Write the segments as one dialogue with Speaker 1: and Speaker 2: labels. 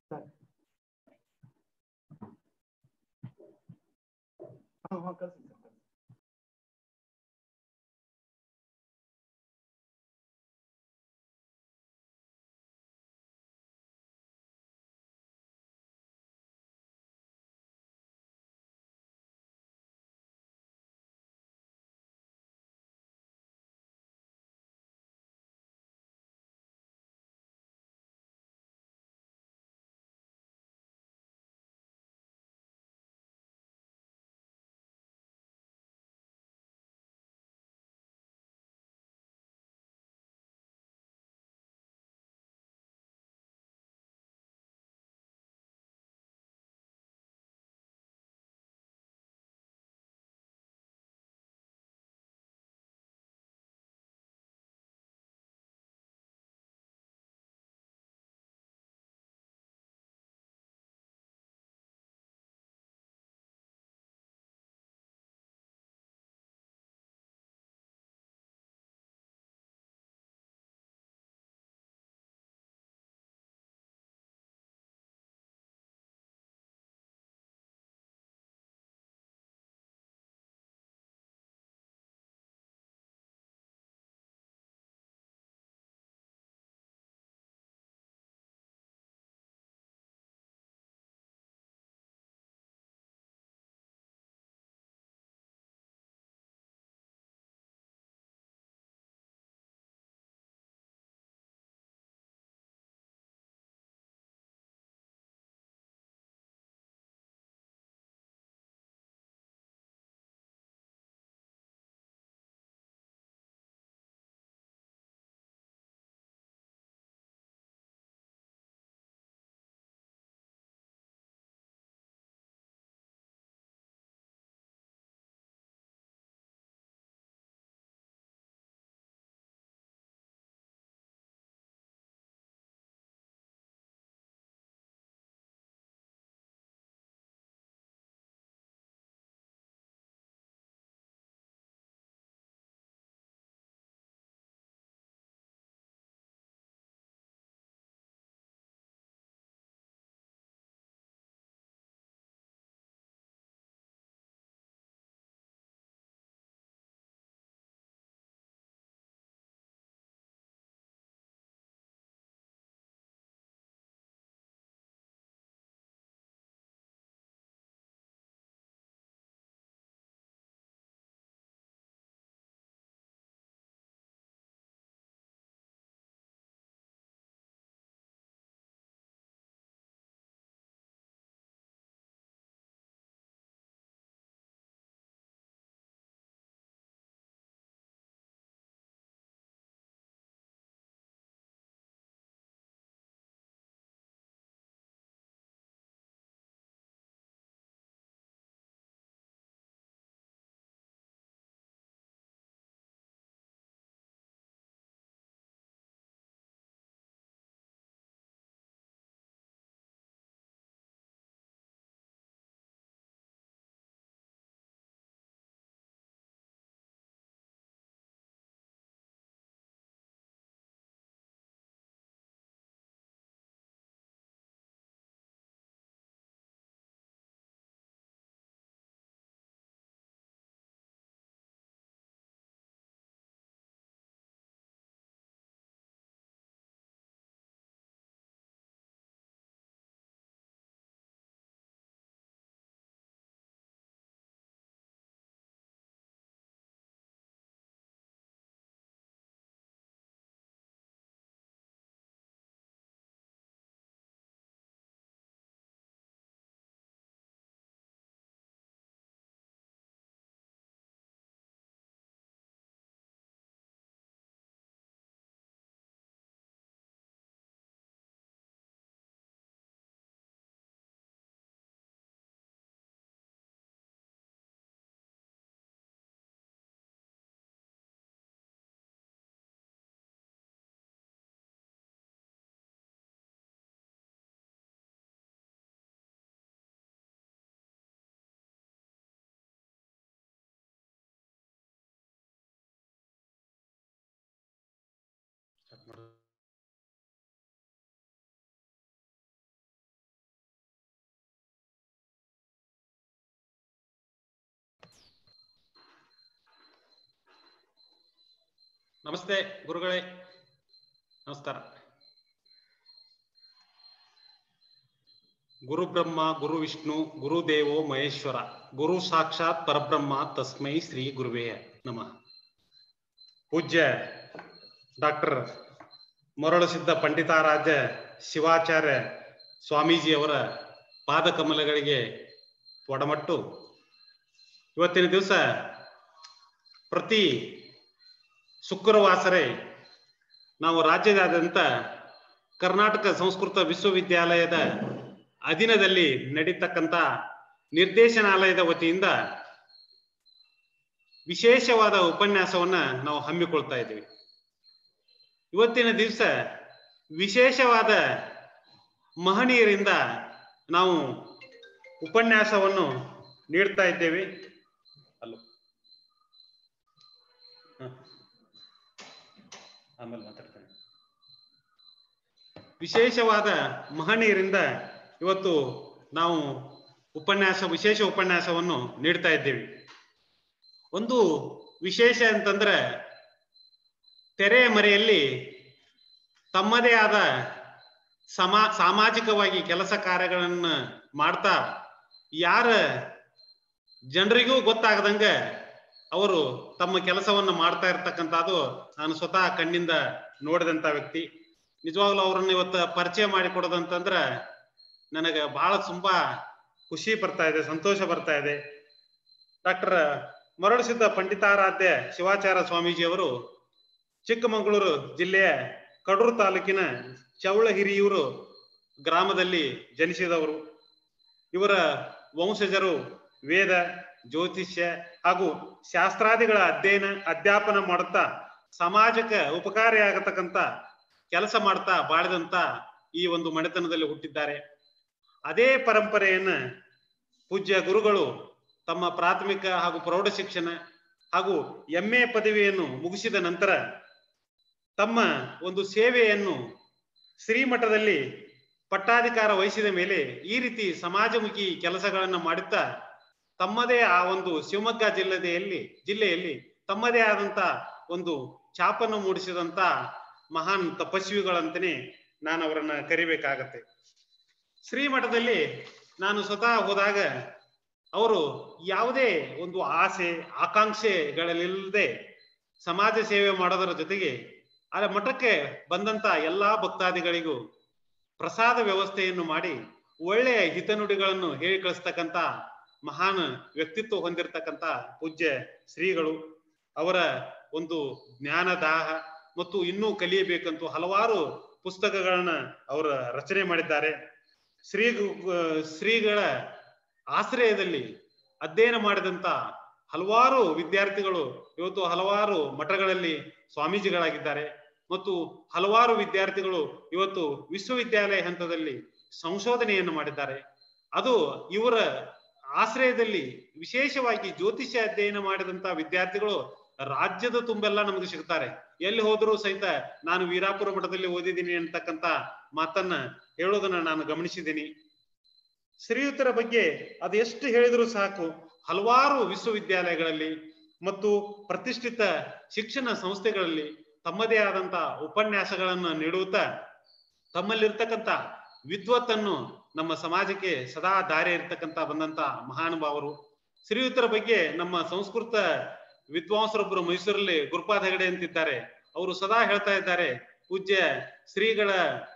Speaker 1: Sir ಹಾಂ ಹಾಂ ಕಳಿಸಿ ಸರ್ ಕಳಿಸಿ
Speaker 2: ಸ್ಟಾರ್ಟ್ ಮಾಡು ನಮಸ್ತೆ ಗುರುಗಳೇ ನಮಸ್ಕಾರ ಗುರು ಬ್ರಹ್ಮ ಗುರು ವಿಷ್ಣು ಗುರು ದೇವೋ ಮಹೇಶ್ವರ ಗುರು ಸಾಕ್ಷಾತ್ ಪರಬ್ರಹ್ಮ ತಸ್ಮೈ ಶ್ರೀ ಗುರುವೇ ನಮಃ ಪೂಜ್ಯ ಡಾಕ್ಟರ್ ಮರಳುಸಿದ್ಧ ಪಂಡಿತಾರಾಧ್ಯ ಶಿವಾಚಾರ್ಯ ಸ್ವಾಮೀಜಿಯವರ ಪಾದಕಮಲಗಳಿಗೆ ಒಡಮಟ್ಟು ಇವತ್ತಿನ ದಿವಸ ಪ್ರತಿ ಶುಕ್ರವಾಸರೇ ನಾವು ರಾಜ್ಯದಾದ್ಯಂತ ಕರ್ನಾಟಕ ಸಂಸ್ಕೃತ ವಿಶ್ವವಿದ್ಯಾಲಯದ ಅಧೀನದಲ್ಲಿ ನಡೀತಕ್ಕಂಥ ನಿರ್ದೇಶನಾಲಯದ ವತಿಯಿಂದ ವಿಶೇಷವಾದ ಉಪನ್ಯಾಸವನ್ನ ನಾವು ಹಮ್ಮಿಕೊಳ್ತಾ ಇದ್ದೀವಿ ಇವತ್ತಿನ ದಿವಸ ವಿಶೇಷವಾದ ಮಹನೀಯರಿಂದ ನಾವು ಉಪನ್ಯಾಸವನ್ನು ನೀಡ್ತಾ ಇದ್ದೇವೆ ಅಲ್ಲೋ ಹ. ಆಮೇಲೆ ಮಾತಾಡ್ತೇನೆ ವಿಶೇಷವಾದ ಮಹನೀಯರಿಂದ ಇವತ್ತು ನಾವು ಉಪನ್ಯಾಸ ವಿಶೇಷ ಉಪನ್ಯಾಸವನ್ನು ನೀಡ್ತಾ ಇದ್ದೇವೆ ಒಂದು ವಿಶೇಷ ಅಂತಂದ್ರೆ ತೆರೆಯ ಮರೆಯಲ್ಲಿ ತಮ್ಮದೇ ಆದ ಸಮಾ ಸಾಮಾಜಿಕವಾಗಿ ಕೆಲಸ ಕಾರ್ಯಗಳನ್ನ ಮಾಡ್ತಾ ಯಾರ ಜನರಿಗೂ ಗೊತ್ತಾಗದಂಗ ಅವರು ತಮ್ಮ ಕೆಲಸವನ್ನ ಮಾಡ್ತಾ ಇರ್ತಕ್ಕಂಥದ್ದು ನಾನು ಸ್ವತಃ ಕಣ್ಣಿಂದ ನೋಡಿದಂತ ವ್ಯಕ್ತಿ ನಿಜವಾಗ್ಲೂ ಅವ್ರನ್ನ ಇವತ್ತು ಪರಿಚಯ ಮಾಡಿಕೊಡೋದಂತಂದ್ರ ನನಗೆ ಬಹಳ ತುಂಬಾ ಖುಷಿ ಬರ್ತಾ ಇದೆ ಸಂತೋಷ ಬರ್ತಾ ಇದೆ ಡಾಕ್ಟರ್ ಮರಳುಸಿದ್ಧ ಪಂಡಿತಾರಾಧ್ಯ ಶಿವಾಚಾರ್ಯ ಸ್ವಾಮೀಜಿಯವರು ಚಿಕ್ಕಮಗಳೂರು ಜಿಲ್ಲೆಯ ಕಡೂರು ತಾಲೂಕಿನ ಚೌಳಹಿರಿಯೂರು ಗ್ರಾಮದಲ್ಲಿ ಜನಿಸಿದವರು ಇವರ ವಂಶಜರು ವೇದ ಜ್ಯೋತಿಷ್ಯ ಹಾಗೂ ಶಾಸ್ತ್ರಾದಿಗಳ ಅಧ್ಯಯನ ಅಧ್ಯಾಪನ ಮಾಡುತ್ತಾ ಸಮಾಜಕ್ಕೆ ಉಪಕಾರಿಯಾಗತಕ್ಕಂತ ಕೆಲಸ ಮಾಡ್ತಾ ಬಾಳಿದಂತ ಈ ಒಂದು ಮನೆತನದಲ್ಲಿ ಹುಟ್ಟಿದ್ದಾರೆ ಅದೇ ಪರಂಪರೆಯನ್ನ ಪೂಜ್ಯ ಗುರುಗಳು ತಮ್ಮ ಪ್ರಾಥಮಿಕ ಹಾಗೂ ಪ್ರೌಢ ಶಿಕ್ಷಣ ಹಾಗೂ ಎಂ ಎ ಪದವಿಯನ್ನು ಮುಗಿಸಿದ ನಂತರ ತಮ್ಮ ಒಂದು ಸೇವೆಯನ್ನು ಶ್ರೀಮಠದಲ್ಲಿ ಪಟ್ಟಾಧಿಕಾರ ವಹಿಸಿದ ಮೇಲೆ ಈ ರೀತಿ ಸಮಾಜಮುಖಿ ಕೆಲಸಗಳನ್ನು ಮಾಡುತ್ತಾ ತಮ್ಮದೇ ಆ ಒಂದು ಶಿವಮೊಗ್ಗ ಜಿಲ್ಲೆಯಲ್ಲಿ ಜಿಲ್ಲೆಯಲ್ಲಿ ತಮ್ಮದೇ ಆದಂತ ಒಂದು ಛಾಪನ್ನು ಮೂಡಿಸಿದಂತ ಮಹಾನ್ ತಪಸ್ವಿಗಳಂತಾನೆ ನಾನು ಅವರನ್ನ ಕರಿಬೇಕಾಗತ್ತೆ ಶ್ರೀಮಠದಲ್ಲಿ ನಾನು ಸ್ವತಃ ಹೋದಾಗ ಅವರು ಯಾವುದೇ ಒಂದು ಆಸೆ ಆಕಾಂಕ್ಷೆಗಳಿಲ್ಲದೆ ಸಮಾಜ ಸೇವೆ ಮಾಡೋದರ ಜೊತೆಗೆ ಆ ಮಠಕ್ಕೆ ಬಂದಂತ ಎಲ್ಲಾ ಭಕ್ತಾದಿಗಳಿಗೂ ಪ್ರಸಾದ ವ್ಯವಸ್ಥೆಯನ್ನು ಮಾಡಿ ಒಳ್ಳೆಯ ಹಿತನುಡಿಗಳನ್ನು ಹೇಳಿ ಕಳಿಸ್ತಕ್ಕಂತ ಮಹಾನ್ ವ್ಯಕ್ತಿತ್ವ ಹೊಂದಿರತಕ್ಕಂತ ಪೂಜ್ಯ ಶ್ರೀಗಳು ಅವರ ಒಂದು ಜ್ಞಾನ ದಾಹ ಮತ್ತು ಇನ್ನೂ ಕಲಿಯಬೇಕಂತೂ ಹಲವಾರು ಪುಸ್ತಕಗಳನ್ನ ಅವರ ರಚನೆ ಮಾಡಿದ್ದಾರೆ ಶ್ರೀ ಶ್ರೀಗಳ ಆಶ್ರಯದಲ್ಲಿ ಅಧ್ಯಯನ ಮಾಡಿದಂತ ಹಲವಾರು ವಿದ್ಯಾರ್ಥಿಗಳು ಇವತ್ತು ಹಲವಾರು ಮಠಗಳಲ್ಲಿ ಸ್ವಾಮೀಜಿಗಳಾಗಿದ್ದಾರೆ ಮತ್ತು ಹಲವಾರು ವಿದ್ಯಾರ್ಥಿಗಳು ಇವತ್ತು ವಿಶ್ವವಿದ್ಯಾಲಯ ಹಂತದಲ್ಲಿ ಸಂಶೋಧನೆಯನ್ನು ಮಾಡಿದ್ದಾರೆ ಅದು ಇವರ ಆಶ್ರಯದಲ್ಲಿ ವಿಶೇಷವಾಗಿ ಜ್ಯೋತಿಷ್ಯ ಅಧ್ಯಯನ ಮಾಡಿದಂತ ವಿದ್ಯಾರ್ಥಿಗಳು ರಾಜ್ಯದ ತುಂಬೆಲ್ಲ ನಮಗೆ ಸಿಗ್ತಾರೆ ಎಲ್ಲಿ ಹೋದರೂ ಸಹಿತ ನಾನು ವೀರಾಪುರ ಮಠದಲ್ಲಿ ಓದಿದ್ದೀನಿ ಅಂತಕ್ಕಂತ ಮಾತನ್ನ ಹೇಳೋದನ್ನ ನಾನು ಗಮನಿಸಿದ್ದೀನಿ ಶ್ರೀಯುತರ ಬಗ್ಗೆ ಅದೆಷ್ಟು ಹೇಳಿದ್ರು ಸಾಕು ಹಲವಾರು ವಿಶ್ವವಿದ್ಯಾಲಯಗಳಲ್ಲಿ ಮತ್ತು ಪ್ರತಿಷ್ಠಿತ ಶಿಕ್ಷಣ ಸಂಸ್ಥೆಗಳಲ್ಲಿ ತಮ್ಮದೇ ಆದಂತ ಉಪನ್ಯಾಸಗಳನ್ನು ನೀಡುತ್ತಾ ತಮ್ಮಲ್ಲಿರ್ತಕ್ಕಂಥ ವಿದ್ವತ್ತನ್ನು ನಮ್ಮ ಸಮಾಜಕ್ಕೆ ಸದಾ ದಾರಿ ಇರ್ತಕ್ಕಂಥ ಬಂದಂತ ಮಹಾನುಭಾವರು ಶ್ರೀಯುತರ ಬಗ್ಗೆ ನಮ್ಮ ಸಂಸ್ಕೃತ ವಿದ್ವಾಂಸರೊಬ್ಬರು ಮೈಸೂರಲ್ಲಿ ಗುರುಪಾದ ಹೆಗಡೆ ಅಂತಿದ್ದಾರೆ ಅವರು ಸದಾ ಹೇಳ್ತಾ ಇದ್ದಾರೆ ಪೂಜ್ಯ ಶ್ರೀಗಳ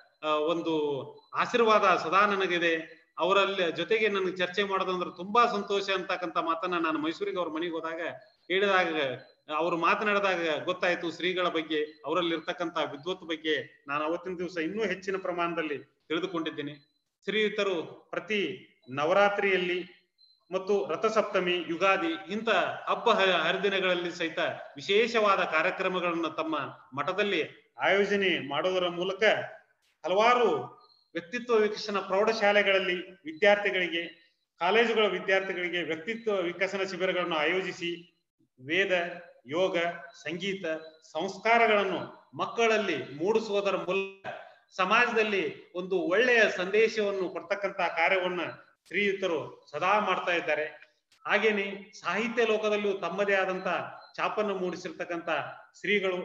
Speaker 2: ಒಂದು ಆಶೀರ್ವಾದ ಸದಾ ನನಗಿದೆ ಅವರಲ್ಲಿ ಜೊತೆಗೆ ನನಗೆ ಚರ್ಚೆ ಮಾಡೋದಂದ್ರೆ ತುಂಬಾ ಸಂತೋಷ ಅಂತಕ್ಕಂಥ ಮಾತನ್ನ ನಾನು ಮೈಸೂರಿಗೆ ಅವ್ರ ಮನೆಗೆ ಹೋದಾಗ ಹೇಳಿದಾಗ ಅವರು ಮಾತನಾಡಿದಾಗ ಗೊತ್ತಾಯ್ತು ಶ್ರೀಗಳ ಬಗ್ಗೆ ಅವರಲ್ಲಿ ಇರ್ತಕ್ಕಂಥ ವಿದ್ವತ್ ಬಗ್ಗೆ ನಾನು ಅವತ್ತಿನ ದಿವಸ ಇನ್ನೂ ಹೆಚ್ಚಿನ ಪ್ರಮಾಣದಲ್ಲಿ ತಿಳಿದುಕೊಂಡಿದ್ದೀನಿ ಶ್ರೀಯುತರು ಪ್ರತಿ ನವರಾತ್ರಿಯಲ್ಲಿ ಮತ್ತು ರಥಸಪ್ತಮಿ ಯುಗಾದಿ ಇಂಥ ಹಬ್ಬ ಹರಿದಿನಗಳಲ್ಲಿ ಸಹಿತ ವಿಶೇಷವಾದ ಕಾರ್ಯಕ್ರಮಗಳನ್ನು ತಮ್ಮ ಮಠದಲ್ಲಿ ಆಯೋಜನೆ ಮಾಡೋದರ ಮೂಲಕ ಹಲವಾರು ವ್ಯಕ್ತಿತ್ವ ವಿಕಸನ ಪ್ರೌಢಶಾಲೆಗಳಲ್ಲಿ ವಿದ್ಯಾರ್ಥಿಗಳಿಗೆ ಕಾಲೇಜುಗಳ ವಿದ್ಯಾರ್ಥಿಗಳಿಗೆ ವ್ಯಕ್ತಿತ್ವ ವಿಕಸನ ಶಿಬಿರಗಳನ್ನು ಆಯೋಜಿಸಿ ವೇದ ಯೋಗ ಸಂಗೀತ ಸಂಸ್ಕಾರಗಳನ್ನು ಮಕ್ಕಳಲ್ಲಿ ಮೂಡಿಸುವುದರ ಮೂಲಕ ಸಮಾಜದಲ್ಲಿ ಒಂದು ಒಳ್ಳೆಯ ಸಂದೇಶವನ್ನು ಕೊಡ್ತಕ್ಕಂತ ಕಾರ್ಯವನ್ನ ಶ್ರೀಯುತರು ಸದಾ ಮಾಡ್ತಾ ಇದ್ದಾರೆ ಹಾಗೇನೆ ಸಾಹಿತ್ಯ ಲೋಕದಲ್ಲೂ ತಮ್ಮದೇ ಆದಂತ ಛಾಪನ್ನು ಮೂಡಿಸಿರ್ತಕ್ಕಂತ ಶ್ರೀಗಳು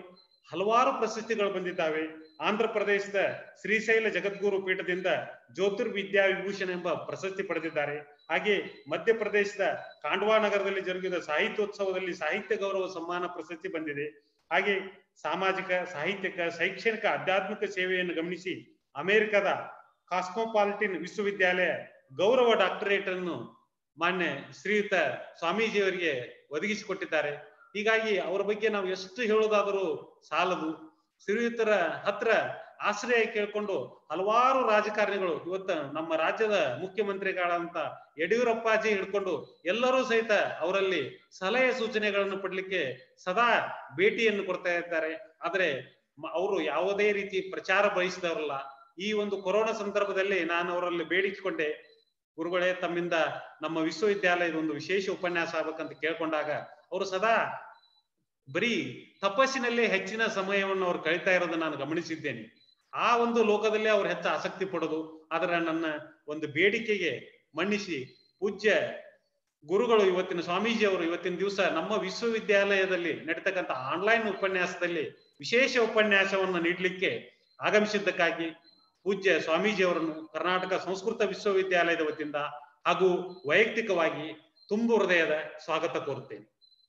Speaker 2: ಹಲವಾರು ಪ್ರಶಸ್ತಿಗಳು ಬಂದಿದ್ದಾವೆ ಆಂಧ್ರ ಪ್ರದೇಶದ ಶ್ರೀಶೈಲ ಜಗದ್ಗುರು ಪೀಠದಿಂದ ಜ್ಯೋತಿರ್ವಿದ್ಯಾ ವಿಭೂಷಣ ಎಂಬ ಪ್ರಶಸ್ತಿ ಪಡೆದಿದ್ದಾರೆ ಹಾಗೆ ಮಧ್ಯಪ್ರದೇಶದ ಕಾಂಡ್ವಾ ನಗರದಲ್ಲಿ ಜರುಗಿದ ಸಾಹಿತ್ಯೋತ್ಸವದಲ್ಲಿ ಸಾಹಿತ್ಯ ಗೌರವ ಸಮ್ಮಾನ ಪ್ರಶಸ್ತಿ ಬಂದಿದೆ ಹಾಗೆ ಸಾಮಾಜಿಕ ಸಾಹಿತ್ಯಿಕ ಶೈಕ್ಷಣಿಕ ಆಧ್ಯಾತ್ಮಿಕ ಸೇವೆಯನ್ನು ಗಮನಿಸಿ ಅಮೆರಿಕದ ಕಾಸ್ಮೋಪಾಲಿಟಿನ್ ವಿಶ್ವವಿದ್ಯಾಲಯ ಗೌರವ ಡಾಕ್ಟರೇಟ್ ಅನ್ನು ಮಾನ್ಯ ಶ್ರೀಯುತ ಸ್ವಾಮೀಜಿಯವರಿಗೆ ಒದಗಿಸಿಕೊಟ್ಟಿದ್ದಾರೆ ಹೀಗಾಗಿ ಅವರ ಬಗ್ಗೆ ನಾವು ಎಷ್ಟು ಹೇಳೋದಾದರೂ ಸಾಲದು ಶ್ರೀಯುತರ ಹತ್ರ ಆಶ್ರಯ ಕೇಳ್ಕೊಂಡು ಹಲವಾರು ರಾಜಕಾರಣಿಗಳು ಇವತ್ತ ನಮ್ಮ ರಾಜ್ಯದ ಮುಖ್ಯಮಂತ್ರಿಗಳಂತ ಯಡಿಯೂರಪ್ಪಾಜಿ ಹಿಡ್ಕೊಂಡು ಎಲ್ಲರೂ ಸಹಿತ ಅವರಲ್ಲಿ ಸಲಹೆ ಸೂಚನೆಗಳನ್ನು ಪಡ್ಲಿಕ್ಕೆ ಸದಾ ಭೇಟಿಯನ್ನು ಕೊಡ್ತಾ ಇದ್ದಾರೆ ಆದ್ರೆ ಮ- ಅವರು ಯಾವುದೇ ರೀತಿ ಪ್ರಚಾರ ಬಯಸಿದವರಲ್ಲ ಈ ಒಂದು ಕೊರೋನಾ ಸಂದರ್ಭದಲ್ಲಿ ನಾನು ಅವರಲ್ಲಿ ಬೇಡಿಕೊಂಡೆ ಗುರುಗಳೇ ತಮ್ಮಿಂದ ನಮ್ಮ ವಿಶ್ವವಿದ್ಯಾಲಯದ ಒಂದು ವಿಶೇಷ ಉಪನ್ಯಾಸ ಆಗ್ಬೇಕಂತ ಕೇಳ್ಕೊಂಡಾಗ ಅವರು ಸದಾ ಬರೀ ತಪಸ್ಸಿನಲ್ಲೇ ಹೆಚ್ಚಿನ ಸಮಯವನ್ನು ಅವ್ರು ಕಳೀತಾ ಇರೋದನ್ನ ನಾನು ಗಮನಿಸಿದ್ದೇನೆ ಆ ಒಂದು ಲೋಕದಲ್ಲಿ ಅವ್ರು ಹೆಚ್ಚು ಆಸಕ್ತಿ ಪಡೋದು ಆದ್ರೆ ನನ್ನ ಒಂದು ಬೇಡಿಕೆಗೆ ಮನ್ನಿಸಿ ಪೂಜ್ಯ ಗುರುಗಳು ಇವತ್ತಿನ ಸ್ವಾಮೀಜಿ ಅವರು ಇವತ್ತಿನ ದಿವಸ ನಮ್ಮ ವಿಶ್ವವಿದ್ಯಾಲಯದಲ್ಲಿ ನಡೀತಕ್ಕಂಥ ಆನ್ಲೈನ್ ಉಪನ್ಯಾಸದಲ್ಲಿ ವಿಶೇಷ ಉಪನ್ಯಾಸವನ್ನು ನೀಡಲಿಕ್ಕೆ ಆಗಮಿಸಿದ್ದಕ್ಕಾಗಿ ಪೂಜ್ಯ ಸ್ವಾಮೀಜಿ ಅವರನ್ನು ಕರ್ನಾಟಕ ಸಂಸ್ಕೃತ ವಿಶ್ವವಿದ್ಯಾಲಯದ ವತಿಯಿಂದ ಹಾಗೂ ವೈಯಕ್ತಿಕವಾಗಿ ತುಂಬು ಹೃದಯದ ಸ್ವಾಗತ ಕೋರುತ್ತೇನೆ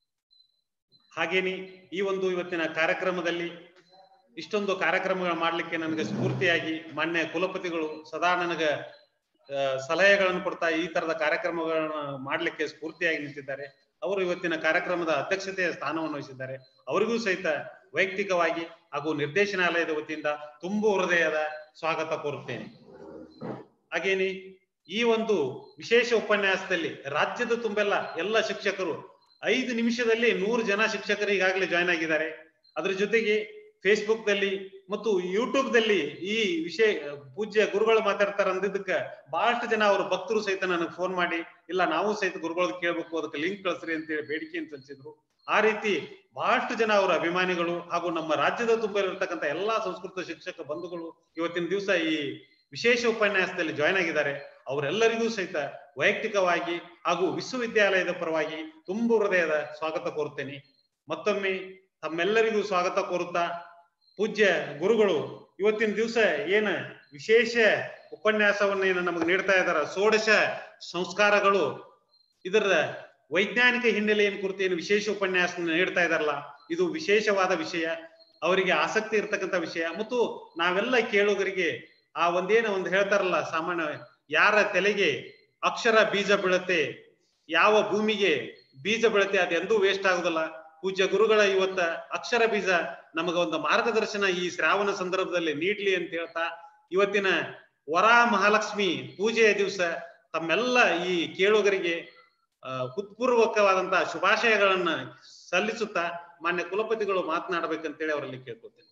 Speaker 2: ಹಾಗೇನಿ ಈ ಒಂದು ಇವತ್ತಿನ ಕಾರ್ಯಕ್ರಮದಲ್ಲಿ ಇಷ್ಟೊಂದು ಕಾರ್ಯಕ್ರಮಗಳು ಮಾಡ್ಲಿಕ್ಕೆ ನನಗೆ ಸ್ಫೂರ್ತಿಯಾಗಿ ಮಾನ್ಯ ಕುಲಪತಿಗಳು ಸದಾ ನನಗೆ ಆ, ಸಲಹೆಗಳನ್ನು ಕೊಡ್ತಾ ಈ ತರದ ಕಾರ್ಯಕ್ರಮಗಳನ್ನ ಮಾಡ್ಲಿಕ್ಕೆ ಸ್ಫೂರ್ತಿಯಾಗಿ ನಿಂತಿದ್ದಾರೆ ಅವರು ಇವತ್ತಿನ ಕಾರ್ಯಕ್ರಮದ ಅಧ್ಯಕ್ಷತೆಯ ಸ್ಥಾನವನ್ನು ವಹಿಸಿದ್ದಾರೆ ಅವರಿಗೂ ಸಹಿತ ವೈಯಕ್ತಿಕವಾಗಿ ಹಾಗೂ ನಿರ್ದೇಶನಾಲಯದ ವತಿಯಿಂದ ತುಂಬು ಹೃದಯದ ಸ್ವಾಗತ ಕೋರುತ್ತೇನೆ ಹಾಗೇನಿ ಈ ಒಂದು ವಿಶೇಷ ಉಪನ್ಯಾಸದಲ್ಲಿ ರಾಜ್ಯದ ತುಂಬೆಲ್ಲ ಎಲ್ಲ ಶಿಕ್ಷಕರು ಐದು ನಿಮಿಷದಲ್ಲಿ ನೂರು ಜನ ಶಿಕ್ಷಕರು ಈಗಾಗಲೇ ಜಾಯ್ನ್ ಆಗಿದ್ದಾರೆ ಅದ್ರ ಜೊತೆಗೆ ಫೇಸ್ಬುಕ್ ದಲ್ಲಿ ಮತ್ತು ಯೂಟ್ಯೂಬ್ ದಲ್ಲಿ ಈ ವಿಷಯ ಪೂಜ್ಯ ಗುರುಗಳು ಮಾತಾಡ್ತಾರ ಅಂದಿದ್ದಕ್ಕ ಬಹಳಷ್ಟು ಜನ ಅವ್ರ ಭಕ್ತರು ಸಹಿತ ನನಗೆ ಫೋನ್ ಮಾಡಿ ಇಲ್ಲ ನಾವು ಸಹಿತ ಗುರುಗಳು ಕೇಳ್ಬೇಕು ಅದಕ್ಕೆ ಲಿಂಕ್ ಕಳಿಸ್ರಿ ಅಂತೇಳಿ ಬೇಡಿಕೆಯನ್ನು ಸಲ್ಲಿಸಿದ್ರು ಆ ರೀತಿ ಬಹಳಷ್ಟು ಜನ ಅವರ ಅಭಿಮಾನಿಗಳು ಹಾಗೂ ನಮ್ಮ ರಾಜ್ಯದ ತುಂಬ ಇರತಕ್ಕಂಥ ಎಲ್ಲಾ ಸಂಸ್ಕೃತ ಶಿಕ್ಷಕ ಬಂಧುಗಳು ಇವತ್ತಿನ ದಿವಸ ಈ ವಿಶೇಷ ಉಪನ್ಯಾಸದಲ್ಲಿ ಜಾಯ್ನ್ ಆಗಿದ್ದಾರೆ ಅವರೆಲ್ಲರಿಗೂ ಸಹಿತ ವೈಯಕ್ತಿಕವಾಗಿ ಹಾಗೂ ವಿಶ್ವವಿದ್ಯಾಲಯದ ಪರವಾಗಿ ತುಂಬು ಹೃದಯದ ಸ್ವಾಗತ ಕೋರುತ್ತೇನೆ ಮತ್ತೊಮ್ಮೆ ತಮ್ಮೆಲ್ಲರಿಗೂ ಸ್ವಾಗತ ಕೋರುತ್ತಾ ಪೂಜ್ಯ ಗುರುಗಳು ಇವತ್ತಿನ ದಿವಸ ಏನ ವಿಶೇಷ ಉಪನ್ಯಾಸವನ್ನ ಏನು ನಮಗೆ ನೀಡ್ತಾ ಇದ್ದಾರೆ ಷೋಡಶ ಸಂಸ್ಕಾರಗಳು ಇದರ ವೈಜ್ಞಾನಿಕ ಹಿನ್ನೆಲೆಯನ್ನು ಕುರಿತು ಏನು ವಿಶೇಷ ಉಪನ್ಯಾಸ ನೀಡ್ತಾ ಇದಾರಲ್ಲ ಇದು ವಿಶೇಷವಾದ ವಿಷಯ ಅವರಿಗೆ ಆಸಕ್ತಿ ಇರತಕ್ಕಂತ ವಿಷಯ ಮತ್ತು ನಾವೆಲ್ಲ ಕೇಳುಗರಿಗೆ ಆ ಒಂದೇನೋ ಒಂದು ಹೇಳ್ತಾರಲ್ಲ ಸಾಮಾನ್ಯ ಯಾರ ತಲೆಗೆ ಅಕ್ಷರ ಬೀಜ ಬೀಳುತ್ತೆ ಯಾವ ಭೂಮಿಗೆ ಬೀಜ ಬೀಳುತ್ತೆ ಅದು ಎಂದೂ ವೇಸ್ಟ್ ಆಗುದಿಲ್ಲ ಪೂಜ್ಯ ಗುರುಗಳ ಇವತ್ತ ಅಕ್ಷರ ಬೀಜ ನಮಗ ಒಂದು ಮಾರ್ಗದರ್ಶನ ಈ ಶ್ರಾವಣ ಸಂದರ್ಭದಲ್ಲಿ ನೀಡ್ಲಿ ಅಂತ ಹೇಳ್ತಾ ಇವತ್ತಿನ ವರ ಮಹಾಲಕ್ಷ್ಮಿ ಪೂಜೆಯ ದಿವಸ ತಮ್ಮೆಲ್ಲ ಈ ಕೇಳುಗರಿಗೆ ಆ, ಹೃತ್ಪೂರ್ವಕವಾದಂತಹ ಶುಭಾಶಯಗಳನ್ನ ಸಲ್ಲಿಸುತ್ತಾ ಮಾನ್ಯ ಕುಲಪತಿಗಳು ಮಾತನಾಡಬೇಕಂತೇಳಿ ಅವರಲ್ಲಿ ಕೇಳ್ಕೊತೇನೆ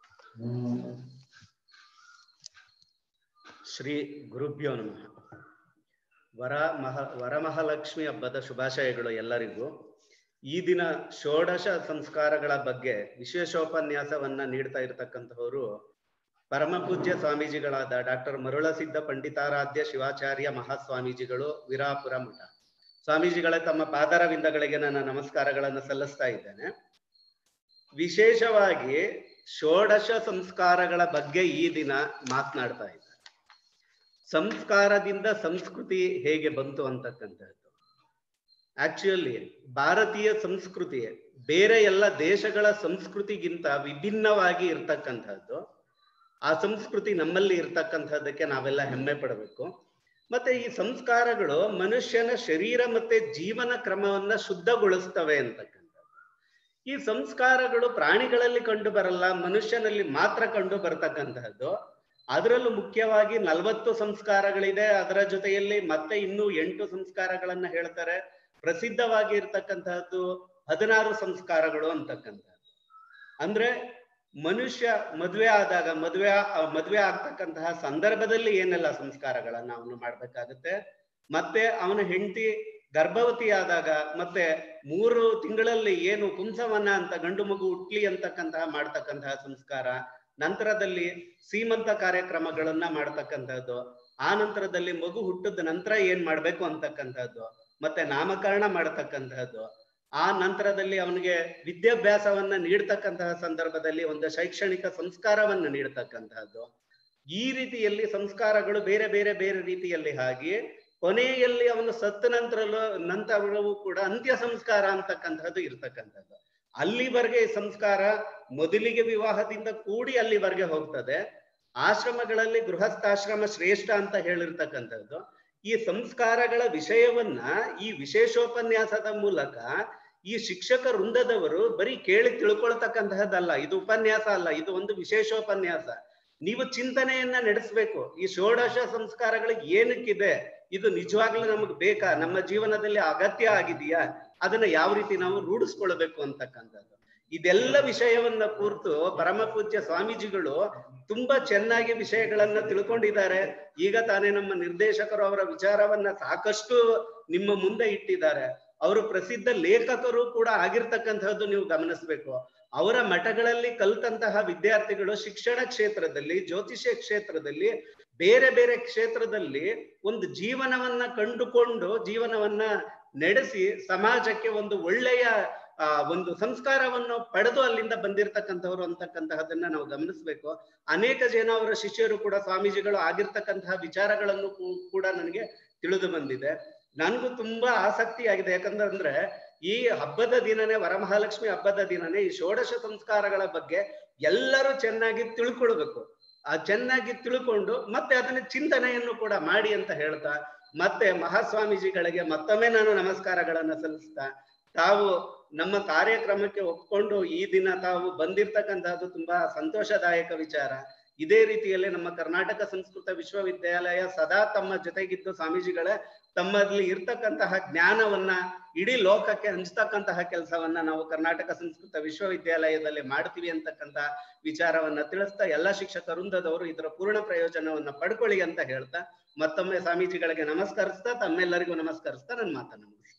Speaker 3: ಶ್ರೀ ಗುರುಭ್ಯೋ ನಮಃ ವರ ಮಹ ವರಮಹಾಲಕ್ಷ್ಮಿ ಹಬ್ಬದ ಶುಭಾಶಯಗಳು ಎಲ್ಲರಿಗೂ ಈ ದಿನ ಷೋಡಶ ಸಂಸ್ಕಾರಗಳ ಬಗ್ಗೆ ವಿಶೇಷೋಪನ್ಯಾಸವನ್ನ ನೀಡ್ತಾ ಇರತಕ್ಕಂತಹವರು ಪರಮ ಪೂಜ್ಯ ಸ್ವಾಮೀಜಿಗಳಾದ ಡಾಕ್ಟರ್ ಮರುಳಸಿದ್ಧ ಪಂಡಿತಾರಾಧ್ಯ ಶಿವಾಚಾರ್ಯ ಮಹಾಸ್ವಾಮೀಜಿಗಳು ವಿರಾಪುರ ಮಠ ಸ್ವಾಮೀಜಿಗಳೇ ತಮ್ಮ ಪಾದರವಿಂದಗಳಿಗೆ ನನ್ನ ನಮಸ್ಕಾರಗಳನ್ನು ಸಲ್ಲಿಸ್ತಾ ಇದ್ದೇನೆ ವಿಶೇಷವಾಗಿ ಷೋಡಶ ಸಂಸ್ಕಾರಗಳ ಬಗ್ಗೆ ಈ ದಿನ ಮಾತನಾಡ್ತಾ ಇದ್ದಾರೆ ಸಂಸ್ಕಾರದಿಂದ ಸಂಸ್ಕೃತಿ ಹೇಗೆ ಬಂತು ಅಂತಕ್ಕಂಥದ್ದು ಆಕ್ಚುಲಿ ಭಾರತೀಯ ಸಂಸ್ಕೃತಿ ಬೇರೆ ಎಲ್ಲ ದೇಶಗಳ ಸಂಸ್ಕೃತಿಗಿಂತ ವಿಭಿನ್ನವಾಗಿ ಇರ್ತಕ್ಕಂಥದ್ದು ಆ ಸಂಸ್ಕೃತಿ ನಮ್ಮಲ್ಲಿ ಇರ್ತಕ್ಕಂಥದ್ದಕ್ಕೆ ನಾವೆಲ್ಲ ಹೆಮ್ಮೆ ಪಡಬೇಕು ಮತ್ತೆ ಈ ಸಂಸ್ಕಾರಗಳು ಮನುಷ್ಯನ ಶರೀರ ಮತ್ತೆ ಜೀವನ ಕ್ರಮವನ್ನ ಶುದ್ಧಗೊಳಿಸ್ತವೆ ಅಂತಕ್ಕಂಥದ್ದು ಈ ಸಂಸ್ಕಾರಗಳು ಪ್ರಾಣಿಗಳಲ್ಲಿ ಕಂಡು ಬರಲ್ಲ ಮನುಷ್ಯನಲ್ಲಿ ಮಾತ್ರ ಕಂಡು ಬರ್ತಕ್ಕಂತಹದ್ದು ಅದರಲ್ಲೂ ಮುಖ್ಯವಾಗಿ ನಲವತ್ತು ಸಂಸ್ಕಾರಗಳಿದೆ ಅದರ ಜೊತೆಯಲ್ಲಿ ಮತ್ತೆ ಇನ್ನೂ ಎಂಟು ಸಂಸ್ಕಾರಗಳನ್ನ ಹೇಳ್ತಾರೆ ಪ್ರಸಿದ್ಧವಾಗಿ ಇರ್ತಕ್ಕಂತಹದ್ದು ಹದಿನಾರು ಸಂಸ್ಕಾರಗಳು ಅಂತಕ್ಕಂಥದ್ದು ಅಂದ್ರೆ ಮನುಷ್ಯ ಮದುವೆ ಆದಾಗ ಮದುವೆ ಆ- ಮದುವೆ ಆಗ್ತಕ್ಕಂತಹ ಸಂದರ್ಭದಲ್ಲಿ ಏನೆಲ್ಲ ಸಂಸ್ಕಾರಗಳನ್ನ ಅವನು ಮಾಡ್ಬೇಕಾಗತ್ತೆ ಮತ್ತೆ ಅವನ ಹೆಂಡತಿ ಗರ್ಭವತಿ ಆದಾಗ ಮತ್ತೆ ಮೂರು ತಿಂಗಳಲ್ಲಿ ಏನು ಪುಂಸವನ್ನ ಅಂತ ಗಂಡು ಮಗು ಹುಟ್ಲಿ ಅಂತಕ್ಕಂತಹ ಮಾಡ್ತಕ್ಕಂತಹ ಸಂಸ್ಕಾರ ನಂತರದಲ್ಲಿ ಸೀಮಂತ ಕಾರ್ಯಕ್ರಮಗಳನ್ನ ಮಾಡ್ತಕ್ಕಂಥದ್ದು ಆ ನಂತರದಲ್ಲಿ ಮಗು ಹುಟ್ಟಿದ ನಂತರ ಏನ್ ಮಾಡ್ಬೇಕು ಅಂತಕ್ಕಂಥದ್ದು ಮತ್ತೆ ನಾಮಕರಣ ಮಾಡತಕ್ಕಂಥದ್ದು ಆ ನಂತರದಲ್ಲಿ ಅವನಿಗೆ ವಿದ್ಯಾಭ್ಯಾಸವನ್ನ ನೀಡ್ತಕ್ಕಂತಹ ಸಂದರ್ಭದಲ್ಲಿ ಒಂದು ಶೈಕ್ಷಣಿಕ ಸಂಸ್ಕಾರವನ್ನ ನೀಡ್ತಕ್ಕಂತಹದ್ದು ಈ ರೀತಿಯಲ್ಲಿ ಸಂಸ್ಕಾರಗಳು ಬೇರೆ ಬೇರೆ ಬೇರೆ ರೀತಿಯಲ್ಲಿ ಆಗಿ ಕೊನೆಯಲ್ಲಿ ಅವನು ಸತ್ತ ನಂತರ ನಂತರವೂ ಕೂಡ ಅಂತ್ಯ ಸಂಸ್ಕಾರ ಅಂತಕ್ಕಂಥದ್ದು ಇರ್ತಕ್ಕಂಥದ್ದು ಅಲ್ಲಿವರೆಗೆ ಈ ಸಂಸ್ಕಾರ ಮೊದಲಿಗೆ ವಿವಾಹದಿಂದ ಕೂಡಿ ಅಲ್ಲಿವರೆಗೆ ಹೋಗ್ತದೆ ಆಶ್ರಮಗಳಲ್ಲಿ ಗೃಹಸ್ಥಾಶ್ರಮ ಶ್ರೇಷ್ಠ ಅಂತ ಹೇಳಿರ್ತಕ್ಕಂಥದ್ದು ಈ ಸಂಸ್ಕಾರಗಳ ವಿಷಯವನ್ನ ಈ ವಿಶೇಷೋಪನ್ಯಾಸದ ಮೂಲಕ ಈ ಶಿಕ್ಷಕ ವೃಂದದವರು ಬರೀ ಕೇಳಿ ತಿಳ್ಕೊಳ್ತಕ್ಕಂತಹದ್ದಲ್ಲ ಇದು ಉಪನ್ಯಾಸ ಅಲ್ಲ ಇದು ಒಂದು ವಿಶೇಷೋಪನ್ಯಾಸ ನೀವು ಚಿಂತನೆಯನ್ನ ನಡೆಸಬೇಕು ಈ ಷೋಡಶ ಸಂಸ್ಕಾರಗಳು ಏನಕ್ಕಿದೆ ಇದು ನಿಜವಾಗ್ಲೂ ನಮಗ್ ಬೇಕಾ ನಮ್ಮ ಜೀವನದಲ್ಲಿ ಅಗತ್ಯ ಆಗಿದೆಯಾ ಅದನ್ನ ಯಾವ ರೀತಿ ನಾವು ರೂಢಿಸ್ಕೊಳ್ಬೇಕು ಅಂತಕ್ಕಂಥದ್ದು ಇದೆಲ್ಲ ವಿಷಯವನ್ನ ಕುರಿತು ಪರಮ ಪೂಜ್ಯ ಸ್ವಾಮೀಜಿಗಳು ತುಂಬಾ ಚೆನ್ನಾಗಿ ವಿಷಯಗಳನ್ನ ತಿಳ್ಕೊಂಡಿದ್ದಾರೆ ಈಗ ತಾನೇ ನಮ್ಮ ನಿರ್ದೇಶಕರು ಅವರ ವಿಚಾರವನ್ನ ಸಾಕಷ್ಟು ನಿಮ್ಮ ಮುಂದೆ ಇಟ್ಟಿದ್ದಾರೆ ಅವರು ಪ್ರಸಿದ್ಧ ಲೇಖಕರು ಕೂಡ ಆಗಿರ್ತಕ್ಕಂಥದ್ದು ನೀವು ಗಮನಿಸ್ಬೇಕು ಅವರ ಮಠಗಳಲ್ಲಿ ಕಲ್ತಂತಹ ವಿದ್ಯಾರ್ಥಿಗಳು ಶಿಕ್ಷಣ ಕ್ಷೇತ್ರದಲ್ಲಿ ಜ್ಯೋತಿಷ್ಯ ಕ್ಷೇತ್ರದಲ್ಲಿ ಬೇರೆ ಬೇರೆ ಕ್ಷೇತ್ರದಲ್ಲಿ ಒಂದು ಜೀವನವನ್ನ ಕಂಡುಕೊಂಡು ಜೀವನವನ್ನ ನಡೆಸಿ ಸಮಾಜಕ್ಕೆ ಒಂದು ಒಳ್ಳೆಯ ಆ ಒಂದು ಸಂಸ್ಕಾರವನ್ನು ಪಡೆದು ಅಲ್ಲಿಂದ ಬಂದಿರತಕ್ಕಂಥವ್ರು ಅಂತಕ್ಕಂತಹದನ್ನ ನಾವು ಗಮನಿಸ್ಬೇಕು ಅನೇಕ ಜನ ಅವರ ಶಿಷ್ಯರು ಕೂಡ ಸ್ವಾಮೀಜಿಗಳು ಆಗಿರ್ತಕ್ಕಂತಹ ವಿಚಾರಗಳನ್ನು ಕೂ- ಕೂಡ ನನಗೆ ತಿಳಿದು ಬಂದಿದೆ ನನಗೂ ತುಂಬಾ ಆಸಕ್ತಿ ಆಗಿದೆ ಯಾಕಂದ್ರೆ ಈ ಹಬ್ಬದ ದಿನನೇ ವರಮಹಾಲಕ್ಷ್ಮಿ ಹಬ್ಬದ ದಿನನೇ ಈ ಷೋಡಶ ಸಂಸ್ಕಾರಗಳ ಬಗ್ಗೆ ಎಲ್ಲರೂ ಚೆನ್ನಾಗಿ ತಿಳ್ಕೊಳ್ಬೇಕು ಆ ಚೆನ್ನಾಗಿ ತಿಳ್ಕೊಂಡು ಮತ್ತೆ ಅದನ್ನ ಚಿಂತನೆಯನ್ನು ಕೂಡ ಮಾಡಿ ಅಂತ ಹೇಳ್ತಾ ಮತ್ತೆ ಮಹಾಸ್ವಾಮೀಜಿಗಳಿಗೆ ಮತ್ತೊಮ್ಮೆ ನಾನು ನಮಸ್ಕಾರಗಳನ್ನ ಸಲ್ಲಿಸ್ತಾ ತಾವು ನಮ್ಮ ಕಾರ್ಯಕ್ರಮಕ್ಕೆ ಒಪ್ಕೊಂಡು ಈ ದಿನ ತಾವು ಬಂದಿರ್ತಕ್ಕಂತಹದ್ದು ತುಂಬಾ ಸಂತೋಷದಾಯಕ ವಿಚಾರ ಇದೇ ರೀತಿಯಲ್ಲಿ ನಮ್ಮ ಕರ್ನಾಟಕ ಸಂಸ್ಕೃತ ವಿಶ್ವವಿದ್ಯಾಲಯ ಸದಾ ತಮ್ಮ ಜೊತೆಗಿದ್ದು ಸ್ವಾಮೀಜಿಗಳೇ ತಮ್ಮಲ್ಲಿ ಇರ್ತಕ್ಕಂತಹ ಜ್ಞಾನವನ್ನ ಇಡೀ ಲೋಕಕ್ಕೆ ಹಂಚ್ತಕ್ಕಂತಹ ಕೆಲಸವನ್ನ ನಾವು ಕರ್ನಾಟಕ ಸಂಸ್ಕೃತ ವಿಶ್ವವಿದ್ಯಾಲಯದಲ್ಲಿ ಮಾಡ್ತೀವಿ ಅಂತಕ್ಕಂತ ವಿಚಾರವನ್ನ ತಿಳಿಸ್ತಾ ಎಲ್ಲ ಶಿಕ್ಷಕ ವೃಂದದವರು ಇದರ ಪೂರ್ಣ ಪ್ರಯೋಜನವನ್ನ ಪಡ್ಕೊಳ್ಳಿ ಅಂತ ಹೇಳ್ತಾ ಮತ್ತೊಮ್ಮೆ ಸ್ವಾಮೀಜಿಗಳಿಗೆ ನಮಸ್ಕರಿಸ್ತಾ ತಮ್ಮೆಲ್ಲರಿಗೂ ನಮಸ್ಕರಿಸ್ತಾ ನನ್ನ ಮಾತನ್ನ ಮುಗಿಸ್ತೇನೆ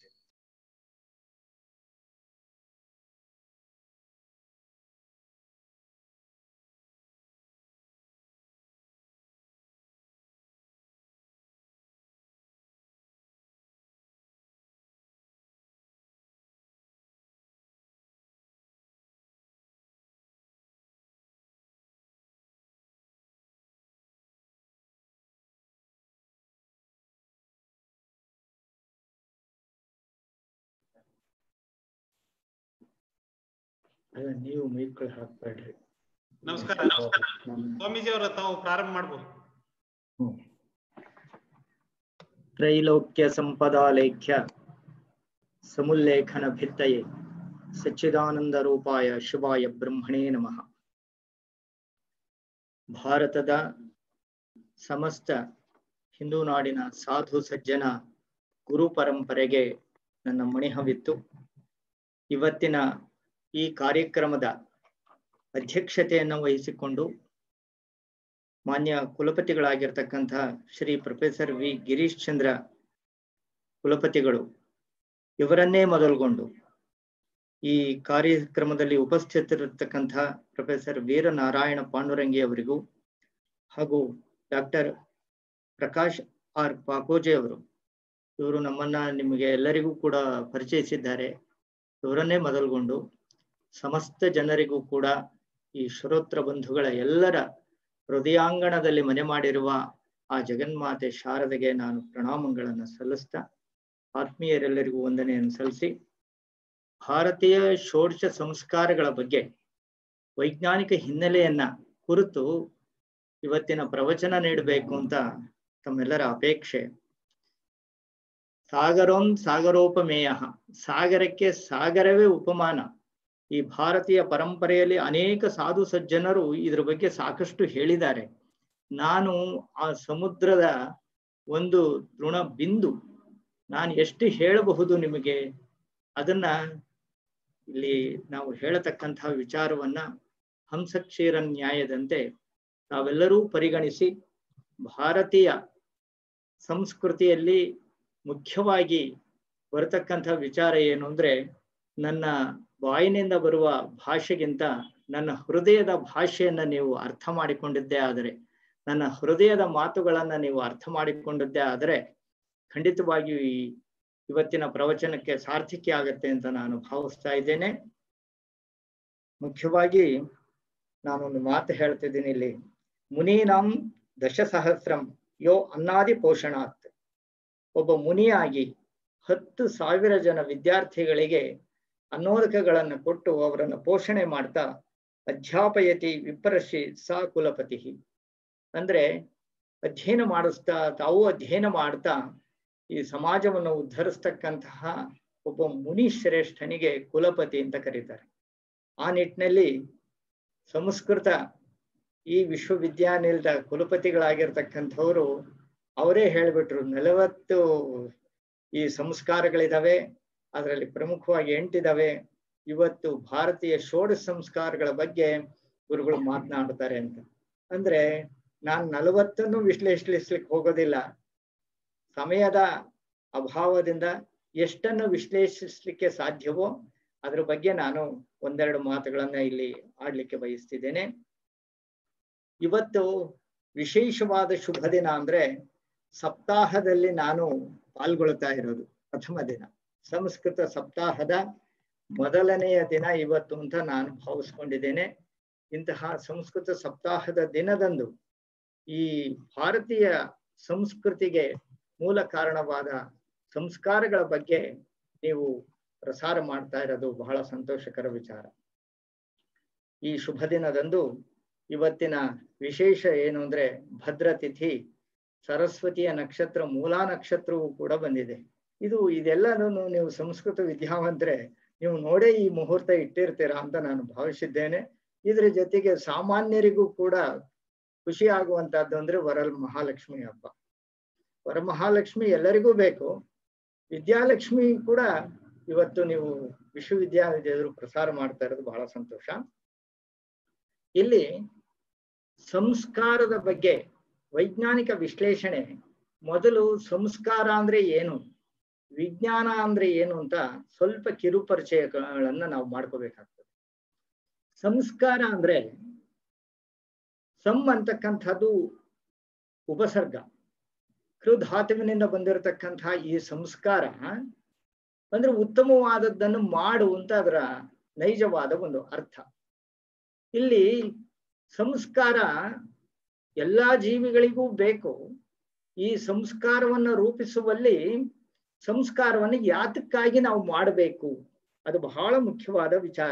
Speaker 1: ಅಲ್ಲ ನೀವು ಮೈಕ್ಗಳು ಹಾಕ್ಬೇಡ್ರಿ
Speaker 2: ನಮಸ್ಕಾರ
Speaker 1: ನಮ್-
Speaker 2: ಸ್ವಾಮೀಜಿ ಅವರ ತಾವು ಪ್ರಾರಂಭ ಮಾಡ್ಬೋದು
Speaker 1: ಹ್ಮ್.
Speaker 4: ತ್ರೈಲೋಕ್ಯ ಸಂಪದಾಲೇಖ್ಯ ಸಮುಲ್ಲೇಖನ ಭಿತ್ತಯೇ ಸಚ್ಚಿದಾನಂದ ರೂಪಾಯ ಶಿವಾಯ ಬ್ರಹ್ಮಣೇ ನಮಃ ಭಾರತದ ಸಮಸ್ತ ಹಿಂದೂ ನಾಡಿನ ಸಾಧು ಸಜ್ಜನ ಗುರು ಪರಂಪರೆಗೆ ನನ್ನ ಮಣಿಹವಿತ್ತು ಇವತ್ತಿನ ಈ ಕಾರ್ಯಕ್ರಮದ ಅಧ್ಯಕ್ಷತೆಯನ್ನು ವಹಿಸಿಕೊಂಡು ಮಾನ್ಯ ಕುಲಪತಿಗಳಾಗಿರ್ತಕ್ಕಂಥ ಶ್ರೀ ಪ್ರೊಫೆಸರ್ ವಿ ಗಿರೀಶ್ ಚಂದ್ರ ಕುಲಪತಿಗಳು ಇವರನ್ನೇ ಮೊದಲುಗೊಂಡು ಈ ಕಾರ್ಯಕ್ರಮದಲ್ಲಿ ಉಪಸ್ಥಿತರಿರ್ತಕ್ಕಂಥ ಪ್ರೊಫೆಸರ್ ವೀರನಾರಾಯಣ ಪಾಂಡುರಂಗಿ ಅವರಿಗೂ ಹಾಗೂ ಡಾಕ್ಟರ್ ಪ್ರಕಾಶ್ ಆರ್ ಪಾಕೋಜೆ ಅವರು ಇವರು ನಮ್ಮನ್ನ ನಿಮಗೆ ಎಲ್ಲರಿಗೂ ಕೂಡ ಪರಿಚಯಿಸಿದ್ದಾರೆ ಇವರನ್ನೇ ಮೊದಲುಗೊಂಡು ಸಮಸ್ತ ಜನರಿಗೂ ಕೂಡ ಈ ಶ್ರೋತ್ರ ಬಂಧುಗಳ ಎಲ್ಲರ ಹೃದಯಾಂಗಣದಲ್ಲಿ ಮನೆ ಮಾಡಿರುವ ಆ ಜಗನ್ಮಾತೆ ಶಾರದೆಗೆ ನಾನು ಪ್ರಣಾಮಗಳನ್ನು ಸಲ್ಲಿಸ್ತಾ ಆತ್ಮೀಯರೆಲ್ಲರಿಗೂ ವಂದನೆಯನ್ನು ಸಲ್ಲಿಸಿ ಭಾರತೀಯ ಷೋಡಶ ಸಂಸ್ಕಾರಗಳ ಬಗ್ಗೆ ವೈಜ್ಞಾನಿಕ ಹಿನ್ನೆಲೆಯನ್ನ ಕುರಿತು ಇವತ್ತಿನ ಪ್ರವಚನ ನೀಡಬೇಕು ಅಂತ ತಮ್ಮೆಲ್ಲರ ಅಪೇಕ್ಷೆ ಸಾಗರೋನ್ ಸಾಗರೋಪಮೇಯ ಸಾಗರಕ್ಕೆ ಸಾಗರವೇ ಉಪಮಾನ ಈ ಭಾರತೀಯ ಪರಂಪರೆಯಲ್ಲಿ ಅನೇಕ ಸಾಧು ಸಜ್ಜನರು ಇದ್ರ ಬಗ್ಗೆ ಸಾಕಷ್ಟು ಹೇಳಿದ್ದಾರೆ ನಾನು ಆ ಸಮುದ್ರದ ಒಂದು ತೃಣ ಬಿಂದು ನಾನು ಎಷ್ಟು ಹೇಳಬಹುದು ನಿಮಗೆ ಅದನ್ನ ಇಲ್ಲಿ ನಾವು ಹೇಳತಕ್ಕಂತಹ ವಿಚಾರವನ್ನ ಹಂಸಕ್ಷೀರ ನ್ಯಾಯದಂತೆ ತಾವೆಲ್ಲರೂ ಪರಿಗಣಿಸಿ ಭಾರತೀಯ ಸಂಸ್ಕೃತಿಯಲ್ಲಿ ಮುಖ್ಯವಾಗಿ ಬರತಕ್ಕಂಥ ವಿಚಾರ ಏನು ಅಂದ್ರೆ ನನ್ನ ಬಾಯಿನಿಂದ ಬರುವ ಭಾಷೆಗಿಂತ ನನ್ನ ಹೃದಯದ ಭಾಷೆಯನ್ನ ನೀವು ಅರ್ಥ ಮಾಡಿಕೊಂಡಿದ್ದೇ ಆದರೆ ನನ್ನ ಹೃದಯದ ಮಾತುಗಳನ್ನ ನೀವು ಅರ್ಥ ಮಾಡಿಕೊಂಡಿದ್ದೇ ಆದರೆ ಖಂಡಿತವಾಗಿಯೂ ಈ ಇವತ್ತಿನ ಪ್ರವಚನಕ್ಕೆ ಸಾರ್ಥಕ್ಕೆ ಆಗತ್ತೆ ಅಂತ ನಾನು ಭಾವಿಸ್ತಾ ಇದ್ದೇನೆ ಮುಖ್ಯವಾಗಿ ನಾನೊಂದು ಮಾತು ಹೇಳ್ತಿದ್ದೀನಿ ಇಲ್ಲಿ ಮುನೀನಾಂ ದಶಸಹಸ್ರಂ ಯೋ ಅನ್ನಾದಿ ಪೋಷಣಾತ್ ಒಬ್ಬ ಮುನಿಯಾಗಿ ಹತ್ತು ಸಾವಿರ ಜನ ವಿದ್ಯಾರ್ಥಿಗಳಿಗೆ ಅನ್ನೋದಕಗಳನ್ನು ಕೊಟ್ಟು ಅವರನ್ನು ಪೋಷಣೆ ಮಾಡ್ತಾ ಅಧ್ಯಾಪಯತಿ ವಿಪ್ರಶಿ ಸ ಕುಲಪತಿ ಅಂದ್ರೆ ಅಧ್ಯಯನ ಮಾಡಿಸ್ತಾ ತಾವು ಅಧ್ಯಯನ ಮಾಡ್ತಾ ಈ ಸಮಾಜವನ್ನು ಉದ್ಧರಿಸ್ತಕ್ಕಂತಹ ಒಬ್ಬ ಮುನಿ ಶ್ರೇಷ್ಠನಿಗೆ ಕುಲಪತಿ ಅಂತ ಕರೀತಾರೆ ಆ ನಿಟ್ಟಿನಲ್ಲಿ ಸಂಸ್ಕೃತ ಈ ವಿಶ್ವವಿದ್ಯಾನಿಲಯದ ಕುಲಪತಿಗಳಾಗಿರ್ತಕ್ಕಂಥವರು ಅವರೇ ಹೇಳ್ಬಿಟ್ರು ನಲವತ್ತು ಈ ಸಂಸ್ಕಾರಗಳಿದಾವೆ ಅದರಲ್ಲಿ ಪ್ರಮುಖವಾಗಿ ಎಂಟಿದಾವೆ ಇವತ್ತು ಭಾರತೀಯ ಷೋಡಶ ಸಂಸ್ಕಾರಗಳ ಬಗ್ಗೆ ಗುರುಗಳು ಮಾತನಾಡ್ತಾರೆ ಅಂತ ಅಂದ್ರೆ ನಾನ್ ನಲವತ್ತನ್ನು ವಿಶ್ಲೇಷಿಸ್ಲಿಕ್ಕೆ ಹೋಗೋದಿಲ್ಲ ಸಮಯದ ಅಭಾವದಿಂದ ಎಷ್ಟನ್ನು ವಿಶ್ಲೇಷಿಸ್ಲಿಕ್ಕೆ ಸಾಧ್ಯವೋ ಅದ್ರ ಬಗ್ಗೆ ನಾನು ಒಂದೆರಡು ಮಾತುಗಳನ್ನ ಇಲ್ಲಿ ಆಡ್ಲಿಕ್ಕೆ ಬಯಸ್ತಿದ್ದೇನೆ ಇವತ್ತು ವಿಶೇಷವಾದ ಶುಭ ದಿನ ಅಂದ್ರೆ ಸಪ್ತಾಹದಲ್ಲಿ ನಾನು ಪಾಲ್ಗೊಳ್ತಾ ಇರೋದು ಪ್ರಥಮ ದಿನ ಸಂಸ್ಕೃತ ಸಪ್ತಾಹದ ಮೊದಲನೆಯ ದಿನ ಇವತ್ತು ಅಂತ ನಾನು ಭಾವಿಸ್ಕೊಂಡಿದ್ದೇನೆ ಇಂತಹ ಸಂಸ್ಕೃತ ಸಪ್ತಾಹದ ದಿನದಂದು ಈ ಭಾರತೀಯ ಸಂಸ್ಕೃತಿಗೆ ಮೂಲ ಕಾರಣವಾದ ಸಂಸ್ಕಾರಗಳ ಬಗ್ಗೆ ನೀವು ಪ್ರಸಾರ ಮಾಡ್ತಾ ಇರೋದು ಬಹಳ ಸಂತೋಷಕರ ವಿಚಾರ ಈ ಶುಭ ದಿನದಂದು ಇವತ್ತಿನ ವಿಶೇಷ ಏನು ಅಂದ್ರೆ ಭದ್ರ ತಿಥಿ ಸರಸ್ವತಿಯ ನಕ್ಷತ್ರ ಮೂಲಾ ನಕ್ಷತ್ರವೂ ಕೂಡ ಬಂದಿದೆ ಇದು ಇದೆಲ್ಲನೂ ನೀವು ಸಂಸ್ಕೃತ ವಿದ್ಯಾವಂತರೆ ನೀವು ನೋಡೇ ಈ ಮುಹೂರ್ತ ಇಟ್ಟಿರ್ತೀರಾ ಅಂತ ನಾನು ಭಾವಿಸಿದ್ದೇನೆ ಇದ್ರ ಜೊತೆಗೆ ಸಾಮಾನ್ಯರಿಗೂ ಕೂಡ ಖುಷಿ ಆಗುವಂತಹದ್ದು ಅಂದ್ರೆ ವರಲ್ ಮಹಾಲಕ್ಷ್ಮಿ ಹಬ್ಬ ವರಮಹಾಲಕ್ಷ್ಮಿ ಎಲ್ಲರಿಗೂ ಬೇಕು ವಿದ್ಯಾಲಕ್ಷ್ಮಿ ಕೂಡ ಇವತ್ತು ನೀವು ವಿಶ್ವವಿದ್ಯಾಲಯದ ಪ್ರಸಾರ ಮಾಡ್ತಾ ಇರೋದು ಬಹಳ ಸಂತೋಷ ಇಲ್ಲಿ ಸಂಸ್ಕಾರದ ಬಗ್ಗೆ ವೈಜ್ಞಾನಿಕ ವಿಶ್ಲೇಷಣೆ ಮೊದಲು ಸಂಸ್ಕಾರ ಅಂದ್ರೆ ಏನು ವಿಜ್ಞಾನ ಅಂದ್ರೆ ಏನು ಅಂತ ಸ್ವಲ್ಪ ಕಿರುಪರಿಚಯಗಳನ್ನ ನಾವು ಮಾಡ್ಕೋಬೇಕಾಗ್ತದೆ ಸಂಸ್ಕಾರ ಅಂದ್ರೆ ಸಮ್ ಅಂತಕ್ಕಂಥದ್ದು ಉಪಸರ್ಗ ಕೃಧಾತುವಿನಿಂದ ಬಂದಿರತಕ್ಕಂತಹ ಈ ಸಂಸ್ಕಾರ ಅಂದ್ರೆ ಉತ್ತಮವಾದದ್ದನ್ನು ಮಾಡು ಅಂತ ಅದರ ನೈಜವಾದ ಒಂದು ಅರ್ಥ ಇಲ್ಲಿ ಸಂಸ್ಕಾರ ಎಲ್ಲಾ ಜೀವಿಗಳಿಗೂ ಬೇಕು ಈ ಸಂಸ್ಕಾರವನ್ನು ರೂಪಿಸುವಲ್ಲಿ ಸಂಸ್ಕಾರವನ್ನು ಯಾತಕ್ಕಾಗಿ ನಾವು ಮಾಡಬೇಕು ಅದು ಬಹಳ ಮುಖ್ಯವಾದ ವಿಚಾರ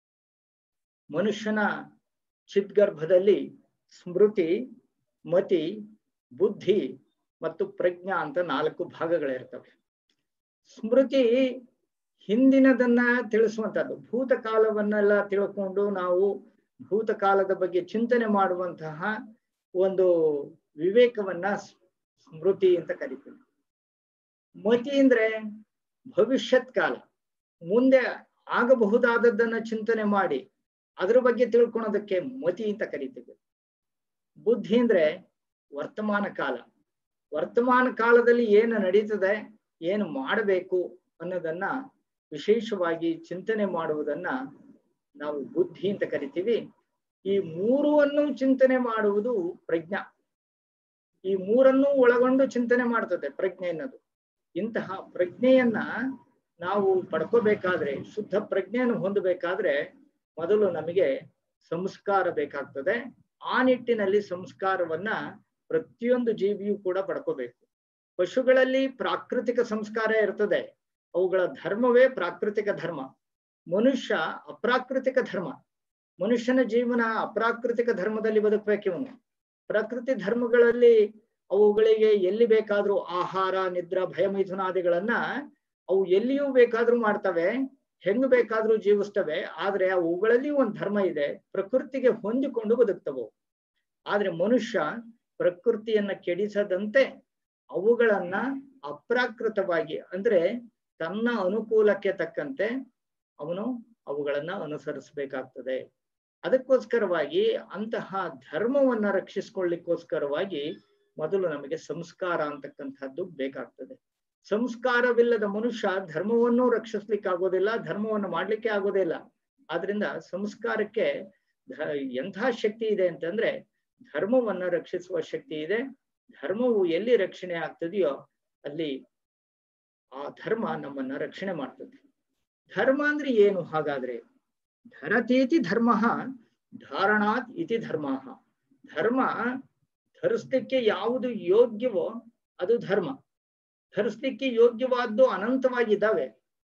Speaker 4: ಮನುಷ್ಯನ ಚಿದ್ಗರ್ಭದಲ್ಲಿ ಸ್ಮೃತಿ ಮತಿ ಬುದ್ಧಿ ಮತ್ತು ಪ್ರಜ್ಞಾ ಅಂತ ನಾಲ್ಕು ಭಾಗಗಳಿರ್ತವೆ ಸ್ಮೃತಿ ಹಿಂದಿನದನ್ನ ತಿಳಿಸುವಂತದ್ದು ಭೂತಕಾಲವನ್ನೆಲ್ಲ ತಿಳ್ಕೊಂಡು ನಾವು ಭೂತಕಾಲದ ಬಗ್ಗೆ ಚಿಂತನೆ ಮಾಡುವಂತಹ ಒಂದು ವಿವೇಕವನ್ನ ಸ್ಮೃತಿ ಅಂತ ಕರಿತೀವಿ ಮತಿ ಅಂದ್ರೆ ಭವಿಷ್ಯತ್ ಕಾಲ ಮುಂದೆ ಆಗಬಹುದಾದದ್ದನ್ನ ಚಿಂತನೆ ಮಾಡಿ ಅದ್ರ ಬಗ್ಗೆ ತಿಳ್ಕೊಳೋದಕ್ಕೆ ಮತಿ ಅಂತ ಕರಿತೀವಿ ಬುದ್ಧಿ ಅಂದ್ರೆ ವರ್ತಮಾನ ಕಾಲ ವರ್ತಮಾನ ಕಾಲದಲ್ಲಿ ಏನು ನಡೀತದೆ ಏನು ಮಾಡಬೇಕು ಅನ್ನೋದನ್ನ ವಿಶೇಷವಾಗಿ ಚಿಂತನೆ ಮಾಡುವುದನ್ನ ನಾವು ಬುದ್ಧಿ ಅಂತ ಕರಿತೀವಿ ಈ ಮೂರನ್ನು ಚಿಂತನೆ ಮಾಡುವುದು ಪ್ರಜ್ಞಾ ಈ ಮೂರನ್ನು ಒಳಗೊಂಡು ಚಿಂತನೆ ಮಾಡ್ತದೆ ಪ್ರಜ್ಞೆ ಅನ್ನೋದು ಇಂತಹ ಪ್ರಜ್ಞೆಯನ್ನ ನಾವು ಪಡ್ಕೋಬೇಕಾದ್ರೆ ಶುದ್ಧ ಪ್ರಜ್ಞೆಯನ್ನು ಹೊಂದಬೇಕಾದ್ರೆ ಮೊದಲು ನಮಗೆ ಸಂಸ್ಕಾರ ಬೇಕಾಗ್ತದೆ ಆ ನಿಟ್ಟಿನಲ್ಲಿ ಸಂಸ್ಕಾರವನ್ನ ಪ್ರತಿಯೊಂದು ಜೀವಿಯೂ ಕೂಡ ಪಡ್ಕೋಬೇಕು ಪಶುಗಳಲ್ಲಿ ಪ್ರಾಕೃತಿಕ ಸಂಸ್ಕಾರ ಇರ್ತದೆ ಅವುಗಳ ಧರ್ಮವೇ ಪ್ರಾಕೃತಿಕ ಧರ್ಮ ಮನುಷ್ಯ ಅಪ್ರಾಕೃತಿಕ ಧರ್ಮ ಮನುಷ್ಯನ ಜೀವನ ಅಪ್ರಾಕೃತಿಕ ಧರ್ಮದಲ್ಲಿ ಬದುಕಬೇಕು ಇವನು ಪ್ರಕೃತಿ ಧರ್ಮಗಳಲ್ಲಿ ಅವುಗಳಿಗೆ ಎಲ್ಲಿ ಬೇಕಾದ್ರೂ ಆಹಾರ ನಿದ್ರಾ ಭಯ ಮಿಥುನಾದಿಗಳನ್ನ ಅವು ಎಲ್ಲಿಯೂ ಬೇಕಾದ್ರೂ ಮಾಡ್ತವೆ ಹೆಂಗ್ ಬೇಕಾದ್ರೂ ಜೀವಿಸ್ತವೆ ಆದ್ರೆ ಅವುಗಳಲ್ಲಿ ಒಂದು ಧರ್ಮ ಇದೆ ಪ್ರಕೃತಿಗೆ ಹೊಂದಿಕೊಂಡು ಬದುಕ್ತವು ಆದ್ರೆ ಮನುಷ್ಯ ಪ್ರಕೃತಿಯನ್ನ ಕೆಡಿಸದಂತೆ ಅವುಗಳನ್ನ ಅಪ್ರಾಕೃತವಾಗಿ ಅಂದ್ರೆ ತನ್ನ ಅನುಕೂಲಕ್ಕೆ ತಕ್ಕಂತೆ ಅವನು ಅವುಗಳನ್ನ ಅನುಸರಿಸಬೇಕಾಗ್ತದೆ ಅದಕ್ಕೋಸ್ಕರವಾಗಿ ಅಂತಹ ಧರ್ಮವನ್ನ ರಕ್ಷಿಸ್ಕೊಳ್ಳಿಕ್ಕೋಸ್ಕರವಾಗಿ ಮೊದಲು ನಮಗೆ ಸಂಸ್ಕಾರ ಅಂತಕ್ಕಂಥದ್ದು ಬೇಕಾಗ್ತದೆ ಸಂಸ್ಕಾರವಿಲ್ಲದ ಮನುಷ್ಯ ಧರ್ಮವನ್ನು ರಕ್ಷಿಸ್ಲಿಕ್ಕೆ ಆಗೋದಿಲ್ಲ ಧರ್ಮವನ್ನು ಮಾಡ್ಲಿಕ್ಕೆ ಆಗೋದಿಲ್ಲ ಆದ್ರಿಂದ ಸಂಸ್ಕಾರಕ್ಕೆ ಎಂಥ ಶಕ್ತಿ ಇದೆ ಅಂತಂದ್ರೆ ಧರ್ಮವನ್ನ ರಕ್ಷಿಸುವ ಶಕ್ತಿ ಇದೆ ಧರ್ಮವು ಎಲ್ಲಿ ರಕ್ಷಣೆ ಆಗ್ತದೆಯೋ ಅಲ್ಲಿ ಆ ಧರ್ಮ ನಮ್ಮನ್ನ ರಕ್ಷಣೆ ಮಾಡ್ತದೆ ಧರ್ಮ ಅಂದ್ರೆ ಏನು ಹಾಗಾದ್ರೆ ಧರತೇತಿ ಧರ್ಮ ಧಾರಣಾತ್ ಇತಿ ಧರ್ಮ ಧರ್ಮ ಧರಿಸ್ಲಿಕ್ಕೆ ಯಾವುದು ಯೋಗ್ಯವೋ ಅದು ಧರ್ಮ ಧರಿಸ್ಲಿಕ್ಕೆ ಯೋಗ್ಯವಾದ್ದು ಅನಂತವಾಗಿದ್ದಾವೆ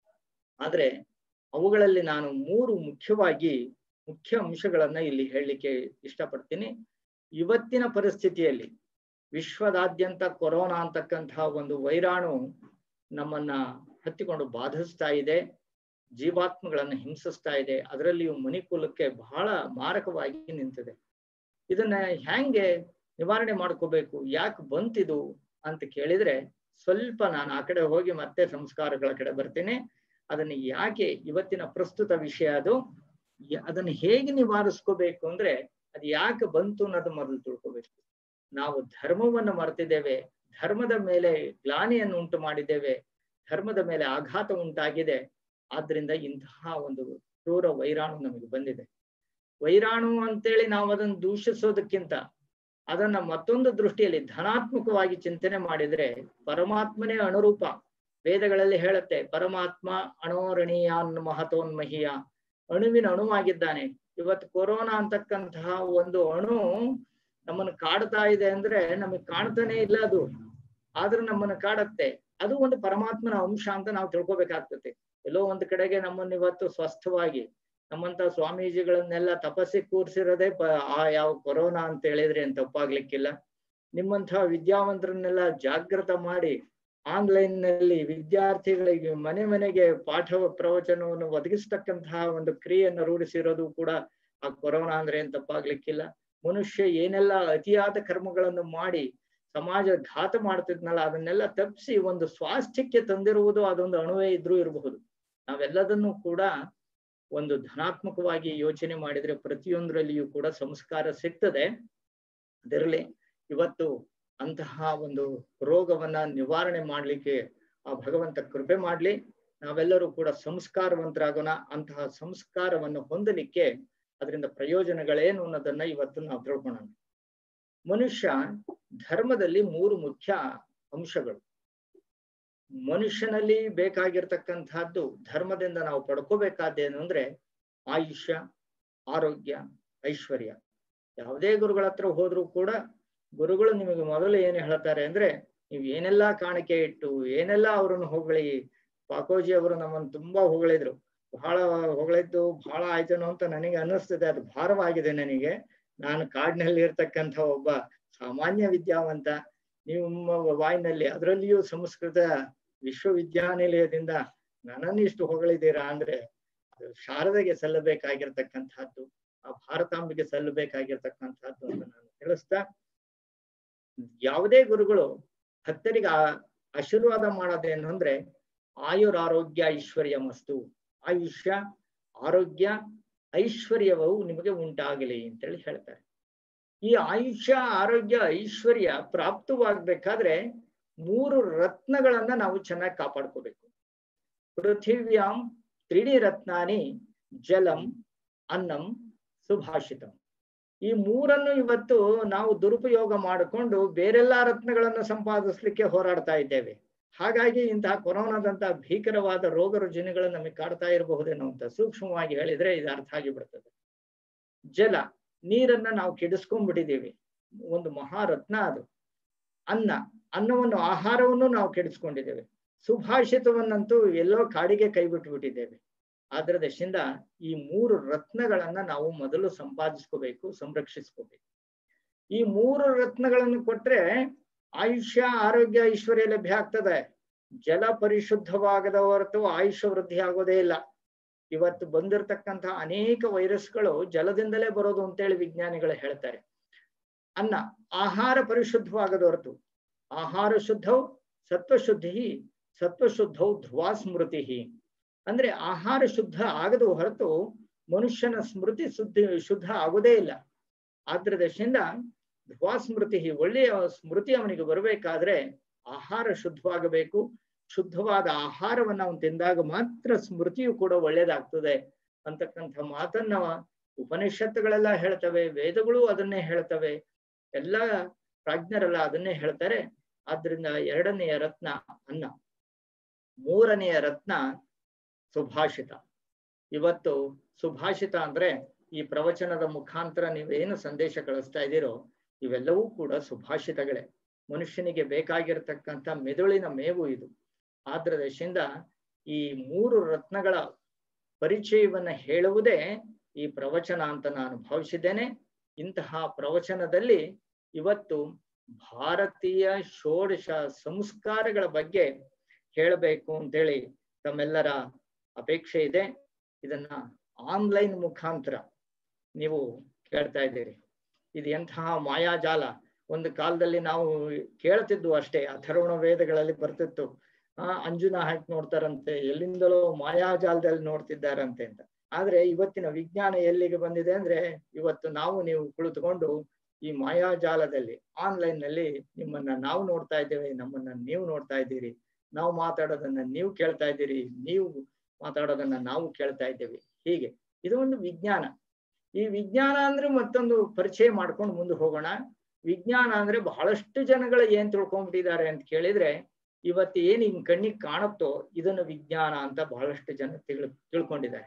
Speaker 4: ಆದ್ರೆ ಅವುಗಳಲ್ಲಿ ನಾನು ಮೂರು ಮುಖ್ಯವಾಗಿ ಮುಖ್ಯ ಅಂಶಗಳನ್ನ ಇಲ್ಲಿ ಹೇಳಲಿಕ್ಕೆ ಇಷ್ಟಪಡ್ತೀನಿ ಇವತ್ತಿನ ಪರಿಸ್ಥಿತಿಯಲ್ಲಿ ವಿಶ್ವದಾದ್ಯಂತ ಕೊರೋನಾ ಅಂತಕ್ಕಂತಹ ಒಂದು ವೈರಾಣು ನಮ್ಮನ್ನ ಹತ್ತಿಕೊಂಡು ಬಾಧಿಸ್ತಾ ಇದೆ ಜೀವಾತ್ಮಗಳನ್ನ ಹಿಂಸಿಸ್ತಾ ಇದೆ ಅದರಲ್ಲಿಯೂ ಮನುಕುಲಕ್ಕೆ ಬಹಳ ಮಾರಕವಾಗಿ ನಿಂತಿದೆ ಇದನ್ನ ಹೆಂಗೆ ನಿವಾರಣೆ ಮಾಡ್ಕೋಬೇಕು ಯಾಕೆ ಬಂತಿದು ಅಂತ ಕೇಳಿದ್ರೆ ಸ್ವಲ್ಪ ನಾನು ಆ ಕಡೆ ಹೋಗಿ ಮತ್ತೆ ಸಂಸ್ಕಾರಗಳ ಕಡೆ ಬರ್ತೀನಿ ಅದನ್ನ ಯಾಕೆ ಇವತ್ತಿನ ಪ್ರಸ್ತುತ ವಿಷಯ ಅದು ಯ- ಅದನ್ನ ಹೇಗೆ ನಿವಾರಿಸ್ಕೋಬೇಕು ಅಂದ್ರೆ ಅದು ಯಾಕೆ ಬಂತು ಅನ್ನೋದು ಮೊದಲು ತಿಳ್ಕೋಬೇಕು ನಾವು ಧರ್ಮವನ್ನು ಮರೆತಿದ್ದೇವೆ ಧರ್ಮದ ಮೇಲೆ ಗ್ಲಾನಿಯನ್ನು ಉಂಟು ಮಾಡಿದ್ದೇವೆ ಧರ್ಮದ ಮೇಲೆ ಆಘಾತ ಉಂಟಾಗಿದೆ ಆದ್ರಿಂದ ಇಂತಹ ಒಂದು ಕ್ರೂರ ವೈರಾಣು ನಮಗೆ ಬಂದಿದೆ ವೈರಾಣು ಅಂತೇಳಿ ನಾವು ಅದನ್ನು ದೂಷಿಸೋದಕ್ಕಿಂತ ಅದನ್ನ ಮತ್ತೊಂದು ದೃಷ್ಟಿಯಲ್ಲಿ ಧನಾತ್ಮಕವಾಗಿ ಚಿಂತನೆ ಮಾಡಿದ್ರೆ ಪರಮಾತ್ಮನೇ ಅನುರೂಪ ವೇದಗಳಲ್ಲಿ ಹೇಳುತ್ತೆ ಪರಮಾತ್ಮ ಅಣೋರಣೀಯಾನ್ ಮಹತೋನ್ಮಹಿಯ ಅಣುವಿನ ಅಣುವಾಗಿದ್ದಾನೆ ಇವತ್ತು ಕೊರೋನಾ ಅಂತಕ್ಕಂತಹ ಒಂದು ಅಣು ನಮ್ಮನ್ನು ಕಾಡ್ತಾ ಇದೆ ಅಂದ್ರೆ ನಮಗೆ ಕಾಣ್ತಾನೆ ಇಲ್ಲ ಅದು ಆದ್ರೂ ನಮ್ಮನ್ನು ಕಾಡತ್ತೆ ಅದು ಒಂದು ಪರಮಾತ್ಮನ ಅಂಶ ಅಂತ ನಾವು ತಿಳ್ಕೊಬೇಕಾಗ್ತದೆ ಎಲ್ಲೋ ಒಂದ್ ಕಡೆಗೆ ನಮ್ಮನ್ನ ಇವತ್ತು ಸ್ವಸ್ಥವಾಗಿ ನಮ್ಮಂತ ಸ್ವಾಮೀಜಿಗಳನ್ನೆಲ್ಲ ತಪಸ್ಸಿಗೆ ಕೂರ್ಸಿರೋದೇ ಪ ಆ ಯಾವ ಕೊರೋನಾ ಅಂತ ಹೇಳಿದ್ರೆ ಏನ್ ತಪ್ಪಾಗ್ಲಿಕ್ಕಿಲ್ಲ ನಿಮ್ಮಂತಹ ವಿದ್ಯಾವಂತರನ್ನೆಲ್ಲ ಜಾಗೃತ ಮಾಡಿ ಆನ್ಲೈನ್ ನಲ್ಲಿ ವಿದ್ಯಾರ್ಥಿಗಳಿಗೆ ಮನೆ ಮನೆಗೆ ಪಾಠ ಪ್ರವಚನವನ್ನು ಒದಗಿಸ್ತಕ್ಕಂತಹ ಒಂದು ಕ್ರಿಯೆಯನ್ನು ರೂಢಿಸಿರೋದು ಕೂಡ ಆ ಕೊರೋನಾ ಅಂದ್ರೆ ಏನ್ ತಪ್ಪಾಗ್ಲಿಕ್ಕಿಲ್ಲ ಮನುಷ್ಯ ಏನೆಲ್ಲ ಅತಿಯಾದ ಕರ್ಮಗಳನ್ನು ಮಾಡಿ ಸಮಾಜ ಘಾತ ಮಾಡ್ತಿದ್ನಲ್ಲ ಅದನ್ನೆಲ್ಲ ತಪ್ಪಿಸಿ ಒಂದು ಸ್ವಾಸ್ಥ್ಯಕ್ಕೆ ತಂದಿರುವುದು ಅದೊಂದು ಅಣುವೇ ಇದ್ರೂ ಇರಬಹುದು ನಾವೆಲ್ಲದನ್ನು ಕೂಡ ಒಂದು ಧನಾತ್ಮಕವಾಗಿ ಯೋಚನೆ ಮಾಡಿದ್ರೆ ಪ್ರತಿಯೊಂದರಲ್ಲಿಯೂ ಕೂಡ ಸಂಸ್ಕಾರ ಸಿಗ್ತದೆ ಅದರಲ್ಲಿ ಇವತ್ತು ಅಂತಹ ಒಂದು ರೋಗವನ್ನ ನಿವಾರಣೆ ಮಾಡ್ಲಿಕ್ಕೆ ಆ ಭಗವಂತ ಕೃಪೆ ಮಾಡ್ಲಿ ನಾವೆಲ್ಲರೂ ಕೂಡ ಸಂಸ್ಕಾರವಂತರಾಗೋಣ ಅಂತಹ ಸಂಸ್ಕಾರವನ್ನು ಹೊಂದಲಿಕ್ಕೆ ಅದರಿಂದ ಪ್ರಯೋಜನಗಳೇನು ಅನ್ನೋದನ್ನ ಇವತ್ತು ನಾವು ತಿಳ್ಕೊಳ್ಳೋಣ ಮನುಷ್ಯ ಧರ್ಮದಲ್ಲಿ ಮೂರು ಮುಖ್ಯ ಅಂಶಗಳು ಮನುಷ್ಯನಲ್ಲಿ ಬೇಕಾಗಿರ್ತಕ್ಕಂಥದ್ದು ಧರ್ಮದಿಂದ ನಾವು ಪಡ್ಕೋಬೇಕಾದ್ದೇನು ಅಂದ್ರೆ ಆಯುಷ್ಯ ಆರೋಗ್ಯ ಐಶ್ವರ್ಯ ಯಾವುದೇ ಗುರುಗಳ ಹತ್ರ ಹೋದ್ರೂ ಕೂಡ ಗುರುಗಳು ನಿಮಗೆ ಮೊದಲು ಏನು ಹೇಳ್ತಾರೆ ಅಂದ್ರೆ ನೀವು ಏನೆಲ್ಲಾ ಕಾಣಿಕೆ ಇಟ್ಟು ಏನೆಲ್ಲ ಅವರನ್ನು ಹೊಗಳಿ ಪಾಕೋಜಿ ಅವರು ನಮ್ಮನ್ನು ತುಂಬಾ ಹೊಗಳಿದ್ರು ಬಹಳ ಹೊಗಳಿದ್ದು ಬಹಳ ಆಯ್ತೇನೋ ಅಂತ ನನಗೆ ಅನ್ನಿಸ್ತದೆ ಅದು ಭಾರವಾಗಿದೆ ನನಗೆ ನಾನು ಕಾಡಿನಲ್ಲಿ ಇರ್ತಕ್ಕಂಥ ಒಬ್ಬ ಸಾಮಾನ್ಯ ವಿದ್ಯಾವಂತ ನಿಮ್ಮ ವಾಯಿನಲ್ಲಿ ಅದರಲ್ಲಿಯೂ ಸಂಸ್ಕೃತ ವಿಶ್ವವಿದ್ಯಾನಿಲಯದಿಂದ ನನ್ನನ್ನು ಇಷ್ಟು ಹೊಗಳಿದ್ದೀರಾ ಅಂದ್ರೆ ಅದು ಶಾರದೆಗೆ ಸಲ್ಲಬೇಕಾಗಿರ್ತಕ್ಕಂಥದ್ದು ಆ ಭಾರತಾಂಬೆಗೆ ಸಲ್ಲಬೇಕಾಗಿರ್ತಕ್ಕಂಥದ್ದು ಅಂತ ನಾನು ತಿಳಿಸ್ತಾ ಯಾವುದೇ ಗುರುಗಳು ಭಕ್ತರಿಗೆ ಆ ಆಶೀರ್ವಾದ ಮಾಡೋದೇನು ಅಂದ್ರೆ ಆಯುರ್ ಆರೋಗ್ಯ ಐಶ್ವರ್ಯ ಮಸ್ತು ಆಯುಷ್ಯ ಆರೋಗ್ಯ ಐಶ್ವರ್ಯವು ನಿಮಗೆ ಉಂಟಾಗಲಿ ಅಂತೇಳಿ ಹೇಳ್ತಾರೆ ಈ ಆಯುಷ್ಯ ಆರೋಗ್ಯ ಐಶ್ವರ್ಯ ಪ್ರಾಪ್ತವಾಗ್ಬೇಕಾದ್ರೆ ಮೂರು ರತ್ನಗಳನ್ನ ನಾವು ಚೆನ್ನಾಗಿ ಕಾಪಾಡ್ಕೋಬೇಕು ಪೃಥಿವ್ಯಾಂ ತ್ರಿಡಿ ರತ್ನಾನಿ ಜಲಂ ಅನ್ನಂ ಸುಭಾಷಿತಂ ಈ ಮೂರನ್ನು ಇವತ್ತು ನಾವು ದುರುಪಯೋಗ ಮಾಡಿಕೊಂಡು ಬೇರೆಲ್ಲಾ ರತ್ನಗಳನ್ನು ಸಂಪಾದಿಸ್ಲಿಕ್ಕೆ ಹೋರಾಡ್ತಾ ಇದ್ದೇವೆ ಹಾಗಾಗಿ ಇಂತಹ ಕೊರೋನಾದಂತಹ ಭೀಕರವಾದ ರೋಗ ರುಜಿನಗಳು ನಮಗೆ ಕಾಡ್ತಾ ಇರಬಹುದೇನೋ ಅಂತ ಸೂಕ್ಷ್ಮವಾಗಿ ಹೇಳಿದ್ರೆ ಇದು ಅರ್ಥ ಆಗಿಬಿಡ್ತದೆ ಜಲ ನೀರನ್ನ ನಾವು ಕೆಡಿಸ್ಕೊಂಡ್ಬಿಟ್ಟಿದ್ದೀವಿ ಒಂದು ಮಹಾರತ್ನ ಅದು ಅನ್ನ ಅನ್ನವನ್ನು ಆಹಾರವನ್ನು ನಾವು ಕೆಡಿಸ್ಕೊಂಡಿದ್ದೇವೆ ಸುಭಾಷಿತವನ್ನಂತೂ ಎಲ್ಲೋ ಕಾಡಿಗೆ ಕೈ ಬಿಟ್ಬಿಟ್ಟಿದ್ದೇವೆ ಆದ್ರ ದಶಿಂದ ಈ ಮೂರು ರತ್ನಗಳನ್ನ ನಾವು ಮೊದಲು ಸಂಪಾದಿಸ್ಕೋಬೇಕು ಸಂರಕ್ಷಿಸ್ಕೋಬೇಕು ಈ ಮೂರು ರತ್ನಗಳನ್ನು ಕೊಟ್ರೆ ಆಯುಷ್ಯ ಆರೋಗ್ಯ ಐಶ್ವರ್ಯ ಲಭ್ಯ ಆಗ್ತದೆ ಜಲ ಪರಿಶುದ್ಧವಾಗದ ಹೊರತು ಆಯುಷ್ಯ ವೃದ್ಧಿ ಆಗೋದೇ ಇಲ್ಲ ಇವತ್ತು ಬಂದಿರತಕ್ಕಂತಹ ಅನೇಕ ವೈರಸ್ಗಳು ಜಲದಿಂದಲೇ ಬರೋದು ಅಂತೇಳಿ ವಿಜ್ಞಾನಿಗಳು ಹೇಳ್ತಾರೆ ಅನ್ನ ಆಹಾರ ಪರಿಶುದ್ಧವಾಗದ ಹೊರತು ಆಹಾರ ಶುದ್ಧವು ಸತ್ವಶುದ್ಧಿ ಸತ್ವಶುದ್ಧವು ಧ್ರುವ ಸ್ಮೃತಿ ಅಂದ್ರೆ ಆಹಾರ ಶುದ್ಧ ಆಗದ ಹೊರತು ಮನುಷ್ಯನ ಸ್ಮೃತಿ ಶುದ್ಧಿ ಶುದ್ಧ ಆಗೋದೇ ಇಲ್ಲ ಆದ್ರ ದಶೆಯಿಂದ ಧ್ರುವ ಸ್ಮೃತಿ ಒಳ್ಳೆಯ ಸ್ಮೃತಿ ಅವನಿಗೆ ಬರಬೇಕಾದ್ರೆ ಆಹಾರ ಶುದ್ಧವಾಗಬೇಕು ಶುದ್ಧವಾದ ಆಹಾರವನ್ನ ಅವನು ತಿಂದಾಗ ಮಾತ್ರ ಸ್ಮೃತಿಯು ಕೂಡ ಒಳ್ಳೇದಾಗ್ತದೆ ಅಂತಕ್ಕಂಥ ಮಾತನ್ನ ಉಪನಿಷತ್ತುಗಳೆಲ್ಲ ಹೇಳ್ತವೆ ವೇದಗಳು ಅದನ್ನೇ ಹೇಳ್ತವೆ ಎಲ್ಲ ಪ್ರಾಜ್ಞರೆಲ್ಲ ಅದನ್ನೇ ಹೇಳ್ತಾರೆ ಆದ್ರಿಂದ ಎರಡನೆಯ ರತ್ನ ಅನ್ನ ಮೂರನೆಯ ರತ್ನ ಸುಭಾಷಿತ ಇವತ್ತು ಸುಭಾಷಿತ ಅಂದ್ರೆ ಈ ಪ್ರವಚನದ ಮುಖಾಂತರ ನೀವೇನು ಸಂದೇಶ ಕಳಿಸ್ತಾ ಇದ್ದೀರೋ ಇವೆಲ್ಲವೂ ಕೂಡ ಸುಭಾಷಿತಗಳೇ ಮನುಷ್ಯನಿಗೆ ಬೇಕಾಗಿರತಕ್ಕಂಥ ಮೆದುಳಿನ ಮೇವು ಇದು ಆದ್ರ ದಶೆಯಿಂದ ಈ ಮೂರು ರತ್ನಗಳ ಪರಿಚಯವನ್ನ ಹೇಳುವುದೇ ಈ ಪ್ರವಚನ ಅಂತ ನಾನು ಭಾವಿಸಿದ್ದೇನೆ ಇಂತಹ ಪ್ರವಚನದಲ್ಲಿ ಇವತ್ತು ಭಾರತೀಯ ಷೋಡಶ ಸಂಸ್ಕಾರಗಳ ಬಗ್ಗೆ ಹೇಳಬೇಕು ಅಂತೇಳಿ ತಮ್ಮೆಲ್ಲರ ಅಪೇಕ್ಷೆ ಇದೆ ಇದನ್ನ ಆನ್ಲೈನ್ ಮುಖಾಂತರ ನೀವು ಕೇಳ್ತಾ ಇದ್ದೀರಿ ಇದು ಎಂತಹ ಮಾಯಾಜಾಲ ಒಂದು ಕಾಲದಲ್ಲಿ ನಾವು ಕೇಳ್ತಿದ್ವು ಅಷ್ಟೇ ಅಥರ್ವಣ ವೇದಗಳಲ್ಲಿ ಬರ್ತಿತ್ತು ಆ ಅಂಜುನ ಹಾಕಿ ನೋಡ್ತಾರಂತೆ ಎಲ್ಲಿಂದಲೋ ಮಾಯಾಜಾಲದಲ್ಲಿ ನೋಡ್ತಿದ್ದಾರಂತೆ ಅಂತ ಆದ್ರೆ ಇವತ್ತಿನ ವಿಜ್ಞಾನ ಎಲ್ಲಿಗೆ ಬಂದಿದೆ ಅಂದ್ರೆ ಇವತ್ತು ನಾವು ನೀವು ಕುಳಿತುಕೊಂಡು ಈ ಮಾಯಾಜಾಲದಲ್ಲಿ ಆನ್ಲೈನ್ ನಲ್ಲಿ ನಿಮ್ಮನ್ನ ನಾವು ನೋಡ್ತಾ ಇದ್ದೇವೆ ನಮ್ಮನ್ನ ನೀವು ನೋಡ್ತಾ ಇದ್ದೀರಿ ನಾವು ಮಾತಾಡೋದನ್ನ ನೀವು ಕೇಳ್ತಾ ಇದ್ದೀರಿ ನೀವು ಮಾತಾಡೋದನ್ನ ನಾವು ಕೇಳ್ತಾ ಇದ್ದೇವೆ ಹೀಗೆ ಇದು ಒಂದು ವಿಜ್ಞಾನ ಈ ವಿಜ್ಞಾನ ಅಂದ್ರೆ ಮತ್ತೊಂದು ಪರಿಚಯ ಮಾಡ್ಕೊಂಡು ಮುಂದೆ ಹೋಗೋಣ ವಿಜ್ಞಾನ ಅಂದ್ರೆ ಬಹಳಷ್ಟು ಜನಗಳು ಏನ್ ತಿಳ್ಕೊಂಡ್ಬಿಟ್ಟಿದ್ದಾರೆ ಅಂತ ಕೇಳಿದ್ರೆ ಇವತ್ತು ಏನ್ ಹಿಂಗ್ ಕಣ್ಣಿಗೆ ಕಾಣುತ್ತೋ ಇದನ್ನು ವಿಜ್ಞಾನ ಅಂತ ಬಹಳಷ್ಟು ಜನ ತಿಳ್ ತಿಳ್ಕೊಂಡಿದ್ದಾರೆ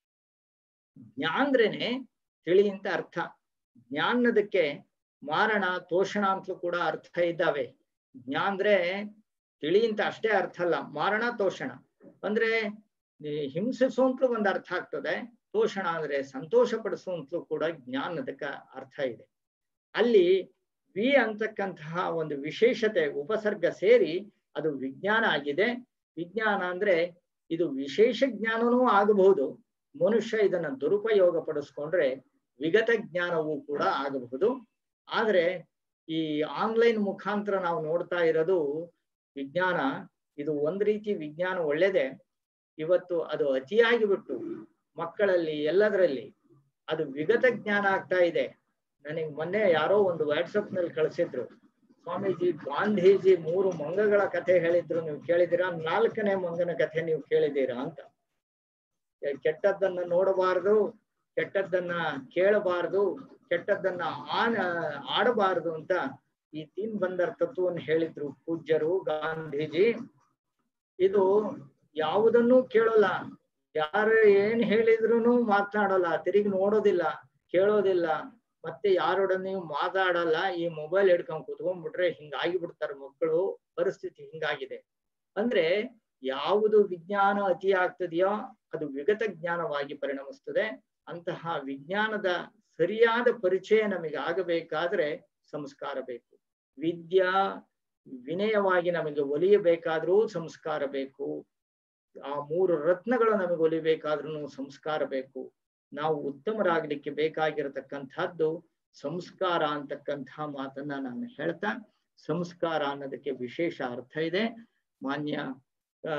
Speaker 4: ಜ್ಞಾನ್ರೇನೆ ತಿಳಿ ಅಂತ ಅರ್ಥ ಜ್ಞಾನದಕ್ಕೆ ಮಾರಣ ತೋಷಣ ಅಂತಲೂ ಕೂಡ ಅರ್ಥ ಇದ್ದಾವೆ ಜ್ಞಾನ್ದ್ರೆ ತಿಳಿ ಅಂತ ಅಷ್ಟೇ ಅರ್ಥ ಅಲ್ಲ ಮಾರಣ ತೋಷಣ ಅಂದ್ರೆ ಹಿಂಸಿಸು ಅಂತಲೂ ಒಂದು ಅರ್ಥ ಆಗ್ತದೆ ತೋಷಣ ಅಂದ್ರೆ ಸಂತೋಷ ಪಡಿಸು ಅಂತಲೂ ಕೂಡ ಜ್ಞಾನದಕ್ಕ ಅರ್ಥ ಇದೆ ಅಲ್ಲಿ ವಿ ಅಂತಕ್ಕಂತಹ ಒಂದು ವಿಶೇಷತೆ ಉಪಸರ್ಗ ಸೇರಿ ಅದು ವಿಜ್ಞಾನ ಆಗಿದೆ ವಿಜ್ಞಾನ ಅಂದ್ರೆ ಇದು ವಿಶೇಷ ಜ್ಞಾನನೂ ಆಗಬಹುದು ಮನುಷ್ಯ ಇದನ್ನ ದುರುಪಯೋಗ ಪಡಿಸ್ಕೊಂಡ್ರೆ ವಿಗತ ಜ್ಞಾನವೂ ಕೂಡ ಆಗಬಹುದು ಆದ್ರೆ ಈ ಆನ್ಲೈನ್ ಮುಖಾಂತರ ನಾವು ನೋಡ್ತಾ ಇರೋದು ವಿಜ್ಞಾನ ಇದು ಒಂದ್ ರೀತಿ ವಿಜ್ಞಾನ ಒಳ್ಳೇದೆ ಇವತ್ತು ಅದು ಅತಿಯಾಗಿ ಬಿಟ್ಟು ಮಕ್ಕಳಲ್ಲಿ ಎಲ್ಲದರಲ್ಲಿ ಅದು ವಿಗತ ಜ್ಞಾನ ಆಗ್ತಾ ಇದೆ ನನಗೆ ಮೊನ್ನೆ ಯಾರೋ ಒಂದು ವಾಟ್ಸಪ್ ನಲ್ಲಿ ಕಳಿಸಿದ್ರು ಸ್ವಾಮೀಜಿ ಗಾಂಧೀಜಿ ಮೂರು ಮಂಗಗಳ ಕಥೆ ಹೇಳಿದ್ರು ನೀವು ಕೇಳಿದ್ದೀರಾ ನಾಲ್ಕನೇ ಮಂಗನ ಕಥೆ ನೀವು ಕೇಳಿದ್ದೀರಾ ಅಂತ ಕೆಟ್ಟದ್ದನ್ನ ನೋಡಬಾರ್ದು ಕೆಟ್ಟದ್ದನ್ನ ಕೇಳಬಾರ್ದು ಕೆಟ್ಟದ್ದನ್ನ ಆನ ಆಡಬಾರ್ದು ಅಂತ ಈ ತೀನ್ ಬಂದರ್ ತತ್ವವನ್ನು ಹೇಳಿದ್ರು ಪೂಜ್ಯರು ಗಾಂಧೀಜಿ ಇದು ಯಾವುದನ್ನೂ ಕೇಳೋಲ್ಲ ಯಾರು ಏನ್ ಹೇಳಿದ್ರು ಮಾತನಾಡಲ್ಲ ತಿರುಗಿ ನೋಡೋದಿಲ್ಲ ಕೇಳೋದಿಲ್ಲ ಮತ್ತೆ ಯಾರೊಡನೆ ಮಾತಾಡಲ್ಲ ಈ ಮೊಬೈಲ್ ಹಿಡ್ಕೊಂಡ್ ಕುತ್ಕೊಂಡ್ಬಿಟ್ರೆ ಹಿಂಗಾಗಿ ಬಿಡ್ತಾರೆ ಮಕ್ಕಳು ಪರಿಸ್ಥಿತಿ ಹಿಂಗಾಗಿದೆ ಅಂದ್ರೆ ಯಾವುದು ವಿಜ್ಞಾನ ಅತಿ ಆಗ್ತದೆಯೋ ಅದು ವಿಗತ ಜ್ಞಾನವಾಗಿ ಪರಿಣಮಿಸ್ತದೆ ಅಂತಹ ವಿಜ್ಞಾನದ ಸರಿಯಾದ ಪರಿಚಯ ನಮಗೆ ಆಗಬೇಕಾದ್ರೆ ಸಂಸ್ಕಾರ ಬೇಕು ವಿದ್ಯಾ ವಿನಯವಾಗಿ ನಮಗೆ ಒಲಿಯಬೇಕಾದ್ರೂ ಸಂಸ್ಕಾರ ಬೇಕು ಆ ಮೂರು ರತ್ನಗಳು ನಮಗೆ ಒಲಿಬೇಕಾದ್ರೂ ಸಂಸ್ಕಾರ ಬೇಕು ನಾವು ಉತ್ತಮರಾಗ್ಲಿಕ್ಕೆ ಬೇಕಾಗಿರತಕ್ಕಂಥದ್ದು ಸಂಸ್ಕಾರ ಅಂತಕ್ಕಂತಹ ಮಾತನ್ನ ನಾನು ಹೇಳ್ತಾ ಸಂಸ್ಕಾರ ಅನ್ನೋದಕ್ಕೆ ವಿಶೇಷ ಅರ್ಥ ಇದೆ ಮಾನ್ಯ ಆ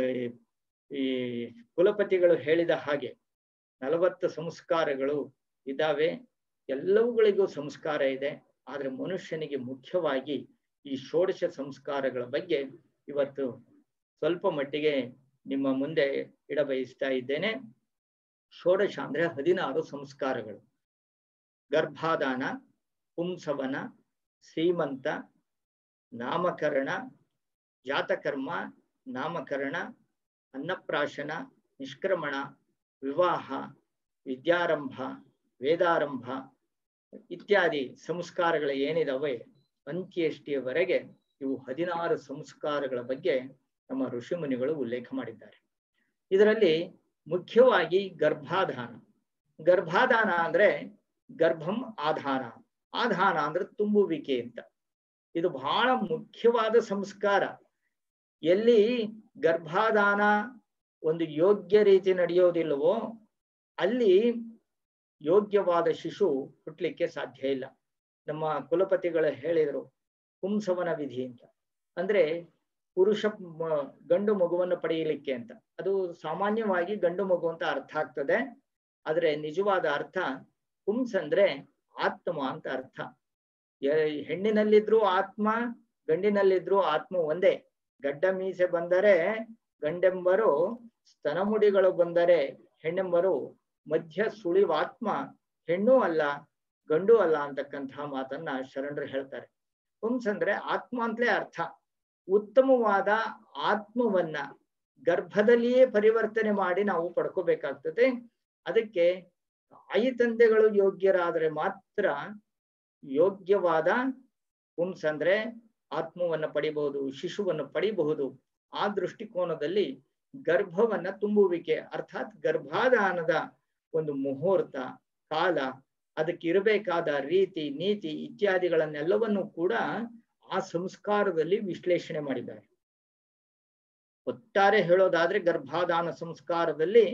Speaker 4: ಈ ಕುಲಪತಿಗಳು ಹೇಳಿದ ಹಾಗೆ ನಲವತ್ತು ಸಂಸ್ಕಾರಗಳು ಇದ್ದಾವೆ ಎಲ್ಲವುಗಳಿಗೂ ಸಂಸ್ಕಾರ ಇದೆ ಆದ್ರೆ ಮನುಷ್ಯನಿಗೆ ಮುಖ್ಯವಾಗಿ ಈ ಷೋಡಶ ಸಂಸ್ಕಾರಗಳ ಬಗ್ಗೆ ಇವತ್ತು ಸ್ವಲ್ಪ ಮಟ್ಟಿಗೆ ನಿಮ್ಮ ಮುಂದೆ ಇಡಬಯಸ್ತಾ ಇದ್ದೇನೆ ಷೋಡಶ ಅಂದ್ರೆ ಹದಿನಾರು ಸಂಸ್ಕಾರಗಳು ಗರ್ಭಾಧಾನ ಪುಂಸವನ ಶ್ರೀಮಂತ ನಾಮಕರಣ ಜಾತಕರ್ಮ ನಾಮಕರಣ ಅನ್ನಪ್ರಾಶನ ನಿಷ್ಕ್ರಮಣ ವಿವಾಹ ವಿದ್ಯಾರಂಭ ವೇದಾರಂಭ ಇತ್ಯಾದಿ ಸಂಸ್ಕಾರಗಳು ಏನಿದಾವೆ ಅಂತ್ಯಷ್ಟಿಯವರೆಗೆ ಇವು ಹದಿನಾರು ಸಂಸ್ಕಾರಗಳ ಬಗ್ಗೆ ನಮ್ಮ ಋಷಿಮುನಿಗಳು ಉಲ್ಲೇಖ ಮಾಡಿದ್ದಾರೆ ಇದರಲ್ಲಿ ಮುಖ್ಯವಾಗಿ ಗರ್ಭಾಧಾನ ಗರ್ಭಾಧಾನ ಅಂದ್ರೆ ಗರ್ಭಂ ಆಧಾನ ಆಧಾನ ಅಂದ್ರೆ ತುಂಬುವಿಕೆ ಅಂತ ಇದು ಬಹಳ ಮುಖ್ಯವಾದ ಸಂಸ್ಕಾರ ಎಲ್ಲಿ ಗರ್ಭಾಧಾನ ಒಂದು ಯೋಗ್ಯ ರೀತಿ ನಡೆಯೋದಿಲ್ಲವೋ ಅಲ್ಲಿ ಯೋಗ್ಯವಾದ ಶಿಶು ಹುಟ್ಲಿಕ್ಕೆ ಸಾಧ್ಯ ಇಲ್ಲ ನಮ್ಮ ಕುಲಪತಿಗಳು ಹೇಳಿದರು ಪುಂಸವನ ವಿಧಿ ಅಂತ ಅಂದ್ರೆ ಪುರುಷ ಗಂಡು ಮಗುವನ್ನು ಪಡೆಯಲಿಕ್ಕೆ ಅಂತ ಅದು ಸಾಮಾನ್ಯವಾಗಿ ಗಂಡು ಮಗು ಅಂತ ಅರ್ಥ ಆಗ್ತದೆ ಆದ್ರೆ ನಿಜವಾದ ಅರ್ಥ ಪುಂಸ್ ಅಂದ್ರೆ ಆತ್ಮ ಅಂತ ಅರ್ಥ ಹೆಣ್ಣಿನಲ್ಲಿದ್ರು ಆತ್ಮ ಗಂಡಿನಲ್ಲಿದ್ರು ಆತ್ಮ ಒಂದೇ ಗಡ್ಡ ಮೀಸೆ ಬಂದರೆ ಗಂಡೆಂಬರು ಸ್ತನಮುಡಿಗಳು ಬಂದರೆ ಹೆಣ್ಣೆಂಬರು ಮಧ್ಯ ಸುಳಿವಾತ್ಮ ಹೆಣ್ಣು ಅಲ್ಲ ಗಂಡು ಅಲ್ಲ ಅಂತಕ್ಕಂತಹ ಮಾತನ್ನ ಶರಣರು ಹೇಳ್ತಾರೆ ಪುಂಸ್ ಅಂದ್ರೆ ಆತ್ಮ ಅಂತಲೇ ಅರ್ಥ ಉತ್ತಮವಾದ ಆತ್ಮವನ್ನ ಗರ್ಭದಲ್ಲಿಯೇ ಪರಿವರ್ತನೆ ಮಾಡಿ ನಾವು ಪಡ್ಕೋಬೇಕಾಗ್ತದೆ ಅದಕ್ಕೆ ತಾಯಿ ತಂದೆಗಳು ಯೋಗ್ಯರಾದ್ರೆ ಮಾತ್ರ ಯೋಗ್ಯವಾದ ಪುಂಸ್ ಅಂದ್ರೆ ಆತ್ಮವನ್ನ ಪಡಿಬಹುದು ಶಿಶುವನ್ನು ಪಡಿಬಹುದು ಆ ದೃಷ್ಟಿಕೋನದಲ್ಲಿ ಗರ್ಭವನ್ನ ತುಂಬುವಿಕೆ ಅರ್ಥಾತ್ ಗರ್ಭಾಧಾನದ ಒಂದು ಮುಹೂರ್ತ ಕಾಲ ಅದಕ್ಕೆ ಇರಬೇಕಾದ ರೀತಿ ನೀತಿ ಇತ್ಯಾದಿಗಳನ್ನೆಲ್ಲವನ್ನು ಕೂಡ ಆ ಸಂಸ್ಕಾರದಲ್ಲಿ ವಿಶ್ಲೇಷಣೆ ಮಾಡಿದ್ದಾರೆ ಒಟ್ಟಾರೆ ಹೇಳೋದಾದ್ರೆ ಗರ್ಭಾಧಾನ ಸಂಸ್ಕಾರದಲ್ಲಿ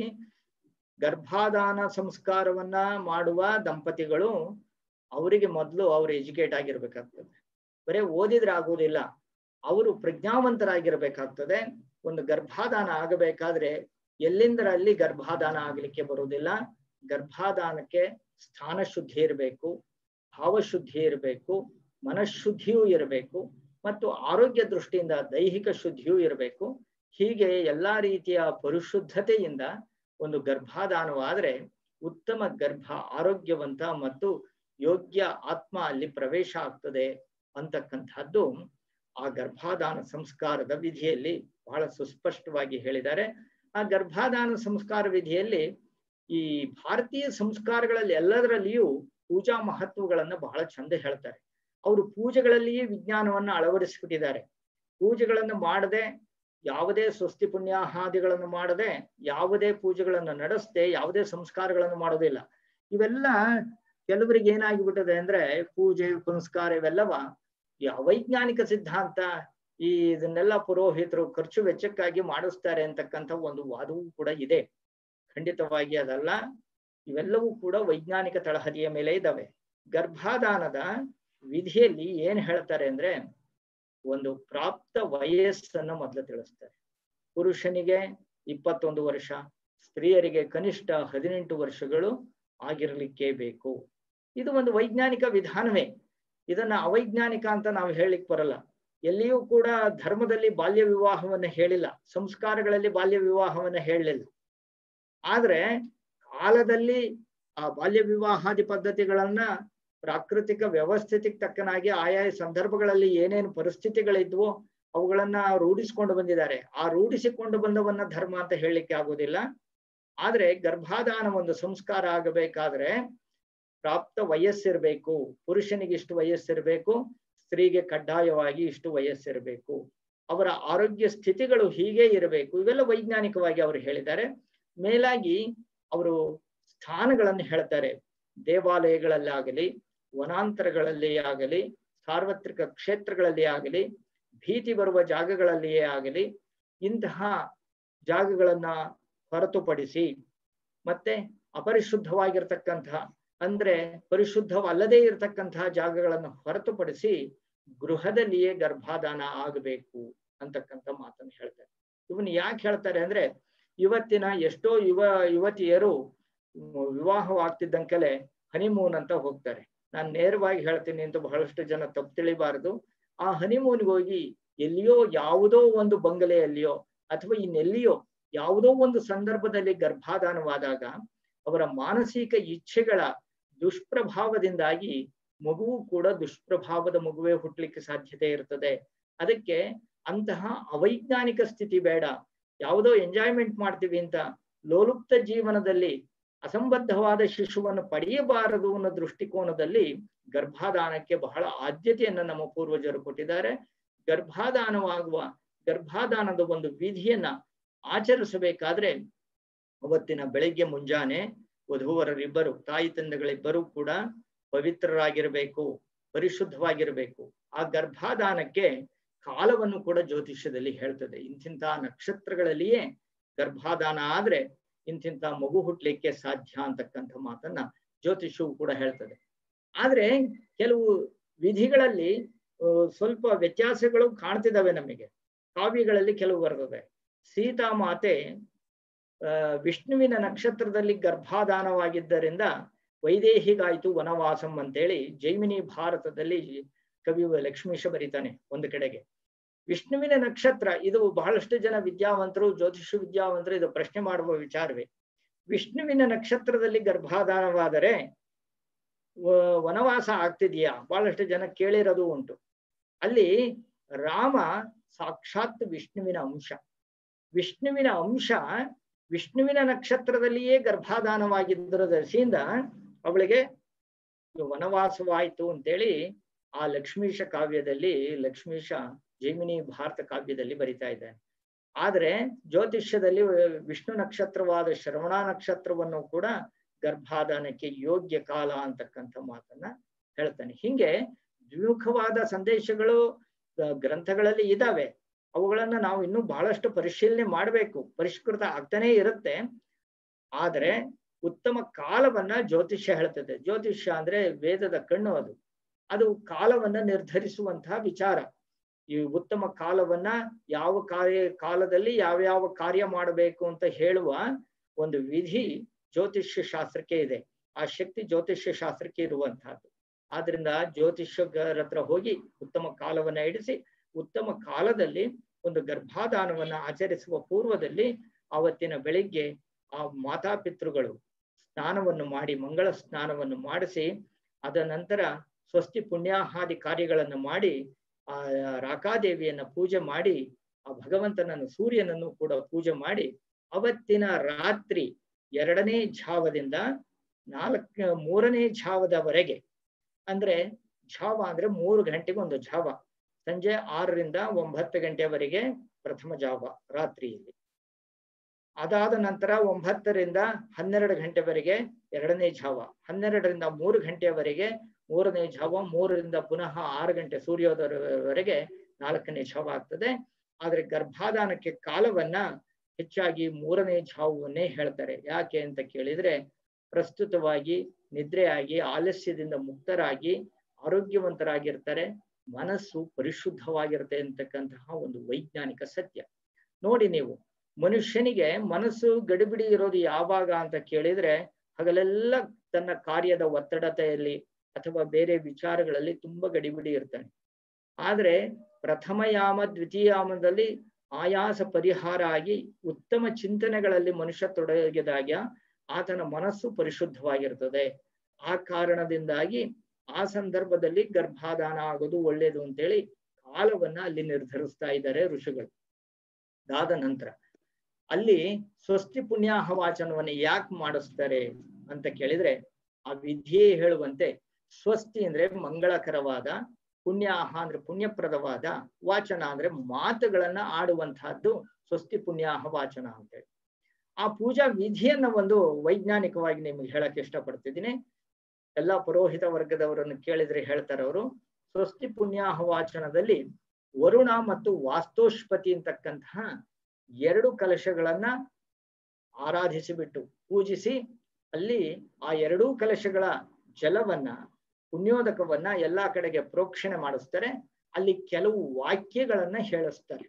Speaker 4: ಗರ್ಭಾಧಾನ ಸಂಸ್ಕಾರವನ್ನ ಮಾಡುವ ದಂಪತಿಗಳು ಅವರಿಗೆ ಮೊದಲು ಅವ್ರು ಎಜುಕೇಟ್ ಆಗಿರ್ಬೇಕಾಗ್ತದೆ ಬರೇ ಓದಿದ್ರೆ ಆಗುವುದಿಲ್ಲ ಅವರು ಪ್ರಜ್ಞಾವಂತರಾಗಿರ್ಬೇಕಾಗ್ತದೆ ಒಂದು ಗರ್ಭಾಧಾನ ಆಗಬೇಕಾದ್ರೆ ಎಲ್ಲಿಂದರಲ್ಲಿ ಗರ್ಭಾಧಾನ ಆಗ್ಲಿಕ್ಕೆ ಬರುವುದಿಲ್ಲ ಗರ್ಭಾಧಾನಕ್ಕೆ ಸ್ಥಾನ ಶುದ್ಧಿ ಇರಬೇಕು ಭಾವಶುದ್ಧಿ ಇರಬೇಕು ಮನಃಶುದ್ಧಿಯೂ ಇರಬೇಕು ಮತ್ತು ಆರೋಗ್ಯ ದೃಷ್ಟಿಯಿಂದ ದೈಹಿಕ ಶುದ್ಧಿಯೂ ಇರಬೇಕು ಹೀಗೆ ಎಲ್ಲಾ ರೀತಿಯ ಪರಿಶುದ್ಧತೆಯಿಂದ ಒಂದು ಗರ್ಭಾಧಾನವಾದ್ರೆ ಉತ್ತಮ ಗರ್ಭ ಆರೋಗ್ಯವಂತ ಮತ್ತು ಯೋಗ್ಯ ಆತ್ಮ ಅಲ್ಲಿ ಪ್ರವೇಶ ಆಗ್ತದೆ ಅಂತಕ್ಕಂಥದ್ದು ಆ ಗರ್ಭಾಧಾನ ಸಂಸ್ಕಾರದ ವಿಧಿಯಲ್ಲಿ ಬಹಳ ಸುಸ್ಪಷ್ಟವಾಗಿ ಹೇಳಿದ್ದಾರೆ ಆ ಗರ್ಭಾಧಾನ ಸಂಸ್ಕಾರ ವಿಧಿಯಲ್ಲಿ ಈ ಭಾರತೀಯ ಸಂಸ್ಕಾರಗಳಲ್ಲಿ ಎಲ್ಲದರಲ್ಲಿಯೂ ಪೂಜಾ ಮಹತ್ವಗಳನ್ನ ಬಹಳ ಚಂದ ಹೇಳ್ತಾರೆ ಅವರು ಪೂಜೆಗಳಲ್ಲಿಯೇ ವಿಜ್ಞಾನವನ್ನ ಅಳವಡಿಸಿಬಿಟ್ಟಿದ್ದಾರೆ ಪೂಜೆಗಳನ್ನು ಮಾಡದೆ ಯಾವುದೇ ಸ್ವಸ್ತಿ ಪುಣ್ಯಾಹಾದಿಗಳನ್ನು ಮಾಡದೆ ಯಾವುದೇ ಪೂಜೆಗಳನ್ನು ನಡೆಸದೆ ಯಾವುದೇ ಸಂಸ್ಕಾರಗಳನ್ನು ಮಾಡೋದಿಲ್ಲ ಇವೆಲ್ಲ ಕೆಲವರಿಗೆ ಏನಾಗಿಬಿಟ್ಟದೆ ಅಂದ್ರೆ ಪೂಜೆ ಪುನಸ್ಕಾರ ಇವೆಲ್ಲವ ಈ ಅವೈಜ್ಞಾನಿಕ ಸಿದ್ಧಾಂತ ಈ ಇದನ್ನೆಲ್ಲ ಪುರೋಹಿತರು ಖರ್ಚು ವೆಚ್ಚಕ್ಕಾಗಿ ಮಾಡಿಸ್ತಾರೆ ಅಂತಕ್ಕಂಥ ಒಂದು ವಾದವೂ ಕೂಡ ಇದೆ ಖಂಡಿತವಾಗಿ ಅದಲ್ಲ ಇವೆಲ್ಲವೂ ಕೂಡ ವೈಜ್ಞಾನಿಕ ತಳಹದಿಯ ಮೇಲೆ ಇದ್ದಾವೆ ಗರ್ಭಾಧಾನದ ವಿಧಿಯಲ್ಲಿ ಏನ್ ಹೇಳ್ತಾರೆ ಅಂದ್ರೆ ಒಂದು ಪ್ರಾಪ್ತ ವಯಸ್ಸನ್ನ ಮೊದಲು ತಿಳಿಸ್ತಾರೆ ಪುರುಷನಿಗೆ ಇಪ್ಪತ್ತೊಂದು ವರ್ಷ ಸ್ತ್ರೀಯರಿಗೆ ಕನಿಷ್ಠ ಹದಿನೆಂಟು ವರ್ಷಗಳು ಆಗಿರ್ಲಿಕ್ಕೆ ಬೇಕು ಇದು ಒಂದು ವೈಜ್ಞಾನಿಕ ವಿಧಾನವೇ ಇದನ್ನ ಅವೈಜ್ಞಾನಿಕ ಅಂತ ನಾವು ಹೇಳಲಿಕ್ಕೆ ಬರಲ್ಲ ಎಲ್ಲಿಯೂ ಕೂಡ ಧರ್ಮದಲ್ಲಿ ಬಾಲ್ಯ ವಿವಾಹವನ್ನ ಹೇಳಿಲ್ಲ ಸಂಸ್ಕಾರಗಳಲ್ಲಿ ಬಾಲ್ಯ ವಿವಾಹವನ್ನ ಹೇಳಲಿಲ್ಲ ಆದ್ರೆ ಕಾಲದಲ್ಲಿ ಆ ಬಾಲ್ಯ ವಿವಾಹಾದಿ ಪದ್ಧತಿಗಳನ್ನ ಪ್ರಾಕೃತಿಕ ವ್ಯವಸ್ಥಿತಿಗೆ ತಕ್ಕನಾಗಿ ಆಯಾ ಸಂದರ್ಭಗಳಲ್ಲಿ ಏನೇನು ಪರಿಸ್ಥಿತಿಗಳಿದ್ವೋ ಅವುಗಳನ್ನ ರೂಢಿಸಿಕೊಂಡು ಬಂದಿದ್ದಾರೆ ಆ ರೂಢಿಸಿಕೊಂಡು ಬಂದವನ್ನ ಧರ್ಮ ಅಂತ ಹೇಳಲಿಕ್ಕೆ ಆಗೋದಿಲ್ಲ ಆದ್ರೆ ಗರ್ಭಾಧಾನ ಒಂದು ಸಂಸ್ಕಾರ ಆಗಬೇಕಾದ್ರೆ ಪ್ರಾಪ್ತ ವಯಸ್ಸಿರ್ಬೇಕು ಪುರುಷನಿಗೆ ಇಷ್ಟು ವಯಸ್ಸಿರ್ಬೇಕು ಸ್ತ್ರೀಗೆ ಕಡ್ಡಾಯವಾಗಿ ಇಷ್ಟು ವಯಸ್ಸಿರಬೇಕು ಅವರ ಆರೋಗ್ಯ ಸ್ಥಿತಿಗಳು ಹೀಗೆ ಇರಬೇಕು ಇವೆಲ್ಲ ವೈಜ್ಞಾನಿಕವಾಗಿ ಅವರು ಹೇಳಿದ್ದಾರೆ ಮೇಲಾಗಿ ಅವರು ಸ್ಥಾನಗಳನ್ನು ಹೇಳ್ತಾರೆ ದೇವಾಲಯಗಳಲ್ಲಾಗಲಿ ವನಾಂತರಗಳಲ್ಲಿ ಆಗಲಿ ಸಾರ್ವತ್ರಿಕ ಕ್ಷೇತ್ರಗಳಲ್ಲಿ ಆಗಲಿ ಭೀತಿ ಬರುವ ಜಾಗಗಳಲ್ಲಿಯೇ ಆಗಲಿ ಇಂತಹ ಜಾಗಗಳನ್ನ ಹೊರತುಪಡಿಸಿ ಮತ್ತೆ ಅಪರಿಶುದ್ಧವಾಗಿರ್ತಕ್ಕಂತಹ ಅಂದ್ರೆ ಪರಿಶುದ್ಧವಲ್ಲದೆ ಇರತಕ್ಕಂತಹ ಜಾಗಗಳನ್ನು ಹೊರತುಪಡಿಸಿ ಗೃಹದಲ್ಲಿಯೇ ಗರ್ಭಾಧಾನ ಆಗಬೇಕು ಅಂತಕ್ಕಂಥ ಮಾತನ್ನು ಹೇಳ್ತಾರೆ ಇವನ್ ಯಾಕೆ ಹೇಳ್ತಾರೆ ಅಂದ್ರೆ ಇವತ್ತಿನ ಎಷ್ಟೋ ಯುವ ಯುವತಿಯರು ವಿವಾಹವಾಗ್ತಿದ್ದಂಕೆಲೆ ಹನಿಮೂನ್ ಅಂತ ಹೋಗ್ತಾರೆ ನಾನು ನೇರವಾಗಿ ಹೇಳ್ತೀನಿ ಅಂತ ಬಹಳಷ್ಟು ಜನ ತಪ್ಪು ತಿಳಿಬಾರದು ಆ ಹನಿಮೂನ್ಗೆ ಹೋಗಿ ಎಲ್ಲಿಯೋ ಯಾವುದೋ ಒಂದು ಬಂಗಲೆಯಲ್ಲಿಯೋ ಅಥವಾ ಇನ್ನೆಲ್ಲಿಯೋ ಯಾವುದೋ ಒಂದು ಸಂದರ್ಭದಲ್ಲಿ ಗರ್ಭಾಧಾನವಾದಾಗ ಅವರ ಮಾನಸಿಕ ಇಚ್ಛೆಗಳ ದುಷ್ಪ್ರಭಾವದಿಂದಾಗಿ ಮಗುವು ಕೂಡ ದುಷ್ಪ್ರಭಾವದ ಮಗುವೇ ಹುಟ್ಟಲಿಕ್ಕೆ ಸಾಧ್ಯತೆ ಇರ್ತದೆ ಅದಕ್ಕೆ ಅಂತಹ ಅವೈಜ್ಞಾನಿಕ ಸ್ಥಿತಿ ಬೇಡ ಯಾವುದೋ ಎಂಜಾಯ್ಮೆಂಟ್ ಮಾಡ್ತೀವಿ ಅಂತ ಲೋಲುಪ್ತ ಜೀವನದಲ್ಲಿ ಅಸಂಬದ್ಧವಾದ ಶಿಶುವನ್ನು ಪಡೆಯಬಾರದು ಅನ್ನೋ ದೃಷ್ಟಿಕೋನದಲ್ಲಿ ಗರ್ಭಾಧಾನಕ್ಕೆ ಬಹಳ ಆದ್ಯತೆಯನ್ನು ನಮ್ಮ ಪೂರ್ವಜರು ಕೊಟ್ಟಿದ್ದಾರೆ ಗರ್ಭಾಧಾನವಾಗುವ ಗರ್ಭಾಧಾನದ ಒಂದು ವಿಧಿಯನ್ನ ಆಚರಿಸಬೇಕಾದ್ರೆ ಅವತ್ತಿನ ಬೆಳಿಗ್ಗೆ ಮುಂಜಾನೆ ವಧುವರರಿಬ್ಬರು ತಾಯಿ ತಂದೆಗಳಿಬ್ಬರು ಕೂಡ ಪವಿತ್ರರಾಗಿರಬೇಕು ಪರಿಶುದ್ಧವಾಗಿರಬೇಕು ಆ ಗರ್ಭಾಧಾನಕ್ಕೆ ಕಾಲವನ್ನು ಕೂಡ ಜ್ಯೋತಿಷ್ಯದಲ್ಲಿ ಹೇಳ್ತದೆ ಇಂತಿಂತ ನಕ್ಷತ್ರಗಳಲ್ಲಿಯೇ ಗರ್ಭಾಧಾನ ಆದ್ರೆ ಇಂತಿಂತ ಮಗು ಹುಟ್ಲಿಕ್ಕೆ ಸಾಧ್ಯ ಅಂತಕ್ಕಂಥ ಮಾತನ್ನ ಜ್ಯೋತಿಷವು ಕೂಡ ಹೇಳ್ತದೆ ಆದ್ರೆ ಕೆಲವು ವಿಧಿಗಳಲ್ಲಿ ಸ್ವಲ್ಪ ವ್ಯತ್ಯಾಸಗಳು ಕಾಣ್ತಿದ್ದಾವೆ ನಮಗೆ ಕಾವ್ಯಗಳಲ್ಲಿ ಕೆಲವು ಬರ್ತದೆ ಸೀತಾ ಮಾತೆ ಆ ವಿಷ್ಣುವಿನ ನಕ್ಷತ್ರದಲ್ಲಿ ಗರ್ಭಾಧಾನವಾಗಿದ್ದರಿಂದ ವೈದೇಹಿಗಾಯ್ತು ವನವಾಸಂ ಅಂತೇಳಿ ಜೈಮಿನಿ ಭಾರತದಲ್ಲಿ ಕವಿ ಲಕ್ಷ್ಮೀಶ ಬರೀತಾನೆ ಒಂದು ಕಡೆಗೆ ವಿಷ್ಣುವಿನ ನಕ್ಷತ್ರ ಇದು ಬಹಳಷ್ಟು ಜನ ವಿದ್ಯಾವಂತರು ಜ್ಯೋತಿಷ ವಿದ್ಯಾವಂತರು ಇದು ಪ್ರಶ್ನೆ ಮಾಡುವ ವಿಚಾರವೇ ವಿಷ್ಣುವಿನ ನಕ್ಷತ್ರದಲ್ಲಿ ಗರ್ಭಾಧಾನವಾದರೆ ವನವಾಸ ಆಗ್ತಿದೆಯಾ ಬಹಳಷ್ಟು ಜನ ಕೇಳಿರೋದು ಉಂಟು ಅಲ್ಲಿ ರಾಮ ಸಾಕ್ಷಾತ್ ವಿಷ್ಣುವಿನ ಅಂಶ ವಿಷ್ಣುವಿನ ಅಂಶ ವಿಷ್ಣುವಿನ ನಕ್ಷತ್ರದಲ್ಲಿಯೇ ಗರ್ಭಾಧಾನವಾಗಿದ್ದರ ದಶೆಯಿಂದ ಅವಳಿಗೆ ವನವಾಸವಾಯಿತು ಅಂತೇಳಿ ಆ ಲಕ್ಷ್ಮೀಶ ಕಾವ್ಯದಲ್ಲಿ ಲಕ್ಷ್ಮೀಶ ಜೈಮಿನಿ ಭಾರತ ಕಾವ್ಯದಲ್ಲಿ ಬರಿತಾ ಇದ್ದಾನೆ ಆದ್ರೆ ಜ್ಯೋತಿಷ್ಯದಲ್ಲಿ ವಿಷ್ಣು ನಕ್ಷತ್ರವಾದ ಶ್ರವಣ ನಕ್ಷತ್ರವನ್ನು ಕೂಡ ಗರ್ಭಾಧಾನಕ್ಕೆ ಯೋಗ್ಯ ಕಾಲ ಅಂತಕ್ಕಂಥ ಮಾತನ್ನ ಹೇಳ್ತಾನೆ ಹಿಂಗೆ ದ್ವಿಮುಖವಾದ ಸಂದೇಶಗಳು ಗ್ರಂಥಗಳಲ್ಲಿ ಇದಾವೆ ಅವುಗಳನ್ನ ನಾವು ಇನ್ನೂ ಬಹಳಷ್ಟು ಪರಿಶೀಲನೆ ಮಾಡಬೇಕು ಪರಿಷ್ಕೃತ ಆಗ್ತಾನೆ ಇರುತ್ತೆ ಆದ್ರೆ ಉತ್ತಮ ಕಾಲವನ್ನ ಜ್ಯೋತಿಷ್ಯ ಹೇಳ್ತದೆ ಜ್ಯೋತಿಷ್ಯ ಅಂದ್ರೆ ವೇದದ ಕಣ್ಣು ಅದು ಅದು ಕಾಲವನ್ನ ನಿರ್ಧರಿಸುವಂತಹ ವಿಚಾರ ಈ ಉತ್ತಮ ಕಾಲವನ್ನ ಯಾವ ಕಾರ್ಯ ಕಾಲದಲ್ಲಿ ಯಾವ್ಯಾವ ಕಾರ್ಯ ಮಾಡಬೇಕು ಅಂತ ಹೇಳುವ ಒಂದು ವಿಧಿ ಜ್ಯೋತಿಷ್ಯ ಶಾಸ್ತ್ರಕ್ಕೆ ಇದೆ ಆ ಶಕ್ತಿ ಜ್ಯೋತಿಷ್ಯ ಶಾಸ್ತ್ರಕ್ಕೆ ಇರುವಂತಹದ್ದು ಆದ್ರಿಂದ ಜ್ಯೋತಿಷ್ಯರ ಹತ್ರ ಹೋಗಿ ಉತ್ತಮ ಕಾಲವನ್ನ ಇಡಿಸಿ ಉತ್ತಮ ಕಾಲದಲ್ಲಿ ಒಂದು ಗರ್ಭಾಧಾನವನ್ನ ಆಚರಿಸುವ ಪೂರ್ವದಲ್ಲಿ ಆವತ್ತಿನ ಬೆಳಿಗ್ಗೆ ಆ ಮಾತಾಪಿತೃಗಳು ಸ್ನಾನವನ್ನು ಮಾಡಿ ಮಂಗಳ ಸ್ನಾನವನ್ನು ಮಾಡಿಸಿ ಅದ ನಂತರ ಸ್ವಸ್ತಿ ಪುಣ್ಯಾಹಾದಿ ಕಾರ್ಯಗಳನ್ನು ಮಾಡಿ ಆ ರಾಕಾದೇವಿಯನ್ನ ಪೂಜೆ ಮಾಡಿ ಆ ಭಗವಂತನನ್ನು ಸೂರ್ಯನನ್ನು ಕೂಡ ಪೂಜೆ ಮಾಡಿ ಅವತ್ತಿನ ರಾತ್ರಿ ಎರಡನೇ ಝಾವದಿಂದ ನಾಲ್ಕ ಮೂರನೇ ಝಾವದವರೆಗೆ ಅಂದ್ರೆ ಝಾವ ಅಂದ್ರೆ ಮೂರು ಗಂಟೆಗೆ ಒಂದು ಝಾವ ಸಂಜೆ ಆರರಿಂದ ಒಂಬತ್ತು ಗಂಟೆವರೆಗೆ ಪ್ರಥಮ ಜಾವ ರಾತ್ರಿಯಲ್ಲಿ ಅದಾದ ನಂತರ ಒಂಬತ್ತರಿಂದ ಹನ್ನೆರಡು ಗಂಟೆವರೆಗೆ ಎರಡನೇ ಜಾವ ಹನ್ನೆರಡರಿಂದ ಮೂರು ಗಂಟೆಯವರೆಗೆ ಮೂರನೇ ಜಾವ ಮೂರರಿಂದ ಪುನಃ ಆರು ಗಂಟೆ ಸೂರ್ಯೋದಯವರೆಗೆ ನಾಲ್ಕನೇ ಜಾವ ಆಗ್ತದೆ ಆದ್ರೆ ಗರ್ಭಾಧಾನಕ್ಕೆ ಕಾಲವನ್ನ ಹೆಚ್ಚಾಗಿ ಮೂರನೇ ಜಾವವನ್ನೇ ಹೇಳ್ತಾರೆ ಯಾಕೆ ಅಂತ ಕೇಳಿದ್ರೆ ಪ್ರಸ್ತುತವಾಗಿ ನಿದ್ರೆಯಾಗಿ ಆಲಸ್ಯದಿಂದ ಮುಕ್ತರಾಗಿ ಆರೋಗ್ಯವಂತರಾಗಿರ್ತಾರೆ ಮನಸ್ಸು ಪರಿಶುದ್ಧವಾಗಿರುತ್ತೆ ಅಂತಕ್ಕಂತಹ ಒಂದು ವೈಜ್ಞಾನಿಕ ಸತ್ಯ ನೋಡಿ ನೀವು ಮನುಷ್ಯನಿಗೆ ಮನಸ್ಸು ಗಡಿಬಿಡಿ ಇರೋದು ಯಾವಾಗ ಅಂತ ಕೇಳಿದ್ರೆ ಹಗಲೆಲ್ಲ ತನ್ನ ಕಾರ್ಯದ ಒತ್ತಡತೆಯಲ್ಲಿ ಅಥವಾ ಬೇರೆ ವಿಚಾರಗಳಲ್ಲಿ ತುಂಬಾ ಗಡಿಬಿಡಿ ಇರ್ತಾನೆ ಆದ್ರೆ ಪ್ರಥಮ ಯಾಮ ದ್ವಿತೀಯಾಮದಲ್ಲಿ ಆಯಾಸ ಪರಿಹಾರ ಆಗಿ ಉತ್ತಮ ಚಿಂತನೆಗಳಲ್ಲಿ ಮನುಷ್ಯ ತೊಡಗಿದಾಗ ಆತನ ಮನಸ್ಸು ಪರಿಶುದ್ಧವಾಗಿರ್ತದೆ ಆ ಕಾರಣದಿಂದಾಗಿ ಆ ಸಂದರ್ಭದಲ್ಲಿ ಗರ್ಭಾಧಾನ ಆಗೋದು ಒಳ್ಳೇದು ಅಂತೇಳಿ ಕಾಲವನ್ನ ಅಲ್ಲಿ ನಿರ್ಧರಿಸ್ತಾ ಇದ್ದಾರೆ ಋಷಿಗಳು ಅದಾದ ನಂತರ ಅಲ್ಲಿ ಸ್ವಸ್ತಿ ಪುಣ್ಯಾಹ ವಾಚನವನ್ನ ಯಾಕೆ ಮಾಡಿಸ್ತಾರೆ ಅಂತ ಕೇಳಿದ್ರೆ ಆ ವಿಧಿಯೇ ಹೇಳುವಂತೆ ಸ್ವಸ್ತಿ ಅಂದ್ರೆ ಮಂಗಳಕರವಾದ ಪುಣ್ಯಾಹ ಅಂದ್ರೆ ಪುಣ್ಯಪ್ರದವಾದ ವಾಚನ ಅಂದ್ರೆ ಮಾತುಗಳನ್ನ ಆಡುವಂತಹದ್ದು ಸ್ವಸ್ತಿ ಪುಣ್ಯಾಹ ವಾಚನ ಅಂತೇಳಿ ಆ ಪೂಜಾ ವಿಧಿಯನ್ನ ಒಂದು ವೈಜ್ಞಾನಿಕವಾಗಿ ನಿಮ್ಗೆ ಹೇಳಕ್ ಇಷ್ಟಪಡ್ತಿದ್ದೀನಿ ಎಲ್ಲಾ ಪುರೋಹಿತ ವರ್ಗದವರನ್ನು ಕೇಳಿದ್ರೆ ಹೇಳ್ತಾರೆ ಅವರು ಸ್ವಸ್ತಿ ಪುಣ್ಯಾಹ ವಾಚನದಲ್ಲಿ ವರುಣ ಮತ್ತು ವಾಸ್ತೋಷ್ಪತಿ ಅಂತಕ್ಕಂತಹ ಎರಡು ಕಲಶಗಳನ್ನ ಆರಾಧಿಸಿಬಿಟ್ಟು ಪೂಜಿಸಿ ಅಲ್ಲಿ ಆ ಎರಡೂ ಕಲಶಗಳ ಜಲವನ್ನ ಪುಣ್ಯೋದಕವನ್ನ ಎಲ್ಲಾ ಕಡೆಗೆ ಪ್ರೋಕ್ಷಣೆ ಮಾಡಿಸ್ತಾರೆ ಅಲ್ಲಿ ಕೆಲವು ವಾಕ್ಯಗಳನ್ನ ಹೇಳಿಸ್ತಾರೆ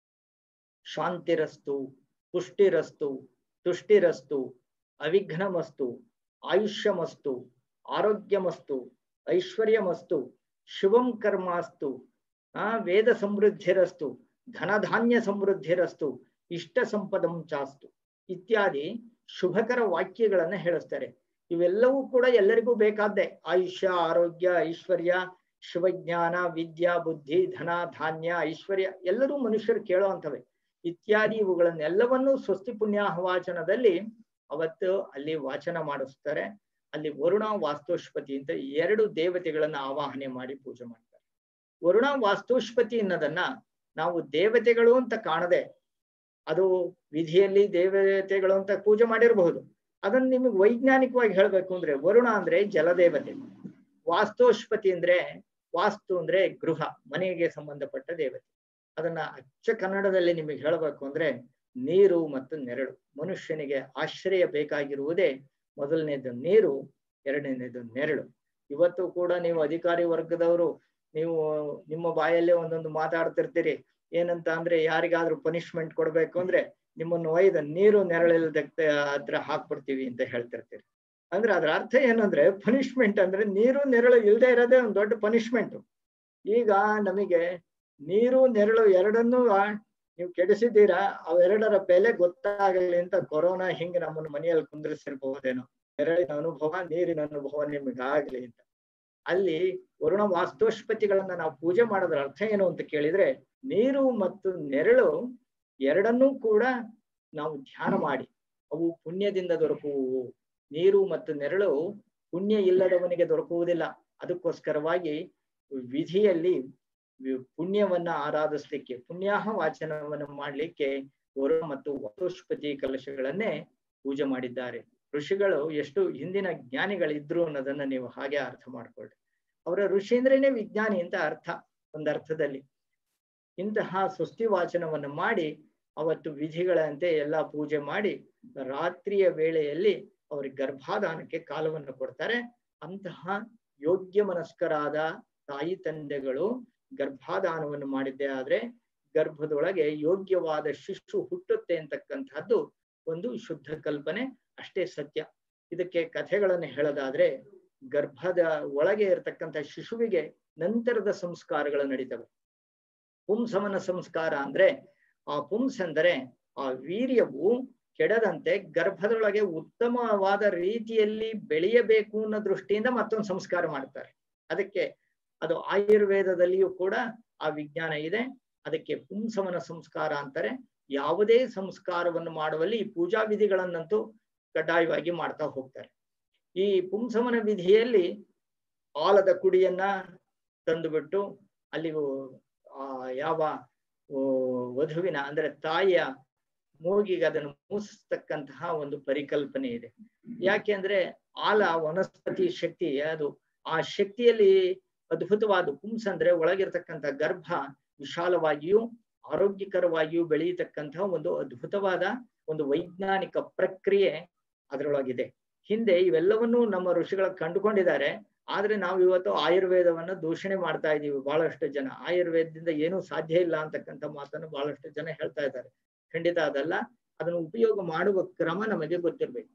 Speaker 4: ಶಾಂತಿರಸ್ತು ಪುಷ್ಟಿರಸ್ತು ತುಷ್ಟಿರಸ್ತು ಅವಿಘ್ನಮಸ್ತು ಆಯುಷ್ಯಮಸ್ತು ಆರೋಗ್ಯಮಸ್ತು ಐಶ್ವರ್ಯಮಸ್ತು ಶುಭಂ ಕರ್ಮಾಸ್ತು ಆ ವೇದ ಸಮೃದ್ಧಿರಸ್ತು ಧನಧಾನ್ಯ ಸಮೃದ್ಧಿರಸ್ತು ಇಷ್ಟ ಸಂಪದಂ ಚಾಸ್ತು ಇತ್ಯಾದಿ ಶುಭಕರ ವಾಕ್ಯಗಳನ್ನ ಹೇಳಿಸ್ತಾರೆ ಇವೆಲ್ಲವೂ ಕೂಡ ಎಲ್ಲರಿಗೂ ಬೇಕಾದ್ದೆ ಆಯುಷ್ಯ ಆರೋಗ್ಯ ಐಶ್ವರ್ಯ ಶಿವಜ್ಞಾನ ವಿದ್ಯಾ ಬುದ್ಧಿ ಧನ ಧಾನ್ಯ ಐಶ್ವರ್ಯ ಎಲ್ಲರೂ ಮನುಷ್ಯರು ಕೇಳುವಂಥವೆ ಇತ್ಯಾದಿ ಇವುಗಳನ್ನೆಲ್ಲವನ್ನೂ ಸ್ವಸ್ತಿ ಪುಣ್ಯಾಹವಾಚನದಲ್ಲಿ ಅವತ್ತು ಅಲ್ಲಿ ವಾಚನ ಮಾಡಿಸ್ತಾರೆ ಅಲ್ಲಿ ವರುಣ ವಾಸ್ತುಷ್ಪತಿ ಅಂತ ಎರಡು ದೇವತೆಗಳನ್ನ ಆವಾಹನೆ ಮಾಡಿ ಪೂಜೆ ಮಾಡ್ತಾರೆ ವರುಣ ವಾಸ್ತುಷ್ಪತಿ ಅನ್ನೋದನ್ನ ನಾವು ದೇವತೆಗಳು ಅಂತ ಕಾಣದೆ ಅದು ವಿಧಿಯಲ್ಲಿ ದೇವತೆಗಳು ಅಂತ ಪೂಜೆ ಮಾಡಿರಬಹುದು ಅದನ್ನ ನಿಮಗೆ ವೈಜ್ಞಾನಿಕವಾಗಿ ಹೇಳ್ಬೇಕು ಅಂದ್ರೆ ವರುಣ ಅಂದ್ರೆ ಜಲದೇವತೆ ವಾಸ್ತೋಷ್ಪತಿ ಅಂದ್ರೆ ವಾಸ್ತು ಅಂದ್ರೆ ಗೃಹ ಮನೆಗೆ ಸಂಬಂಧಪಟ್ಟ ದೇವತೆ ಅದನ್ನ ಅಚ್ಚ ಕನ್ನಡದಲ್ಲಿ ನಿಮಗೆ ಹೇಳಬೇಕು ಅಂದ್ರೆ ನೀರು ಮತ್ತು ನೆರಳು ಮನುಷ್ಯನಿಗೆ ಆಶ್ರಯ ಬೇಕಾಗಿರುವುದೇ ಮೊದಲನೇದು ನೀರು ಎರಡನೇದು ನೆರಳು ಇವತ್ತು ಕೂಡ ನೀವು ಅಧಿಕಾರಿ ವರ್ಗದವರು ನೀವು ನಿಮ್ಮ ಬಾಯಲ್ಲೇ ಒಂದೊಂದು ಮಾತಾಡ್ತಿರ್ತೀರಿ ಏನಂತ ಅಂದ್ರೆ ಯಾರಿಗಾದ್ರೂ ಪನಿಷ್ಮೆಂಟ್ ಕೊಡ್ಬೇಕು ಅಂದ್ರೆ ನಿಮ್ಮನ್ನು ಒಯ್ದ ನೀರು ನೆರಳಿಲ್ದಕ್ಕೆ ಹತ್ರ ಹಾಕ್ಬಿಡ್ತೀವಿ ಅಂತ ಹೇಳ್ತಿರ್ತೀರಿ ಅಂದ್ರೆ ಅದ್ರ ಅರ್ಥ ಏನಂದ್ರೆ ಪನಿಷ್ಮೆಂಟ್ ಅಂದ್ರೆ ನೀರು ನೆರಳು ಇಲ್ಲದೆ ಇರೋದೇ ಒಂದು ದೊಡ್ಡ ಪನಿಷ್ಮೆಂಟ್ ಈಗ ನಮಗೆ ನೀರು ನೆರಳು ಎರಡನ್ನೂ ನೀವು ಕೆಡಿಸಿದ್ದೀರಾ ಅವೆರಡರ ಬೆಲೆ ಗೊತ್ತಾಗಲಿ ಅಂತ ಕೊರೋನಾ ಹಿಂಗೆ ನಮ್ಮನ್ನು ಮನೆಯಲ್ಲಿ ಕುಂದ್ರಿಸಿರ್ಬಹುದೇನೋ ನೆರಳಿನ ಅನುಭವ ನೀರಿನ ಅನುಭವ ನಿಮಗಾಗ್ಲಿ ಅಂತ ಅಲ್ಲಿ ವರುಣ ವಾಸ್ತುಷ್ಪತಿಗಳನ್ನ ನಾವು ಪೂಜೆ ಮಾಡೋದ್ರ ಅರ್ಥ ಏನು ಅಂತ ಕೇಳಿದ್ರೆ ನೀರು ಮತ್ತು ನೆರಳು ಎರಡನ್ನೂ ಕೂಡ ನಾವು ಧ್ಯಾನ ಮಾಡಿ ಅವು ಪುಣ್ಯದಿಂದ ದೊರಕುವು ನೀರು ಮತ್ತು ನೆರಳು ಪುಣ್ಯ ಇಲ್ಲದವನಿಗೆ ದೊರಕುವುದಿಲ್ಲ ಅದಕ್ಕೋಸ್ಕರವಾಗಿ ವಿಧಿಯಲ್ಲಿ ವಿ- ಪುಣ್ಯವನ್ನ ಆರಾಧಿಸ್ಲಿಕ್ಕೆ ಪುಣ್ಯಾಹ ವಾಚನವನ್ನು ಮಾಡ್ಲಿಕ್ಕೆ ವರುಣ ಮತ್ತು ವತುಷ್ಪತಿ ಕಲಶಗಳನ್ನೇ ಪೂಜೆ ಮಾಡಿದ್ದಾರೆ ಋಷಿಗಳು ಎಷ್ಟು ಹಿಂದಿನ ಜ್ಞಾನಿಗಳಿದ್ರು ಅನ್ನೋದನ್ನ ನೀವು ಹಾಗೆ ಅರ್ಥ ಮಾಡ್ಕೊಳ್ಳಿ ಅವರ ಋಷಿ ಅಂದ್ರೇನೆ ವಿಜ್ಞಾನಿ ಅಂತ ಅರ್ಥ ಒಂದರ್ಥದಲ್ಲಿ ಇಂತಹ ಸುಸ್ತಿ ವಾಚನವನ್ನು ಮಾಡಿ ಅವತ್ತು ವಿಧಿಗಳಂತೆ ಎಲ್ಲಾ ಪೂಜೆ ಮಾಡಿ ರಾತ್ರಿಯ ವೇಳೆಯಲ್ಲಿ ಅವರಿಗೆ ಗರ್ಭಾಧಾನಕ್ಕೆ ಕಾಲವನ್ನು ಕೊಡ್ತಾರೆ ಅಂತಹ ಯೋಗ್ಯ ಮನಸ್ಕರಾದ ತಾಯಿ ತಂದೆಗಳು ಗರ್ಭಾಧಾನವನ್ನು ಮಾಡಿದ್ದೇ ಆದ್ರೆ ಗರ್ಭದೊಳಗೆ ಯೋಗ್ಯವಾದ ಶಿಶು ಹುಟ್ಟುತ್ತೆ ಅಂತಕ್ಕಂಥದ್ದು ಒಂದು ಶುದ್ಧ ಕಲ್ಪನೆ ಅಷ್ಟೇ ಸತ್ಯ ಇದಕ್ಕೆ ಕಥೆಗಳನ್ನು ಹೇಳೋದಾದ್ರೆ ಗರ್ಭದ ಒಳಗೆ ಇರತಕ್ಕಂಥ ಶಿಶುವಿಗೆ ನಂತರದ ಸಂಸ್ಕಾರಗಳು ನಡೀತವೆ ಪುಂಸವನ ಸಂಸ್ಕಾರ ಅಂದ್ರೆ ಆ ಪುಂಸ್ ಅಂದರೆ ಆ ವೀರ್ಯವು ಕೆಡದಂತೆ ಗರ್ಭದೊಳಗೆ ಉತ್ತಮವಾದ ರೀತಿಯಲ್ಲಿ ಬೆಳೆಯಬೇಕು ಅನ್ನೋ ದೃಷ್ಟಿಯಿಂದ ಮತ್ತೊಂದು ಸಂಸ್ಕಾರ ಮಾಡ್ತಾರೆ ಅದಕ್ಕೆ ಅದು ಆಯುರ್ವೇದದಲ್ಲಿಯೂ ಕೂಡ ಆ ವಿಜ್ಞಾನ ಇದೆ ಅದಕ್ಕೆ ಪುಂಸವನ ಸಂಸ್ಕಾರ ಅಂತಾರೆ ಯಾವುದೇ ಸಂಸ್ಕಾರವನ್ನು ಮಾಡುವಲ್ಲಿ ಈ ಪೂಜಾ ವಿಧಿಗಳನ್ನಂತೂ ಕಡ್ಡಾಯವಾಗಿ ಮಾಡ್ತಾ ಹೋಗ್ತಾರೆ ಈ ಪುಂಸವನ ವಿಧಿಯಲ್ಲಿ ಆಲದ ಕುಡಿಯನ್ನ ತಂದುಬಿಟ್ಟು ಅಲ್ಲಿ ಆ ಯಾವ ಓ, ವಧುವಿನ ಅಂದ್ರೆ ತಾಯಿಯ ಮೂಗಿಗೆ ಅದನ್ನು ಮೂಸಿಸ್ತಕ್ಕಂತಹ ಒಂದು ಪರಿಕಲ್ಪನೆ ಇದೆ ಯಾಕೆಂದ್ರೆ ಆಲ ವನಸ್ಪತಿ ಶಕ್ತಿ ಅದು ಆ ಶಕ್ತಿಯಲ್ಲಿ ಅದ್ಭುತವಾದ ಪುಂಸ್ ಅಂದ್ರೆ ಒಳಗಿರ್ತಕ್ಕಂಥ ಗರ್ಭ ವಿಶಾಲವಾಗಿಯೂ ಆರೋಗ್ಯಕರವಾಗಿಯೂ ಬೆಳೆಯತಕ್ಕಂತಹ ಒಂದು ಅದ್ಭುತವಾದ ಒಂದು ವೈಜ್ಞಾನಿಕ ಪ್ರಕ್ರಿಯೆ ಅದರೊಳಗಿದೆ ಹಿಂದೆ ಇವೆಲ್ಲವನ್ನೂ ನಮ್ಮ ಋಷಿಗಳ ಕಂಡುಕೊಂಡಿದ್ದಾರೆ ಆದ್ರೆ ನಾವು ಇವತ್ತು ಆಯುರ್ವೇದವನ್ನ ದೂಷಣೆ ಮಾಡ್ತಾ ಇದೀವಿ ಬಹಳಷ್ಟು ಜನ ಆಯುರ್ವೇದದಿಂದ ಏನೂ ಸಾಧ್ಯ ಇಲ್ಲ ಅಂತಕ್ಕಂಥ ಮಾತನ್ನು ಬಹಳಷ್ಟು ಜನ ಹೇಳ್ತಾ ಇದ್ದಾರೆ ಖಂಡಿತ ಅದಲ್ಲ ಅದನ್ನು ಉಪಯೋಗ ಮಾಡುವ ಕ್ರಮ ನಮಗೆ ಗೊತ್ತಿರಬೇಕು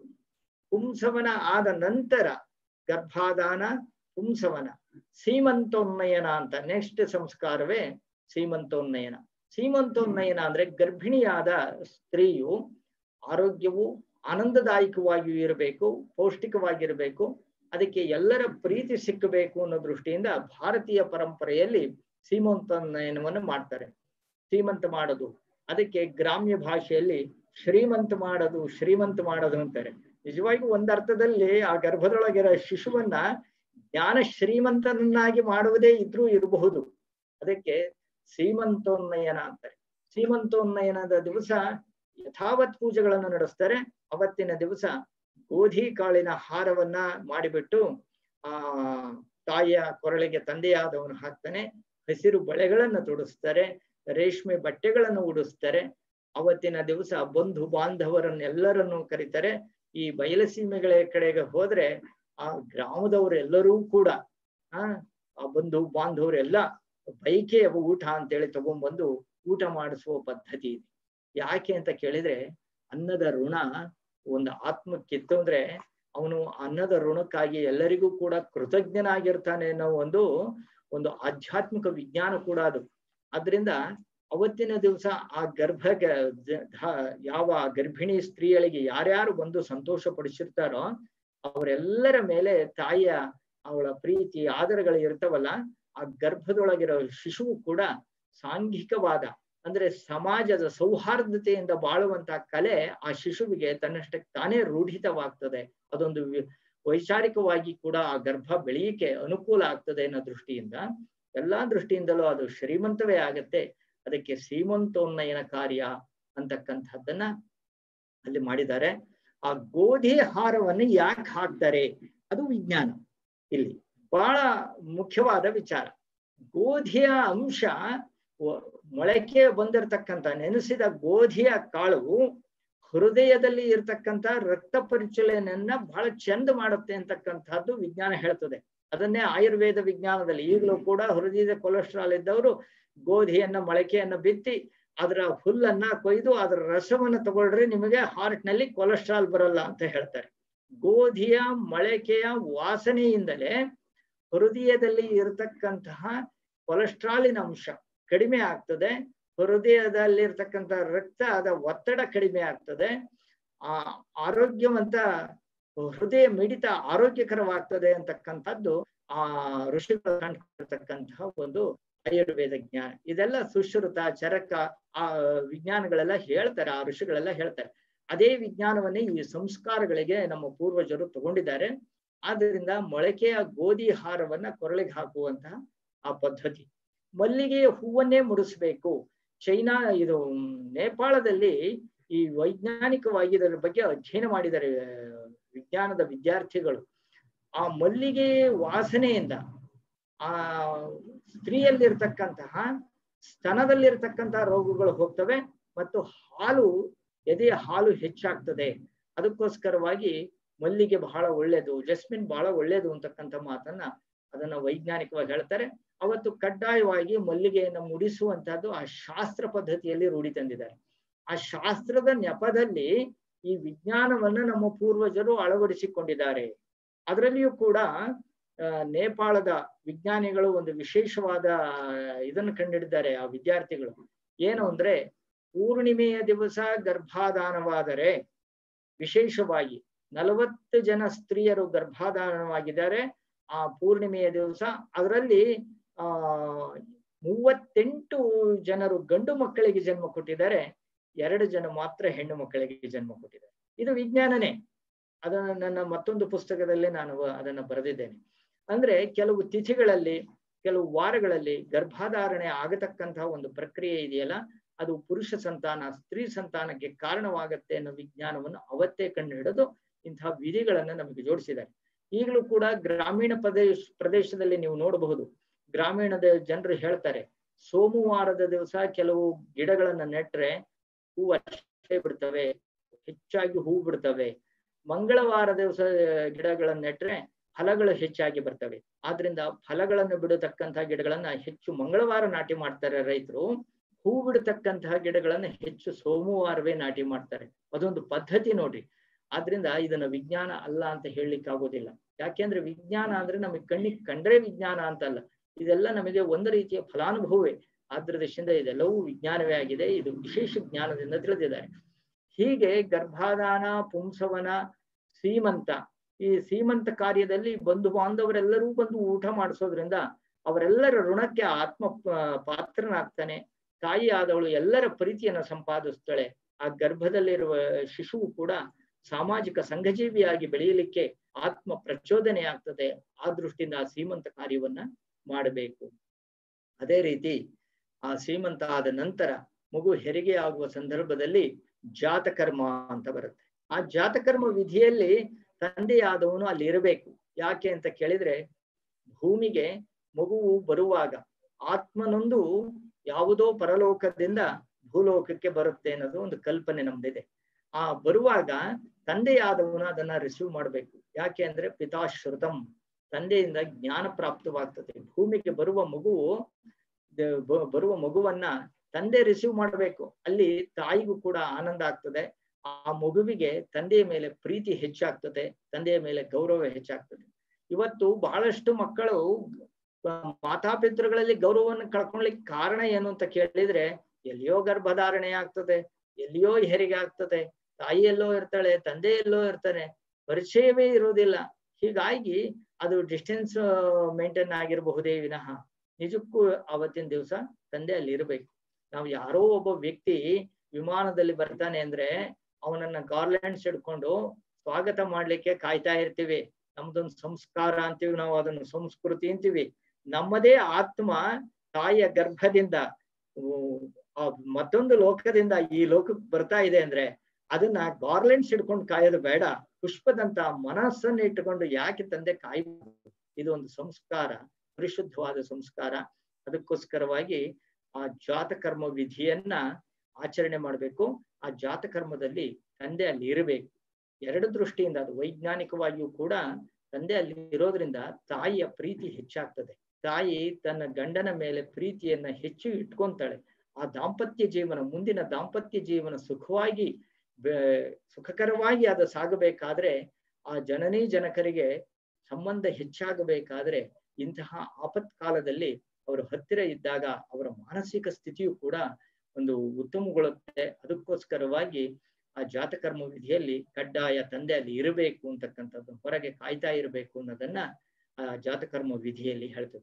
Speaker 4: ಪುಂಸವನ ಆದ ನಂತರ ಗರ್ಭಾಧಾನ ಪುಂಸವನ ಸೀಮಂತೋನ್ನಯನ ಅಂತ ನೆಕ್ಸ್ಟ್ ಸಂಸ್ಕಾರವೇ ಸೀಮಂತೋನ್ನಯನ ಸೀಮಂತೋನ್ನಯನ ಅಂದ್ರೆ ಗರ್ಭಿಣಿಯಾದ ಸ್ತ್ರೀಯು ಆರೋಗ್ಯವು ಆನಂದದಾಯಕವಾಗಿಯೂ ಇರಬೇಕು ಪೌಷ್ಟಿಕವಾಗಿರಬೇಕು ಅದಕ್ಕೆ ಎಲ್ಲರ ಪ್ರೀತಿ ಸಿಕ್ಕಬೇಕು ಅನ್ನೋ ದೃಷ್ಟಿಯಿಂದ ಭಾರತೀಯ ಪರಂಪರೆಯಲ್ಲಿ ಸೀಮಂತೋನ್ನಯನವನ್ನು ಮಾಡ್ತಾರೆ ಸೀಮಂತ ಮಾಡೋದು ಅದಕ್ಕೆ ಗ್ರಾಮ್ಯ ಭಾಷೆಯಲ್ಲಿ ಶ್ರೀಮಂತ ಮಾಡೋದು ಶ್ರೀಮಂತ ಮಾಡೋದು ಅಂತಾರೆ ನಿಜವಾಗಿಯೂ ಒಂದರ್ಥದಲ್ಲಿ ಆ ಗರ್ಭದೊಳಗಿರೋ ಶಿಶುವನ್ನ ಜ್ಞಾನ ಶ್ರೀಮಂತನನ್ನಾಗಿ ಮಾಡುವುದೇ ಇದ್ರೂ ಇರಬಹುದು ಅದಕ್ಕೆ ಸೀಮಂತೋನ್ನಯನ ಅಂತಾರೆ ಸೀಮಂತೋನ್ನಯನದ ದಿವಸ ಯಥಾವತ್ ಪೂಜೆಗಳನ್ನು ನಡೆಸ್ತಾರೆ ಅವತ್ತಿನ ದಿವಸ ಗೋಧಿ ಕಾಳಿನ ಹಾರವನ್ನ ಮಾಡಿಬಿಟ್ಟು ಆ ತಾಯಿಯ ಕೊರಳಿಗೆ ತಂದೆಯಾದವನು ಹಾಕ್ತಾನೆ ಹಸಿರು ಬಳೆಗಳನ್ನು ತೊಡಿಸ್ತಾರೆ ರೇಷ್ಮೆ ಬಟ್ಟೆಗಳನ್ನು ಉಡಿಸ್ತಾರೆ ಅವತ್ತಿನ ದಿವಸ ಬಂಧು ಬಾಂಧವರನ್ನೆಲ್ಲರನ್ನು ಕರೀತಾರೆ ಈ ಬಯಲಸೀಮೆಗಳ ಕಡೆಗೆ ಹೋದ್ರೆ ಆ ಗ್ರಾಮದವರೆಲ್ಲರೂ ಕೂಡ ಆ ಆ ಬಂಧು ಬಾಂಧವರೆಲ್ಲ ಬೈಕೆಯ ಊಟ ಅಂತೇಳಿ ತಗೊಂಡ್ಬಂದು ಊಟ ಮಾಡಿಸುವ ಪದ್ಧತಿ ಇದೆ ಯಾಕೆ ಅಂತ ಕೇಳಿದ್ರೆ ಅನ್ನದ ಋಣ ಒಂದು ಆತ್ಮಕ್ಕಿತ್ತು ಅಂದ್ರೆ ಅವನು ಅನ್ನದ ಋಣಕ್ಕಾಗಿ ಎಲ್ಲರಿಗೂ ಕೂಡ ಕೃತಜ್ಞನಾಗಿರ್ತಾನೆ ಅನ್ನೋ ಒಂದು ಒಂದು ಆಧ್ಯಾತ್ಮಿಕ ವಿಜ್ಞಾನ ಕೂಡ ಅದು ಅದರಿಂದ ಅವತ್ತಿನ ದಿವಸ ಆ ಗರ್ಭ ಯಾವ ಗರ್ಭಿಣಿ ಸ್ತ್ರೀಯಳಿಗೆ ಯಾರ್ಯಾರು ಬಂದು ಸಂತೋಷ ಪಡಿಸಿರ್ತಾರೋ ಅವರೆಲ್ಲರ ಮೇಲೆ ತಾಯಿಯ ಅವಳ ಪ್ರೀತಿ ಆದರಗಳು ಇರ್ತವಲ್ಲ ಆ ಗರ್ಭದೊಳಗಿರೋ ಶಿಶುವು ಕೂಡ ಸಾಂಘಿಕವಾದ ಅಂದ್ರೆ ಸಮಾಜದ ಸೌಹಾರ್ದತೆಯಿಂದ ಬಾಳುವಂತ ಕಲೆ ಆ ಶಿಶುವಿಗೆ ತನ್ನಷ್ಟಕ್ಕೆ ತಾನೇ ರೂಢಿತವಾಗ್ತದೆ ಅದೊಂದು ವೈಚಾರಿಕವಾಗಿ ಕೂಡ ಆ ಗರ್ಭ ಬೆಳೆಯಕ್ಕೆ ಅನುಕೂಲ ಆಗ್ತದೆ ಅನ್ನೋ ದೃಷ್ಟಿಯಿಂದ ಎಲ್ಲಾ ದೃಷ್ಟಿಯಿಂದಲೂ ಅದು ಶ್ರೀಮಂತವೇ ಆಗತ್ತೆ ಅದಕ್ಕೆ ಶ್ರೀಮಂತೋನ್ನಯನ ಕಾರ್ಯ ಅಂತಕ್ಕಂಥದ್ದನ್ನ ಅಲ್ಲಿ ಮಾಡಿದ್ದಾರೆ ಆ ಗೋಧಿ ಹಾರವನ್ನು ಯಾಕೆ ಹಾಕ್ತಾರೆ ಅದು ವಿಜ್ಞಾನ ಇಲ್ಲಿ ಬಹಳ ಮುಖ್ಯವಾದ ವಿಚಾರ ಗೋಧಿಯ ಅಂಶ ಮೊಳಕೆ ಬಂದಿರತಕ್ಕಂಥ ನೆನೆಸಿದ ಗೋಧಿಯ ಕಾಳು ಹೃದಯದಲ್ಲಿ ಇರ್ತಕ್ಕಂಥ ರಕ್ತ ಪರಿಚಲನೆಯನ್ನ ಬಹಳ ಚಂದ ಮಾಡುತ್ತೆ ಅಂತಕ್ಕಂಥದ್ದು ವಿಜ್ಞಾನ ಹೇಳ್ತದೆ ಅದನ್ನೇ ಆಯುರ್ವೇದ ವಿಜ್ಞಾನದಲ್ಲಿ ಈಗಲೂ ಕೂಡ ಹೃದಯದ ಕೊಲೆಸ್ಟ್ರಾಲ್ ಇದ್ದವರು ಗೋಧಿಯನ್ನ ಮೊಳಕೆಯನ್ನ ಬಿತ್ತಿ ಅದರ ಹುಲ್ಲನ್ನ ಕೊಯ್ದು ಅದರ ರಸವನ್ನ ತಗೊಳ್ರಿ ನಿಮಗೆ ಹಾರ್ಟ್ ನಲ್ಲಿ ಕೊಲೆಸ್ಟ್ರಾಲ್ ಬರಲ್ಲ ಅಂತ ಹೇಳ್ತಾರೆ ಗೋಧಿಯ ಮೊಳಕೆಯ ವಾಸನೆಯಿಂದಲೇ ಹೃದಯದಲ್ಲಿ ಇರತಕ್ಕಂತಹ ಕೊಲೆಸ್ಟ್ರಾಲಿನ ಅಂಶ ಕಡಿಮೆ ಆಗ್ತದೆ ಹೃದಯದಲ್ಲಿರ್ತಕ್ಕಂಥ ರಕ್ತ ಅದ ಒತ್ತಡ ಕಡಿಮೆ ಆಗ್ತದೆ ಆ ಆರೋಗ್ಯವಂತ ಹೃದಯ ಮಿಡಿತ ಆರೋಗ್ಯಕರವಾಗ್ತದೆ ಅಂತಕ್ಕಂಥದ್ದು ಆ ಋಷಿಗಳು ಕಂಡುಕೊಂಡಿರ್ತಕ್ಕಂತಹ ಒಂದು ಆಯುರ್ವೇದ ಜ್ಞಾನ ಇದೆಲ್ಲ ಸುಶ್ರುತ ಚರಕ ಆ ವಿಜ್ಞಾನಗಳೆಲ್ಲ ಹೇಳ್ತಾರೆ ಆ ಋಷಿಗಳೆಲ್ಲ ಹೇಳ್ತಾರೆ ಅದೇ ವಿಜ್ಞಾನವನ್ನೇ ಈ ಸಂಸ್ಕಾರಗಳಿಗೆ ನಮ್ಮ ಪೂರ್ವಜರು ತಗೊಂಡಿದ್ದಾರೆ ಆದ್ದರಿಂದ ಮೊಳಕೆಯ ಗೋಧಿ ಹಾರವನ್ನ ಕೊರಳಿಗೆ ಹಾಕುವಂತಹ ಆ ಪದ್ಧತಿ ಮಲ್ಲಿಗೆಯ ಹೂವನ್ನೇ ಮುಡಿಸ್ಬೇಕು ಚೈನಾ ಇದು ಮ್, ನೇಪಾಳದಲ್ಲಿ ಈ ವೈಜ್ಞಾನಿಕವಾಗಿ ಇದರ ಬಗ್ಗೆ ಅಧ್ಯಯನ ಮಾಡಿದ್ದಾರೆ ಆ, ವಿಜ್ಞಾನದ ವಿದ್ಯಾರ್ಥಿಗಳು ಆ ಮಲ್ಲಿಗೆ ವಾಸನೆಯಿಂದ ಆ ಸ್ತ್ರೀಯಲ್ಲಿರ್ತಕ್ಕಂತಹ ಸ್ತನದಲ್ಲಿರ್ತಕ್ಕಂತಹ ರೋಗಗಳು ಹೋಗ್ತವೆ ಮತ್ತು ಹಾಲು ಎದೆಯ ಹಾಲು ಹೆಚ್ಚಾಗ್ತದೆ ಅದಕ್ಕೋಸ್ಕರವಾಗಿ ಮಲ್ಲಿಗೆ ಬಹಳ ಒಳ್ಳೇದು ಜಸ್ಮಿನ್ ಬಹಳ ಒಳ್ಳೇದು ಅಂತಕ್ಕಂಥ ಮಾತನ್ನ ಅದನ್ನ ವೈಜ್ಞಾನಿಕವಾಗಿ ಹೇಳ್ತಾರೆ ಅವತ್ತು ಕಡ್ಡಾಯವಾಗಿ ಮಲ್ಲಿಗೆಯನ್ನು ಮುಡಿಸುವಂತಹದ್ದು ಆ ಶಾಸ್ತ್ರ ಪದ್ಧತಿಯಲ್ಲಿ ರೂಢಿ ತಂದಿದ್ದಾರೆ ಆ ಶಾಸ್ತ್ರದ ನೆಪದಲ್ಲಿ ಈ ವಿಜ್ಞಾನವನ್ನ ನಮ್ಮ ಪೂರ್ವಜರು ಅಳವಡಿಸಿಕೊಂಡಿದ್ದಾರೆ ಅದರಲ್ಲಿಯೂ ಕೂಡ ಆ, ನೇಪಾಳದ ವಿಜ್ಞಾನಿಗಳು ಒಂದು ವಿಶೇಷವಾದ ಇದನ್ನು ಕಂಡಿಡಿದ್ದಾರೆ ಆ ವಿದ್ಯಾರ್ಥಿಗಳು ಏನು ಅಂದ್ರೆ ಪೂರ್ಣಿಮೆಯ ದಿವಸ ಗರ್ಭಾಧಾನವಾದರೆ ವಿಶೇಷವಾಗಿ ನಲವತ್ತು ಜನ ಸ್ತ್ರೀಯರು ಗರ್ಭಾಧಾನವಾಗಿದ್ದಾರೆ ಆ ಪೂರ್ಣಿಮೆಯ ದಿವಸ ಅದರಲ್ಲಿ ಆ ಮೂವತ್ತೆಂಟು ಜನರು ಗಂಡು ಮಕ್ಕಳಿಗೆ ಜನ್ಮ ಕೊಟ್ಟಿದ್ದಾರೆ ಎರಡು ಜನ ಮಾತ್ರ ಹೆಣ್ಣು ಮಕ್ಕಳಿಗೆ ಜನ್ಮ ಕೊಟ್ಟಿದ್ದಾರೆ ಇದು ವಿಜ್ಞಾನನೇ ಅದನ್ನ ನನ್ನ ಮತ್ತೊಂದು ಪುಸ್ತಕದಲ್ಲಿ ನಾನು ಅದನ್ನ ಬರೆದಿದ್ದೇನೆ ಅಂದ್ರೆ ಕೆಲವು ತಿಥಿಗಳಲ್ಲಿ ಕೆಲವು ವಾರಗಳಲ್ಲಿ ಗರ್ಭಾಧಾರಣೆ ಆಗತಕ್ಕಂತಹ ಒಂದು ಪ್ರಕ್ರಿಯೆ ಇದೆಯಲ್ಲ ಅದು ಪುರುಷ ಸಂತಾನ ಸ್ತ್ರೀ ಸಂತಾನಕ್ಕೆ ಕಾರಣವಾಗತ್ತೆ ಅನ್ನೋ ವಿಜ್ಞಾನವನ್ನು ಅವತ್ತೇ ಕಂಡು ಹಿಡಿದು ಇಂತಹ ವಿಧಿಗಳನ್ನ ನಮಗೆ ಜೋಡಿಸಿದ್ದಾರೆ ಈಗಲೂ ಕೂಡ ಗ್ರಾಮೀಣ ಪ್ರದೇಶ ಪ್ರದೇಶದಲ್ಲಿ ನೀವು ನೋಡಬಹುದು ಗ್ರಾಮೀಣದ ಜನರು ಹೇಳ್ತಾರೆ ಸೋಮವಾರದ ದಿವಸ ಕೆಲವು ಗಿಡಗಳನ್ನ ನೆಟ್ರೆ ಹೂವು ಅಷ್ಟೇ ಬಿಡ್ತವೆ ಹೆಚ್ಚಾಗಿ ಹೂ ಬಿಡ್ತವೆ ಮಂಗಳವಾರ ದಿವಸ ಗಿಡಗಳನ್ನ ನೆಟ್ರೆ ಫಲಗಳು ಹೆಚ್ಚಾಗಿ ಬರ್ತವೆ ಆದ್ರಿಂದ ಫಲಗಳನ್ನು ಬಿಡತಕ್ಕಂತಹ ಗಿಡಗಳನ್ನ ಹೆಚ್ಚು ಮಂಗಳವಾರ ನಾಟಿ ಮಾಡ್ತಾರೆ ರೈತರು ಹೂ ಬಿಡತಕ್ಕಂತಹ ಗಿಡಗಳನ್ನ ಹೆಚ್ಚು ಸೋಮವಾರವೇ ನಾಟಿ ಮಾಡ್ತಾರೆ ಅದೊಂದು ಪದ್ಧತಿ ನೋಡ್ರಿ ಆದ್ರಿಂದ ಇದನ್ನ ವಿಜ್ಞಾನ ಅಲ್ಲ ಅಂತ ಹೇಳಲಿಕ್ಕೆ ಆಗೋದಿಲ್ಲ ಯಾಕೆಂದ್ರೆ ವಿಜ್ಞಾನ ಅಂದ್ರೆ ನಮಗೆ ಕಣ್ಣಿಗೆ ಕಂಡ್ರೆ ವಿಜ್ಞಾನ ಅಂತಲ್ಲ ಇದೆಲ್ಲ ನಮಗೆ ಒಂದು ರೀತಿಯ ಫಲಾನುಭವವೇ ಆದ್ರ ದೃಷ್ಟಿಯಿಂದ ಇದೆಲ್ಲವೂ ವಿಜ್ಞಾನವೇ ಆಗಿದೆ ಇದು ವಿಶೇಷ ಜ್ಞಾನದಿಂದ ತಿಳಿದಿದ್ದಾರೆ ಹೀಗೆ ಗರ್ಭಾಧಾನ ಪುಂಸವನ ಸೀಮಂತ ಈ ಸೀಮಂತ ಕಾರ್ಯದಲ್ಲಿ ಬಂಧು ಬಾಂಧವರೆಲ್ಲರೂ ಬಂದು ಊಟ ಮಾಡಿಸೋದ್ರಿಂದ ಅವರೆಲ್ಲರ ಋಣಕ್ಕೆ ಆತ್ಮ ಪ- ಪಾತ್ರನಾಗ್ತಾನೆ ತಾಯಿ ಆದವಳು ಎಲ್ಲರ ಪ್ರೀತಿಯನ್ನು ಸಂಪಾದಿಸ್ತಾಳೆ ಆ ಗರ್ಭದಲ್ಲಿರುವ ಶಿಶುವು ಕೂಡ ಸಾಮಾಜಿಕ ಸಂಘಜೀವಿಯಾಗಿ ಬೆಳೆಯಲಿಕ್ಕೆ ಆತ್ಮ ಪ್ರಚೋದನೆ ಆಗ್ತದೆ ಆ ದೃಷ್ಟಿಯಿಂದ ಆ ಸೀಮಂತ ಕಾರ್ಯವನ್ನ ಮಾಡಬೇಕು ಅದೇ ರೀತಿ ಆ ಸೀಮಂತ ಆದ ನಂತರ ಮಗು ಹೆರಿಗೆ ಆಗುವ ಸಂದರ್ಭದಲ್ಲಿ ಜಾತಕರ್ಮ ಅಂತ ಬರುತ್ತೆ ಆ ಜಾತಕರ್ಮ ವಿಧಿಯಲ್ಲಿ ತಂದೆಯಾದವನು ಅಲ್ಲಿ ಇರಬೇಕು ಯಾಕೆ ಅಂತ ಕೇಳಿದ್ರೆ ಭೂಮಿಗೆ ಮಗುವು ಬರುವಾಗ ಆತ್ಮನೊಂದು ಯಾವುದೋ ಪರಲೋಕದಿಂದ ಭೂಲೋಕಕ್ಕೆ ಬರುತ್ತೆ ಅನ್ನೋದು ಒಂದು ಕಲ್ಪನೆ ನಮ್ದಿದೆ ಆ ಬರುವಾಗ ತಂದೆಯಾದವನು ಅದನ್ನ ರಿಸೀವ್ ಮಾಡ್ಬೇಕು ಯಾಕೆ ಅಂದ್ರೆ ಪಿತಾಶ್ರುತಂ ತಂದೆಯಿಂದ ಜ್ಞಾನ ಪ್ರಾಪ್ತವಾಗ್ತದೆ ಭೂಮಿಗೆ ಬರುವ ಮಗುವು ದ- ಬ- ಬರುವ ಮಗುವನ್ನ ತಂದೆ ರಿಸೀವ್ ಮಾಡಬೇಕು ಅಲ್ಲಿ ತಾಯಿಗೂ ಕೂಡ ಆನಂದ ಆಗ್ತದೆ ಆ ಮಗುವಿಗೆ ತಂದೆಯ ಮೇಲೆ ಪ್ರೀತಿ ಹೆಚ್ಚಾಗ್ತದೆ ತಂದೆಯ ಮೇಲೆ ಗೌರವ ಹೆಚ್ಚಾಗ್ತದೆ ಇವತ್ತು ಬಹಳಷ್ಟು ಮಕ್ಕಳು ಆ, ಮಾತಾಪಿತೃಗಳಲ್ಲಿ ಗೌರವವನ್ನು ಕಳ್ಕೊಳ್ಲಿಕ್ಕೆ ಕಾರಣ ಏನು ಅಂತ ಕೇಳಿದ್ರೆ ಎಲ್ಲಿಯೋ ಗರ್ಭಧಾರಣೆ ಆಗ್ತದೆ ಎಲ್ಲಿಯೋ ಹೆರಿಗೆ ಆಗ್ತದೆ ತಾಯಿ ಎಲ್ಲೋ ಇರ್ತಾಳೆ ತಂದೆ ಎಲ್ಲೋ ಇರ್ತಾನೆ ಪರಿಚಯವೇ ಇರೋದಿಲ್ಲ ಹೀಗಾಗಿ ಅದು ಡಿಸ್ಟೆನ್ಸ್ ಮೇಂಟೈನ್ ಆಗಿರಬಹುದೇ ವಿನಃ ನಿಜಕ್ಕೂ ಅವತ್ತಿನ ದಿವಸ ತಂದೆ ಅಲ್ಲಿ ಇರಬೇಕು ನಾವು ಯಾರೋ ಒಬ್ಬ ವ್ಯಕ್ತಿ ವಿಮಾನದಲ್ಲಿ ಬರ್ತಾನೆ ಅಂದ್ರೆ ಅವನನ್ನ ಗಾರ್ಲ್ಯಾಂಡ್ಸ್ ಹಿಡ್ಕೊಂಡು ಸ್ವಾಗತ ಮಾಡ್ಲಿಕ್ಕೆ ಕಾಯ್ತಾ ಇರ್ತೀವಿ ನಮ್ದೊಂದು ಸಂಸ್ಕಾರ ಅಂತೀವಿ ನಾವು ಅದನ್ನು ಸಂಸ್ಕೃತಿ ಅಂತೀವಿ ನಮ್ಮದೇ ಆತ್ಮ ತಾಯಿಯ ಗರ್ಭದಿಂದ ಉ- ಆ ಮತ್ತೊಂದು ಲೋಕದಿಂದ ಈ ಲೋಕಕ್ಕೆ ಬರ್ತಾ ಇದೆ ಅಂದ್ರೆ ಅದನ್ನ ಗಾರ್ಲೆಂಡ್ಸ್ ಹಿಡ್ಕೊಂಡು ಕಾಯೋದು ಬೇಡ ಪುಷ್ಪದಂತ ಮನಸ್ಸನ್ನು ಇಟ್ಟುಕೊಂಡು ಯಾಕೆ ತಂದೆ ಕಾಯ್ಬೇಕು ಇದು ಒಂದು ಸಂಸ್ಕಾರ ಪರಿಶುದ್ಧವಾದ ಸಂಸ್ಕಾರ ಅದಕ್ಕೋಸ್ಕರವಾಗಿ ಆ ಜಾತಕರ್ಮ ವಿಧಿಯನ್ನ ಆಚರಣೆ ಮಾಡಬೇಕು ಆ ಜಾತಕರ್ಮದಲ್ಲಿ ತಂದೆ ಅಲ್ಲಿ ಇರಬೇಕು ಎರಡು ದೃಷ್ಟಿಯಿಂದ ಅದು ವೈಜ್ಞಾನಿಕವಾಗಿಯೂ ಕೂಡ ತಂದೆ ಅಲ್ಲಿ ಇರೋದ್ರಿಂದ ತಾಯಿಯ ಪ್ರೀತಿ ಹೆಚ್ಚಾಗ್ತದೆ ತಾಯಿ ತನ್ನ ಗಂಡನ ಮೇಲೆ ಪ್ರೀತಿಯನ್ನ ಹೆಚ್ಚು ಇಟ್ಕೊಂತಾಳೆ ಆ ದಾಂಪತ್ಯ ಜೀವನ ಮುಂದಿನ ದಾಂಪತ್ಯ ಜೀವನ ಸುಖವಾಗಿ ಬೆ- ಸುಖಕರವಾಗಿ ಅದು ಸಾಗಬೇಕಾದ್ರೆ ಆ ಜನನೇ ಜನಕರಿಗೆ ಸಂಬಂಧ ಹೆಚ್ಚಾಗಬೇಕಾದ್ರೆ ಇಂತಹ ಆಪತ್ಕಾಲದಲ್ಲಿ ಅವರು ಹತ್ತಿರ ಇದ್ದಾಗ ಅವರ ಮಾನಸಿಕ ಸ್ಥಿತಿಯು ಕೂಡ ಒಂದು ಉತ್ತಮಗೊಳ್ಳುತ್ತೆ ಅದಕ್ಕೋಸ್ಕರವಾಗಿ ಆ ಜಾತಕರ್ಮ ವಿಧಿಯಲ್ಲಿ ಕಡ್ಡಾಯ ತಂದೆ ಅಲ್ಲಿ ಇರಬೇಕು ಅಂತಕ್ಕಂಥದ್ದು ಹೊರಗೆ ಕಾಯ್ತಾ ಇರಬೇಕು ಅನ್ನೋದನ್ನ ಆ ಜಾತಕರ್ಮ ವಿಧಿಯಲ್ಲಿ ಹೇಳ್ತದೆ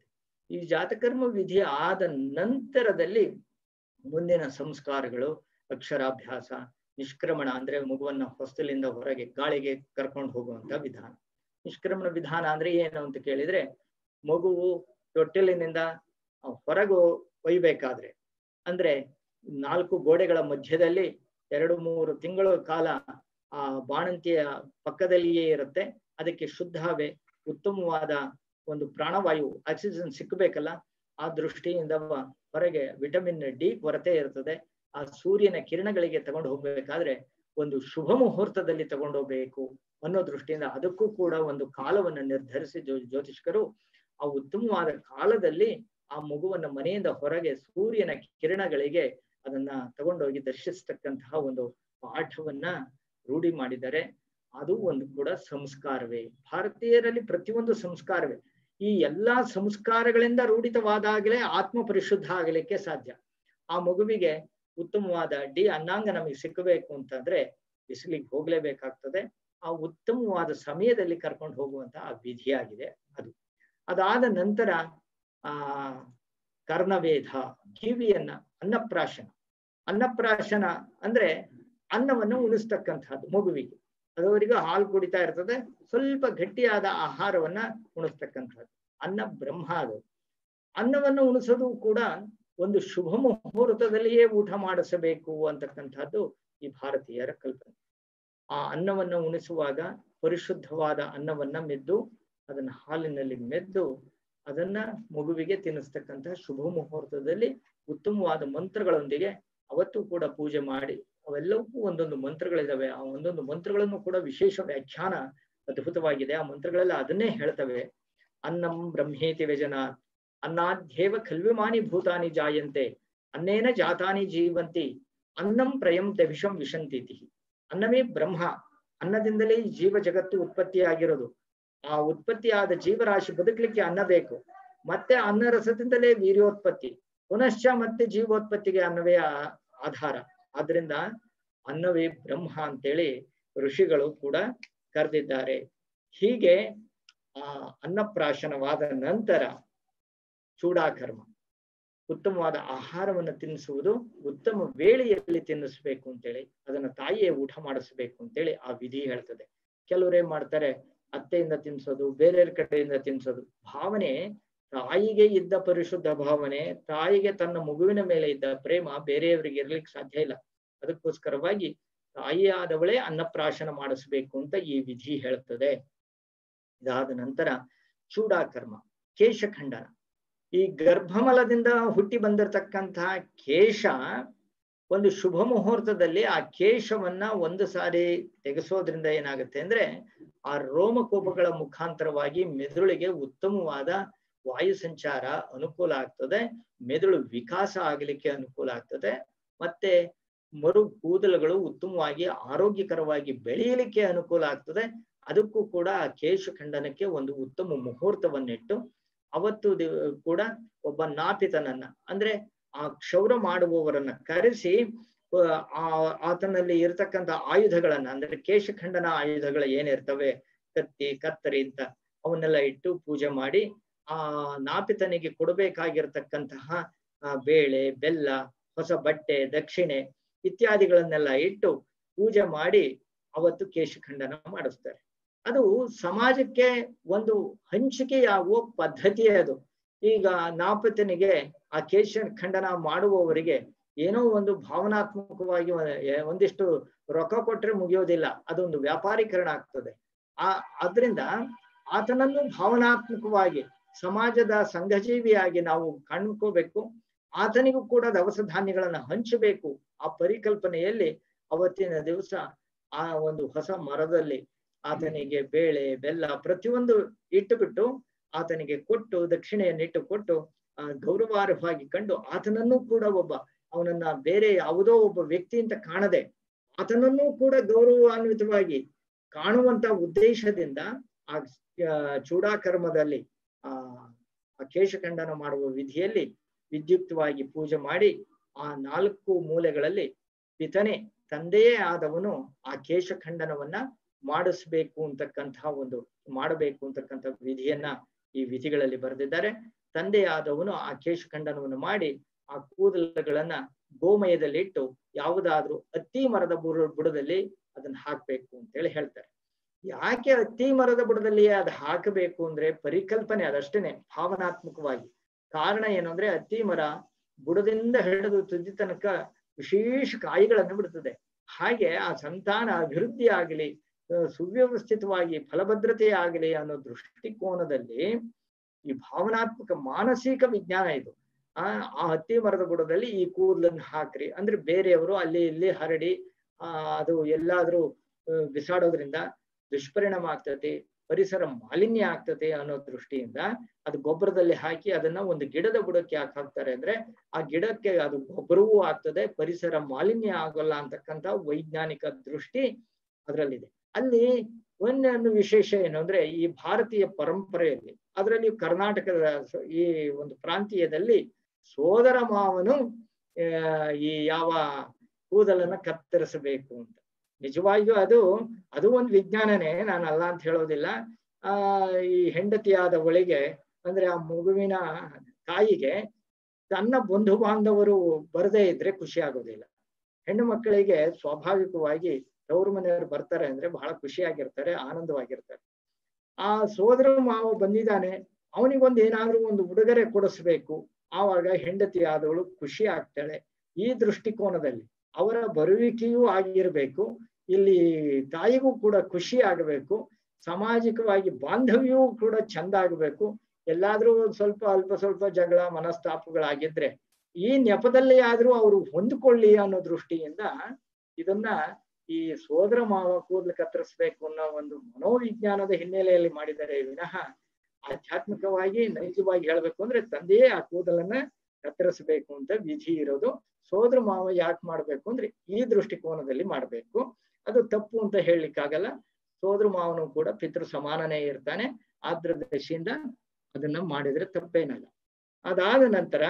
Speaker 4: ಈ ಜಾತಕರ್ಮ ವಿಧಿ ಆದ ನಂತರದಲ್ಲಿ ಮುಂದಿನ ಸಂಸ್ಕಾರಗಳು ಅಕ್ಷರಾಭ್ಯಾಸ ನಿಷ್ಕ್ರಮಣ ಅಂದ್ರೆ ಮಗುವನ್ನ ಹೊಸ್ತಲಿಂದ ಹೊರಗೆ ಗಾಳಿಗೆ ಕರ್ಕೊಂಡು ಹೋಗುವಂತ ವಿಧಾನ ನಿಷ್ಕ್ರಮಣ ವಿಧಾನ ಅಂದ್ರೆ ಏನು ಅಂತ ಕೇಳಿದ್ರೆ ಮಗುವು ತೊಟ್ಟಿಲಿನಿಂದ ಹೊರಗೆ ಒಯ್ಬೇಕಾದ್ರೆ ಅಂದ್ರೆ ನಾಲ್ಕು ಗೋಡೆಗಳ ಮಧ್ಯದಲ್ಲಿ ಎರಡು ಮೂರು ತಿಂಗಳ ಕಾಲ ಆ ಬಾಣಂತಿಯ ಪಕ್ಕದಲ್ಲಿಯೇ ಇರುತ್ತೆ ಅದಕ್ಕೆ ಶುದ್ಧ ಹವೆ ಉತ್ತಮವಾದ ಒಂದು ಪ್ರಾಣವಾಯು ಆಕ್ಸಿಜನ್ ಸಿಕ್ಕಬೇಕಲ್ಲ ಆ ದೃಷ್ಟಿಯಿಂದ ಹೊರಗೆ ವಿಟಮಿನ್ ಡಿ ಕೊರತೆ ಇರ್ತದೆ ಆ ಸೂರ್ಯನ ಕಿರಣಗಳಿಗೆ ತಗೊಂಡು ಹೋಗ್ಬೇಕಾದ್ರೆ ಒಂದು ಶುಭ ಮುಹೂರ್ತದಲ್ಲಿ ತಗೊಂಡು ಹೋಗ್ಬೇಕು ಅನ್ನೋ ದೃಷ್ಟಿಯಿಂದ ಅದಕ್ಕೂ ಕೂಡ ಒಂದು ಕಾಲವನ್ನು ನಿರ್ಧರಿಸಿ ಜ್ಯೋ ಜ್ಯೋತಿಷ್ಕರು ಆ ಉತ್ತಮವಾದ ಕಾಲದಲ್ಲಿ ಆ ಮಗುವನ್ನ ಮನೆಯಿಂದ ಹೊರಗೆ ಸೂರ್ಯನ ಕಿರಣಗಳಿಗೆ ಅದನ್ನ ತಗೊಂಡೋಗಿ ದರ್ಶಿಸ್ತಕ್ಕಂತಹ ಒಂದು ಪಾಠವನ್ನ ರೂಢಿ ಮಾಡಿದ್ದಾರೆ ಅದು ಒಂದು ಕೂಡ ಸಂಸ್ಕಾರವೇ ಭಾರತೀಯರಲ್ಲಿ ಪ್ರತಿಯೊಂದು ಸಂಸ್ಕಾರವೇ ಈ ಎಲ್ಲಾ ಸಂಸ್ಕಾರಗಳಿಂದ ರೂಢಿತವಾದಾಗಲೇ ಆತ್ಮ ಪರಿಶುದ್ಧ ಆಗಲಿಕ್ಕೆ ಸಾಧ್ಯ ಆ ಮಗುವಿಗೆ ಉತ್ತಮವಾದ ಡಿ ಅನ್ನಾಂಗ ನಮಗೆ ಸಿಕ್ಕಬೇಕು ಅಂತಂದ್ರೆ ಬಿಸಿಲಿಗೆ ಹೋಗ್ಲೇಬೇಕಾಗ್ತದೆ ಆ ಉತ್ತಮವಾದ ಸಮಯದಲ್ಲಿ ಕರ್ಕೊಂಡು ಹೋಗುವಂತ ಆ ವಿಧಿಯಾಗಿದೆ ಅದು ಅದಾದ ನಂತರ ಆ ಕರ್ಣವೇಧ ಕಿವಿಯನ್ನ ಅನ್ನಪ್ರಾಶನ ಅನ್ನಪ್ರಾಶನ ಅಂದ್ರೆ ಅನ್ನವನ್ನು ಉಣಿಸ್ತಕ್ಕಂಥದ್ದು ಮಗುವಿಗೆ ಅದವರಿಗೂ ಹಾಲು ಕುಡಿತಾ ಇರ್ತದೆ ಸ್ವಲ್ಪ ಗಟ್ಟಿಯಾದ ಆಹಾರವನ್ನ ಉಣಿಸ್ತಕ್ಕಂಥದ್ದು ಅನ್ನ ಬ್ರಹ್ಮ ಅದು ಅನ್ನವನ್ನು ಉಣಿಸೋದು ಕೂಡ ಒಂದು ಶುಭ ಮುಹೂರ್ತದಲ್ಲಿಯೇ ಊಟ ಮಾಡಿಸಬೇಕು ಅಂತಕ್ಕಂಥದ್ದು ಈ ಭಾರತೀಯರ ಕಲ್ಪನೆ ಆ ಅನ್ನವನ್ನು ಉಣಿಸುವಾಗ ಪರಿಶುದ್ಧವಾದ ಅನ್ನವನ್ನ ಮೆದ್ದು ಅದನ್ನ ಹಾಲಿನಲ್ಲಿ ಮೆದ್ದು ಅದನ್ನ ಮಗುವಿಗೆ ತಿನ್ನಿಸ್ತಕ್ಕಂತಹ ಶುಭ ಮುಹೂರ್ತದಲ್ಲಿ ಉತ್ತಮವಾದ ಮಂತ್ರಗಳೊಂದಿಗೆ ಅವತ್ತು ಕೂಡ ಪೂಜೆ ಮಾಡಿ ಅವೆಲ್ಲವಕ್ಕೂ ಒಂದೊಂದು ಮಂತ್ರಗಳಿದಾವೆ ಆ ಒಂದೊಂದು ಮಂತ್ರಗಳನ್ನು ಕೂಡ ವಿಶೇಷ ವ್ಯಾಖ್ಯಾನ ಅದ್ಭುತವಾಗಿದೆ ಆ ಮಂತ್ರಗಳೆಲ್ಲ ಅದನ್ನೇ ಹೇಳ್ತವೆ ಅನ್ನಂ ಬ್ರಹ್ಮೇತಿ ವ್ಯಜನ ಅನ್ನಾಧ್ಯೇವ ಖಲ್ವಿಮಾನಿ ಭೂತಾನಿ ಜಾಯಂತೆ ಅನ್ನೇನ ಜಾತಾನಿ ಜೀವಂತಿ ಅನ್ನಂ ಪ್ರಯಂ ವಿಷಂ ವಿಶಂತೀತಿ ಅನ್ನವೇ ಬ್ರಹ್ಮ ಅನ್ನದಿಂದಲೇ ಈ ಜೀವ ಜಗತ್ತು ಉತ್ಪತ್ತಿಯಾಗಿರೋದು ಆ ಉತ್ಪತ್ತಿಯಾದ ಜೀವರಾಶಿ ಬದುಕಲಿಕ್ಕೆ ಅನ್ನ ಬೇಕು ಮತ್ತೆ ಅನ್ನ ರಸದಿಂದಲೇ ವೀರ್ಯೋತ್ಪತ್ತಿ ಪುನಶ್ಚ ಮತ್ತೆ ಜೀವೋತ್ಪತ್ತಿಗೆ ಅನ್ನವೇ ಆಧಾರ ಆದ್ರಿಂದ ಅನ್ನವೇ ಬ್ರಹ್ಮ ಅಂತೇಳಿ ಋಷಿಗಳು ಕೂಡ ಕರೆದಿದ್ದಾರೆ ಹೀಗೆ ಆ ಅನ್ನಪ್ರಾಶನವಾದ ನಂತರ ಚೂಡಾಕರ್ಮ ಉತ್ತಮವಾದ ಆಹಾರವನ್ನು ತಿನ್ನಿಸುವುದು ಉತ್ತಮ ವೇಳೆಯಲ್ಲಿ ತಿನ್ನಿಸ್ಬೇಕು ಅಂತೇಳಿ ಅದನ್ನ ತಾಯಿಯೇ ಊಟ ಮಾಡಿಸ್ಬೇಕು ಅಂತೇಳಿ ಆ ವಿಧಿ ಹೇಳ್ತದೆ ಕೆಲವ್ರು ಏನ್ ಮಾಡ್ತಾರೆ ಅತ್ತೆಯಿಂದ ತಿನ್ಸೋದು ಬೇರೆಯವ್ರ ಕಡೆಯಿಂದ ತಿನ್ಸೋದು ಭಾವನೆ ತಾಯಿಗೆ ಇದ್ದ ಪರಿಶುದ್ಧ ಭಾವನೆ ತಾಯಿಗೆ ತನ್ನ ಮಗುವಿನ ಮೇಲೆ ಇದ್ದ ಪ್ರೇಮ ಬೇರೆಯವರಿಗೆ ಇರ್ಲಿಕ್ಕೆ ಸಾಧ್ಯ ಇಲ್ಲ ಅದಕ್ಕೋಸ್ಕರವಾಗಿ ತಾಯಿಯಾದವಳೇ ಅನ್ನಪ್ರಾಶನ ಮಾಡಿಸ್ಬೇಕು ಅಂತ ಈ ವಿಧಿ ಹೇಳ್ತದೆ ಇದಾದ ನಂತರ ಚೂಡಾಕರ್ಮ ಕೇಶಖಂಡನ ಈ ಗರ್ಭಮಲದಿಂದ ಹುಟ್ಟಿ ಬಂದಿರತಕ್ಕಂತಹ ಕೇಶ ಒಂದು ಶುಭ ಮುಹೂರ್ತದಲ್ಲಿ ಆ ಕೇಶವನ್ನ ಒಂದು ಸಾರಿ ತೆಗೆಸೋದ್ರಿಂದ ಏನಾಗುತ್ತೆ ಅಂದ್ರೆ ಆ ರೋಮಕೋಪಗಳ ಮುಖಾಂತರವಾಗಿ ಮೆದುಳಿಗೆ ಉತ್ತಮವಾದ ವಾಯು ಸಂಚಾರ ಅನುಕೂಲ ಆಗ್ತದೆ ಮೆದುಳು ವಿಕಾಸ ಆಗಲಿಕ್ಕೆ ಅನುಕೂಲ ಆಗ್ತದೆ ಮತ್ತೆ ಮರು ಕೂದಲುಗಳು ಉತ್ತಮವಾಗಿ ಆರೋಗ್ಯಕರವಾಗಿ ಬೆಳೆಯಲಿಕ್ಕೆ ಅನುಕೂಲ ಆಗ್ತದೆ ಅದಕ್ಕೂ ಕೂಡ ಆ ಕೇಶ ಖಂಡನಕ್ಕೆ ಒಂದು ಉತ್ತಮ ಮುಹೂರ್ತವನ್ನಿಟ್ಟು ಅವತ್ತು ಕೂಡ ಒಬ್ಬ ನಾಪಿತನನ್ನ ಅಂದ್ರೆ ಆ ಕ್ಷೌರ ಮಾಡುವವರನ್ನ ಕರೆಸಿ ಆ ಆತನಲ್ಲಿ ಇರತಕ್ಕಂತ ಆಯುಧಗಳನ್ನ ಅಂದ್ರೆ ಕೇಶಖಂಡನ ಆಯುಧಗಳು ಏನಿರ್ತವೆ ಕತ್ತಿ ಕತ್ತರಿ ಅಂತ ಅವನ್ನೆಲ್ಲ ಇಟ್ಟು ಪೂಜೆ ಮಾಡಿ ಆ ನಾಪಿತನಿಗೆ ಕೊಡಬೇಕಾಗಿರ್ತಕ್ಕಂತಹ ಬೇಳೆ ಬೆಲ್ಲ ಹೊಸ ಬಟ್ಟೆ ದಕ್ಷಿಣೆ ಇತ್ಯಾದಿಗಳನ್ನೆಲ್ಲ ಇಟ್ಟು ಪೂಜೆ ಮಾಡಿ ಅವತ್ತು ಕೇಶಖಂಡನ ಮಾಡಿಸ್ತಾರೆ ಅದು ಸಮಾಜಕ್ಕೆ ಒಂದು ಹಂಚಿಕೆಯಾಗುವ ಪದ್ಧತಿಯೇ ಅದು ಈಗ ನಾಪತನಿಗೆ ಆ ಕೇಶ ಖಂಡನ ಮಾಡುವವರಿಗೆ ಏನೋ ಒಂದು ಭಾವನಾತ್ಮಕವಾಗಿ ಒಂದಿಷ್ಟು ರೊಕ್ಕ ಕೊಟ್ರೆ ಮುಗಿಯೋದಿಲ್ಲ ಅದೊಂದು ವ್ಯಾಪಾರೀಕರಣ ಆಗ್ತದೆ ಆ ಅದರಿಂದ ಆತನನ್ನು ಭಾವನಾತ್ಮಕವಾಗಿ ಸಮಾಜದ ಸಂಘಜೀವಿಯಾಗಿ ನಾವು ಕಾಣ್ಕೋಬೇಕು ಆತನಿಗೂ ಕೂಡ ದವಸ ಧಾನ್ಯಗಳನ್ನ ಹಂಚಬೇಕು ಆ ಪರಿಕಲ್ಪನೆಯಲ್ಲಿ ಅವತ್ತಿನ ದಿವಸ ಆ ಒಂದು ಹೊಸ ಮರದಲ್ಲಿ ಆತನಿಗೆ ಬೇಳೆ ಬೆಲ್ಲ ಪ್ರತಿಯೊಂದು ಇಟ್ಟು ಬಿಟ್ಟು ಆತನಿಗೆ ಕೊಟ್ಟು ದಕ್ಷಿಣೆಯನ್ನಿಟ್ಟು ಕೊಟ್ಟು ಆ ಗೌರವಾರ್ಹವಾಗಿ ಕಂಡು ಆತನನ್ನು ಕೂಡ ಒಬ್ಬ ಅವನನ್ನ ಬೇರೆ ಯಾವುದೋ ಒಬ್ಬ ವ್ಯಕ್ತಿ ಅಂತ ಕಾಣದೆ ಆತನನ್ನು ಕೂಡ ಗೌರವಾನ್ವಿತವಾಗಿ ಕಾಣುವಂತ ಉದ್ದೇಶದಿಂದ ಆ ಚೂಡಾಕರ್ಮದಲ್ಲಿ ಆ ಕೇಶಖಂಡನ ಮಾಡುವ ವಿಧಿಯಲ್ಲಿ ವಿದ್ಯುಕ್ತವಾಗಿ ಪೂಜೆ ಮಾಡಿ ಆ ನಾಲ್ಕು ಮೂಲೆಗಳಲ್ಲಿ ಪಿತನೆ ತಂದೆಯೇ ಆದವನು ಆ ಕೇಶಖಂಡನವನ್ನ ಮಾಡಿಸ್ಬೇಕು ಅಂತಕ್ಕಂತಹ ಒಂದು ಮಾಡಬೇಕು ಅಂತಕ್ಕಂಥ ವಿಧಿಯನ್ನ ಈ ವಿಧಿಗಳಲ್ಲಿ ಬರೆದಿದ್ದಾರೆ ತಂದೆಯಾದವನು ಆ ಕೇಶಖಂಡನವನ್ನು ಮಾಡಿ ಆ ಕೂದಲುಗಳನ್ನ ಗೋಮಯದಲ್ಲಿಟ್ಟು ಯಾವುದಾದ್ರೂ ಅತ್ತಿ ಮರದ ಬುಡ ಬುಡದಲ್ಲಿ ಅದನ್ನ ಹಾಕ್ಬೇಕು ಅಂತೇಳಿ ಹೇಳ್ತಾರೆ ಯಾಕೆ ಅತ್ತಿ ಮರದ ಬುಡದಲ್ಲಿ ಅದು ಹಾಕಬೇಕು ಅಂದ್ರೆ ಪರಿಕಲ್ಪನೆ ಅದಷ್ಟೇನೆ ಭಾವನಾತ್ಮಕವಾಗಿ ಕಾರಣ ಏನು ಅಂದ್ರೆ ಅತ್ತಿ ಮರ ಬುಡದಿಂದ ಹಿಡಿದು ತುದಿ ತನಕ ವಿಶೇಷ ಕಾಯಿಗಳನ್ನು ಬಿಡುತ್ತದೆ ಹಾಗೆ ಆ ಸಂತಾನ ಅಭಿವೃದ್ಧಿ ಆಗಲಿ ಸುವ್ಯವಸ್ಥಿತವಾಗಿ ಫಲಭದ್ರತೆ ಆಗಲಿ ಅನ್ನೋ ದೃಷ್ಟಿಕೋನದಲ್ಲಿ ಈ ಭಾವನಾತ್ಮಕ ಮಾನಸಿಕ ವಿಜ್ಞಾನ ಇದು ಆ ಆ ಹತ್ತಿ ಮರದ ಬುಡದಲ್ಲಿ ಈ ಕೂದಲನ್ನು ಹಾಕ್ರಿ ಅಂದ್ರೆ ಬೇರೆಯವರು ಅಲ್ಲಿ ಇಲ್ಲಿ ಹರಡಿ ಆ ಅದು ಎಲ್ಲಾದ್ರೂ ಬಿಸಾಡೋದ್ರಿಂದ ದುಷ್ಪರಿಣಾಮ ಆಗ್ತದೆ ಪರಿಸರ ಮಾಲಿನ್ಯ ಆಗ್ತದೆ ಅನ್ನೋ ದೃಷ್ಟಿಯಿಂದ ಅದು ಗೊಬ್ಬರದಲ್ಲಿ ಹಾಕಿ ಅದನ್ನ ಒಂದು ಗಿಡದ ಬುಡಕ್ಕೆ ಯಾಕೆ ಹಾಕ್ತಾರೆ ಅಂದ್ರೆ ಆ ಗಿಡಕ್ಕೆ ಅದು ಗೊಬ್ಬರವೂ ಆಗ್ತದೆ ಪರಿಸರ ಮಾಲಿನ್ಯ ಆಗೋಲ್ಲ ಅಂತಕ್ಕಂಥ ವೈಜ್ಞಾನಿಕ ದೃಷ್ಟಿ ಅದರಲ್ಲಿದೆ ಅಲ್ಲಿ ಒಂದೊಂದು ವಿಶೇಷ ಏನು ಅಂದ್ರೆ ಈ ಭಾರತೀಯ ಪರಂಪರೆಯಲ್ಲಿ ಅದರಲ್ಲಿ ಕರ್ನಾಟಕದ ಈ ಒಂದು ಪ್ರಾಂತೀಯದಲ್ಲಿ ಸೋದರ ಮಾವನು ಈ ಯಾವ ಕೂದಲನ್ನ ಕತ್ತರಿಸಬೇಕು ಅಂತ ನಿಜವಾಗಿಯೂ ಅದು ಅದು ಒಂದು ವಿಜ್ಞಾನನೇ ನಾನು ಅಲ್ಲ ಅಂತ ಹೇಳೋದಿಲ್ಲ ಆ ಈ ಹೆಂಡತಿಯಾದ ಒಳಗೆ ಅಂದ್ರೆ ಆ ಮಗುವಿನ ತಾಯಿಗೆ ತನ್ನ ಬಂಧು ಬಾಂಧವರು ಬರದೇ ಇದ್ರೆ ಖುಷಿ ಆಗೋದಿಲ್ಲ ಹೆಣ್ಣು ಮಕ್ಕಳಿಗೆ ಸ್ವಾಭಾವಿಕವಾಗಿ ತವರು ಮನೆಯವರು ಬರ್ತಾರೆ ಅಂದ್ರೆ ಬಹಳ ಖುಷಿಯಾಗಿರ್ತಾರೆ ಆನಂದವಾಗಿರ್ತಾರೆ ಆ ಸೋದರ ಮಾವ ಬಂದಿದ್ದಾನೆ ಅವನಿಗೊಂದು ಏನಾದ್ರೂ ಒಂದು ಉಡುಗೊರೆ ಕೊಡಿಸ್ಬೇಕು ಆವಾಗ ಹೆಂಡತಿ ಆದವಳು ಖುಷಿ ಆಗ್ತಾಳೆ ಈ ದೃಷ್ಟಿಕೋನದಲ್ಲಿ ಅವರ ಬರುವಿಕೆಯೂ ಆಗಿರ್ಬೇಕು ಇಲ್ಲಿ ತಾಯಿಗೂ ಕೂಡ ಖುಷಿ ಆಗಬೇಕು ಸಾಮಾಜಿಕವಾಗಿ ಬಾಂಧವ್ಯವೂ ಕೂಡ ಚಂದ ಆಗಬೇಕು ಎಲ್ಲಾದ್ರೂ ಸ್ವಲ್ಪ ಅಲ್ಪ ಸ್ವಲ್ಪ ಜಗಳ ಮನಸ್ತಾಪಗಳಾಗಿದ್ರೆ ಈ ನೆಪದಲ್ಲಿ ಆದ್ರೂ ಅವರು ಹೊಂದ್ಕೊಳ್ಳಿ ಅನ್ನೋ ದೃಷ್ಟಿಯಿಂದ ಇದನ್ನ ಈ ಸೋದರ ಮಾವ ಕೂದಲು ಕತ್ತರಿಸ್ಬೇಕು ಅನ್ನೋ ಒಂದು ಮನೋವಿಜ್ಞಾನದ ಹಿನ್ನೆಲೆಯಲ್ಲಿ ಮಾಡಿದ್ದಾರೆ ವಿನಃ ಆಧ್ಯಾತ್ಮಿಕವಾಗಿ ನೈಜವಾಗಿ ಹೇಳ್ಬೇಕು ಅಂದ್ರೆ ತಂದೆಯೇ ಆ ಕೂದಲನ್ನ ಕತ್ತರಿಸಬೇಕು ಅಂತ ವಿಧಿ ಇರೋದು ಸೋದರ ಮಾವ ಯಾಕೆ ಮಾಡ್ಬೇಕು ಅಂದ್ರೆ ಈ ದೃಷ್ಟಿಕೋನದಲ್ಲಿ ಮಾಡ್ಬೇಕು ಅದು ತಪ್ಪು ಅಂತ ಹೇಳಲಿಕ್ಕಾಗಲ್ಲ ಸೋದರ ಮಾವನು ಕೂಡ ಪಿತೃ ಸಮಾನನೇ ಇರ್ತಾನೆ ಆದ್ರ ದಶೆಯಿಂದ ಅದನ್ನ ಮಾಡಿದ್ರೆ ತಪ್ಪೇನಲ್ಲ ಅದಾದ ನಂತರ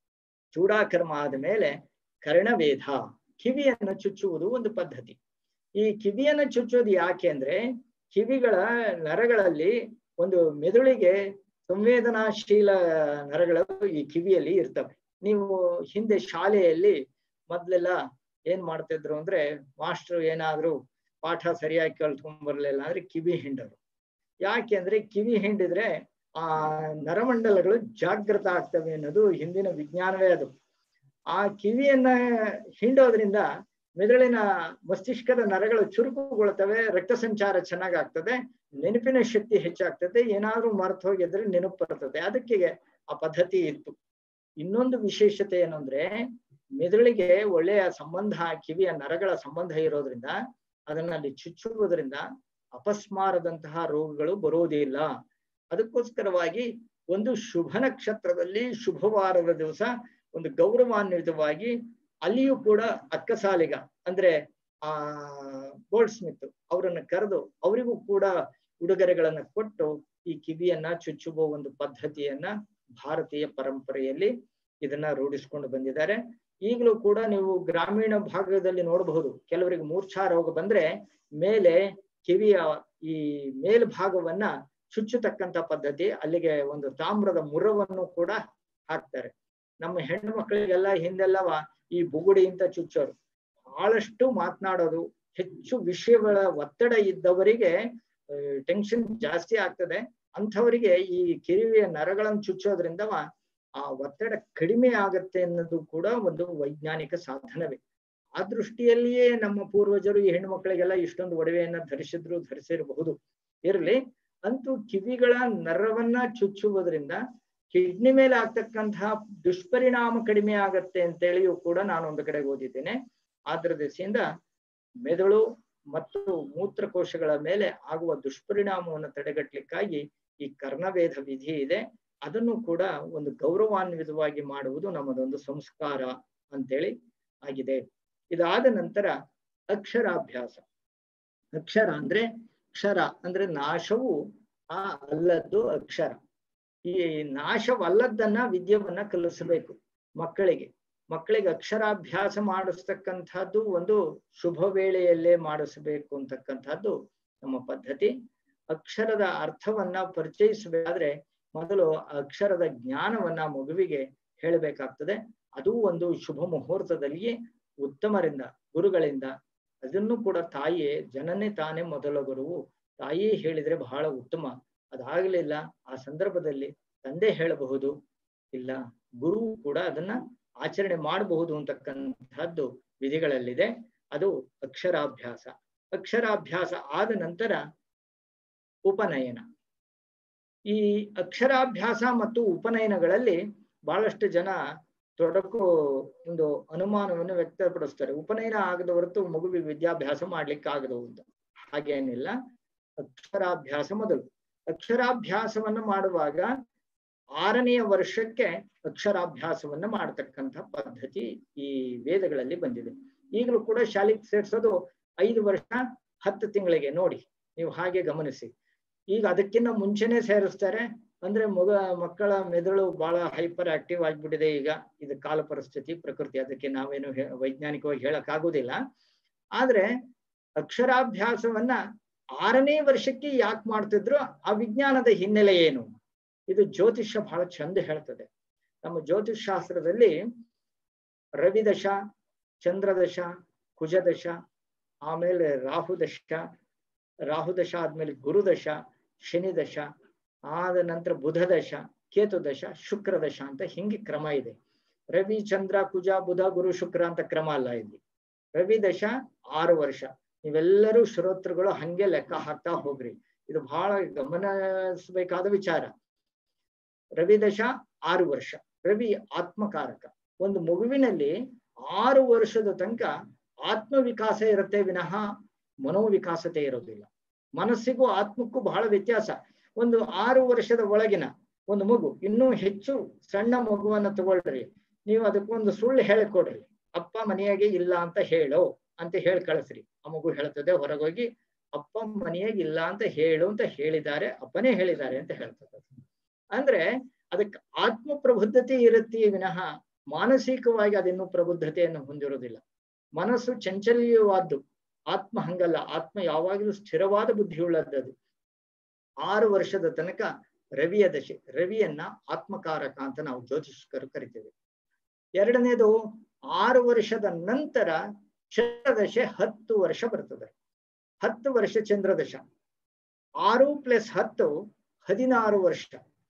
Speaker 4: ಚೂಡಾಕರ್ಮ ಆದ ಮೇಲೆ ಕರ್ಣವೇಧ ಕಿವಿಯನ್ನು ಚುಚ್ಚುವುದು ಒಂದು ಪದ್ಧತಿ ಈ ಕಿವಿಯನ್ನು ಚುಚ್ಚೋದು ಯಾಕೆ ಅಂದ್ರೆ ಕಿವಿಗಳ ನರಗಳಲ್ಲಿ ಒಂದು ಮೆದುಳಿಗೆ ಸಂವೇದನಾಶೀಲ ನರಗಳು ಈ ಕಿವಿಯಲ್ಲಿ ಇರ್ತವೆ ನೀವು ಹಿಂದೆ ಶಾಲೆಯಲ್ಲಿ ಮೊದ್ಲೆಲ್ಲ ಏನ್ ಮಾಡ್ತಿದ್ರು ಅಂದ್ರೆ ಮಾಸ್ಟ್ರು ಏನಾದ್ರು ಪಾಠ ಸರಿಯಾಗಿ ಕಲ್ತ್ಕೊಂಡ್ ಬರ್ಲಿಲ್ಲ ಅಂದ್ರೆ ಕಿವಿ ಹಿಂಡರು ಯಾಕೆ ಅಂದ್ರೆ ಕಿವಿ ಹಿಂಡಿದ್ರೆ ಆ ನರಮಂಡಲಗಳು ಜಾಗೃತ ಆಗ್ತವೆ ಅನ್ನೋದು ಹಿಂದಿನ ವಿಜ್ಞಾನವೇ ಅದು ಆ ಕಿವಿಯನ್ನ ಹಿಂಡೋದ್ರಿಂದ ಮೆದುಳಿನ ಮಸ್ತಿಷ್ಕದ ನರಗಳು ಚುರುಕುಗೊಳ್ತವೆ ರಕ್ತ ಸಂಚಾರ ಚೆನ್ನಾಗಾಗ್ತದೆ ನೆನಪಿನ ಶಕ್ತಿ ಹೆಚ್ಚಾಗ್ತದೆ ಏನಾದ್ರೂ ಮರೆತು ಹೋಗಿದ್ರೆ ನೆನಪು ಬರ್ತದೆ ಅದಕ್ಕೆ ಆ ಪದ್ಧತಿ ಇತ್ತು ಇನ್ನೊಂದು ವಿಶೇಷತೆ ಏನು ಅಂದ್ರೆ ಮೆದುಳಿಗೆ ಒಳ್ಳೆಯ ಸಂಬಂಧ ಕಿವಿಯ ನರಗಳ ಸಂಬಂಧ ಇರೋದ್ರಿಂದ ಅದನ್ನ ಅಲ್ಲಿ ಚುಚ್ಚುವುದರಿಂದ ಅಪಸ್ಮಾರದಂತಹ ರೋಗಗಳು ಬರೋದಿಲ್ಲ ಅದಕ್ಕೋಸ್ಕರವಾಗಿ ಒಂದು ಶುಭ ನಕ್ಷತ್ರದಲ್ಲಿ ಶುಭವಾರದ ದಿವಸ ಒಂದು ಗೌರವಾನ್ವಿತವಾಗಿ ಅಲ್ಲಿಯೂ ಕೂಡ ಅಕ್ಕಸಾಲಿಗ ಅಂದ್ರೆ ಆ ಗೋಲ್ಡ್ ಸ್ಮಿತ್ ಅವರನ್ನ ಕರೆದು ಅವರಿಗೂ ಕೂಡ ಉಡುಗೊರೆಗಳನ್ನ ಕೊಟ್ಟು ಈ ಕಿವಿಯನ್ನ ಚುಚ್ಚುವ ಒಂದು ಪದ್ಧತಿಯನ್ನ ಭಾರತೀಯ ಪರಂಪರೆಯಲ್ಲಿ ಇದನ್ನ ರೂಢಿಸ್ಕೊಂಡು ಬಂದಿದ್ದಾರೆ ಈಗಲೂ ಕೂಡ ನೀವು ಗ್ರಾಮೀಣ ಭಾಗದಲ್ಲಿ ನೋಡಬಹುದು ಕೆಲವರಿಗೆ ಮೂರ್ಛಾ ರೋಗ ಬಂದ್ರೆ ಮೇಲೆ ಕಿವಿಯ ಈ ಮೇಲ್ಭಾಗವನ್ನ ಚುಚ್ಚತಕ್ಕಂತ ಪದ್ಧತಿ ಅಲ್ಲಿಗೆ ಒಂದು ತಾಮ್ರದ ಮುರವನ್ನು ಕೂಡ ಹಾಕ್ತಾರೆ ನಮ್ಮ ಹೆಣ್ಣು ಮಕ್ಕಳಿಗೆಲ್ಲ ಹಿಂದೆಲ್ಲವ ಈ ಬುಗುಡಿ ಅಂತ ಚುಚ್ಚೋರು ಬಹಳಷ್ಟು ಮಾತನಾಡೋದು ಹೆಚ್ಚು ವಿಷಯಗಳ ಒತ್ತಡ ಇದ್ದವರಿಗೆ ಟೆನ್ಷನ್ ಜಾಸ್ತಿ ಆಗ್ತದೆ ಅಂಥವರಿಗೆ ಈ ಕಿರಿವಿಯ ನರಗಳನ್ನು ಚುಚ್ಚೋದ್ರಿಂದವ ಆ ಒತ್ತಡ ಕಡಿಮೆ ಆಗತ್ತೆ ಅನ್ನೋದು ಕೂಡ ಒಂದು ವೈಜ್ಞಾನಿಕ ಸಾಧನವೇ ಆ ದೃಷ್ಟಿಯಲ್ಲಿಯೇ ನಮ್ಮ ಪೂರ್ವಜರು ಈ ಹೆಣ್ಣು ಮಕ್ಕಳಿಗೆಲ್ಲ ಇಷ್ಟೊಂದು ಒಡವೆಯನ್ನ ಧರಿಸಿದ್ರು ಧರಿಸಿರಬಹುದು ಇರ್ಲಿ ಅಂತೂ ಕಿವಿಗಳ ನರವನ್ನ ಚುಚ್ಚುವುದರಿಂದ ಕಿಡ್ನಿ ಮೇಲೆ ಆಗ್ತಕ್ಕಂತಹ ದುಷ್ಪರಿಣಾಮ ಕಡಿಮೆ ಆಗತ್ತೆ ಅಂತೇಳಿಯೂ ಕೂಡ ನಾನು ಒಂದು ಕಡೆ ಓದಿದ್ದೇನೆ ಆದ್ರ ದಿಸೆಯಿಂದ ಮೆದುಳು ಮತ್ತು ಮೂತ್ರಕೋಶಗಳ ಮೇಲೆ ಆಗುವ ದುಷ್ಪರಿಣಾಮವನ್ನು ತಡೆಗಟ್ಟಲಿಕ್ಕಾಗಿ ಈ ಕರ್ಣವೇಧ ವಿಧಿ ಇದೆ ಅದನ್ನು ಕೂಡ ಒಂದು ಗೌರವಾನ್ವಿತವಾಗಿ ಮಾಡುವುದು ನಮ್ಮದೊಂದು ಸಂಸ್ಕಾರ ಅಂತೇಳಿ ಆಗಿದೆ ಇದಾದ ನಂತರ ಅಕ್ಷರಾಭ್ಯಾಸ ಅಕ್ಷರ ಅಂದ್ರೆ ಅಕ್ಷರ ಅಂದ್ರೆ ನಾಶವು ಆ ಅಲ್ಲದ್ದು ಅಕ್ಷರ ಈ ನಾಶವಲ್ಲದನ್ನ ವಿದ್ಯವನ್ನ ಕಲಿಸಬೇಕು ಮಕ್ಕಳಿಗೆ ಮಕ್ಕಳಿಗೆ ಅಕ್ಷರಾಭ್ಯಾಸ ಮಾಡಿಸ್ತಕ್ಕಂಥದ್ದು ಒಂದು ಶುಭ ವೇಳೆಯಲ್ಲೇ ಮಾಡಿಸಬೇಕು ಅಂತಕ್ಕಂಥದ್ದು ನಮ್ಮ ಪದ್ಧತಿ ಅಕ್ಷರದ ಅರ್ಥವನ್ನ ಪರಿಚಯಿಸಬೇಕಾದ್ರೆ ಮೊದಲು ಅಕ್ಷರದ ಜ್ಞಾನವನ್ನ ಮಗುವಿಗೆ ಹೇಳಬೇಕಾಗ್ತದೆ ಅದು ಒಂದು ಶುಭ ಮುಹೂರ್ತದಲ್ಲಿ ಉತ್ತಮರಿಂದ ಗುರುಗಳಿಂದ ಅದನ್ನು ಕೂಡ ತಾಯಿಯೇ ಜನನೇ ತಾನೇ ಮೊದಲ ಗುರುವು ತಾಯಿ ಹೇಳಿದ್ರೆ ಬಹಳ ಉತ್ತಮ ಅದಾಗಲಿಲ್ಲ ಆ ಸಂದರ್ಭದಲ್ಲಿ ತಂದೆ ಹೇಳಬಹುದು ಇಲ್ಲ ಗುರು ಕೂಡ ಅದನ್ನ ಆಚರಣೆ ಮಾಡಬಹುದು ಅಂತಕ್ಕಂಥದ್ದು ವಿಧಿಗಳಲ್ಲಿದೆ ಅದು ಅಕ್ಷರಾಭ್ಯಾಸ ಅಕ್ಷರಾಭ್ಯಾಸ ಆದ ನಂತರ ಉಪನಯನ ಈ ಅಕ್ಷರಾಭ್ಯಾಸ ಮತ್ತು ಉಪನಯನಗಳಲ್ಲಿ ಬಹಳಷ್ಟು ಜನ ತೊಡಕು ಒಂದು ಅನುಮಾನವನ್ನು ವ್ಯಕ್ತಪಡಿಸ್ತಾರೆ ಉಪನಯನ ಆಗದ ಹೊರತು ಮಗುವಿಗೆ ವಿದ್ಯಾಭ್ಯಾಸ ಮಾಡ್ಲಿಕ್ಕೆ ಆಗದು ಅಂತ ಹಾಗೇನಿಲ್ಲ ಅಕ್ಷರಾಭ್ಯಾಸ ಮೊದಲು ಅಕ್ಷರಾಭ್ಯಾಸವನ್ನ ಮಾಡುವಾಗ ಆರನೆಯ ವರ್ಷಕ್ಕೆ ಅಕ್ಷರಾಭ್ಯಾಸವನ್ನ ಮಾಡತಕ್ಕಂಥ ಪದ್ಧತಿ ಈ ವೇದಗಳಲ್ಲಿ ಬಂದಿದೆ ಈಗಲೂ ಕೂಡ ಶಾಲೆಗೆ ಸೇರ್ಸೋದು ಐದು ವರ್ಷ ಹತ್ತು ತಿಂಗಳಿಗೆ ನೋಡಿ ನೀವು ಹಾಗೆ ಗಮನಿಸಿ ಈಗ ಅದಕ್ಕಿಂತ ಮುಂಚೆನೆ ಸೇರಿಸ್ತಾರೆ ಅಂದ್ರೆ ಮಗ ಮಕ್ಕಳ ಮೆದುಳು ಬಹಳ ಹೈಪರ್ ಆಕ್ಟಿವ್ ಆಗ್ಬಿಟ್ಟಿದೆ ಈಗ ಇದು ಕಾಲ ಪರಿಸ್ಥಿತಿ ಪ್ರಕೃತಿ ಅದಕ್ಕೆ ನಾವೇನು ವೈಜ್ಞಾನಿಕವಾಗಿ ಹೇಳಕ್ ಆಗುದಿಲ್ಲ ಆದ್ರೆ ಅಕ್ಷರಾಭ್ಯಾಸವನ್ನ ಆರನೇ ವರ್ಷಕ್ಕೆ ಯಾಕೆ ಮಾಡ್ತಿದ್ರು ಆ ವಿಜ್ಞಾನದ ಹಿನ್ನೆಲೆ ಏನು ಇದು ಜ್ಯೋತಿಷ್ಯ ಬಹಳ ಚಂದ ಹೇಳ್ತದೆ ನಮ್ಮ ಜ್ಯೋತಿಷ್ ಶಾಸ್ತ್ರದಲ್ಲಿ ರವಿದಶ ಚಂದ್ರದಶ ಕುಜದಶ ಆಮೇಲೆ ರಾಹುದಶ ರಾಹುದಶ ಆದ್ಮೇಲೆ ಗುರುದಶ ಶನಿದಶ ಆದ ನಂತರ ಬುಧದಶ ಕೇತುದಶ ಶುಕ್ರದಶ ಅಂತ ಹಿಂಗೆ ಕ್ರಮ ಇದೆ ರವಿ ಚಂದ್ರ ಕುಜ ಬುಧ ಗುರು ಶುಕ್ರ ಅಂತ ಕ್ರಮ ಅಲ್ಲ ಇಲ್ಲಿ ರವಿ ದಶ ಆರು ವರ್ಷ ನೀವೆಲ್ಲರೂ ಶ್ರೋತೃಗಳು ಹಂಗೆ ಲೆಕ್ಕ ಹಾಕ್ತಾ ಹೋಗ್ರಿ ಇದು ಬಹಳ ಗಮನಿಸಬೇಕಾದ ವಿಚಾರ ರವಿ ದಶ ಆರು ವರ್ಷ ರವಿ ಆತ್ಮಕಾರಕ ಒಂದು ಮಗುವಿನಲ್ಲಿ ಆರು ವರ್ಷದ ತನಕ ಆತ್ಮ ವಿಕಾಸ ಇರುತ್ತೆ ವಿನಃ ಮನೋವಿಕಾಸತೆ ಇರೋದಿಲ್ಲ ಮನಸ್ಸಿಗೂ ಆತ್ಮಕ್ಕೂ ಬಹಳ ವ್ಯತ್ಯಾಸ ಒಂದು ಆರು ವರ್ಷದ ಒಳಗಿನ ಒಂದು ಮಗು ಇನ್ನೂ ಹೆಚ್ಚು ಸಣ್ಣ ಮಗುವನ್ನ ತಗೊಳ್ರಿ ನೀವು ಅದಕ್ಕೊಂದು ಸುಳ್ಳು ಹೇಳಿಕೊಡ್ರಿ ಅಪ್ಪ ಮನೆಯಾಗೆ ಇಲ್ಲ ಅಂತ ಹೇಳೋ ಅಂತ ಹೇಳಿ ಕಳಿಸ್ರಿ ಆ ಮಗು ಹೇಳ್ತದೆ ಹೊರಗೋಗಿ ಅಪ್ಪ ಮನೆಯಾಗ ಇಲ್ಲ ಅಂತ ಹೇಳು ಅಂತ ಹೇಳಿದ್ದಾರೆ ಅಪ್ಪನೇ ಹೇಳಿದ್ದಾರೆ ಅಂತ ಹೇಳ್ತದೆ ಅಂದ್ರೆ ಅದಕ್ಕೆ ಆತ್ಮ ಪ್ರಬುದ್ಧತೆ ಇರುತ್ತೆ ವಿನಃ ಮಾನಸಿಕವಾಗಿ ಅದಿನ್ನೂ ಪ್ರಬುದ್ಧತೆಯನ್ನು ಹೊಂದಿರೋದಿಲ್ಲ ಮನಸ್ಸು ಚಂಚಲ್ಯವಾದ್ದು ಆತ್ಮ ಹಂಗಲ್ಲ ಆತ್ಮ ಯಾವಾಗಲೂ ಸ್ಥಿರವಾದ ಬುದ್ಧಿಯುಳ್ಳದ್ದು ಆರು ವರ್ಷದ ತನಕ ರವಿಯ ದಶೆ ರವಿಯನ್ನ ಆತ್ಮಕಾರಕ ಅಂತ ನಾವು ಜ್ಯೋತಿಷ್ಕರು ಕರಿತೇವೆ ಎರಡನೇದು ಆರು ವರ್ಷದ ನಂತರ ಚಂದ್ರದಶೆ ಹತ್ತು ವರ್ಷ ಬರ್ತದೆ ಹತ್ತು ವರ್ಷ ಚಂದ್ರದಶ ಆರು ಪ್ಲಸ್ ಹತ್ತು ಹದಿನಾರು ವರ್ಷ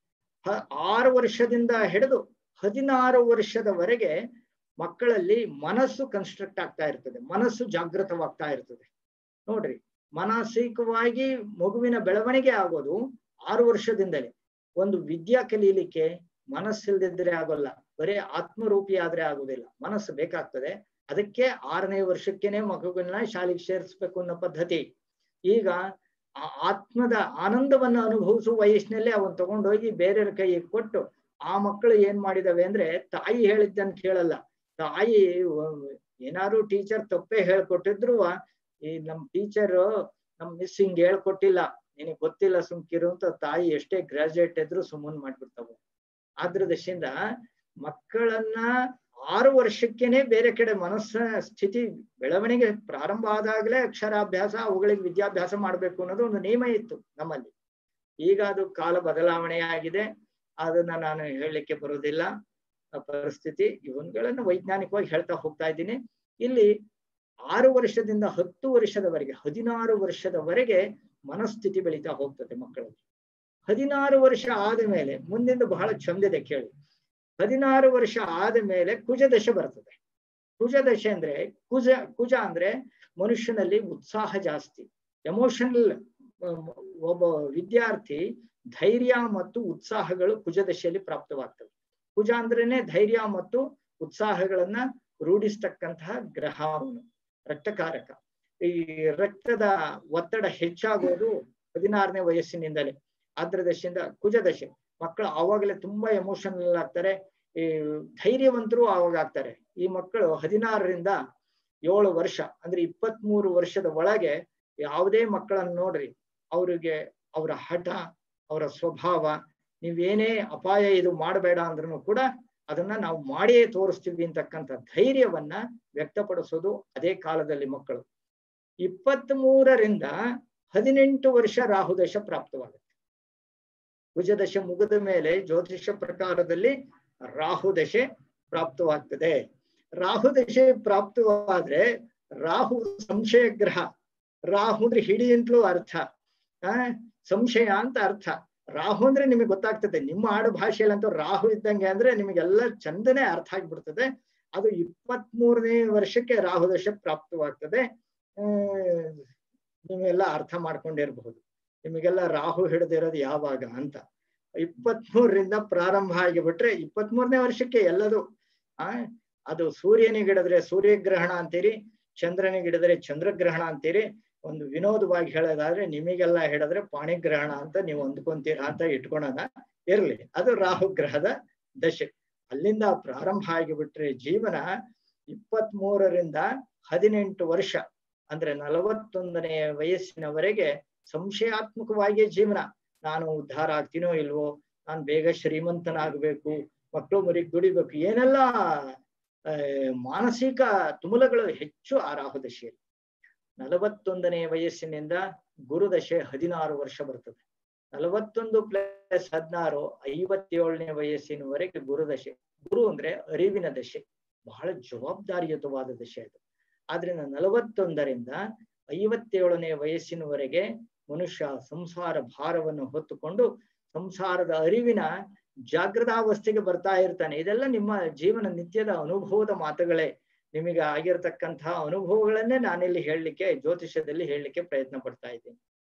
Speaker 4: ಆರು ವರ್ಷದಿಂದ ಹಿಡಿದು ಹದಿನಾರು ವರ್ಷದವರೆಗೆ ಮಕ್ಕಳಲ್ಲಿ ಮನಸ್ಸು ಕನ್ಸ್ಟ್ರಕ್ಟ್ ಆಗ್ತಾ ಇರ್ತದೆ ಮನಸ್ಸು ಜಾಗೃತವಾಗ್ತಾ ಇರ್ತದೆ ನೋಡ್ರಿ ಮಾನಸಿಕವಾಗಿ ಮಗುವಿನ ಬೆಳವಣಿಗೆ ಆಗೋದು ಆರು ವರ್ಷದಿಂದಲೇ ಒಂದು ವಿದ್ಯಾ ಕಲೀಲಿಕ್ಕೆ ಮನಸ್ಸಿಲ್ದಿದ್ರೆ ಆಗೋಲ್ಲ ಬರೀ ಆತ್ಮರೂಪಿ ಆದ್ರೆ ಆಗುದಿಲ್ಲ ಮನಸ್ಸು ಬೇಕಾಗ್ತದೆ ಅದಕ್ಕೆ ಆರನೇ ವರ್ಷಕ್ಕೇನೆ ಮಗುವನ್ನ ಶಾಲೆಗೆ ಸೇರಿಸ್ಬೇಕು ಅನ್ನೋ ಪದ್ಧತಿ ಈಗ ಆ ಆತ್ಮದ ಆನಂದವನ್ನ ಅನುಭವಿಸುವ ವಯಸ್ಸಿನಲ್ಲೇ ಅವನ್ ತಗೊಂಡೋಗಿ ಬೇರೆಯವ್ರ ಕೈಗೆ ಕೊಟ್ಟು ಆ ಮಕ್ಕಳು ಏನ್ ಮಾಡಿದವೆ ಅಂದ್ರೆ ತಾಯಿ ಹೇಳಿದ್ದನ್ ಕೇಳಲ್ಲ ತಾಯಿ ಏನಾದ್ರು ಟೀಚರ್ ತಪ್ಪೇ ಹೇಳ್ಕೊಟ್ಟಿದ್ರು ಈ ನಮ್ ಟೀಚರ್ ನಮ್ ಮಿಸ್ ಹಿಂಗ್ ಹೇಳ್ಕೊಟ್ಟಿಲ್ಲ ನಿನಗ್ ಗೊತ್ತಿಲ್ಲ ಸುಮ್ಕಿರು ಅಂತ ತಾಯಿ ಎಷ್ಟೇ ಗ್ರಾಜುಯೇಟ್ ಇದ್ರು ಸುಮ್ಮನ್ ಮಾಡ್ಬಿಡ್ತಾವೆ ಆದ್ರ ದಶೆಯಿಂದ ಮಕ್ಕಳನ್ನ ಆರು ವರ್ಷಕ್ಕೇನೆ ಬೇರೆ ಕಡೆ ಮನಸ್ಸ ಸ್ಥಿತಿ ಬೆಳವಣಿಗೆ ಪ್ರಾರಂಭ ಆದಾಗಲೇ ಅಕ್ಷರಾಭ್ಯಾಸ ಅವುಗಳಿಗೆ ವಿದ್ಯಾಭ್ಯಾಸ ಮಾಡ್ಬೇಕು ಅನ್ನೋದು ಒಂದು ನಿಯಮ ಇತ್ತು ನಮ್ಮಲ್ಲಿ ಈಗ ಅದು ಕಾಲ ಬದಲಾವಣೆ ಆಗಿದೆ ಅದನ್ನ ನಾನು ಹೇಳಲಿಕ್ಕೆ ಬರೋದಿಲ್ಲ ಪರಿಸ್ಥಿತಿ ಇವನ್ಗಳನ್ನು ವೈಜ್ಞಾನಿಕವಾಗಿ ಹೇಳ್ತಾ ಹೋಗ್ತಾ ಇದ್ದೀನಿ ಇಲ್ಲಿ ಆರು ವರ್ಷದಿಂದ ಹತ್ತು ವರ್ಷದವರೆಗೆ ಹದಿನಾರು ವರ್ಷದವರೆಗೆ ಮನಸ್ಥಿತಿ ಬೆಳೀತಾ ಹೋಗ್ತದೆ ಮಕ್ಕಳಲ್ಲಿ ಹದಿನಾರು ವರ್ಷ ಆದ ಮೇಲೆ ಮುಂದಿಂದ ಬಹಳ ಚಂದಿದೆ ಕೇಳಿ ಹದಿನಾರು ವರ್ಷ ಆದ ಮೇಲೆ ಕುಜದಶೆ ಬರ್ತದೆ ಕುಜದಶೆ ಅಂದ್ರೆ ಕುಜ ಕುಜ ಅಂದ್ರೆ ಮನುಷ್ಯನಲ್ಲಿ ಉತ್ಸಾಹ ಜಾಸ್ತಿ ಎಮೋಷನಲ್ ಒಬ್ಬ ವಿದ್ಯಾರ್ಥಿ ಧೈರ್ಯ ಮತ್ತು ಉತ್ಸಾಹಗಳು ಕುಜದಶೆಯಲ್ಲಿ ಪ್ರಾಪ್ತವಾಗ್ತವೆ ಕುಜ ಅಂದ್ರೇನೆ ಧೈರ್ಯ ಮತ್ತು ಉತ್ಸಾಹಗಳನ್ನ ರೂಢಿಸ್ತಕ್ಕಂತಹ ಗ್ರಹ ಅವನು ರಕ್ತಕಾರಕ ಈ ರಕ್ತದ ಒತ್ತಡ ಹೆಚ್ಚಾಗೋದು ಹದಿನಾರನೇ ವಯಸ್ಸಿನಿಂದಲೇ ಆದ್ರ ದಶೆಯಿಂದ ಕುಜದಶೆ ಮಕ್ಕಳು ಆವಾಗಲೇ ತುಂಬಾ ಎಮೋಷನಲ್ ಆಗ್ತಾರೆ ಈ ಧೈರ್ಯವಂತರು ಆವಾಗ ಆಗ್ತಾರೆ ಈ ಮಕ್ಕಳು ಹದಿನಾರರಿಂದ ಏಳು ವರ್ಷ ಅಂದ್ರೆ ಇಪ್ಪತ್ತ್ ಮೂರು ವರ್ಷದ ಒಳಗೆ ಯಾವುದೇ ಮಕ್ಕಳನ್ನ ನೋಡ್ರಿ ಅವ್ರಿಗೆ ಅವರ ಹಠ ಅವರ ಸ್ವಭಾವ ನೀವೇನೇ ಅಪಾಯ ಇದು ಮಾಡಬೇಡ ಅಂದ್ರೂ ಕೂಡ ಅದನ್ನ ನಾವು ಮಾಡಿಯೇ ತೋರಿಸ್ತೀವಿ ಅಂತಕ್ಕಂಥ ಧೈರ್ಯವನ್ನ ವ್ಯಕ್ತಪಡಿಸೋದು ಅದೇ ಕಾಲದಲ್ಲಿ ಮಕ್ಕಳು ಇಪ್ಪತ್ತ್ ಮೂರರಿಂದ ಹದಿನೆಂಟು ವರ್ಷ ರಾಹುದಶ ಪ್ರಾಪ್ತವಾಗುತ್ತೆ ಕುಜದಶೆ ಮುಗಿದ ಮೇಲೆ ಜ್ಯೋತಿಷ್ಯ ಪ್ರಕಾರದಲ್ಲಿ ರಾಹು ದಶೆ ಪ್ರಾಪ್ತವಾಗ್ತದೆ ರಾಹು ದಶೆ ಪ್ರಾಪ್ತವಾದ್ರೆ ರಾಹು ಸಂಶಯ ಗ್ರಹ ರಾಹು ಅಂದ್ರೆ ಹಿಡಿ ಅಂತಲೂ ಅರ್ಥ ಆ ಸಂಶಯ ಅಂತ ಅರ್ಥ ರಾಹು ಅಂದ್ರೆ ನಿಮಗೆ ಗೊತ್ತಾಗ್ತದೆ ನಿಮ್ಮ ಆಡು ಭಾಷೆಯಲ್ಲಂತೂ ರಾಹು ಇದ್ದಂಗೆ ಅಂದ್ರೆ ನಿಮಗೆಲ್ಲ ಚಂದನೆ ಅರ್ಥ ಆಗ್ಬಿಡ್ತದೆ ಅದು ಇಪ್ಪತ್ತ್ ಮೂರನೇ ವರ್ಷಕ್ಕೆ ರಾಹು ದಶೆ ಪ್ರಾಪ್ತವಾಗ್ತದೆ ಆ ನೀವೆಲ್ಲ ಅರ್ಥ ಮಾಡ್ಕೊಂಡಿರ್ಬಹುದು ನಿಮಗೆಲ್ಲ ರಾಹು ಹಿಡಿದಿರೋದು ಯಾವಾಗ ಅಂತ ಇಪ್ಪತ್ತ್ ಮೂರರಿಂದ ಪ್ರಾರಂಭ ಆಗಿಬಿಟ್ರೆ ಇಪ್ಪತ್ತ್ ಮೂರನೇ ವರ್ಷಕ್ಕೆ ಎಲ್ಲದು ಆ ಅದು ಸೂರ್ಯನಿಗೆ ಹಿಡಿದ್ರೆ ಸೂರ್ಯಗ್ರಹಣ ಅಂತೀರಿ ಚಂದ್ರನಿಗೆ ಹಿಡಿದ್ರೆ ಚಂದ್ರಗ್ರಹಣ ಅಂತೀರಿ ಒಂದು ವಿನೋದವಾಗಿ ಹೇಳೋದಾದ್ರೆ ನಿಮಗೆಲ್ಲ ಹಿಡಿದ್ರೆ ಪಾಣಿಗ್ರಹಣ ಅಂತ ನೀವು ಅಂದ್ಕೊಂತೀರಾ ಅಂತ ಇಟ್ಕೊಳೋಣ ಇರ್ಲಿ ಅದು ರಾಹು ಗ್ರಹದ ದಶೆ ಅಲ್ಲಿಂದ ಪ್ರಾರಂಭ ಆಗಿಬಿಟ್ರೆ ಜೀವನ ಇಪ್ಪತ್ತ್ ಮೂರರಿಂದ ಹದಿನೆಂಟು ವರ್ಷ ಅಂದ್ರೆ ನಲವತ್ತೊಂದನೆಯ ವಯಸ್ಸಿನವರೆಗೆ ಸಂಶಯಾತ್ಮಕವಾಗಿಯೇ ಜೀವನ ನಾನು ಉದ್ಧಾರ ಆಗ್ತೀನೋ ಇಲ್ವೋ ನಾನು ಬೇಗ ಶ್ರೀಮಂತನಾಗಬೇಕು ಮಕ್ಕಳು ಮರಿಗೆ ದುಡಿಬೇಕು ಏನೆಲ್ಲ ಆ, ಮಾನಸಿಕ ತುಮುಲಗಳು ಹೆಚ್ಚು ಆ ರಾಹುದಶೆಯಲ್ಲಿ ನಲವತ್ತೊಂದನೇ ವಯಸ್ಸಿನಿಂದ ಗುರುದಶೆ ಹದಿನಾರು ವರ್ಷ ಬರ್ತದೆ ನಲವತ್ತೊಂದು ಪ್ಲಸ್ ಹದಿನಾರು ಐವತ್ತೇಳನೇ ವಯಸ್ಸಿನವರೆಗೆ ಗುರುದಶೆ ಗುರು ಅಂದ್ರೆ ಅರಿವಿನ ದಶೆ ಬಹಳ ಜವಾಬ್ದಾರಿಯುತವಾದ ದಶೆ ಅದು ಆದ್ರಿಂದ ನಲವತ್ತೊಂದರಿಂದ ಐವತ್ತೇಳನೇ ವಯಸ್ಸಿನವರೆಗೆ ಮನುಷ್ಯ ಸಂಸಾರ ಭಾರವನ್ನು ಹೊತ್ತುಕೊಂಡು ಸಂಸಾರದ ಅರಿವಿನ ಜಾಗೃತಾವಸ್ಥೆಗೆ ಬರ್ತಾ ಇರ್ತಾನೆ ಇದೆಲ್ಲ ನಿಮ್ಮ ಜೀವನ ನಿತ್ಯದ ಅನುಭವದ ಮಾತುಗಳೇ ನಿಮಗೆ ಆಗಿರ್ತಕ್ಕಂತಹ ಅನುಭವಗಳನ್ನೇ ನಾನಿಲ್ಲಿ ಹೇಳಲಿಕ್ಕೆ ಜ್ಯೋತಿಷ್ಯದಲ್ಲಿ ಹೇಳಲಿಕ್ಕೆ ಪ್ರಯತ್ನ ಪಡ್ತಾ ಇದ್ದೀನಿ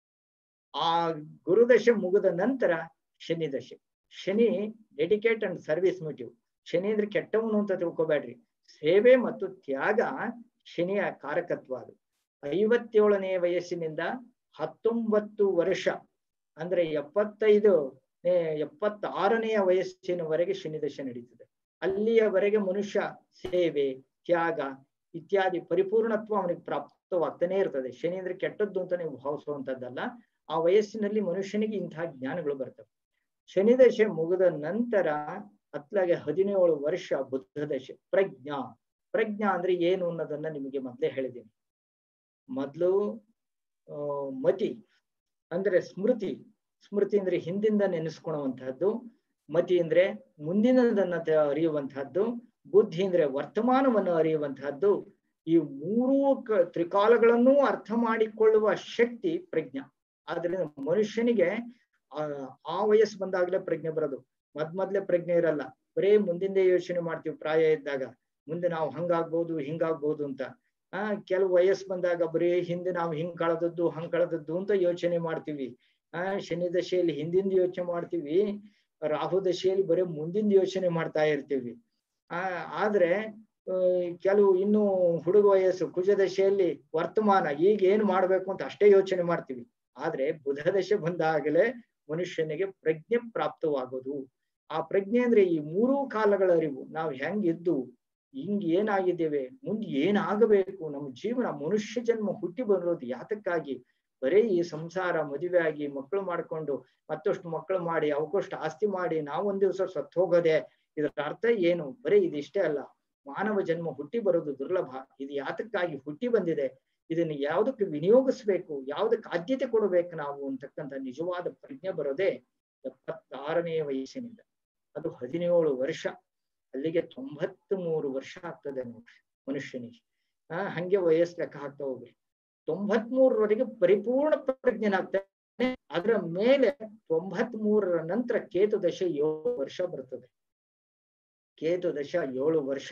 Speaker 4: ಆ ಗುರುದಶೆ ಮುಗಿದ ನಂತರ ಶನಿ ದಶೆ Shani dedicate and service motive Shani ಅಂದ್ರೆ ಕೆಟ್ಟವನು ಅಂತ ತಿಳ್ಕೊಬೇಡ್ರಿ ಸೇವೆ ಮತ್ತು ತ್ಯಾಗ ಶನಿಯ ಕಾರಕತ್ವ ಅದು ಐವತ್ತೇಳನೇ ವಯಸ್ಸಿನಿಂದ ಹತ್ತೊಂಬತ್ತು ವರ್ಷ ಅಂದ್ರೆ ಎಪ್ಪತ್ತೈದು ಎಪ್ಪತ್ತಾರನೆಯ ವಯಸ್ಸಿನವರೆಗೆ ಶನಿ ದಶೆ ನಡೀತದೆ ಅಲ್ಲಿಯವರೆಗೆ ಮನುಷ್ಯ ಸೇವೆ ತ್ಯಾಗ ಇತ್ಯಾದಿ ಪರಿಪೂರ್ಣತ್ವ ಅವನಿಗೆ ಪ್ರಾಪ್ತವಾಗ್ತಾನೆ ಇರ್ತದೆ ಶನಿ ಅಂದ್ರೆ ಕೆಟ್ಟದ್ದು ಅಂತ ನೀವು ಭಾವಿಸುವಂತದ್ದಲ್ಲ ಆ ವಯಸ್ಸಿನಲ್ಲಿ ಮನುಷ್ಯನಿಗೆ ಇಂತಹ ಜ್ಞಾನಗಳು ಬರ್ತವೆ ಶನಿ ದಶೆ ಮುಗಿದ ನಂತರ ಅತ್ಲಾಗೆ ಹದಿನೇಳು ವರ್ಷ ಬುದ್ಧ ದಶೆ ಪ್ರಜ್ಞಾ ಪ್ರಜ್ಞಾ ಅಂದ್ರೆ ಏನು ಅನ್ನೋದನ್ನ ನಿಮಗೆ ಮೊದಲೇ ಹೇಳಿದ್ದೀನಿ ಮೊದಲು ಆ ಮತಿ ಅಂದ್ರೆ ಸ್ಮೃತಿ ಸ್ಮೃತಿ ಅಂದ್ರೆ ಹಿಂದಿಂದ ನೆನೆಸ್ಕೊಳ್ಳುವಂತಹದ್ದು ಮತಿ ಅಂದ್ರೆ ಮುಂದಿನದನ್ನ ತ- ಅರಿಯುವಂತಹದ್ದು ಬುದ್ಧಿ ಅಂದ್ರೆ ವರ್ತಮಾನವನ್ನು ಅರಿಯುವಂತಹದ್ದು ಈ ಮೂರೂ ಕ ತ್ರಿಕಾಲಗಳನ್ನೂ ಅರ್ಥ ಮಾಡಿಕೊಳ್ಳುವ ಶಕ್ತಿ ಪ್ರಜ್ಞಾ ಆದ್ರಿಂದ ಮನುಷ್ಯನಿಗೆ ಆ ಆ ವಯಸ್ಸು ಬಂದಾಗ್ಲೇ ಪ್ರಜ್ಞೆ ಬರೋದು ಮದ್ ಮೊದ್ಲೇ ಪ್ರಜ್ಞೆ ಇರಲ್ಲ ಬರೇ ಮುಂದಿಂದೇ ಯೋಚನೆ ಮಾಡ್ತೀವಿ ಪ್ರಾಯ ಇದ್ದಾಗ ಮುಂದೆ ನಾವು ಹಂಗಾಗ್ಬೋದು ಹಿಂಗಾಗ್ಬೋದು ಅಂತ ಆ ಕೆಲವು ವಯಸ್ಸು ಬಂದಾಗ ಬರೀ ಹಿಂದೆ ನಾವು ಹಿಂಗ್ ಕಳೆದದ್ದು ಹಂಗ್ ಕಳೆದದ್ದು ಅಂತ ಯೋಚನೆ ಮಾಡ್ತೀವಿ ಆ ಶನಿ ದಶೆಯಲ್ಲಿ ಹಿಂದಿಂದ ಯೋಚನೆ ಮಾಡ್ತೀವಿ ರಾಹು ದಶೆಯಲ್ಲಿ ಬರೀ ಮುಂದಿನ ಯೋಚನೆ ಮಾಡ್ತಾ ಇರ್ತೀವಿ ಆ ಆದ್ರೆ ಆ, ಕೆಲವು ಇನ್ನು ಹುಡುಗ ವಯಸ್ಸು ಕುಜ ದಶೆಯಲ್ಲಿ ವರ್ತಮಾನ ಈಗ ಏನ್ ಮಾಡ್ಬೇಕು ಅಂತ ಅಷ್ಟೇ ಯೋಚನೆ ಮಾಡ್ತೀವಿ ಆದ್ರೆ ಬುಧ ದಶೆ ಬಂದಾಗಲೇ ಮನುಷ್ಯನಿಗೆ ಪ್ರಜ್ಞೆ ಪ್ರಾಪ್ತವಾಗೋದು ಆ ಪ್ರಜ್ಞೆ ಅಂದ್ರೆ ಈ ಮೂರೂ ಕಾಲಗಳ ಅರಿವು ನಾವು ಹೆಂಗಿದ್ದು ಹಿಂಗ್ ಏನಾಗಿದ್ದೇವೆ ಮುಂದೆ ಏನಾಗಬೇಕು ನಮ್ಮ ಜೀವನ ಮನುಷ್ಯ ಜನ್ಮ ಹುಟ್ಟಿ ಬಂದಿರೋದು ಯಾತಕ್ಕಾಗಿ ಬರೀ ಈ ಸಂಸಾರ ಮದುವೆ ಆಗಿ ಮಕ್ಕಳು ಮಾಡ್ಕೊಂಡು ಮತ್ತಷ್ಟು ಮಕ್ಕಳು ಮಾಡಿ ಅವಕ್ಕಷ್ಟು ಆಸ್ತಿ ಮಾಡಿ ನಾವೊಂದ್ ದಿವಸ ಸತ್ತು ಹೋಗೋದೆ ಇದರ ಅರ್ಥ ಏನು ಬರೀ ಇದಿಷ್ಟೇ ಅಲ್ಲ ಮಾನವ ಜನ್ಮ ಹುಟ್ಟಿ ಬರೋದು ದುರ್ಲಭ ಇದು ಯಾತಕ್ಕಾಗಿ ಹುಟ್ಟಿ ಬಂದಿದೆ ಇದನ್ನ ಯಾವುದಕ್ಕೆ ವಿನಿಯೋಗಿಸ್ಬೇಕು ಯಾವುದಕ್ಕೆ ಆದ್ಯತೆ ಕೊಡಬೇಕು ನಾವು ಅಂತಕ್ಕಂಥ ನಿಜವಾದ ಪ್ರಜ್ಞೆ ಬರೋದೇ ಎಪ್ಪತ್ತಾರನೇ ವಯಸ್ಸಿನಿಂದ ಅದು ಹದಿನೇಳು ವರ್ಷ ಅಲ್ಲಿಗೆ ತೊಂಬತ್ ಮೂರು ವರ್ಷ ಆಗ್ತದೆ ನೋಡ್ರಿ ಮನುಷ್ಯನಿಗೆ ಆ ಹಂಗೆ ವಯಸ್ಸು ಲೆಕ್ಕ ಹಾಕ್ತಾ ಹೋಗ್ರಿ ತೊಂಬತ್ ಮೂರರವರೆಗೆ ಪರಿಪೂರ್ಣ ಪ್ರಜ್ಞನಾಗ್ತಾನೆ ಅದರ ಮೇಲೆ ತೊಂಬತ್ ಮೂರರ ನಂತರ ಕೇತು ದಶೆ ಏಳು ವರ್ಷ ಬರ್ತದೆ ಕೇತು ದಶ ಏಳು ವರ್ಷ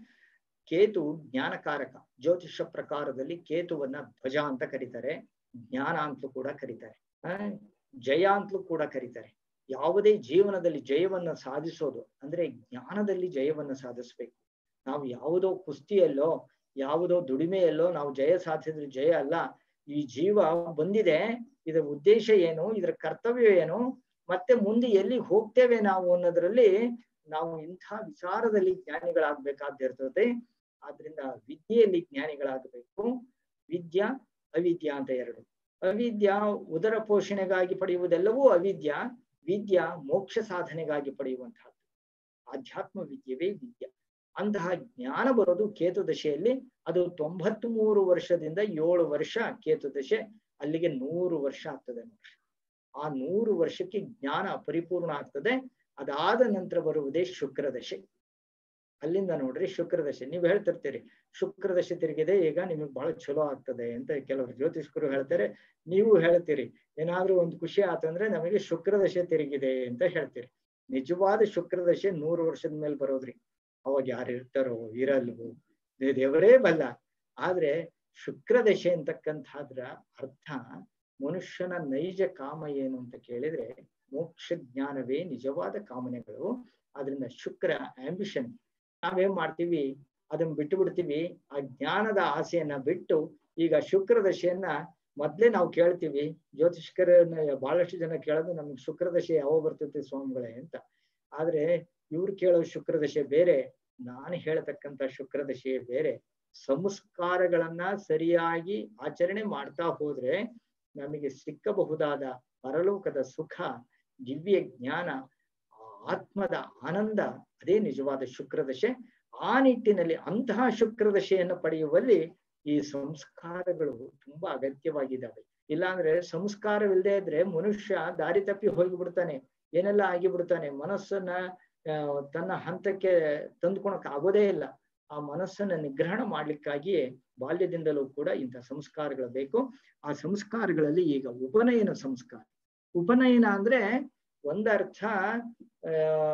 Speaker 4: ಕೇತು ಜ್ಞಾನಕಾರಕ ಜ್ಯೋತಿಷ ಪ್ರಕಾರದಲ್ಲಿ ಕೇತುವನ್ನ ಧ್ವಜ ಅಂತ ಕರೀತಾರೆ ಜ್ಞಾನ ಅಂತಲೂ ಕೂಡ ಕರೀತಾರೆ ಆ ಜಯ ಅಂತಲೂ ಕೂಡ ಕರೀತಾರೆ ಯಾವುದೇ ಜೀವನದಲ್ಲಿ ಜಯವನ್ನ ಸಾಧಿಸೋದು ಅಂದ್ರೆ ಜ್ಞಾನದಲ್ಲಿ ಜಯವನ್ನ ಸಾಧಿಸ್ಬೇಕು ನಾವು ಯಾವುದೋ ಕುಸ್ತಿಯಲ್ಲೋ ಯಾವುದೋ ದುಡಿಮೆಯಲ್ಲೋ ನಾವು ಜಯ ಸಾಧಿಸಿದ್ರೆ ಜಯ ಅಲ್ಲ ಈ ಜೀವ ಬಂದಿದೆ ಇದರ ಉದ್ದೇಶ ಏನು ಇದರ ಕರ್ತವ್ಯ ಏನು ಮತ್ತೆ ಮುಂದೆ ಎಲ್ಲಿ ಹೋಗ್ತೇವೆ ನಾವು ಅನ್ನೋದ್ರಲ್ಲಿ ನಾವು ಇಂಥ ವಿಚಾರದಲ್ಲಿ ಜ್ಞಾನಿಗಳಾಗ್ಬೇಕಾದಿರ್ತದೆ ಆದ್ರಿಂದ ವಿದ್ಯೆಯಲ್ಲಿ ಜ್ಞಾನಿಗಳಾಗಬೇಕು ವಿದ್ಯಾ ಅವಿದ್ಯಾ ಅಂತ ಎರಡು ಅವಿದ್ಯಾ ಉದರ ಪೋಷಣೆಗಾಗಿ ಪಡೆಯುವುದೆಲ್ಲವೂ ಅವಿದ್ಯಾ ವಿದ್ಯಾ ಮೋಕ್ಷ ಸಾಧನೆಗಾಗಿ ಪಡೆಯುವಂತಹದ್ದು ಆಧ್ಯಾತ್ಮ ವಿದ್ಯವೇ ವಿದ್ಯಾ ಅಂತಹ ಜ್ಞಾನ ಬರೋದು ಕೇತು ದಶೆಯಲ್ಲಿ ಅದು ತೊಂಬತ್ ಮೂರು ವರ್ಷದಿಂದ ಏಳು ವರ್ಷ ಕೇತು ದಶೆ ಅಲ್ಲಿಗೆ ನೂರು ವರ್ಷ ಆಗ್ತದೆ ನೋಡ್ರಿ ಆ ನೂರು ವರ್ಷಕ್ಕೆ ಜ್ಞಾನ ಪರಿಪೂರ್ಣ ಆಗ್ತದೆ ಅದಾದ ನಂತರ ಬರುವುದೇ ಶುಕ್ರದಶೆ ಅಲ್ಲಿಂದ ನೋಡ್ರಿ ಶುಕ್ರದಶೆ ನೀವು ಹೇಳ್ತಿರ್ತೀರಿ ಶುಕ್ರದಶೆ ತಿರುಗಿದೆ ಈಗ ನಿಮಗೆ ಬಹಳ ಚಲೋ ಆಗ್ತದೆ ಅಂತ ಕೆಲವರು ಜ್ಯೋತಿಷ್ಕರು ಹೇಳ್ತಾರೆ ನೀವು ಹೇಳ್ತೀರಿ ಏನಾದ್ರೂ ಒಂದು ಖುಷಿ ಆತಂದ್ರೆ ನಮಗೆ ಶುಕ್ರದಶೆ ತಿರುಗಿದೆ ಅಂತ ಹೇಳ್ತೀರಿ ನಿಜವಾದ ಶುಕ್ರದಶೆ ನೂರು ವರ್ಷದ ಮೇಲೆ ಬರೋದ್ರಿ ಅವಾಗ ಯಾರು ಇರ್ತಾರೋ ಇರಲ್ವೋ ದೇ- ದೇವರೇ ಬಲ್ಲ ಆದ್ರೆ ಶುಕ್ರದಶೆ ಅಂತಕ್ಕಂಥದ್ರ ಅರ್ಥ ಮನುಷ್ಯನ ನೈಜ ಕಾಮ ಏನು ಅಂತ ಕೇಳಿದ್ರೆ ಮೋಕ್ಷ ಜ್ಞಾನವೇ ನಿಜವಾದ ಕಾಮನೆಗಳು ಆದ್ರಿಂದ ಶುಕ್ರ ಆಂಬಿಷನ್ ನಾವೇನ್ ಮಾಡ್ತೀವಿ ಅದನ್ನ ಬಿಟ್ಟು ಬಿಡ್ತೀವಿ ಆ ಜ್ಞಾನದ ಆಸೆಯನ್ನ ಬಿಟ್ಟು ಈಗ ಶುಕ್ರದಶೆಯನ್ನ ಮೊದ್ಲೇ ನಾವು ಕೇಳ್ತೀವಿ ಜ್ಯೋತಿಷ್ಕರನ್ನ ಬಹಳಷ್ಟು ಜನ ಕೇಳೋದು ನಮ್ಗೆ ಶುಕ್ರದಶೆ ಯಾವಾಗ ಬರ್ತೈತಿ ಸ್ವಾಮಿಗಳೇ ಅಂತ ಆದ್ರೆ ಇವ್ರು ಕೇಳೋ ಶುಕ್ರದಶೆ ಬೇರೆ ನಾನು ಹೇಳ್ತಕ್ಕಂಥ ಶುಕ್ರದಶೆ ಬೇರೆ ಸಂಸ್ಕಾರಗಳನ್ನ ಸರಿಯಾಗಿ ಆಚರಣೆ ಮಾಡ್ತಾ ಹೋದ್ರೆ ನಮಗೆ ಸಿಕ್ಕಬಹುದಾದ ಪರಲೋಕದ ಸುಖ ದಿವ್ಯ ಜ್ಞಾನ ಆ ಆತ್ಮದ ಆನಂದ ಅದೇ ನಿಜವಾದ ಶುಕ್ರದಶೆ ಆ ನಿಟ್ಟಿನಲ್ಲಿ ಅಂತಹ ಶುಕ್ರದಶೆಯನ್ನು ಪಡೆಯುವಲ್ಲಿ ಈ ಸಂಸ್ಕಾರಗಳು ತುಂಬಾ ಅಗತ್ಯವಾಗಿದ್ದಾವೆ ಇಲ್ಲಾಂದ್ರೆ ಸಂಸ್ಕಾರವಿಲ್ಲದೆ ಇದ್ರೆ ಮನುಷ್ಯ ದಾರಿ ತಪ್ಪಿ ಹೋಗಿಬಿಡ್ತಾನೆ ಏನೆಲ್ಲ ಆಗಿಬಿಡ್ತಾನೆ ಮನಸ್ಸನ್ನ ಆ, ತನ್ನ ಹಂತಕ್ಕೆ ತಂದ್ಕೊಳಕ್ ಆಗೋದೇ ಇಲ್ಲ ಆ ಮನಸ್ಸನ್ನ ನಿಗ್ರಹಣ ಮಾಡ್ಲಿಕ್ಕಾಗಿಯೇ ಬಾಲ್ಯದಿಂದಲೂ ಕೂಡ ಇಂಥ ಸಂಸ್ಕಾರಗಳು ಬೇಕು ಆ ಸಂಸ್ಕಾರಗಳಲ್ಲಿ ಈಗ ಉಪನಯನ ಸಂಸ್ಕಾರ ಉಪನಯನ ಅಂದ್ರೆ ಒಂದರ್ಥ ಆ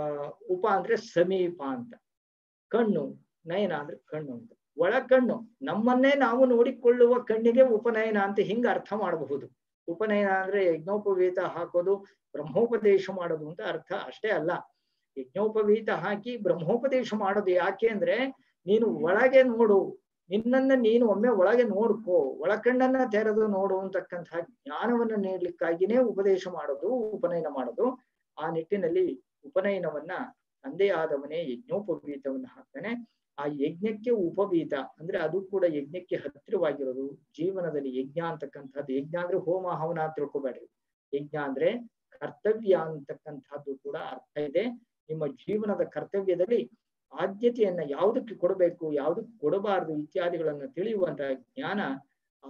Speaker 4: ಉಪ ಅಂದ್ರೆ ಸಮೀಪ ಅಂತ ಕಣ್ಣು ನಯನ ಅಂದ್ರೆ ಕಣ್ಣು ಅಂತ ಒಳ ಕಣ್ಣು ನಮ್ಮನ್ನೇ ನಾವು ನೋಡಿಕೊಳ್ಳುವ ಕಣ್ಣಿಗೆ ಉಪನಯನ ಅಂತ ಹಿಂಗ ಅರ್ಥ ಮಾಡಬಹುದು ಉಪನಯನ ಅಂದ್ರೆ ಯಜ್ಞೋಪವೀತ ಹಾಕೋದು ಬ್ರಹ್ಮೋಪದೇಶ ಮಾಡೋದು ಅಂತ ಅರ್ಥ ಅಷ್ಟೇ ಅಲ್ಲ ಯಜ್ಞೋಪವೀತ ಹಾಕಿ ಬ್ರಹ್ಮೋಪದೇಶ ಮಾಡೋದು ಯಾಕೆ ಅಂದ್ರೆ ನೀನು ಒಳಗೆ ನೋಡು ನಿನ್ನನ್ನ ನೀನು ಒಮ್ಮೆ ಒಳಗೆ ನೋಡ್ಕೋ ಒಳಕಣ್ಣನ್ನ ತೆರೆದು ನೋಡು ಅಂತಕ್ಕಂತಹ ಜ್ಞಾನವನ್ನ ನೀಡ್ಲಿಕ್ಕಾಗಿನೇ ಉಪದೇಶ ಮಾಡೋದು ಉಪನಯನ ಮಾಡೋದು ಆ ನಿಟ್ಟಿನಲ್ಲಿ ಉಪನಯನವನ್ನ ತಂದೆಯಾದವನೇ ಯಜ್ಞೋಪವೀತವನ್ನ ಹಾಕ್ತಾನೆ ಆ ಯಜ್ಞಕ್ಕೆ ಉಪವೀತ ಅಂದ್ರೆ ಅದು ಕೂಡ ಯಜ್ಞಕ್ಕೆ ಹತ್ತಿರವಾಗಿರೋದು ಜೀವನದಲ್ಲಿ ಯಜ್ಞ ಅಂತಕ್ಕಂಥದ್ದು ಯಜ್ಞ ಅಂದ್ರೆ ಹೋಮ ಹವನ ಅಂತ ತಿಳ್ಕೊಬೇಡ್ರಿ ಯಜ್ಞ ಅಂದ್ರೆ ಕರ್ತವ್ಯ ಅಂತಕ್ಕಂಥದ್ದು ಕೂಡ ಅರ್ಥ ಇದೆ ನಿಮ್ಮ ಜೀವನದ ಕರ್ತವ್ಯದಲ್ಲಿ ಆದ್ಯತೆಯನ್ನ ಯಾವುದಕ್ಕೆ ಕೊಡಬೇಕು ಯಾವುದಕ್ಕೆ ಕೊಡಬಾರದು ಇತ್ಯಾದಿಗಳನ್ನ ತಿಳಿಯುವಂತ ಜ್ಞಾನ ಆ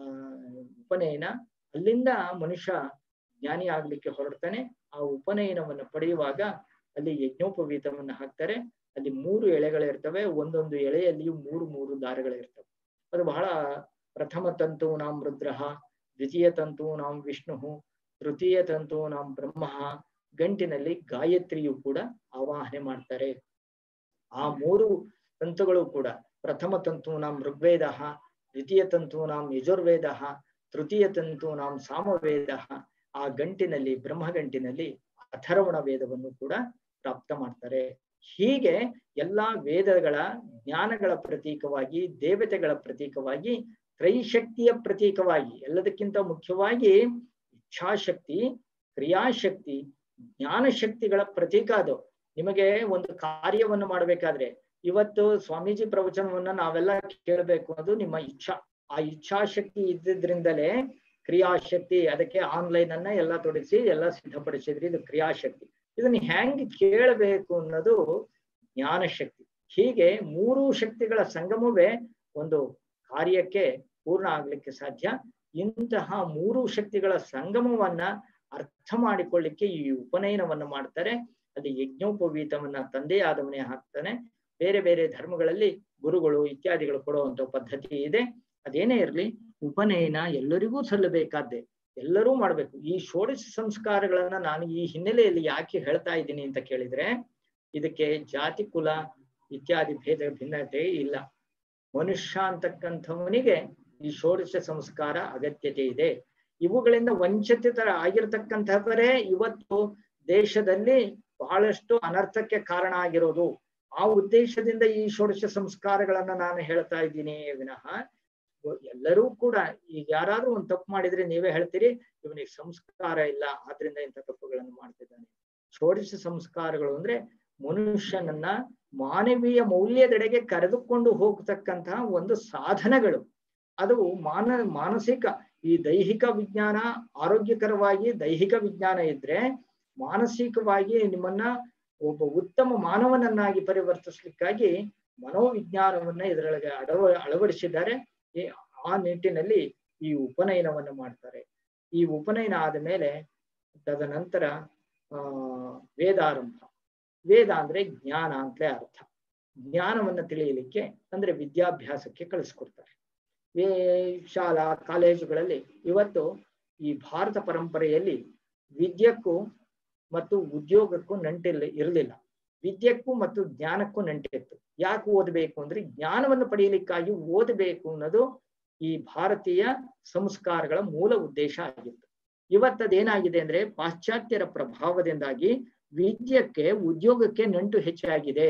Speaker 4: ಉಪನಯನ ಅಲ್ಲಿಂದ ಮನುಷ್ಯ ಜ್ಞಾನಿ ಆಗ್ಲಿಕ್ಕೆ ಹೊರಡ್ತಾನೆ ಆ ಉಪನಯನವನ್ನ ಪಡೆಯುವಾಗ ಅಲ್ಲಿ ಯಜ್ಞೋಪವೀತವನ್ನ ಹಾಕ್ತಾರೆ ಅಲ್ಲಿ ಮೂರು ಎಳೆಗಳಿರ್ತವೆ ಒಂದೊಂದು ಎಳೆಯಲ್ಲಿಯೂ ಮೂರು ಮೂರು ದಾರಗಳಿರ್ತವೆ ಅದು ಬಹಳ ಪ್ರಥಮ ತಂತು ನಾಂ ರುದ್ರಃ ದ್ವಿತೀಯ ತಂತು ನಾಂ ವಿಷ್ಣು ತೃತೀಯ ತಂತು ನಾಂ ಬ್ರಹ್ಮ ಗಂಟಿನಲ್ಲಿ ಗಾಯತ್ರಿಯು ಕೂಡ ಆವಾಹನೆ ಮಾಡ್ತಾರೆ ಆ ಮೂರು ತಂತುಗಳು ಕೂಡ ಪ್ರಥಮ ತಂತು ನಾಂ ಋಗ್ವೇದ ದ್ವಿತೀಯ ತಂತು ನಾಂ ಯಜುರ್ವೇದ ತೃತೀಯ ತಂತು ನಾಂ ಸಾಮವೇದ ಆ ಗಂಟಿನಲ್ಲಿ ಬ್ರಹ್ಮ ಗಂಟಿನಲ್ಲಿ ಅಥರ್ವಣ ವೇದವನ್ನು ಕೂಡ ಪ್ರಾಪ್ತ ಮಾಡ್ತಾರೆ ಹೀಗೆ ಎಲ್ಲಾ ವೇದಗಳ ಜ್ಞಾನಗಳ ಪ್ರತೀಕವಾಗಿ ದೇವತೆಗಳ ಪ್ರತೀಕವಾಗಿ ತ್ರೈಶಕ್ತಿಯ ಪ್ರತೀಕವಾಗಿ ಎಲ್ಲದಕ್ಕಿಂತ ಮುಖ್ಯವಾಗಿ ಇಚ್ಛಾಶಕ್ತಿ ಕ್ರಿಯಾಶಕ್ತಿ ಜ್ಞಾನ ಶಕ್ತಿಗಳ ಪ್ರತೀಕ ಅದು ನಿಮಗೆ ಒಂದು ಕಾರ್ಯವನ್ನು ಮಾಡಬೇಕಾದ್ರೆ ಇವತ್ತು ಸ್ವಾಮೀಜಿ ಪ್ರವಚನವನ್ನ ನಾವೆಲ್ಲ ಕೇಳಬೇಕು ಅದು ನಿಮ್ಮ ಇಚ್ಛಾ ಆ ಇಚ್ಛಾಶಕ್ತಿ ಇದ್ದಿದ್ರಿಂದಲೇ ಕ್ರಿಯಾಶಕ್ತಿ ಅದಕ್ಕೆ ಆನ್ಲೈನ್ ಅನ್ನ ಎಲ್ಲ ತೊಡಗಿಸಿ ಎಲ್ಲ ಸಿದ್ಧಪಡಿಸಿದ್ರಿ ಇದು ಕ್ರಿಯಾಶಕ್ತಿ ಇದನ್ನ ಹೆಂಗ್ ಕೇಳಬೇಕು ಅನ್ನೋದು ಜ್ಞಾನ ಶಕ್ತಿ ಹೀಗೆ ಮೂರು ಶಕ್ತಿಗಳ ಸಂಗಮವೇ ಒಂದು ಕಾರ್ಯಕ್ಕೆ ಪೂರ್ಣ ಆಗ್ಲಿಕ್ಕೆ ಸಾಧ್ಯ ಇಂತಹ ಮೂರು ಶಕ್ತಿಗಳ ಸಂಗಮವನ್ನ ಅರ್ಥ ಮಾಡಿಕೊಳ್ಳಿಕ್ಕೆ ಈ ಉಪನಯನವನ್ನ ಮಾಡ್ತಾರೆ ಅಲ್ಲಿ ಯಜ್ಞೋಪವೀತವನ್ನ ತಂದೆಯಾದವನೇ ಹಾಕ್ತಾನೆ ಬೇರೆ ಬೇರೆ ಧರ್ಮಗಳಲ್ಲಿ ಗುರುಗಳು ಇತ್ಯಾದಿಗಳು ಕೊಡುವಂತ ಪದ್ಧತಿ ಇದೆ ಅದೇನೇ ಇರಲಿ ಉಪನಯನ ಎಲ್ಲರಿಗೂ ಸಲ್ಲಬೇಕಾದ್ದೆ ಎಲ್ಲರೂ ಮಾಡ್ಬೇಕು ಈ ಷೋಡಶ ಸಂಸ್ಕಾರಗಳನ್ನ ನಾನು ಈ ಹಿನ್ನೆಲೆಯಲ್ಲಿ ಯಾಕೆ ಹೇಳ್ತಾ ಇದ್ದೀನಿ ಅಂತ ಕೇಳಿದ್ರೆ ಇದಕ್ಕೆ ಜಾತಿ ಕುಲ ಇತ್ಯಾದಿ ಭೇದ ಭಿನ್ನತೆ ಇಲ್ಲ ಮನುಷ್ಯ ಅಂತಕ್ಕಂಥವನಿಗೆ ಈ ಷೋಡಶ ಸಂಸ್ಕಾರ ಅಗತ್ಯತೆ ಇದೆ ಇವುಗಳಿಂದ ವಂಚಿತರ ಆಗಿರ್ತಕ್ಕಂಥವರೇ ಇವತ್ತು ದೇಶದಲ್ಲಿ ಬಹಳಷ್ಟು ಅನರ್ಥಕ್ಕೆ ಕಾರಣ ಆಗಿರೋದು ಆ ಉದ್ದೇಶದಿಂದ ಈ ಷೋಡಶ ಸಂಸ್ಕಾರಗಳನ್ನ ನಾನು ಹೇಳ್ತಾ ಇದ್ದೀನಿ ವಿನಃ ಎಲ್ಲರೂ ಕೂಡ ಈಗ ಯಾರಾದ್ರೂ ಒಂದು ತಪ್ಪು ಮಾಡಿದ್ರೆ ನೀವೇ ಹೇಳ್ತೀರಿ ಇವನಿಗೆ ಸಂಸ್ಕಾರ ಇಲ್ಲ ಆದ್ರಿಂದ ಇಂಥ ತಪ್ಪುಗಳನ್ನು ಮಾಡ್ತಿದ್ದಾನೆ ಷೋಡಶ ಸಂಸ್ಕಾರಗಳು ಅಂದ್ರೆ ಮನುಷ್ಯನನ್ನ ಮಾನವೀಯ ಮೌಲ್ಯದೆಡೆಗೆ ಕರೆದುಕೊಂಡು ಹೋಗ್ತಕ್ಕಂತಹ ಒಂದು ಸಾಧನಗಳು ಅದು ಮಾನ ಮಾನಸಿಕ ಈ ದೈಹಿಕ ವಿಜ್ಞಾನ ಆರೋಗ್ಯಕರವಾಗಿ ದೈಹಿಕ ವಿಜ್ಞಾನ ಇದ್ರೆ ಮಾನಸಿಕವಾಗಿ ನಿಮ್ಮನ್ನ ಒಬ್ಬ ಉತ್ತಮ ಮಾನವನನ್ನಾಗಿ ಪರಿವರ್ತಿಸ್ಲಿಕ್ಕಾಗಿ ಮನೋವಿಜ್ಞಾನವನ್ನ ಇದರೊಳಗೆ ಅಳವ ಅಳವಡಿಸಿದ್ದಾರೆ ಆ ನಿಟ್ಟಿನಲ್ಲಿ ಈ ಉಪನಯನವನ್ನು ಮಾಡ್ತಾರೆ ಈ ಉಪನಯನ ಆದ ಮೇಲೆ ತದನಂತರ ಆ ವೇದಾರಂಭ ವೇದ ಅಂದ್ರೆ ಜ್ಞಾನ ಅಂತಲೇ ಅರ್ಥ ಜ್ಞಾನವನ್ನ ತಿಳಿಯಲಿಕ್ಕೆ ಅಂದ್ರೆ ವಿದ್ಯಾಭ್ಯಾಸಕ್ಕೆ ಕಳಿಸ್ಕೊಡ್ತಾರೆ ವೇ ಶಾಲಾ ಕಾಲೇಜುಗಳಲ್ಲಿ ಇವತ್ತು ಈ ಭಾರತ ಪರಂಪರೆಯಲ್ಲಿ ವಿದ್ಯಕ್ಕೂ ಮತ್ತು ಉದ್ಯೋಗಕ್ಕೂ ನಂಟಿಲ್ಲ ಇರಲಿಲ್ಲ ವಿದ್ಯಕ್ಕೂ ಮತ್ತು ಜ್ಞಾನಕ್ಕೂ ನಂಟಿತ್ತು ಯಾಕೆ ಓದಬೇಕು ಅಂದ್ರೆ ಜ್ಞಾನವನ್ನು ಪಡೆಯಲಿಕ್ಕಾಗಿ ಓದಬೇಕು ಅನ್ನೋದು ಈ ಭಾರತೀಯ ಸಂಸ್ಕಾರಗಳ ಮೂಲ ಉದ್ದೇಶ ಆಗಿತ್ತು ಇವತ್ತದೇನಾಗಿದೆ ಅಂದ್ರೆ ಪಾಶ್ಚಾತ್ಯರ ಪ್ರಭಾವದಿಂದಾಗಿ ವಿದ್ಯಕ್ಕೆ ಉದ್ಯೋಗಕ್ಕೆ ನಂಟು ಹೆಚ್ಚಾಗಿದೆ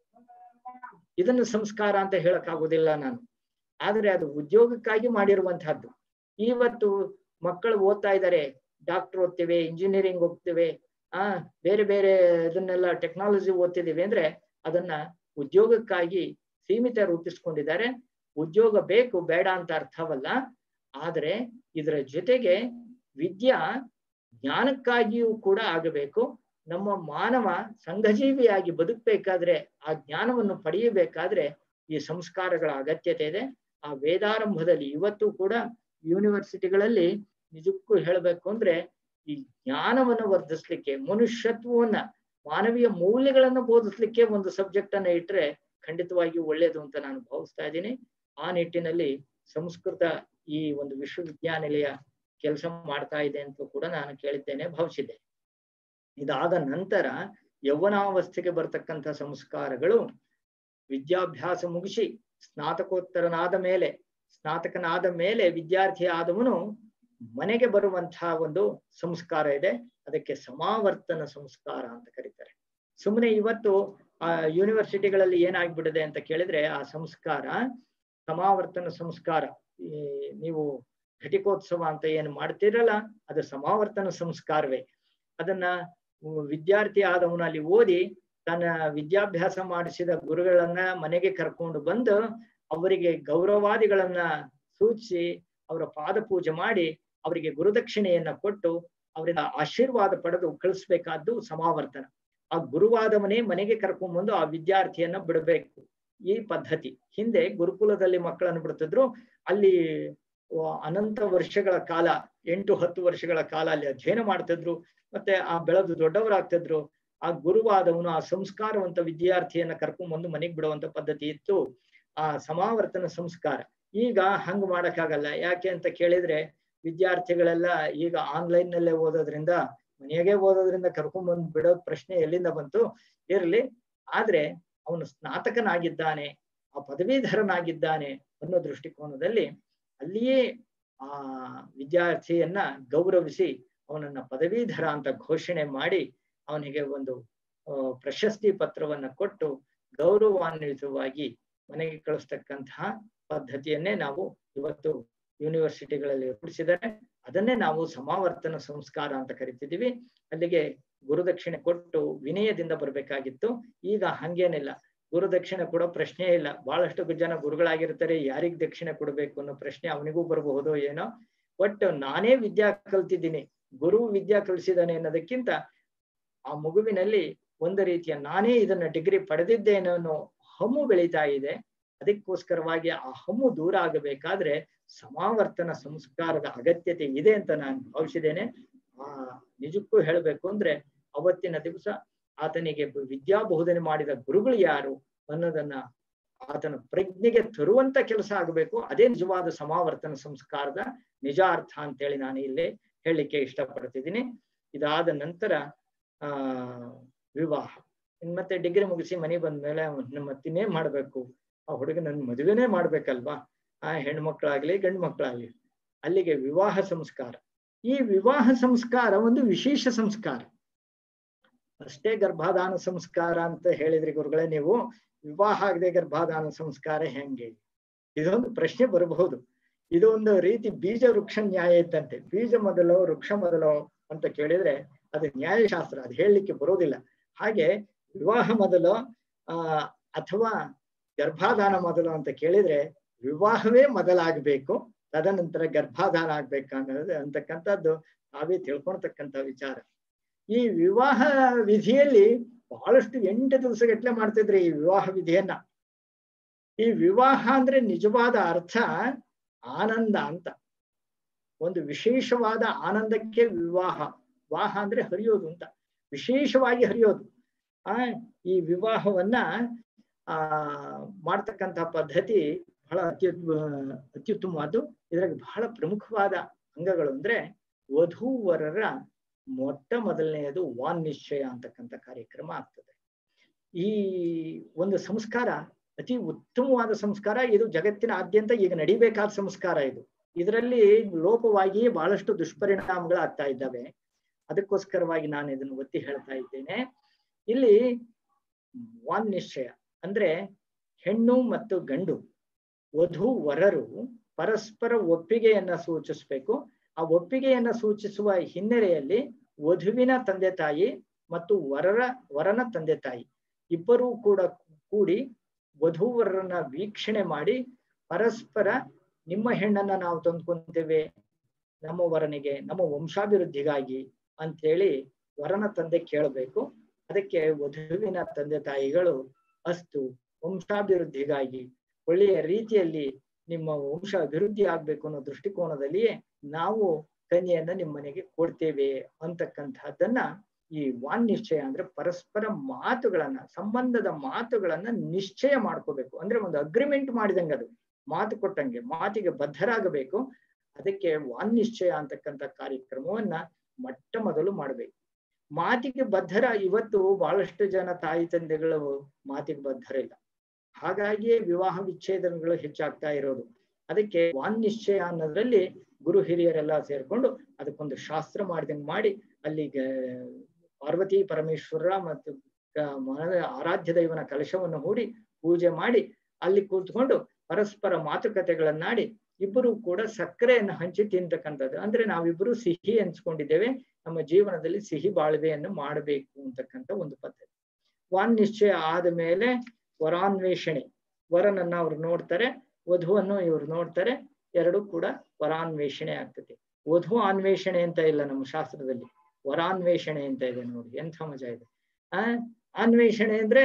Speaker 4: ಇದನ್ನು ಸಂಸ್ಕಾರ ಅಂತ ಹೇಳಕ್ಕಾಗೋದಿಲ್ಲ ನಾನು ಆದ್ರೆ ಅದು ಉದ್ಯೋಗಕ್ಕಾಗಿ ಮಾಡಿರುವಂತಹದ್ದು ಇವತ್ತು ಮಕ್ಕಳು ಓದ್ತಾ ಇದ್ದಾರೆ ಡಾಕ್ಟರ್ ಓದ್ತೇವೆ ಇಂಜಿನಿಯರಿಂಗ್ ಹೋಗ್ತೇವೆ ಆ ಬೇರೆ ಬೇರೆ ಇದನ್ನೆಲ್ಲ ಟೆಕ್ನಾಲಜಿ ಓದ್ತಿದೀವಿ ಅಂದ್ರೆ ಅದನ್ನ ಉದ್ಯೋಗಕ್ಕಾಗಿ ಸೀಮಿತ ರೂಪಿಸ್ಕೊಂಡಿದ್ದಾರೆ ಉದ್ಯೋಗ ಬೇಕು ಬೇಡ ಅಂತ ಅರ್ಥವಲ್ಲ ಆದ್ರೆ ಇದರ ಜೊತೆಗೆ ವಿದ್ಯಾ ಜ್ಞಾನಕ್ಕಾಗಿಯೂ ಕೂಡ ಆಗಬೇಕು ನಮ್ಮ ಮಾನವ ಸಂಘಜೀವಿಯಾಗಿ ಬದುಕಬೇಕಾದ್ರೆ ಆ ಜ್ಞಾನವನ್ನು ಪಡೆಯಬೇಕಾದ್ರೆ ಈ ಸಂಸ್ಕಾರಗಳ ಅಗತ್ಯತೆ ಇದೆ ಆ ವೇದಾರಂಭದಲ್ಲಿ ಇವತ್ತು ಕೂಡ ಯೂನಿವರ್ಸಿಟಿಗಳಲ್ಲಿ ನಿಜಕ್ಕೂ ಹೇಳಬೇಕು ಅಂದ್ರೆ ಈ ಜ್ಞಾನವನ್ನು ವರ್ಧಿಸ್ಲಿಕ್ಕೆ ಮನುಷ್ಯತ್ವವನ್ನ ಮಾನವೀಯ ಮೌಲ್ಯಗಳನ್ನು ಬೋಧಿಸ್ಲಿಕ್ಕೆ ಒಂದು ಸಬ್ಜೆಕ್ಟ್ ಅನ್ನ ಇಟ್ರೆ ಖಂಡಿತವಾಗಿ ಒಳ್ಳೇದು ಅಂತ ನಾನು ಭಾವಿಸ್ತಾ ಇದ್ದೀನಿ ಆ ನಿಟ್ಟಿನಲ್ಲಿ ಸಂಸ್ಕೃತ ಈ ಒಂದು ವಿಶ್ವವಿದ್ಯಾನಿಲಯ ಕೆಲಸ ಮಾಡ್ತಾ ಇದೆ ಅಂತ ಕೂಡ ನಾನು ಕೇಳಿದ್ದೇನೆ ಭಾವಿಸಿದ್ದೆ ಇದಾದ ನಂತರ ಯೌವನಾವಸ್ಥೆಗೆ ಬರ್ತಕ್ಕಂಥ ಸಂಸ್ಕಾರಗಳು ವಿದ್ಯಾಭ್ಯಾಸ ಮುಗಿಸಿ ಸ್ನಾತಕೋತ್ತರನಾದ ಮೇಲೆ ಸ್ನಾತಕನಾದ ಮೇಲೆ ವಿದ್ಯಾರ್ಥಿ ಆದವನು ಮನೆಗೆ ಬರುವಂತಹ ಒಂದು ಸಂಸ್ಕಾರ ಇದೆ ಅದಕ್ಕೆ ಸಮಾವರ್ತನ ಸಂಸ್ಕಾರ ಅಂತ ಕರೀತಾರೆ ಸುಮ್ಮನೆ ಇವತ್ತು ಆ ಯೂನಿವರ್ಸಿಟಿಗಳಲ್ಲಿ ಏನಾಗ್ಬಿಟ್ಟಿದೆ ಅಂತ ಕೇಳಿದ್ರೆ ಆ ಸಂಸ್ಕಾರ ಸಮಾವರ್ತನ ಸಂಸ್ಕಾರ ಈ ನೀವು ಘಟಿಕೋತ್ಸವ ಅಂತ ಏನು ಮಾಡ್ತಿರಲ್ಲ ಅದು ಸಮಾವರ್ತನ ಸಂಸ್ಕಾರವೇ ಅದನ್ನ ವಿದ್ಯಾರ್ಥಿ ಆದವನು ಅಲ್ಲಿ ಓದಿ ತನ್ನ ವಿದ್ಯಾಭ್ಯಾಸ ಮಾಡಿಸಿದ ಗುರುಗಳನ್ನ ಮನೆಗೆ ಕರ್ಕೊಂಡು ಬಂದು ಅವರಿಗೆ ಗೌರವಾದಿಗಳನ್ನ ಸೂಚಿಸಿ ಅವರ ಪಾದ ಪೂಜೆ ಮಾಡಿ ಅವರಿಗೆ ಗುರುದಕ್ಷಿಣೆಯನ್ನ ಕೊಟ್ಟು ಅವರಿಂದ ಆಶೀರ್ವಾದ ಪಡೆದು ಕಳಿಸ್ಬೇಕಾದ್ದು ಸಮಾವರ್ತನ ಆ ಗುರುವಾದವನೇ ಮನೆಗೆ ಕರ್ಕೊಂಡ್ಬಂದು ಆ ವಿದ್ಯಾರ್ಥಿಯನ್ನ ಬಿಡಬೇಕು ಈ ಪದ್ಧತಿ ಹಿಂದೆ ಗುರುಕುಲದಲ್ಲಿ ಮಕ್ಕಳನ್ನು ಬಿಡ್ತಿದ್ರು ಅಲ್ಲಿ ಅನಂತ ವರ್ಷಗಳ ಕಾಲ ಎಂಟು ಹತ್ತು ವರ್ಷಗಳ ಕಾಲ ಅಲ್ಲಿ ಅಧ್ಯಯನ ಮಾಡ್ತಿದ್ರು ಮತ್ತೆ ಆ ಬೆಳೆದು ದೊಡ್ಡವರಾಗ್ತಿದ್ರು ಆ ಗುರುವಾದವನು ಆ ಸಂಸ್ಕಾರವಂತ ವಿದ್ಯಾರ್ಥಿಯನ್ನ ಕರ್ಕೊಂಡ್ಬಂದು ಮನೆಗೆ ಬಿಡುವಂತ ಪದ್ಧತಿ ಇತ್ತು ಆ ಸಮಾವರ್ತನ ಸಂಸ್ಕಾರ ಈಗ ಹಂಗ್ ಮಾಡಕ್ಕಾಗಲ್ಲ ಯಾಕೆ ಅಂತ ಕೇಳಿದ್ರೆ ವಿದ್ಯಾರ್ಥಿಗಳೆಲ್ಲ ಈಗ ಆನ್ಲೈನ್ ನಲ್ಲೇ ಓದೋದ್ರಿಂದ ಮನೆಯಾಗೆ ಓದೋದ್ರಿಂದ ಕರ್ಕೊಂಡ್ಬಂದು ಬಿಡೋದ್ ಪ್ರಶ್ನೆ ಎಲ್ಲಿಂದ ಬಂತು ಇರ್ಲಿ ಆದ್ರೆ ಅವನು ಸ್ನಾತಕನಾಗಿದ್ದಾನೆ ಆ ಪದವೀಧರನಾಗಿದ್ದಾನೆ ಅನ್ನೋ ದೃಷ್ಟಿಕೋನದಲ್ಲಿ ಅಲ್ಲಿಯೇ ಆ ವಿದ್ಯಾರ್ಥಿಯನ್ನ ಗೌರವಿಸಿ ಅವನನ್ನ ಪದವೀಧರ ಅಂತ ಘೋಷಣೆ ಮಾಡಿ ಅವನಿಗೆ ಒಂದು ಪ್ರಶಸ್ತಿ ಪತ್ರವನ್ನ ಕೊಟ್ಟು ಗೌರವಾನ್ವಿತವಾಗಿ ಮನೆಗೆ ಕಳಿಸ್ತಕ್ಕಂತಹ ಪದ್ಧತಿಯನ್ನೇ ನಾವು ಇವತ್ತು ಯೂನಿವರ್ಸಿಟಿಗಳಲ್ಲಿ ರೂಢಿಸಿದರೆ ಅದನ್ನೇ ನಾವು ಸಮಾವರ್ತನ ಸಂಸ್ಕಾರ ಅಂತ ಕರಿತಿದ್ದೀವಿ ಅಲ್ಲಿಗೆ ಗುರುದಕ್ಷಿಣೆ ಕೊಟ್ಟು ವಿನಯದಿಂದ ಬರಬೇಕಾಗಿತ್ತು ಈಗ ಹಂಗೇನಿಲ್ಲ ಗುರುದಕ್ಷಿಣೆ ಕೊಡೋ ಪ್ರಶ್ನೆ ಇಲ್ಲ ಬಹಳಷ್ಟು ಜನ ಗುರುಗಳಾಗಿರ್ತಾರೆ ಯಾರಿಗ್ ದಕ್ಷಿಣೆ ಕೊಡಬೇಕು ಅನ್ನೋ ಪ್ರಶ್ನೆ ಅವನಿಗೂ ಬರಬಹುದು ಏನೋ ಒಟ್ಟು ನಾನೇ ವಿದ್ಯಾ ಕಲ್ತಿದ್ದೀನಿ ಗುರು ವಿದ್ಯಾ ಕಲಿಸಿದಾನೆ ಅನ್ನೋದಕ್ಕಿಂತ ಆ ಮಗುವಿನಲ್ಲಿ ಒಂದು ರೀತಿಯ ನಾನೇ ಇದನ್ನ ಡಿಗ್ರಿ ಪಡೆದಿದ್ದೇನೆ ಅನ್ನೋ ಹಮ್ಮು ಬೆಳೀತಾ ಇದೆ ಅದಕ್ಕೋಸ್ಕರವಾಗಿ ಆ ಹಮ್ಮು ದೂರ ಆಗಬೇಕಾದ್ರೆ ಸಮಾವರ್ತನ ಸಂಸ್ಕಾರದ ಅಗತ್ಯತೆ ಇದೆ ಅಂತ ನಾನು ಭಾವಿಸಿದ್ದೇನೆ ಆ ನಿಜಕ್ಕೂ ಹೇಳಬೇಕು ಅಂದ್ರೆ ಅವತ್ತಿನ ದಿವಸ ಆತನಿಗೆ ವಿದ್ಯಾ ಬೋಧನೆ ಮಾಡಿದ ಗುರುಗಳು ಯಾರು ಅನ್ನೋದನ್ನ ಆತನ ಪ್ರಜ್ಞೆಗೆ ತರುವಂತ ಕೆಲಸ ಆಗಬೇಕು ಅದೇ ನಿಜವಾದ ಸಮಾವರ್ತನ ಸಂಸ್ಕಾರದ ನಿಜ ಅರ್ಥ ಅಂತೇಳಿ ನಾನು ಇಲ್ಲಿ ಹೇಳಲಿಕ್ಕೆ ಇಷ್ಟಪಡ್ತಿದ್ದೀನಿ ಇದಾದ ನಂತರ ಆ ವಿವಾಹ ಇನ್ ಮತ್ತೆ ಡಿಗ್ರಿ ಮುಗಿಸಿ ಮನೆ ಬಂದ್ಮೇಲೆ ಮತ್ತಿನ್ನೇನ್ ಮಾಡ್ಬೇಕು ಆ ಹುಡುಗ ನನ್ ಮದುವೆನೇ ಮಾಡ್ಬೇಕಲ್ವಾ ಆ ಹೆಣ್ಮಕ್ಳಾಗ್ಲಿ ಗಂಡು ಮಕ್ಳಾಗ್ಲಿ ಅಲ್ಲಿಗೆ ವಿವಾಹ ಸಂಸ್ಕಾರ ಈ ವಿವಾಹ ಸಂಸ್ಕಾರ ಒಂದು ವಿಶೇಷ ಸಂಸ್ಕಾರ ಅಷ್ಟೇ ಗರ್ಭಾಧಾನ ಸಂಸ್ಕಾರ ಅಂತ ಹೇಳಿದ್ರಿ ಗುರುಗಳೇ ನೀವು ವಿವಾಹ ಆಗದೆ ಗರ್ಭಾಧಾನ ಸಂಸ್ಕಾರ ಹೆಂಗೆ ಇದೊಂದು ಪ್ರಶ್ನೆ ಬರಬಹುದು ಇದು ಒಂದು ರೀತಿ ಬೀಜ ವೃಕ್ಷ ನ್ಯಾಯ ಇದ್ದಂತೆ ಬೀಜ ಮೊದಲೋ ವೃಕ್ಷ ಮೊದಲೋ ಅಂತ ಕೇಳಿದ್ರೆ ಅದು ನ್ಯಾಯಶಾಸ್ತ್ರ ಅದು ಹೇಳಲಿಕ್ಕೆ ಬರೋದಿಲ್ಲ ಹಾಗೆ ವಿವಾಹ ಮೊದಲು ಆ ಅಥವಾ ಗರ್ಭಾಧಾನ ಮೊದಲು ಅಂತ ಕೇಳಿದ್ರೆ ವಿವಾಹವೇ ಮೊದಲಾಗಬೇಕು ತದನಂತರ ಗರ್ಭಾಧಾನ ಆಗ್ಬೇಕು ಅನ್ನೋದು ಅಂತಕ್ಕಂಥದ್ದು ನಾವೇ ತಿಳ್ಕೊಳ್ತಕ್ಕಂಥ ವಿಚಾರ ಈ ವಿವಾಹ ವಿಧಿಯಲ್ಲಿ ಬಹಳಷ್ಟು ಎಂಟು ದಿವಸಗಟ್ಲೆ ಮಾಡ್ತಿದ್ರಿ ಈ ವಿವಾಹ ವಿಧಿಯನ್ನ ಈ ವಿವಾಹ ಅಂದ್ರೆ ನಿಜವಾದ ಅರ್ಥ ಆನಂದ ಅಂತ ಒಂದು ವಿಶೇಷವಾದ ಆನಂದಕ್ಕೆ ವಿವಾಹ ವಾಹ ಅಂದ್ರೆ ಹರಿಯೋದು ಅಂತ ವಿಶೇಷವಾಗಿ ಹರಿಯೋದು ಆ ಈ ವಿವಾಹವನ್ನ ಆ ಮಾಡ್ತಕ್ಕಂಥ ಪದ್ಧತಿ ಬಹಳ ಅತ್ಯುತ್ ಅತ್ಯುತ್ತಮವಾದ್ದು ಇದ್ರಾಗ ಬಹಳ ಪ್ರಮುಖವಾದ ಅಂಗಗಳು ಅಂದ್ರೆ ವಧೂವರರ ಮೊಟ್ಟ ಮೊದಲನೆಯದು ವಾನ್ ನಿಶ್ಚಯ ಅಂತಕ್ಕಂಥ ಕಾರ್ಯಕ್ರಮ ಆಗ್ತದೆ ಈ ಒಂದು ಸಂಸ್ಕಾರ ಅತಿ ಉತ್ತಮವಾದ ಸಂಸ್ಕಾರ ಇದು ಜಗತ್ತಿನಾದ್ಯಂತ ಈಗ ನಡಿಬೇಕಾದ ಸಂಸ್ಕಾರ ಇದು ಇದರಲ್ಲಿ ಲೋಪವಾಗಿ ಬಹಳಷ್ಟು ದುಷ್ಪರಿಣಾಮಗಳಾಗ್ತಾ ಇದ್ದಾವೆ ಅದಕ್ಕೋಸ್ಕರವಾಗಿ ನಾನು ಇದನ್ನು ಒತ್ತಿ ಹೇಳ್ತಾ ಇದ್ದೇನೆ ಇಲ್ಲಿ ವಾನ್ ನಿಶ್ಚಯ ಅಂದ್ರೆ ಹೆಣ್ಣು ಮತ್ತು ಗಂಡು ವಧು ವರರು ಪರಸ್ಪರ ಒಪ್ಪಿಗೆಯನ್ನ ಸೂಚಿಸಬೇಕು ಆ ಒಪ್ಪಿಗೆಯನ್ನ ಸೂಚಿಸುವ ಹಿನ್ನೆಲೆಯಲ್ಲಿ ವಧುವಿನ ತಂದೆ ತಾಯಿ ಮತ್ತು ವರರ ವರನ ತಂದೆ ತಾಯಿ ಇಬ್ಬರೂ ಕೂಡ ಕೂಡಿ ವಧುವರನ್ನ ವೀಕ್ಷಣೆ ಮಾಡಿ ಪರಸ್ಪರ ನಿಮ್ಮ ಹೆಣ್ಣನ್ನ ನಾವು ತಂದ್ಕೊಂತೇವೆ ನಮ್ಮ ವರನಿಗೆ ನಮ್ಮ ವಂಶಾಭಿವೃದ್ಧಿಗಾಗಿ ಅಂತೇಳಿ ವರನ ತಂದೆ ಕೇಳಬೇಕು ಅದಕ್ಕೆ ವಧುವಿನ ತಂದೆ ತಾಯಿಗಳು ಅಸ್ತು ವಂಶಾಭಿವೃದ್ಧಿಗಾಗಿ ಒಳ್ಳೆಯ ರೀತಿಯಲ್ಲಿ ನಿಮ್ಮ ವಂಶ ಅಭಿವೃದ್ಧಿ ಆಗ್ಬೇಕು ಅನ್ನೋ ದೃಷ್ಟಿಕೋನದಲ್ಲಿಯೇ ನಾವು ಕನ್ಯೆಯನ್ನ ನಿಮ್ಮ ಮನೆಗೆ ಕೊಡ್ತೇವೆ ಅಂತಕ್ಕಂಥದ್ದನ್ನ ಈ ವಾನ್ ನಿಶ್ಚಯ ಅಂದ್ರೆ ಪರಸ್ಪರ ಮಾತುಗಳನ್ನ ಸಂಬಂಧದ ಮಾತುಗಳನ್ನ ನಿಶ್ಚಯ ಮಾಡ್ಕೋಬೇಕು ಅಂದ್ರೆ ಒಂದು ಅಗ್ರಿಮೆಂಟ್ ಮಾಡಿದಂಗೆ ಅದು ಮಾತು ಕೊಟ್ಟಂಗೆ ಮಾತಿಗೆ ಬದ್ಧರಾಗಬೇಕು ಅದಕ್ಕೆ ವಾನ್ ನಿಶ್ಚಯ ಅಂತಕ್ಕಂಥ ಕಾರ್ಯಕ್ರಮವನ್ನ ಮೊಟ್ಟ ಮೊದಲು ಮಾಡಬೇಕು ಮಾತಿಗೆ ಬದ್ಧರ ಇವತ್ತು ಬಹಳಷ್ಟು ಜನ ತಾಯಿ ತಂದೆಗಳು ಮಾತಿಗೆ ಬದ್ಧರಿಲ್ಲ ಹಾಗಾಗಿಯೇ ವಿವಾಹ ವಿಚ್ಛೇದನಗಳು ಹೆಚ್ಚಾಗ್ತಾ ಇರೋದು ಅದಕ್ಕೆ ವಾನ್ ನಿಶ್ಚಯ ಅನ್ನೋದ್ರಲ್ಲಿ ಗುರು ಹಿರಿಯರೆಲ್ಲ ಸೇರ್ಕೊಂಡು ಅದಕ್ಕೊಂದು ಶಾಸ್ತ್ರ ಮಾಡಿದಂಗೆ ಮಾಡಿ ಅಲ್ಲಿ ಪಾರ್ವತಿ ಪರಮೇಶ್ವರ ಮತ್ತು ಮನದ ಆರಾಧ್ಯ ದೈವನ ಕಲಶವನ್ನು ಹೂಡಿ ಪೂಜೆ ಮಾಡಿ ಅಲ್ಲಿ ಕೂತ್ಕೊಂಡು ಪರಸ್ಪರ ಮಾತುಕತೆಗಳನ್ನಾಡಿ ಇಬ್ಬರು ಕೂಡ ಸಕ್ಕರೆಯನ್ನು ಹಂಚಿ ತಿಂತಕ್ಕಂಥದ್ದು ಅಂದ್ರೆ ನಾವಿಬ್ಬರು ಸಿಹಿ ಹಂಚ್ಕೊಂಡಿದ್ದೇವೆ ನಮ್ಮ ಜೀವನದಲ್ಲಿ ಸಿಹಿ ಬಾಳ್ವೆಯನ್ನು ಮಾಡಬೇಕು ಅಂತಕ್ಕಂಥ ಒಂದು ಪದ್ಧತಿ ವಾನ್ ನಿಶ್ಚಯ ಆದ ಮೇಲೆ ವರಾನ್ವೇಷಣೆ ವರನನ್ನ ಅವ್ರು ನೋಡ್ತಾರೆ ವಧುವನ್ನು ಇವ್ರು ನೋಡ್ತಾರೆ ಎರಡು ಕೂಡ ವರಾನ್ವೇಷಣೆ ಆಗ್ತದೆ ವಧು ಅನ್ವೇಷಣೆ ಅಂತ ಇಲ್ಲ ನಮ್ಮ ಶಾಸ್ತ್ರದಲ್ಲಿ ವರಾನ್ವೇಷಣೆ ಅಂತ ಇದೆ ನೋಡಿ ಎಂಥ ಮಜಾ ಇದೆ ಆ ಅನ್ವೇಷಣೆ ಅಂದ್ರೆ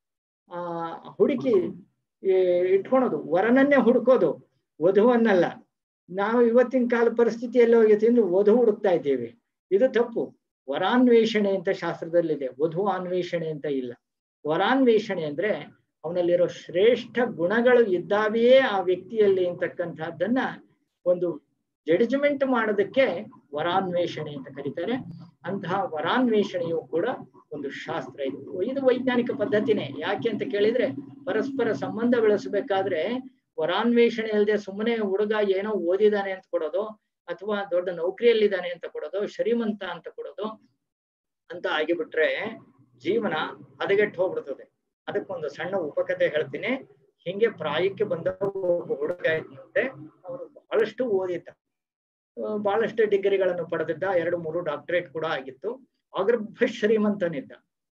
Speaker 4: ಆ ಹುಡುಕಿ ಇಟ್ಕೊಳೋದು ವರನನ್ನೇ ಹುಡುಕೋದು ವಧುವನ್ನಲ್ಲ ನಾವು ಇವತ್ತಿನ ಕಾಲ ಪರಿಸ್ಥಿತಿಯಲ್ಲಿ ಹೋಗಿ ವಧು ಹುಡುಕ್ತಾ ಇದ್ದೇವೆ ಇದು ತಪ್ಪು ವರಾನ್ವೇಷಣೆ ಅಂತ ಶಾಸ್ತ್ರದಲ್ಲಿದೆ ವಧು ಅನ್ವೇಷಣೆ ಅಂತ ಇಲ್ಲ ವರಾನ್ವೇಷಣೆ ಅಂದ್ರೆ ಅವನಲ್ಲಿರೋ ಶ್ರೇಷ್ಠ ಗುಣಗಳು ಇದ್ದಾವೆಯೇ ಆ ವ್ಯಕ್ತಿಯಲ್ಲಿ ಅಂತಕ್ಕಂಥದ್ದನ್ನ ಒಂದು ಜಡ್ಜ್ಮೆಂಟ್ ಮಾಡೋದಕ್ಕೆ ವರಾನ್ವೇಷಣೆ ಅಂತ ಕರೀತಾರೆ ಅಂತಹ ವರಾನ್ವೇಷಣೆಯು ಕೂಡ ಒಂದು ಶಾಸ್ತ್ರ ಇದು ಇದು ವೈಜ್ಞಾನಿಕ ಪದ್ಧತಿನೇ ಯಾಕೆ ಅಂತ ಕೇಳಿದ್ರೆ ಪರಸ್ಪರ ಸಂಬಂಧ ಬೆಳೆಸಬೇಕಾದ್ರೆ ವರಾನ್ವೇಷಣೆ ಇಲ್ಲದೆ ಸುಮ್ಮನೆ ಹುಡುಗ ಏನೋ ಓದಿದಾನೆ ಅಂತ ಕೊಡೋದು ಅಥವಾ ದೊಡ್ಡ ನೌಕರಿಯಲ್ಲಿದ್ದಾನೆ ಅಂತ ಕೊಡೋದು ಶ್ರೀಮಂತ ಅಂತ ಕೊಡೋದು ಅಂತ ಆಗಿಬಿಟ್ರೆ ಜೀವನ ಹದಗೆಟ್ಟು ಹೋಗ್ಬಿಡ್ತದೆ ಅದಕ್ಕೊಂದು ಸಣ್ಣ ಉಪಕಥೆ ಹೇಳ್ತೀನಿ ಹಿಂಗೆ ಪ್ರಾಯಕ್ಕೆ ಬಂದ ಒಬ್ಬ ಹುಡುಗ ಇದ್ದಂತೆ ಅವನು ಬಹಳಷ್ಟು ಓದಿದ್ದ ಬಹಳಷ್ಟು ಡಿಗ್ರಿಗಳನ್ನು ಪಡೆದಿದ್ದ ಎರಡು ಮೂರು ಡಾಕ್ಟರೇಟ್ ಕೂಡ ಆಗಿತ್ತು ಅಗರ್ಭ ಶ್ರೀಮಂತನಿದ್ದ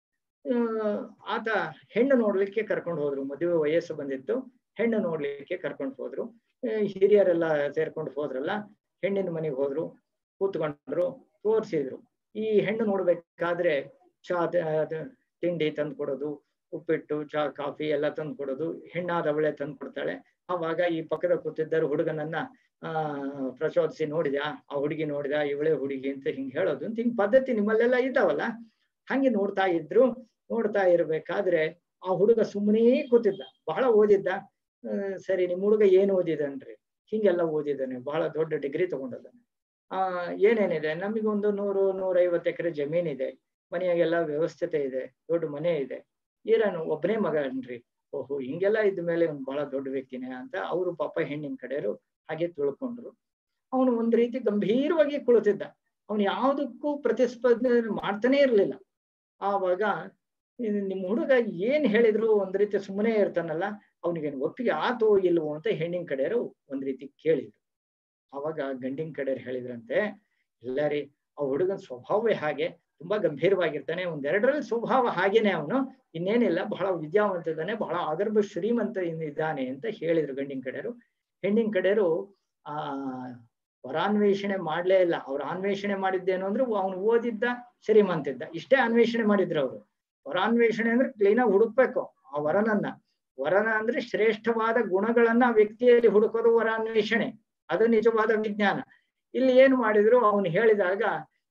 Speaker 4: ಆತ ಹೆಣ್ಣು ನೋಡ್ಲಿಕ್ಕೆ ಕರ್ಕೊಂಡು ಹೋದ್ರು ಮದುವೆ ವಯಸ್ಸು ಬಂದಿತ್ತು ಹೆಣ್ಣು ನೋಡ್ಲಿಕ್ಕೆ ಕರ್ಕೊಂಡು ಹೋದ್ರು ಹಿರಿಯರೆಲ್ಲ ಸೇರ್ಕೊಂಡು ಹೋದ್ರಲ್ಲ ಹೆಣ್ಣಿನ ಮನೆಗೆ ಹೋದ್ರು ಕೂತ್ಕೊಂಡ್ರು ತೋರಿಸಿದ್ರು ಈ ಹೆಣ್ಣು ನೋಡ್ಬೇಕಾದ್ರೆ ಚಾ ತಿಂಡಿ ತಂದು ಕೊಡೋದು ಉಪ್ಪಿಟ್ಟು ಚಾ ಕಾಫಿ ಎಲ್ಲ ತಂದು ಕೊಡೋದು ಹೆಣ್ಣಾದವಳೆ ತಂದು ಕೊಡ್ತಾಳೆ ಅವಾಗ ಈ ಪಕ್ಕದ ಕೂತಿದ್ದರು ಹುಡುಗನನ್ನ ಆ ಪ್ರಚೋದಿಸಿ ನೋಡಿದ ಆ ಹುಡುಗಿ ನೋಡಿದ ಇವಳೆ ಹುಡುಗಿ ಅಂತ ಹಿಂಗ್ ಹೇಳೋದು ಅಂತ ಹಿಂಗ್ ಪದ್ಧತಿ ನಿಮ್ಮಲ್ಲೆಲ್ಲ ಇದ್ದಾವಲ್ಲ ಹಂಗೆ ನೋಡ್ತಾ ಇದ್ರು ನೋಡ್ತಾ ಇರ್ಬೇಕಾದ್ರೆ ಆ ಹುಡುಗ ಸುಮ್ಮನೆ ಕೂತಿದ್ದ ಬಹಳ ಓದಿದ್ದ ಸರಿ ನಿಮ್ ಹುಡುಗ ಏನ್ ಓದಿದನ್ರಿ ಹಿಂಗೆಲ್ಲ ಓದಿದ್ದಾನೆ ಬಹಳ ದೊಡ್ಡ ಡಿಗ್ರಿ ತಗೊಂಡಿದ್ದಾನೆ ಆ ಏನೇನಿದೆ ನಮಗೊಂದು ನೂರು ನೂರೈವತ್ತು ಎಕರೆ ಜಮೀನಿದೆ ಮನೆಯಾಗೆಲ್ಲ ವ್ಯವಸ್ಥತೆ ಇದೆ ದೊಡ್ಡ ಮನೆ ಇದೆ ಈರನು ಒಬ್ಬನೇ ಮಗನ್ರಿ ಓಹೋ ಹಿಂಗೆಲ್ಲ ಇದ್ದ ಮೇಲೆ ಒಂದು ಬಹಳ ದೊಡ್ಡ ವ್ಯಕ್ತಿನೇ ಅಂತ ಅವರು ಪಾಪ ಹೆಣ್ಣಿನ ಕಡೆಯವರು ಹಾಗೆ ತಿಳ್ಕೊಂಡ್ರು ಅವನು ಒಂದ್ ರೀತಿ ಗಂಭೀರವಾಗಿ ಕುಳಿತಿದ್ದ ಅವನು ಯಾವುದಕ್ಕೂ ಪ್ರತಿಸ್ಪರ್ಧೆ ಮಾಡ್ತಾನೆ ಇರ್ಲಿಲ್ಲ ಆವಾಗ ನಿಮ್ ಹುಡುಗ ಏನ್ ಹೇಳಿದ್ರು ಒಂದ್ ರೀತಿ ಸುಮ್ಮನೆ ಇರ್ತಾನಲ್ಲ ಅವನಿಗೇನು ಒಪ್ಪಿಗೆ ಆತೋ ಇಲ್ವೋ ಅಂತ ಹೆಣ್ಣಿನ ಕಡೆಯವರು ಒಂದ್ ರೀತಿ ಕೇಳಿದ್ರು ಅವಾಗ ಗಂಡಿನ ಕಡೆಯವ್ರು ಹೇಳಿದ್ರಂತೆ ಇಲ್ಲ ರೀ ಆ ಹುಡುಗನ ಸ್ವಭಾವವೇ ಹಾಗೆ ತುಂಬಾ ಗಂಭೀರವಾಗಿರ್ತಾನೆ ಒಂದೆರಡರಲ್ಲಿ ಸ್ವಭಾವ ಹಾಗೇನೆ ಅವನು ಇನ್ನೇನಿಲ್ಲ ಬಹಳ ವಿದ್ಯಾವಂತ ಇದ್ದಾನೆ ಬಹಳ ಆಗರ್ಭ ಶ್ರೀಮಂತ ಇದ್ದಾನೆ ಅಂತ ಹೇಳಿದ್ರು ಗಂಡಿನ ಕಡೆಯವರು ಹೆಣ್ಣಿನ ಕಡೆಯವರು ಆ ವರಾನ್ವೇಷಣೆ ಮಾಡ್ಲೇ ಇಲ್ಲ ಅವ್ರ ಅನ್ವೇಷಣೆ ಮಾಡಿದ್ದೇನು ಅಂದ್ರೆ ಅವನು ಓದಿದ್ದ ಶ್ರೀಮಂತ ಇದ್ದ ಇಷ್ಟೇ ಅನ್ವೇಷಣೆ ಮಾಡಿದ್ರು ಅವರು ವರಾನ್ವೇಷಣೆ ಅಂದ್ರೆ ಕ್ಲೀನಾಗಿ ಹುಡುಕ್ಬೇಕು ಆ ವರನನ್ನ ವರನ ಅಂದ್ರೆ ಶ್ರೇಷ್ಠವಾದ ಗುಣಗಳನ್ನ ಆ ವ್ಯಕ್ತಿಯಲ್ಲಿ ಹುಡುಕೋದು ವರಾನ್ವೇಷಣೆ ಅದು ನಿಜವಾದ ವಿಜ್ಞಾನ ಇಲ್ಲಿ ಏನ್ ಮಾಡಿದ್ರು ಅವನು ಹೇಳಿದಾಗ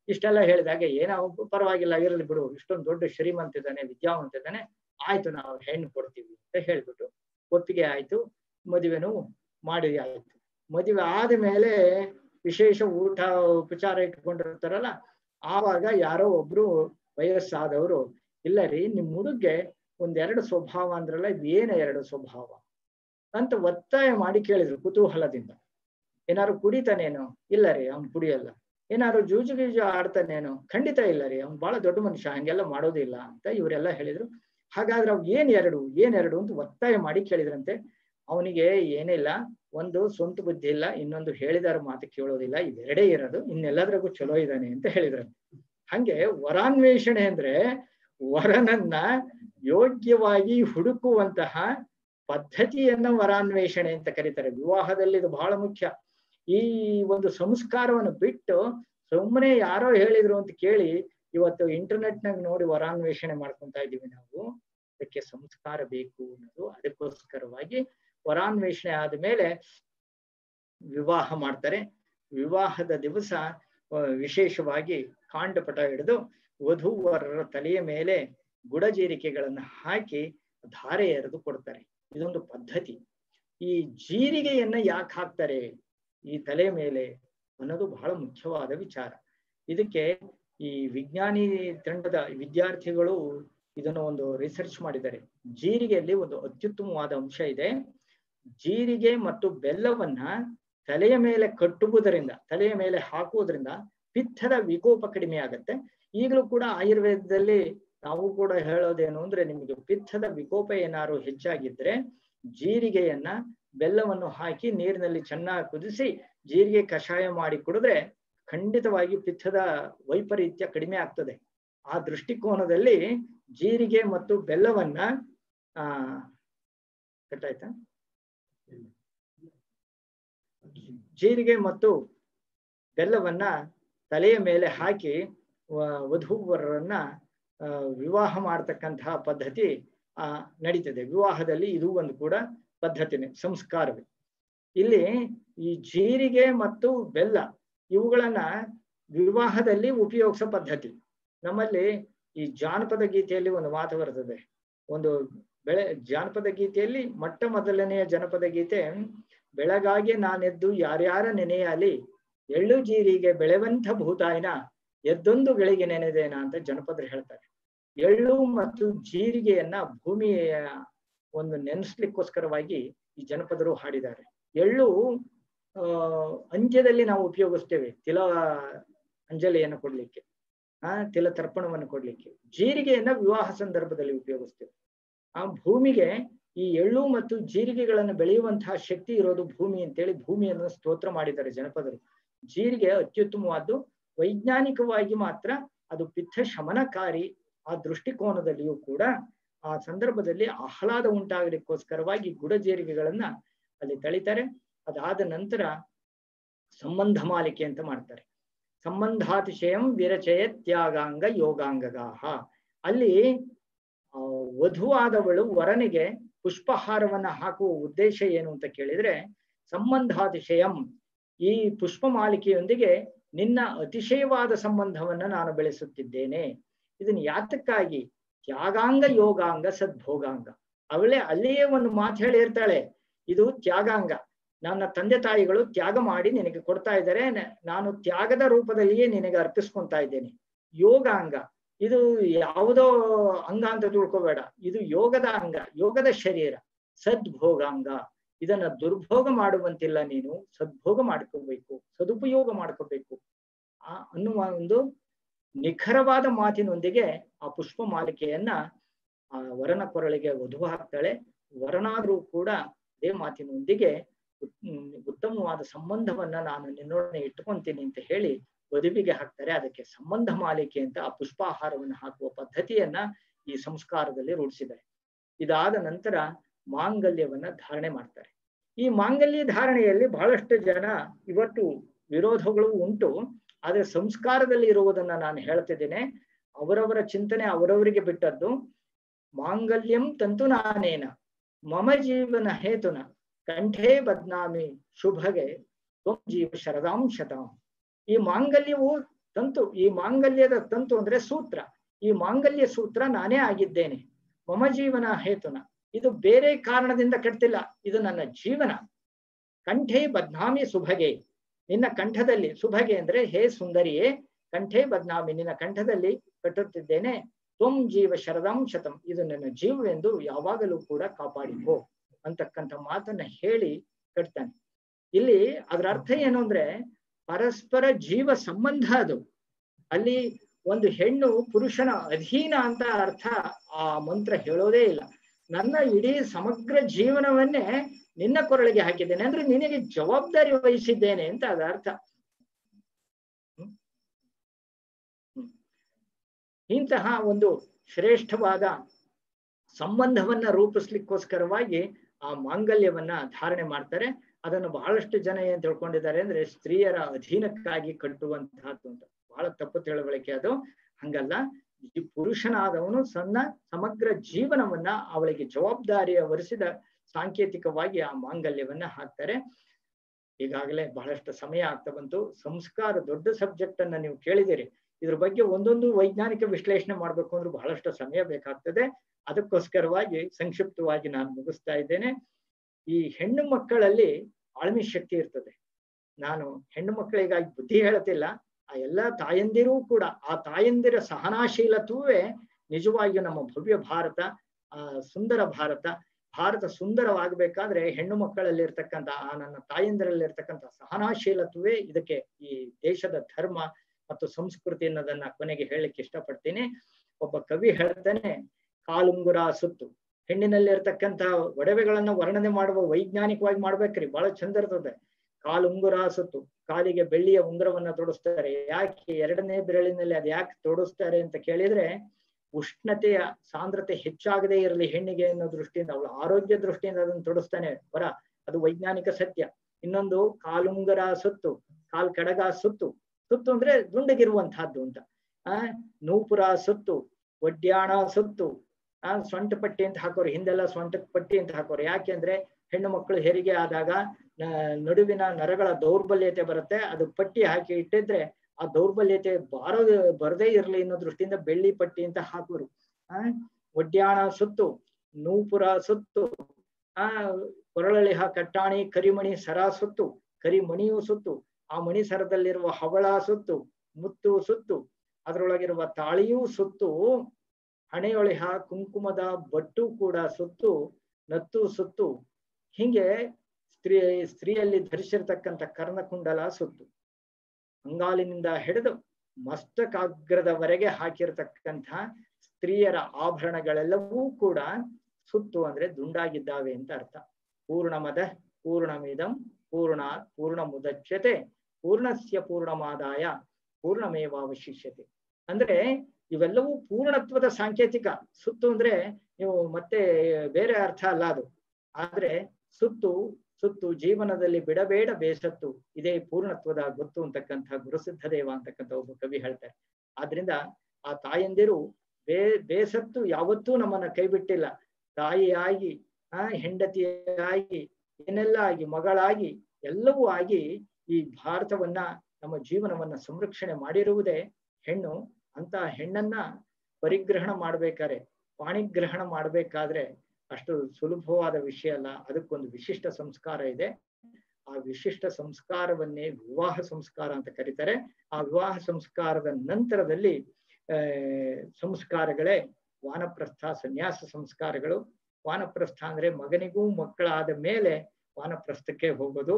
Speaker 4: ಇಷ್ಟೆಲ್ಲ ಹೇಳಿದಾಗ ಏನೋ ಪರವಾಗಿಲ್ಲ ಇರಲಿ ಬಿಡು ಇಷ್ಟೊಂದು ದೊಡ್ಡ ಶ್ರೀಮಂತ ಇದ್ದಾನೆ ವಿದ್ಯಾವಂತ ಇದ್ದಾನೆ ಆಯ್ತು ನಾವು ಹೆಣ್ಣು ಕೊಡ್ತೀವಿ ಅಂತ ಹೇಳ್ಬಿಟ್ಟು ಒಪ್ಪಿಗೆ ಆಯ್ತು ಮದುವೆನೂ ಮಾಡಿ ಆಯ್ತು ಮದುವೆ ಆದ ಮೇಲೆ ವಿಶೇಷ ಊಟ ಉಪಚಾರ ಇಟ್ಕೊಂಡಿರ್ತಾರಲ್ಲ ಆವಾಗ ಯಾರೋ ಒಬ್ರು ವಯಸ್ಸಾದವರು ಇಲ್ಲ ರೀ ನಿಮ್ ಹುಡುಗ್ಗೆ ಒಂದೆರಡು ಸ್ವಭಾವ ಅಂದ್ರಲ್ಲ ಇದು ಏನ ಎರಡು ಸ್ವಭಾವ ಅಂತ ಒತ್ತಾಯ ಮಾಡಿ ಕೇಳಿದ್ರು ಕುತೂಹಲದಿಂದ ಏನಾದ್ರು ಕುಡಿತಾನೇನೋ ಇಲ್ಲ ರೀ ಅವ್ನು ಕುಡಿಯಲ್ಲ ಏನಾದ್ರು ಜೂಜು ಗೀಜು ಆಡ್ತಾನೇನೋ ಖಂಡಿತ ಇಲ್ಲ ರೀ ಅವ್ನು ಬಹಳ ದೊಡ್ಡ ಮನುಷ್ಯ ಹಂಗೆಲ್ಲ ಮಾಡೋದಿಲ್ಲ ಅಂತ ಇವರೆಲ್ಲ ಹೇಳಿದ್ರು ಹಾಗಾದ್ರೆ ಅವ್ ಏನ್ ಎರಡು ಏನ್ ಎರಡು ಅಂತ ಒತ್ತಾಯ ಮಾಡಿ ಕೇಳಿದ್ರಂತೆ ಅವನಿಗೆ ಏನಿಲ್ಲ ಒಂದು ಸ್ವಂತ ಬುದ್ಧಿ ಇಲ್ಲ ಇನ್ನೊಂದು ಹೇಳಿದಾರ ಮಾತು ಕೇಳೋದಿಲ್ಲ ಇವೆರಡೇ ಇರೋದು ಇನ್ನೆಲ್ಲದ್ರಾಗೂ ಚಲೋ ಇದ್ದಾನೆ ಅಂತ ಹೇಳಿದ್ರಂತೆ ಹಂಗೆ ವರಾನ್ವೇಷಣೆ ಅಂದ್ರೆ ವರನನ್ನ ಯೋಗ್ಯವಾಗಿ ಹುಡುಕುವಂತಹ ಪದ್ಧತಿಯನ್ನ ವರಾನ್ವೇಷಣೆ ಅಂತ ಕರೀತಾರೆ ವಿವಾಹದಲ್ಲಿ ಇದು ಬಹಳ ಮುಖ್ಯ ಈ ಒಂದು ಸಂಸ್ಕಾರವನ್ನು ಬಿಟ್ಟು ಸುಮ್ಮನೆ ಯಾರೋ ಹೇಳಿದ್ರು ಅಂತ ಕೇಳಿ ಇವತ್ತು ಇಂಟರ್ನೆಟ್ನಾಗ ನೋಡಿ ವರಾನ್ವೇಷಣೆ ಮಾಡ್ಕೊಂತ ಇದೀವಿ ನಾವು ಅದಕ್ಕೆ ಸಂಸ್ಕಾರ ಬೇಕು ಅನ್ನೋದು ಅದಕ್ಕೋಸ್ಕರವಾಗಿ ವರಾನ್ವೇಷಣೆ ಆದ್ಮೇಲೆ ವಿವಾಹ ಮಾಡ್ತಾರೆ ವಿವಾಹದ ದಿವಸ ವಿಶೇಷವಾಗಿ ಕಾಂಡಪಟ ಹಿಡಿದು ವಧುವರರ ತಲೆಯ ಮೇಲೆ ಗುಡಜೀರಿಕೆಗಳನ್ನ ಹಾಕಿ ಧಾರೆ ಎರೆದು ಕೊಡ್ತಾರೆ ಇದೊಂದು ಪದ್ಧತಿ ಈ ಜೀರಿಗೆಯನ್ನ ಯಾಕೆ ಹಾಕ್ತಾರೆ ಈ ತಲೆ ಮೇಲೆ ಅನ್ನೋದು ಬಹಳ ಮುಖ್ಯವಾದ ವಿಚಾರ ಇದಕ್ಕೆ ಈ ವಿಜ್ಞಾನಿ ತಂಡದ ವಿದ್ಯಾರ್ಥಿಗಳು ಇದನ್ನು ಒಂದು ರಿಸರ್ಚ್ ಮಾಡಿದ್ದಾರೆ ಜೀರಿಗೆಯಲ್ಲಿ ಒಂದು ಅತ್ಯುತ್ತಮವಾದ ಅಂಶ ಇದೆ ಜೀರಿಗೆ ಮತ್ತು ಬೆಲ್ಲವನ್ನ ತಲೆಯ ಮೇಲೆ ಕಟ್ಟುವುದರಿಂದ ತಲೆಯ ಮೇಲೆ ಹಾಕುವುದರಿಂದ ಪಿತ್ತದ ವಿಕೋಪ ಕಡಿಮೆ ಆಗತ್ತೆ ಈಗಲೂ ಕೂಡ ಆಯುರ್ವೇದದಲ್ಲಿ ನಾವು ಕೂಡ ಹೇಳೋದೇನು ಅಂದ್ರೆ ನಿಮಗೆ ಪಿತ್ತದ ವಿಕೋಪ ಏನಾದ್ರು ಹೆಚ್ಚಾಗಿದ್ರೆ ಜೀರಿಗೆಯನ್ನ ಬೆಲ್ಲವನ್ನು ಹಾಕಿ ನೀರಿನಲ್ಲಿ ಚೆನ್ನಾಗಿ ಕುದಿಸಿ ಜೀರಿಗೆ ಕಷಾಯ ಮಾಡಿ ಕುಡಿದ್ರೆ ಖಂಡಿತವಾಗಿ ಪಿತ್ತದ ವೈಪರೀತ್ಯ ಕಡಿಮೆ ಆಗ್ತದೆ ಆ ದೃಷ್ಟಿಕೋನದಲ್ಲಿ ಜೀರಿಗೆ ಮತ್ತು ಬೆಲ್ಲವನ್ನ ಆ ಕಟ್ಟಾಯ್ತಾ ಜೀರಿಗೆ ಮತ್ತು ಬೆಲ್ಲವನ್ನ ತಲೆಯ ಮೇಲೆ ಹಾಕಿ ವಧುವರರನ್ನ ವಿವಾಹ ಮಾಡ್ತಕ್ಕಂತಹ ಪದ್ಧತಿ ಆ ನಡೀತದೆ ವಿವಾಹದಲ್ಲಿ ಇದು ಒಂದು ಕೂಡ ಪದ್ಧತಿನೇ ಸಂಸ್ಕಾರವೇ ಇಲ್ಲಿ ಈ ಜೀರಿಗೆ ಮತ್ತು ಬೆಲ್ಲ ಇವುಗಳನ್ನ ವಿವಾಹದಲ್ಲಿ ಉಪಯೋಗಿಸೋ ಪದ್ಧತಿ ನಮ್ಮಲ್ಲಿ ಈ ಜಾನಪದ ಗೀತೆಯಲ್ಲಿ ಒಂದು ಮಾತು ಬರ್ತದೆ ಒಂದು ಬೆಳೆ ಜಾನಪದ ಗೀತೆಯಲ್ಲಿ ಮೊಟ್ಟ ಮೊದಲನೆಯ ಜನಪದ ಗೀತೆ ಬೆಳಗಾಗಿ ನಾನೆದ್ದು ಯಾರ್ಯಾರ ನೆನೆಯಲಿ ಎಳ್ಳು ಜೀರಿಗೆ ಬೆಳೆವಂಥ ಭೂತಾಯಿನ ಎದ್ದೊಂದು ಗಳಿಗೆ ನೆನೆದೇನ ಅಂತ ಜನಪದರು ಹೇಳ್ತಾರೆ ಎಳ್ಳು ಮತ್ತು ಜೀರಿಗೆಯನ್ನ ಭೂಮಿಯ ಒಂದು ನೆನೆಸ್ಲಿಕ್ಕೋಸ್ಕರವಾಗಿ ಈ ಜನಪದರು ಹಾಡಿದ್ದಾರೆ ಎಳ್ಳು ಆ ಅಂತ್ಯದಲ್ಲಿ ನಾವು ಉಪಯೋಗಿಸ್ತೇವೆ ತಿಲ ಅಂಜಲಿಯನ್ನು ಕೊಡ್ಲಿಕ್ಕೆ ಆ ತಿಲ ತರ್ಪಣವನ್ನು ಕೊಡ್ಲಿಕ್ಕೆ ಜೀರಿಗೆಯನ್ನ ವಿವಾಹ ಸಂದರ್ಭದಲ್ಲಿ ಉಪಯೋಗಿಸ್ತೇವೆ ಆ ಭೂಮಿಗೆ ಈ ಎಳ್ಳು ಮತ್ತು ಜೀರಿಗೆಗಳನ್ನು ಬೆಳೆಯುವಂತಹ ಶಕ್ತಿ ಇರೋದು ಭೂಮಿ ಅಂತೇಳಿ ಭೂಮಿಯನ್ನು ಸ್ತೋತ್ರ ಮಾಡಿದ್ದಾರೆ ಜನಪದರು ಜೀರಿಗೆ ಅತ್ಯುತ್ತಮವಾದ್ದು ವೈಜ್ಞಾನಿಕವಾಗಿ ಮಾತ್ರ ಅದು ಪಿತ್ತ ಶಮನಕಾರಿ ಆ ದೃಷ್ಟಿಕೋನದಲ್ಲಿಯೂ ಕೂಡ ಆ ಸಂದರ್ಭದಲ್ಲಿ ಆಹ್ಲಾದ ಉಂಟಾಗಲಿಕ್ಕೋಸ್ಕರವಾಗಿ ಗುಡ ಜೀರಿಗೆಗಳನ್ನ ಅಲ್ಲಿ ತಳಿತಾರೆ ಅದಾದ ನಂತರ ಸಂಬಂಧ ಮಾಲಿಕೆ ಅಂತ ಮಾಡ್ತಾರೆ ಸಂಬಂಧಾತಿಶಯಂ ವಿರಚಯ ತ್ಯಾಗಾಂಗ ಯೋಗಾಂಗಗಾಹ ಅಲ್ಲಿ ವಧುವಾದವಳು ವರನಿಗೆ ಪುಷ್ಪಹಾರವನ್ನ ಹಾಕುವ ಉದ್ದೇಶ ಏನು ಅಂತ ಕೇಳಿದ್ರೆ ಸಂಬಂಧಾತಿಶಯಂ ಈ ಪುಷ್ಪ ಮಾಲಿಕೆಯೊಂದಿಗೆ ನಿನ್ನ ಅತಿಶಯವಾದ ಸಂಬಂಧವನ್ನ ನಾನು ಬೆಳೆಸುತ್ತಿದ್ದೇನೆ ಇದನ್ನ ಯಾತಕ್ಕಾಗಿ ತ್ಯಾಗಾಂಗ ಯೋಗಾಂಗ ಸದ್ಭೋಗಾಂಗ ಅವಳೇ ಅಲ್ಲಿಯೇ ಒಂದು ಮಾತು ಹೇಳಿರ್ತಾಳೆ ಇದು ತ್ಯಾಗಾಂಗ ನನ್ನ ತಂದೆ ತಾಯಿಗಳು ತ್ಯಾಗ ಮಾಡಿ ನಿನಗೆ ಕೊಡ್ತಾ ಇದ್ದಾರೆ ನಾನು ತ್ಯಾಗದ ರೂಪದಲ್ಲಿಯೇ ನಿನಗೆ ಅರ್ಪಿಸ್ಕೊಂತಾ ಇದ್ದೇನೆ ಯೋಗಾಂಗ ಇದು ಯಾವುದೋ ಅಂಗ ಅಂತ ತಿಳ್ಕೋಬೇಡ ಇದು ಯೋಗದ ಅಂಗ ಯೋಗದ ಶರೀರ ಸದ್ಭೋಗಾಂಗ ಇದನ್ನ ದುರ್ಭೋಗ ಮಾಡುವಂತಿಲ್ಲ ನೀನು ಸದ್ಭೋಗ ಮಾಡ್ಕೋಬೇಕು ಸದುಪಯೋಗ ಮಾಡ್ಕೋಬೇಕು ಆ ಅನ್ನುವ ಒಂದು ನಿಖರವಾದ ಮಾತಿನೊಂದಿಗೆ ಆ ಪುಷ್ಪ ಮಾಲಿಕೆಯನ್ನ ಆ ವರನ ಕೊರಳಿಗೆ ವಧು ಹಾಕ್ತಾಳೆ ವರನಾದ್ರೂ ಕೂಡ ಅದೇ ಮಾತಿನೊಂದಿಗೆ ಉತ್ತಮವಾದ ಸಂಬಂಧವನ್ನ ನಾನು ನಿನ್ನೊಡನೆ ಇಟ್ಕೊಂತೀನಿ ಅಂತ ಹೇಳಿ ವಧುವಿಗೆ ಹಾಕ್ತಾರೆ ಅದಕ್ಕೆ ಸಂಬಂಧ ಮಾಲಿಕೆ ಅಂತ ಆ ಪುಷ್ಪಾಹಾರವನ್ನು ಹಾಕುವ ಪದ್ಧತಿಯನ್ನ ಈ ಸಂಸ್ಕಾರದಲ್ಲಿ ರೂಢಿಸಿದ್ದಾರೆ ಇದಾದ ನಂತರ ಮಾಂಗಲ್ಯವನ್ನ ಧಾರಣೆ ಮಾಡ್ತಾರೆ ಈ ಮಾಂಗಲ್ಯ ಧಾರಣೆಯಲ್ಲಿ ಬಹಳಷ್ಟು ಜನ ಇವತ್ತು ವಿರೋಧಗಳು ಉಂಟು ಆದ್ರೆ ಸಂಸ್ಕಾರದಲ್ಲಿ ಇರುವುದನ್ನ ನಾನು ಹೇಳ್ತಿದ್ದೇನೆ ಅವರವರ ಚಿಂತನೆ ಅವರವರಿಗೆ ಬಿಟ್ಟದ್ದು ಮಾಂಗಲ್ಯಂ ತಂತು ನಾನೇನ ಮಮ ಜೀವನ ಹೇತುನ ಕಂಠೇ ಬದ್ನಾಮಿ ಶುಭಗೆ ತ್ವಂ ಜೀವ ಶರದಾಂ ಶತಾಂ ಈ ಮಾಂಗಲ್ಯವು ತಂತು ಈ ಮಾಂಗಲ್ಯದ ತಂತು ಅಂದ್ರೆ ಸೂತ್ರ ಈ ಮಾಂಗಲ್ಯ ಸೂತ್ರ ನಾನೇ ಆಗಿದ್ದೇನೆ ಮಮ ಜೀವನ ಹೇತುನ ಇದು ಬೇರೆ ಕಾರಣದಿಂದ ಕಟ್ತಿಲ್ಲ ಇದು ನನ್ನ ಜೀವನ ಕಂಠೆ ಬದ್ನಾಮಿ ಸುಭಗೆ ನಿನ್ನ ಕಂಠದಲ್ಲಿ ಸುಭಗೆ ಅಂದ್ರೆ ಹೇ ಸುಂದರಿಯೇ ಕಂಠೆ ಬದ್ನಾಮಿ ನಿನ್ನ ಕಂಠದಲ್ಲಿ ಕಟ್ಟುತ್ತಿದ್ದೇನೆ ತ್ವಂ ಜೀವ ಶರದಂ ಶತಂ ಇದು ನನ್ನ ಜೀವವೆಂದು ಯಾವಾಗಲೂ ಕೂಡ ಕಾಪಾಡಿಕೋ ಅಂತಕ್ಕಂಥ ಮಾತನ್ನ ಹೇಳಿ ಕಟ್ತಾನೆ ಇಲ್ಲಿ ಅದರ ಅರ್ಥ ಏನು ಅಂದ್ರೆ ಪರಸ್ಪರ ಜೀವ ಸಂಬಂಧ ಅದು ಅಲ್ಲಿ ಒಂದು ಹೆಣ್ಣು ಪುರುಷನ ಅಧೀನ ಅಂತ ಅರ್ಥ ಆ ಮಂತ್ರ ಹೇಳೋದೇ ಇಲ್ಲ ನನ್ನ ಇಡೀ ಸಮಗ್ರ ಜೀವನವನ್ನೇ ನಿನ್ನ ಕೊರಳಿಗೆ ಹಾಕಿದ್ದೇನೆ ಅಂದ್ರೆ ನಿನಗೆ ಜವಾಬ್ದಾರಿ ವಹಿಸಿದ್ದೇನೆ ಅಂತ ಅದರ ಅರ್ಥ ಹ್ಮ್? ಹ್ಮ್. ಇಂತಹ ಒಂದು ಶ್ರೇಷ್ಠವಾದ ಸಂಬಂಧವನ್ನ ರೂಪಿಸ್ಲಿಕ್ಕೋಸ್ಕರವಾಗಿ ಆ ಮಾಂಗಲ್ಯವನ್ನ ಧಾರಣೆ ಮಾಡ್ತಾರೆ ಅದನ್ನು ಬಹಳಷ್ಟು ಜನ ಏನ್ ತಿಳ್ಕೊಂಡಿದ್ದಾರೆ ಅಂದ್ರೆ ಸ್ತ್ರೀಯರ ಅಧೀನಕ್ಕಾಗಿ ಕಟ್ಟುವಂತಹದ್ದು ಅಂತ ಬಹಳ ತಪ್ಪು ತಿಳುವಳಿಕೆ ಅದು ಹಂಗಲ್ಲ ಈ ಪುರುಷನಾದವನು ಸಣ್ಣ ಸಮಗ್ರ ಜೀವನವನ್ನ ಅವಳಿಗೆ ಜವಾಬ್ದಾರಿಯ ವರಿಸಿದ ಸಾಂಕೇತಿಕವಾಗಿ ಆ ಮಾಂಗಲ್ಯವನ್ನ ಹಾಕ್ತಾರೆ ಈಗಾಗಲೇ ಬಹಳಷ್ಟು ಸಮಯ ಆಗ್ತಾ ಬಂತು ಸಂಸ್ಕಾರ ದೊಡ್ಡ ಸಬ್ಜೆಕ್ಟ್ ಅನ್ನ ನೀವು ಕೇಳಿದಿರಿ ಇದ್ರ ಬಗ್ಗೆ ಒಂದೊಂದು ವೈಜ್ಞಾನಿಕ ವಿಶ್ಲೇಷಣೆ ಮಾಡ್ಬೇಕು ಅಂದ್ರೆ ಬಹಳಷ್ಟು ಸಮಯ ಬೇಕಾಗ್ತದೆ ಅದಕ್ಕೋಸ್ಕರವಾಗಿ ಸಂಕ್ಷಿಪ್ತವಾಗಿ ನಾನು ಮುಗಿಸ್ತಾ ಇದ್ದೇನೆ ಈ ಹೆಣ್ಣು ಮಕ್ಕಳಲ್ಲಿ ಆಳ್ಮಿ ಶಕ್ತಿ ಇರ್ತದೆ ನಾನು ಹೆಣ್ಣು ಮಕ್ಕಳಿಗಾಗಿ ಬುದ್ಧಿ ಹೇಳತಿಲ್ಲ ಆ ಎಲ್ಲಾ ತಾಯಂದಿರೂ ಕೂಡ ಆ ತಾಯಂದಿರ ಸಹನಾಶೀಲತ್ವವೇ ನಿಜವಾಗಿಯೂ ನಮ್ಮ ಭವ್ಯ ಭಾರತ ಆ ಸುಂದರ ಭಾರತ ಭಾರತ ಸುಂದರವಾಗಬೇಕಾದ್ರೆ ಹೆಣ್ಣು ಮಕ್ಕಳಲ್ಲಿ ಇರ್ತಕ್ಕಂಥ ಆ ನನ್ನ ತಾಯಂದಿರಲ್ಲಿ ಇರ್ತಕ್ಕಂಥ ಸಹನಾಶೀಲತ್ವವೇ ಇದಕ್ಕೆ ಈ ದೇಶದ ಧರ್ಮ ಮತ್ತು ಸಂಸ್ಕೃತಿ ಅನ್ನೋದನ್ನ ಕೊನೆಗೆ ಹೇಳಲಿಕ್ಕೆ ಇಷ್ಟಪಡ್ತೀನಿ ಒಬ್ಬ ಕವಿ ಹೇಳ್ತಾನೆ ಕಾಲುಂಗುರ ಸುತ್ತು ಹೆಣ್ಣಿನಲ್ಲಿ ಇರ್ತಕ್ಕಂಥ ಒಡವೆಗಳನ್ನ ವರ್ಣನೆ ಮಾಡುವ ವೈಜ್ಞಾನಿಕವಾಗಿ ಮಾಡ್ಬೇಕ್ರಿ ಬಹಳ ಚಂದ ಇರ್ತದೆ ಕಾಲುಂಗುರ ಸುತ್ತು ಕಾಲಿಗೆ ಬೆಳ್ಳಿಯ ಉಂಗುರವನ್ನ ತೊಡಸ್ತಾರೆ ಯಾಕೆ ಎರಡನೇ ಬೆರಳಿನಲ್ಲಿ ಅದ್ ಯಾಕೆ ತೊಡಸ್ತಾರೆ ಅಂತ ಕೇಳಿದ್ರೆ ಉಷ್ಣತೆಯ ಸಾಂದ್ರತೆ ಹೆಚ್ಚಾಗದೇ ಇರಲಿ ಹೆಣ್ಣಿಗೆ ಅನ್ನೋ ದೃಷ್ಟಿಯಿಂದ ಅವಳ ಆರೋಗ್ಯ ದೃಷ್ಟಿಯಿಂದ ಅದನ್ನು ತೊಡಸ್ತಾನೆ ಹೊರ ಅದು ವೈಜ್ಞಾನಿಕ ಸತ್ಯ ಇನ್ನೊಂದು ಕಾಲುಂಗರ ಸುತ್ತು ಕಾಲ್ ಕಡಗ ಸುತ್ತು ಸುತ್ತು ಅಂದ್ರೆ ದುಂಡಗಿರುವಂತಹದ್ದು ಅಂತ ಆ ನೂಪುರ ಸುತ್ತು ಒಡ್ಯಾಣ ಸುತ್ತು ಆ ಸೊಂಟ ಪಟ್ಟಿ ಅಂತ ಹಾಕೋರು ಹಿಂದೆಲ್ಲ ಸೊಂಟ ಪಟ್ಟಿ ಅಂತ ಹಾಕೋರು ಯಾಕೆಂದ್ರೆ ಹೆಣ್ಣು ಮಕ್ಕಳು ಹೆರಿಗೆ ಆದಾಗ ನಡುವಿನ ನರಗಳ ದೌರ್ಬಲ್ಯತೆ ಬರುತ್ತೆ ಅದು ಪಟ್ಟಿ ಹಾಕಿ ಇಟ್ಟಿದ್ರೆ ಆ ದೌರ್ಬಲ್ಯತೆ ಬಾರದ ಬರದೇ ಇರಲಿ ಅನ್ನೋ ದೃಷ್ಟಿಯಿಂದ ಬೆಳ್ಳಿ ಪಟ್ಟಿ ಅಂತ ಹಾಕೋರು ಆ ಒಡ್ಯಾಣ ಸುತ್ತು ನೂಪುರ ಸುತ್ತು ಆ ಕೊರಳಲ್ಲಿ ಹಾ ಕಟ್ಟಾಣಿ ಕರಿಮಣಿ ಸರ ಸುತ್ತು ಕರಿಮಣಿಯು ಸುತ್ತು ಆ ಮಣಿ ಸರದಲ್ಲಿರುವ ಹವಳ ಸುತ್ತು ಮುತ್ತು ಸುತ್ತು ಅದರೊಳಗಿರುವ ತಾಳಿಯೂ ಸುತ್ತು ಹಣೆಯೊಳಿಹ ಕುಂಕುಮದ ಬಟ್ಟು ಕೂಡ ಸುತ್ತು ನತ್ತು ಸುತ್ತು ಹಿಂಗೆ ಸ್ತ್ರೀ ಸ್ತ್ರೀಯಲ್ಲಿ ಧರಿಸಿರ್ತಕ್ಕಂಥ ಕರ್ಣಕುಂಡಲ ಸುತ್ತು ಅಂಗಾಲಿನಿಂದ ಹಿಡಿದು ಮಸ್ತಕಾಗ್ರದವರೆಗೆ ಹಾಕಿರ್ತಕ್ಕಂಥ ಸ್ತ್ರೀಯರ ಆಭರಣಗಳೆಲ್ಲವೂ ಕೂಡ ಸುತ್ತು ಅಂದ್ರೆ ದುಂಡಾಗಿದ್ದಾವೆ ಅಂತ ಅರ್ಥ ಪೂರ್ಣಮದ ಪೂರ್ಣಮಿದಂ ಪೂರ್ಣ ಪೂರ್ಣ ಮುದಚ್ಯತೆ ಪೂರ್ಣಸ್ಯ ಪೂರ್ಣಮಾದಾಯ ಪೂರ್ಣಮೇವಾವಶಿಷ್ಯತೆ ಅಂದ್ರೆ ಇವೆಲ್ಲವೂ ಪೂರ್ಣತ್ವದ ಸಾಂಕೇತಿಕ ಸುತ್ತು ಅಂದ್ರೆ ನೀವು ಮತ್ತೆ ಬೇರೆ ಅರ್ಥ ಅಲ್ಲ ಅದು ಆದ್ರೆ ಸುತ್ತು ಸುತ್ತು ಜೀವನದಲ್ಲಿ ಬಿಡಬೇಡ ಬೇಸತ್ತು ಇದೇ ಪೂರ್ಣತ್ವದ ಗೊತ್ತು ಅಂತಕ್ಕಂಥ ಗುರುಸಿದ್ಧ ದೇವ ಅಂತಕ್ಕಂಥ ಒಬ್ಬ ಕವಿ ಹೇಳ್ತಾರೆ ಆದ್ರಿಂದ ಆ ತಾಯಂದಿರು ಬೇ ಬೇಸತ್ತು ಯಾವತ್ತೂ ನಮ್ಮನ್ನ ಕೈ ಬಿಟ್ಟಿಲ್ಲ ತಾಯಿಯಾಗಿ ಆ ಹೆಂಡತಿಯಾಗಿ ಏನೆಲ್ಲ ಆಗಿ ಮಗಳಾಗಿ ಎಲ್ಲವೂ ಆಗಿ ಈ ಭಾರತವನ್ನ ನಮ್ಮ ಜೀವನವನ್ನ ಸಂರಕ್ಷಣೆ ಮಾಡಿರುವುದೇ ಹೆಣ್ಣು ಅಂತ ಹೆಣ್ಣನ್ನ ಪರಿಗ್ರಹಣ ಮಾಡ್ಬೇಕಾದ್ರೆ ಪಾಣಿಗ್ರಹಣ ಮಾಡ್ಬೇಕಾದ್ರೆ ಅಷ್ಟು ಸುಲಭವಾದ ವಿಷಯ ಅಲ್ಲ ಅದಕ್ಕೊಂದು ವಿಶಿಷ್ಟ ಸಂಸ್ಕಾರ ಇದೆ ಆ ವಿಶಿಷ್ಟ ಸಂಸ್ಕಾರವನ್ನೇ ವಿವಾಹ ಸಂಸ್ಕಾರ ಅಂತ ಕರೀತಾರೆ ಆ ವಿವಾಹ ಸಂಸ್ಕಾರದ ನಂತರದಲ್ಲಿ ಆ ಸಂಸ್ಕಾರಗಳೇ ವಾನಪ್ರಸ್ಥ ಸನ್ಯಾಸ ಸಂಸ್ಕಾರಗಳು ವಾನಪ್ರಸ್ಥ ಅಂದ್ರೆ ಮಗನಿಗೂ ಮಕ್ಕಳಾದ ಮೇಲೆ ವಾನಪ್ರಸ್ಥಕ್ಕೆ ಹೋಗೋದು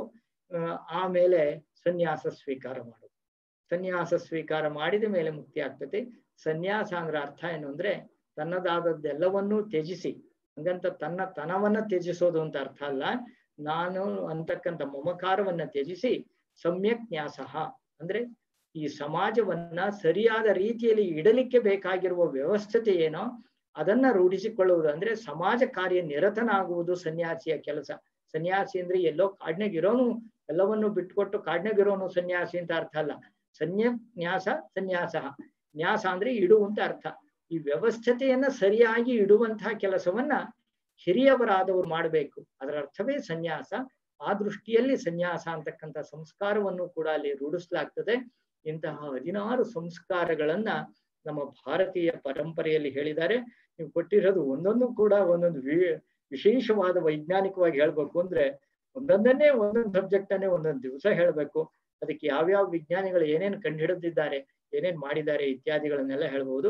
Speaker 4: ಆಮೇಲೆ ಸನ್ಯಾಸ ಸ್ವೀಕಾರ ಮಾಡೋದು ಸನ್ಯಾಸ ಸ್ವೀಕಾರ ಮಾಡಿದ ಮೇಲೆ ಮುಕ್ತಿ ಆಗ್ತದೆ ಸನ್ಯಾಸ ಅಂದ್ರೆ ಅರ್ಥ ಏನು ಅಂದ್ರೆ ತನ್ನದಾದದ್ದೆಲ್ಲವನ್ನೂ ತ್ಯಜಿಸಿ ಹಂಗಂತ ತನ್ನ ತನವನ್ನ ತ್ಯಜಿಸೋದು ಅಂತ ಅರ್ಥ ಅಲ್ಲ ನಾನು ಅಂತಕ್ಕಂಥ ಮಮಕಾರವನ್ನ ತ್ಯಜಿಸಿ ಸಮ್ಯಕ್ ನ್ಯಾಸ ಅಂದ್ರೆ ಈ ಸಮಾಜವನ್ನ ಸರಿಯಾದ ರೀತಿಯಲ್ಲಿ ಇಡಲಿಕ್ಕೆ ಬೇಕಾಗಿರುವ ವ್ಯವಸ್ಥತೆ ಏನೋ ಅದನ್ನ ರೂಢಿಸಿಕೊಳ್ಳುವುದು ಅಂದ್ರೆ ಸಮಾಜ ಕಾರ್ಯ ನಿರತನಾಗುವುದು ಸನ್ಯಾಸಿಯ ಕೆಲಸ ಸನ್ಯಾಸಿ ಅಂದ್ರೆ ಎಲ್ಲೋ ಕಾಡ್ನಾಗಿರೋನು ಎಲ್ಲವನ್ನು ಬಿಟ್ಕೊಟ್ಟು ಕಾಡ್ನಾಗಿರೋನು ಸನ್ಯಾಸಿ ಅಂತ ಅರ್ಥ ಅಲ್ಲ ಸನ್ಯ ನ್ಯಾಸ ಸನ್ಯಾಸ ನ್ಯಾಸ ಅಂದ್ರೆ ಇಡು ಅಂತ ಅರ್ಥ ಈ ವ್ಯವಸ್ಥತೆಯನ್ನ ಸರಿಯಾಗಿ ಇಡುವಂತಹ ಕೆಲಸವನ್ನ ಹಿರಿಯವರಾದವರು ಮಾಡಬೇಕು ಅದರ ಅರ್ಥವೇ ಸನ್ಯಾಸ ಆ ದೃಷ್ಟಿಯಲ್ಲಿ ಸನ್ಯಾಸ ಅಂತಕ್ಕಂಥ ಸಂಸ್ಕಾರವನ್ನು ಕೂಡ ಅಲ್ಲಿ ರೂಢಿಸ್ಲಾಗ್ತದೆ ಇಂತಹ ಹದಿನಾರು ಸಂಸ್ಕಾರಗಳನ್ನ ನಮ್ಮ ಭಾರತೀಯ ಪರಂಪರೆಯಲ್ಲಿ ಹೇಳಿದ್ದಾರೆ ನೀವು ಕೊಟ್ಟಿರೋದು ಒಂದೊಂದು ಕೂಡ ಒಂದೊಂದು ವಿ ವಿಶೇಷವಾದ ವೈಜ್ಞಾನಿಕವಾಗಿ ಹೇಳ್ಬೇಕು ಅಂದ್ರೆ ಒಂದೊಂದನ್ನೇ ಒಂದೊಂದು ಸಬ್ಜೆಕ್ಟ್ ಅನ್ನೇ ಒಂದೊಂದು ದಿವಸ ಹೇಳ್ಬೇಕು ಅದಕ್ಕೆ ಯಾವ್ಯಾವ ವಿಜ್ಞಾನಿಗಳು ಏನೇನು ಕಂಡುಹಿಡಿದಿದ್ದಾರೆ ಏನೇನ್ ಮಾಡಿದ್ದಾರೆ ಇತ್ಯಾದಿಗಳನ್ನೆಲ್ಲ ಹೇಳ್ಬಹುದು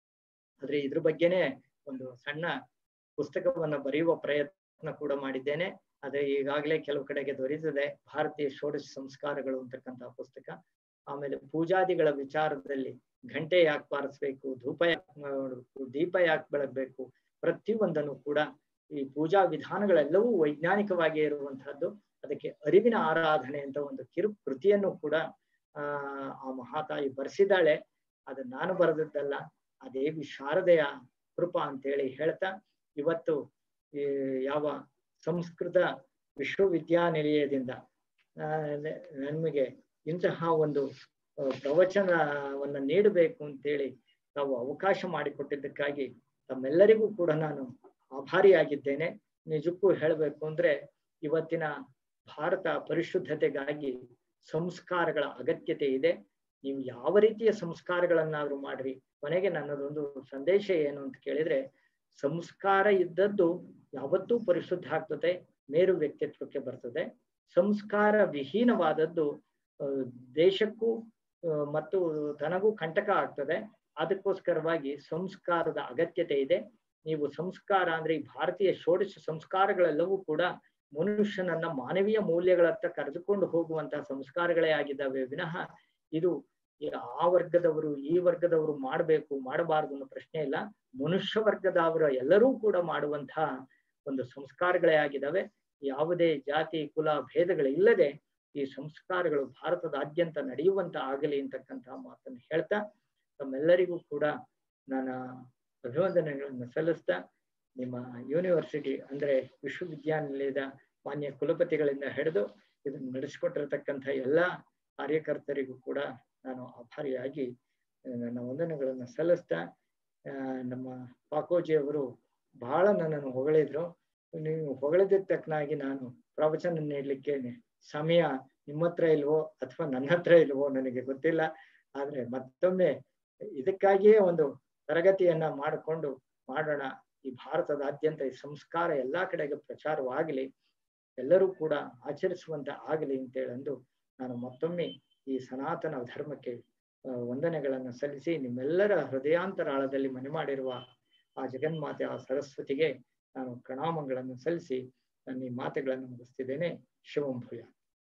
Speaker 4: ಆದ್ರೆ ಇದ್ರ ಬಗ್ಗೆನೇ ಒಂದು ಸಣ್ಣ ಪುಸ್ತಕವನ್ನ ಬರೆಯುವ ಪ್ರಯತ್ನ ಕೂಡ ಮಾಡಿದ್ದೇನೆ ಅದೇ ಈಗಾಗಲೇ ಕೆಲವು ಕಡೆಗೆ ದೊರೆತಿದೆ ಭಾರತೀಯ ಷೋಡಶ ಸಂಸ್ಕಾರಗಳು ಅಂತಕ್ಕಂತಹ ಪುಸ್ತಕ ಆಮೇಲೆ ಪೂಜಾದಿಗಳ ವಿಚಾರದಲ್ಲಿ ಗಂಟೆ ಯಾಕೆ ಬಾರಿಸ್ಬೇಕು ಧೂಪ ಯಾಕೆ ಮಾಡಬೇಕು ದೀಪ ಯಾಕೆ ಬೆಳಗ್ಬೇಕು ಪ್ರತಿಯೊಂದನ್ನು ಕೂಡ ಈ ಪೂಜಾ ವಿಧಾನಗಳೆಲ್ಲವೂ ವೈಜ್ಞಾನಿಕವಾಗಿ ಇರುವಂತಹದ್ದು ಅದಕ್ಕೆ ಅರಿವಿನ ಆರಾಧನೆ ಅಂತ ಒಂದು ಕಿರು ಕೃತಿಯನ್ನು ಕೂಡ ಆ ಆ ಮಹಾತಾಯಿ ಬರೆಸಿದ್ದಾಳೆ ಅದು ನಾನು ಬರೆದದ್ದಲ್ಲ ಆ ದೇವಿ ಶಾರದೆಯ ಕೃಪಾ ಅಂತೇಳಿ ಹೇಳ್ತಾ ಇವತ್ತು ಈ ಯಾವ ಸಂಸ್ಕೃತ ವಿಶ್ವವಿದ್ಯಾನಿಲಯದಿಂದ ಆ, ನ- ನಮಗೆ ಇಂತಹ ಒಂದು ಆ, ಪ್ರವಚನವನ್ನ ನೀಡಬೇಕು ಅಂತೇಳಿ ತಾವು ಅವಕಾಶ ಮಾಡಿಕೊಟ್ಟಿದ್ದಕ್ಕಾಗಿ ತಮ್ಮೆಲ್ಲರಿಗೂ ಕೂಡ ನಾನು ಆಭಾರಿಯಾಗಿದ್ದೇನೆ ನಿಜಕ್ಕೂ ಹೇಳಬೇಕು ಅಂದ್ರೆ ಇವತ್ತಿನ ಭಾರತ ಪರಿಶುದ್ಧತೆಗಾಗಿ ಸಂಸ್ಕಾರಗಳ ಅಗತ್ಯತೆ ಇದೆ ನೀವು ಯಾವ ರೀತಿಯ ಸಂಸ್ಕಾರಗಳನ್ನಾದ್ರೂ ಮಾಡ್ರಿ ಕೊನೆಗೆ ನನ್ನದೊಂದು ಸಂದೇಶ ಏನು ಅಂತ ಕೇಳಿದ್ರೆ ಸಂಸ್ಕಾರ ಇದ್ದದ್ದು ಯಾವತ್ತೂ ಪರಿಶುದ್ಧ ಆಗ್ತದೆ ಮೇರು ವ್ಯಕ್ತಿತ್ವಕ್ಕೆ ಬರ್ತದೆ ಸಂಸ್ಕಾರ ವಿಹೀನವಾದದ್ದು ಆ, ದೇಶಕ್ಕೂ ಆ, ಮತ್ತು ತನಗೂ ಕಂಟಕ ಆಗ್ತದೆ ಅದಕ್ಕೋಸ್ಕರವಾಗಿ ಸಂಸ್ಕಾರದ ಅಗತ್ಯತೆ ಇದೆ ನೀವು ಸಂಸ್ಕಾರ ಅಂದ್ರೆ ಈ ಭಾರತೀಯ ಷೋಡಶ ಸಂಸ್ಕಾರಗಳೆಲ್ಲವೂ ಕೂಡ ಮನುಷ್ಯನನ್ನ ಮಾನವೀಯ ಮೌಲ್ಯಗಳತ್ತ ಕರೆದುಕೊಂಡು ಹೋಗುವಂತಹ ಸಂಸ್ಕಾರಗಳೇ ಆಗಿದ್ದಾವೆ ವಿನಃ ಇದು ಈ ಆ ವರ್ಗದವರು ಈ ವರ್ಗದವರು ಮಾಡಬೇಕು ಮಾಡಬಾರದು ಅನ್ನೋ ಪ್ರಶ್ನೆ ಇಲ್ಲ ಮನುಷ್ಯ ವರ್ಗದವರ ಎಲ್ಲರೂ ಕೂಡ ಮಾಡುವಂತಹ ಒಂದು ಸಂಸ್ಕಾರಗಳೇ ಆಗಿದ್ದಾವೆ ಯಾವುದೇ ಜಾತಿ ಕುಲ ಭೇದಗಳಿಲ್ಲದೆ ಈ ಸಂಸ್ಕಾರಗಳು ಭಾರತದಾದ್ಯಂತ ನಡೆಯುವಂತ ಆಗಲಿ ಅಂತಕ್ಕಂತಹ ಮಾತನ್ನು ಹೇಳ್ತಾ ತಮ್ಮೆಲ್ಲರಿಗೂ ಕೂಡ ನನ್ನ ಅಭಿವಂದನೆಗಳನ್ನು ಸಲ್ಲಿಸ್ತಾ ನಿಮ್ಮ ಯೂನಿವರ್ಸಿಟಿ ಅಂದ್ರೆ ವಿಶ್ವವಿದ್ಯಾನಿಲಯದ ಮಾನ್ಯ ಕುಲಪತಿಗಳಿಂದ ಹಿಡಿದು ಇದನ್ನು ನಡೆಸಿಕೊಟ್ಟಿರತಕ್ಕಂಥ ಎಲ್ಲ ಕಾರ್ಯಕರ್ತರಿಗೂ ಕೂಡ ನಾನು ಆಭಾರಿಯಾಗಿ ಆ, ನನ್ನ ವಂದನೆಗಳನ್ನು ಸಲ್ಲಿಸ್ತಾ ಆ, ನಮ್ಮ ಪಾಕೋಜಿ ಅವರು ಬಹಳ ನನ್ನನ್ನು ಹೊಗಳಿದ್ರು ನೀವು ಹೊಗಳಿದ್ದಕ್ಕೆ ತಕ್ಕನಾಗಿ ನಾನು ಪ್ರವಚನ ನೀಡಲಿಕ್ಕೆ ಸಮಯ ನಿಮ್ಮ ಹತ್ರ ಇಲ್ವೋ ಅಥವಾ ನನ್ನ ಹತ್ರ ಇಲ್ವೋ ನನಗೆ ಗೊತ್ತಿಲ್ಲ ಆದ್ರೆ ಮತ್ತೊಮ್ಮೆ ಇದಕ್ಕಾಗಿಯೇ ಒಂದು ತರಗತಿಯನ್ನ ಮಾಡಿಕೊಂಡು ಮಾಡೋಣ ಈ ಭಾರತದಾದ್ಯಂತ ಈ ಸಂಸ್ಕಾರ ಎಲ್ಲಾ ಕಡೆಗೆ ಪ್ರಚಾರವಾಗಲಿ ಎಲ್ಲರೂ ಕೂಡ ಆಚರಿಸುವಂತ ಆಗಲಿ ಅಂತೇಳಂದು ನಾನು ಮತ್ತೊಮ್ಮೆ ಈ ಸನಾತನ ಧರ್ಮಕ್ಕೆ ಆ, ವಂದನೆಗಳನ್ನು ಸಲ್ಲಿಸಿ ನಿಮ್ಮೆಲ್ಲರ ಹೃದಯಾಂತರಾಳದಲ್ಲಿ ಮನೆ ಮಾಡಿರುವ ಆ ಜಗನ್ಮಾತೆ ಆ ಸರಸ್ವತಿಗೆ ನಾನು ಪ್ರಣಾಮಗಳನ್ನು ಸಲ್ಲಿಸಿ ನನ್ನ ಈ ಮಾತುಗಳನ್ನು ಮುಗಿಸ್ತಿದ್ದೇನೆ ಶಿವಂಭೂಯ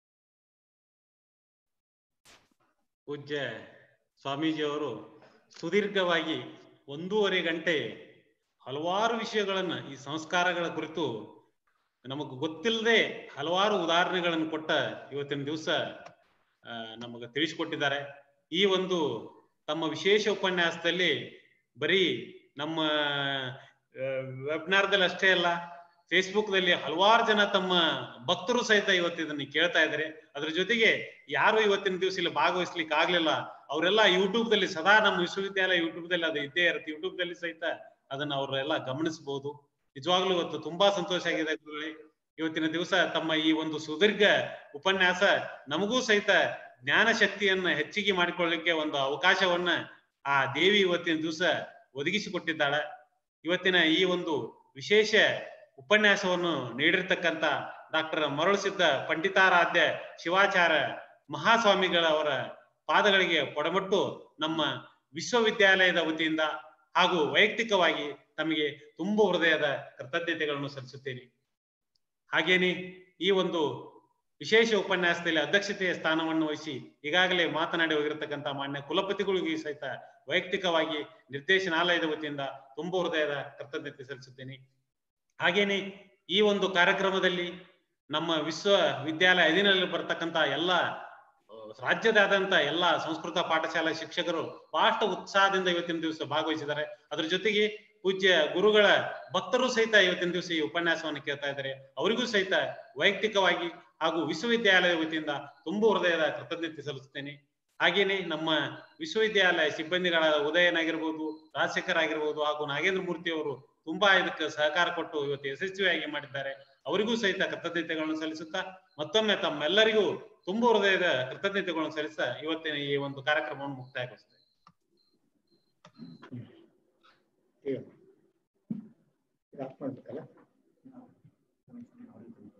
Speaker 2: ಪೂಜ್ಯ ಸ್ವಾಮೀಜಿಯವರು ಸುದೀರ್ಘವಾಗಿ ಒಂದೂವರೆ ಗಂಟೆ ಹಲವಾರು ವಿಷಯಗಳನ್ನ ಈ ಸಂಸ್ಕಾರಗಳ ಕುರಿತು ನಮಗೆ ಗೊತ್ತಿಲ್ಲದೆ ಹಲವಾರು ಉದಾಹರಣೆಗಳನ್ನು ಕೊಟ್ಟ ಇವತ್ತಿನ ದಿವಸ ನಮಗೆ ತಿಳಿಸಿಕೊಟ್ಟಿದ್ದಾರೆ ಈ ಒಂದು ತಮ್ಮ ವಿಶೇಷ ಉಪನ್ಯಾಸದಲ್ಲಿ ಬರೀ ನಮ್ಮ ವೆಬ್ನಾರ್ದಲ್ಲಿ ಅಷ್ಟೇ ಅಲ್ಲ ಫೇಸ್ಬುಕ್ ದಲ್ಲಿ ಹಲವಾರು ಜನ ತಮ್ಮ ಭಕ್ತರು ಸಹಿತ ಇವತ್ತು ಇದನ್ನ ಕೇಳ್ತಾ ಇದ್ದಾರೆ ಅದ್ರ ಜೊತೆಗೆ ಯಾರು ಇವತ್ತಿನ ದಿವಸ ಇಲ್ಲಿ ಭಾಗವಹಿಸ್ಲಿಕ್ಕೆ ಆಗ್ಲಿಲ್ಲ ಅವರೆಲ್ಲ ಯೂಟ್ಯೂಬ್ ದಲ್ಲಿ ಸದಾ ನಮ್ಮ ವಿಶ್ವವಿದ್ಯಾಲಯ ಯೂಟ್ಯೂಬ್ ದಲ್ಲಿ ಅದು ಇದ್ದೇ ಇರುತ್ತೆ ಯೂಟ್ಯೂಬ್ ದಲ್ಲಿ ಸಹಿತ ಅದನ್ನ ಅವರೆಲ್ಲ ಗಮನಿಸಬಹುದು ನಿಜವಾಗ್ಲೂ ಇವತ್ತು ತುಂಬಾ ಸಂತೋಷ ಆಗಿದೆ ಗುರುಗಳೇ ಇವತ್ತಿನ ದಿವಸ ತಮ್ಮ ಈ ಒಂದು ಸುದೀರ್ಘ ಉಪನ್ಯಾಸ ನಮಗೂ ಸಹಿತ ಜ್ಞಾನ ಶಕ್ತಿಯನ್ನ ಹೆಚ್ಚಿಗೆ ಮಾಡಿಕೊಳ್ಳಿಕ್ಕೆ ಒಂದು ಅವಕಾಶವನ್ನ ಆ ದೇವಿ ಇವತ್ತಿನ ದಿವಸ ಒದಗಿಸಿಕೊಟ್ಟಿದ್ದಾಳೆ ಇವತ್ತಿನ ಈ ಒಂದು ವಿಶೇಷ ಉಪನ್ಯಾಸವನ್ನು ನೀಡಿರ್ತಕ್ಕಂಥ ಡಾಕ್ಟರ್ ಮರಳುಸಿದ್ದ ಪಂಡಿತಾರಾಧ್ಯ ಶಿವಾಚಾರ್ಯ ಮಹಾಸ್ವಾಮಿಗಳವರ ಪಾದಗಳಿಗೆ ಕೊಡಮಟ್ಟು ನಮ್ಮ ವಿಶ್ವವಿದ್ಯಾಲಯದ ವತಿಯಿಂದ ಹಾಗೂ ವೈಯಕ್ತಿಕವಾಗಿ ತಮಗೆ ತುಂಬ ಹೃದಯದ ಕೃತಜ್ಞತೆಗಳನ್ನು ಸಲ್ಲಿಸುತ್ತೇನೆ ಹಾಗೇನೆ ಈ ಒಂದು ವಿಶೇಷ ಉಪನ್ಯಾಸದಲ್ಲಿ ಅಧ್ಯಕ್ಷತೆಯ ಸ್ಥಾನವನ್ನು ವಹಿಸಿ ಈಗಾಗಲೇ ಮಾತನಾಡಿ ಹೋಗಿರತಕ್ಕಂಥ ಮಾನ್ಯ ಕುಲಪತಿಗಳಿಗೂ ಸಹಿತ ವೈಯಕ್ತಿಕವಾಗಿ ನಿರ್ದೇಶನಾಲಯದ ವತಿಯಿಂದ ತುಂಬ ಹೃದಯದ ಕೃತಜ್ಞತೆ ಸಲ್ಲಿಸುತ್ತೇನೆ ಹಾಗೇನೆ ಈ ಒಂದು ಕಾರ್ಯಕ್ರಮದಲ್ಲಿ ನಮ್ಮ ವಿಶ್ವವಿದ್ಯಾಲಯ ಅಧೀನದಲ್ಲಿ ಬರ್ತಕ್ಕಂಥ ಎಲ್ಲ ರಾಜ್ಯದಾದ್ಯಂತ ಎಲ್ಲ ಸಂಸ್ಕೃತ ಪಾಠಶಾಲಾ ಶಿಕ್ಷಕರು ಬಹಳಷ್ಟು ಉತ್ಸಾಹದಿಂದ ಇವತ್ತಿನ ದಿವಸ ಭಾಗವಹಿಸಿದ್ದಾರೆ ಅದ್ರ ಜೊತೆಗೆ ಪೂಜ್ಯ ಗುರುಗಳ ಭಕ್ತರು ಸಹಿತ ಇವತ್ತಿನ ದಿವಸ ಈ ಉಪನ್ಯಾಸವನ್ನು ಕೇಳ್ತಾ ಇದ್ದಾರೆ ಅವರಿಗೂ ಸಹಿತ ವೈಯಕ್ತಿಕವಾಗಿ ಹಾಗೂ ವಿಶ್ವವಿದ್ಯಾಲಯ ವತಿಯಿಂದ ತುಂಬ ಹೃದಯದ ಕೃತಜ್ಞತೆ ಸಲ್ಲಿಸುತ್ತೇನೆ ಹಾಗೇನೆ ನಮ್ಮ ವಿಶ್ವವಿದ್ಯಾಲಯ ಸಿಬ್ಬಂದಿಗಳಾದ ಉದಯನಾಗಿರ್ಬೋದು ರಾಜಶೇಖರ್ ಆಗಿರ್ಬೋದು ಹಾಗೂ ನಾಗೇಂದ್ರ ಮೂರ್ತಿ ಅವರು ತುಂಬಾ ಇದಕ್ಕೆ ಸಹಕಾರ ಕೊಟ್ಟು ಇವತ್ತು ಯಶಸ್ವಿಯಾಗಿ ಮಾಡಿದ್ದಾರೆ ಅವರಿಗೂ ಸಹಿತ ಕೃತಜ್ಞತೆಗಳನ್ನು ಸಲ್ಲಿಸುತ್ತಾ ಮತ್ತೊಮ್ಮೆ ತಮ್ಮೆಲ್ಲರಿಗೂ ತುಂಬ ಹೃದಯದ ಕೃತಜ್ಞತೆಗಳನ್ನು ಸಲ್ಲಿಸ್ತಾ ಇವತ್ತಿನ ಈ ಒಂದು ಕಾರ್ಯಕ್ರಮವನ್ನು ಮುಕ್ತಾಯಗೊಳಿಸ್ತೇವೆ
Speaker 1: ಈಗ ಈಗ ಆಫ್ ಮಾಡ್ಬೇಕಲ್ಲ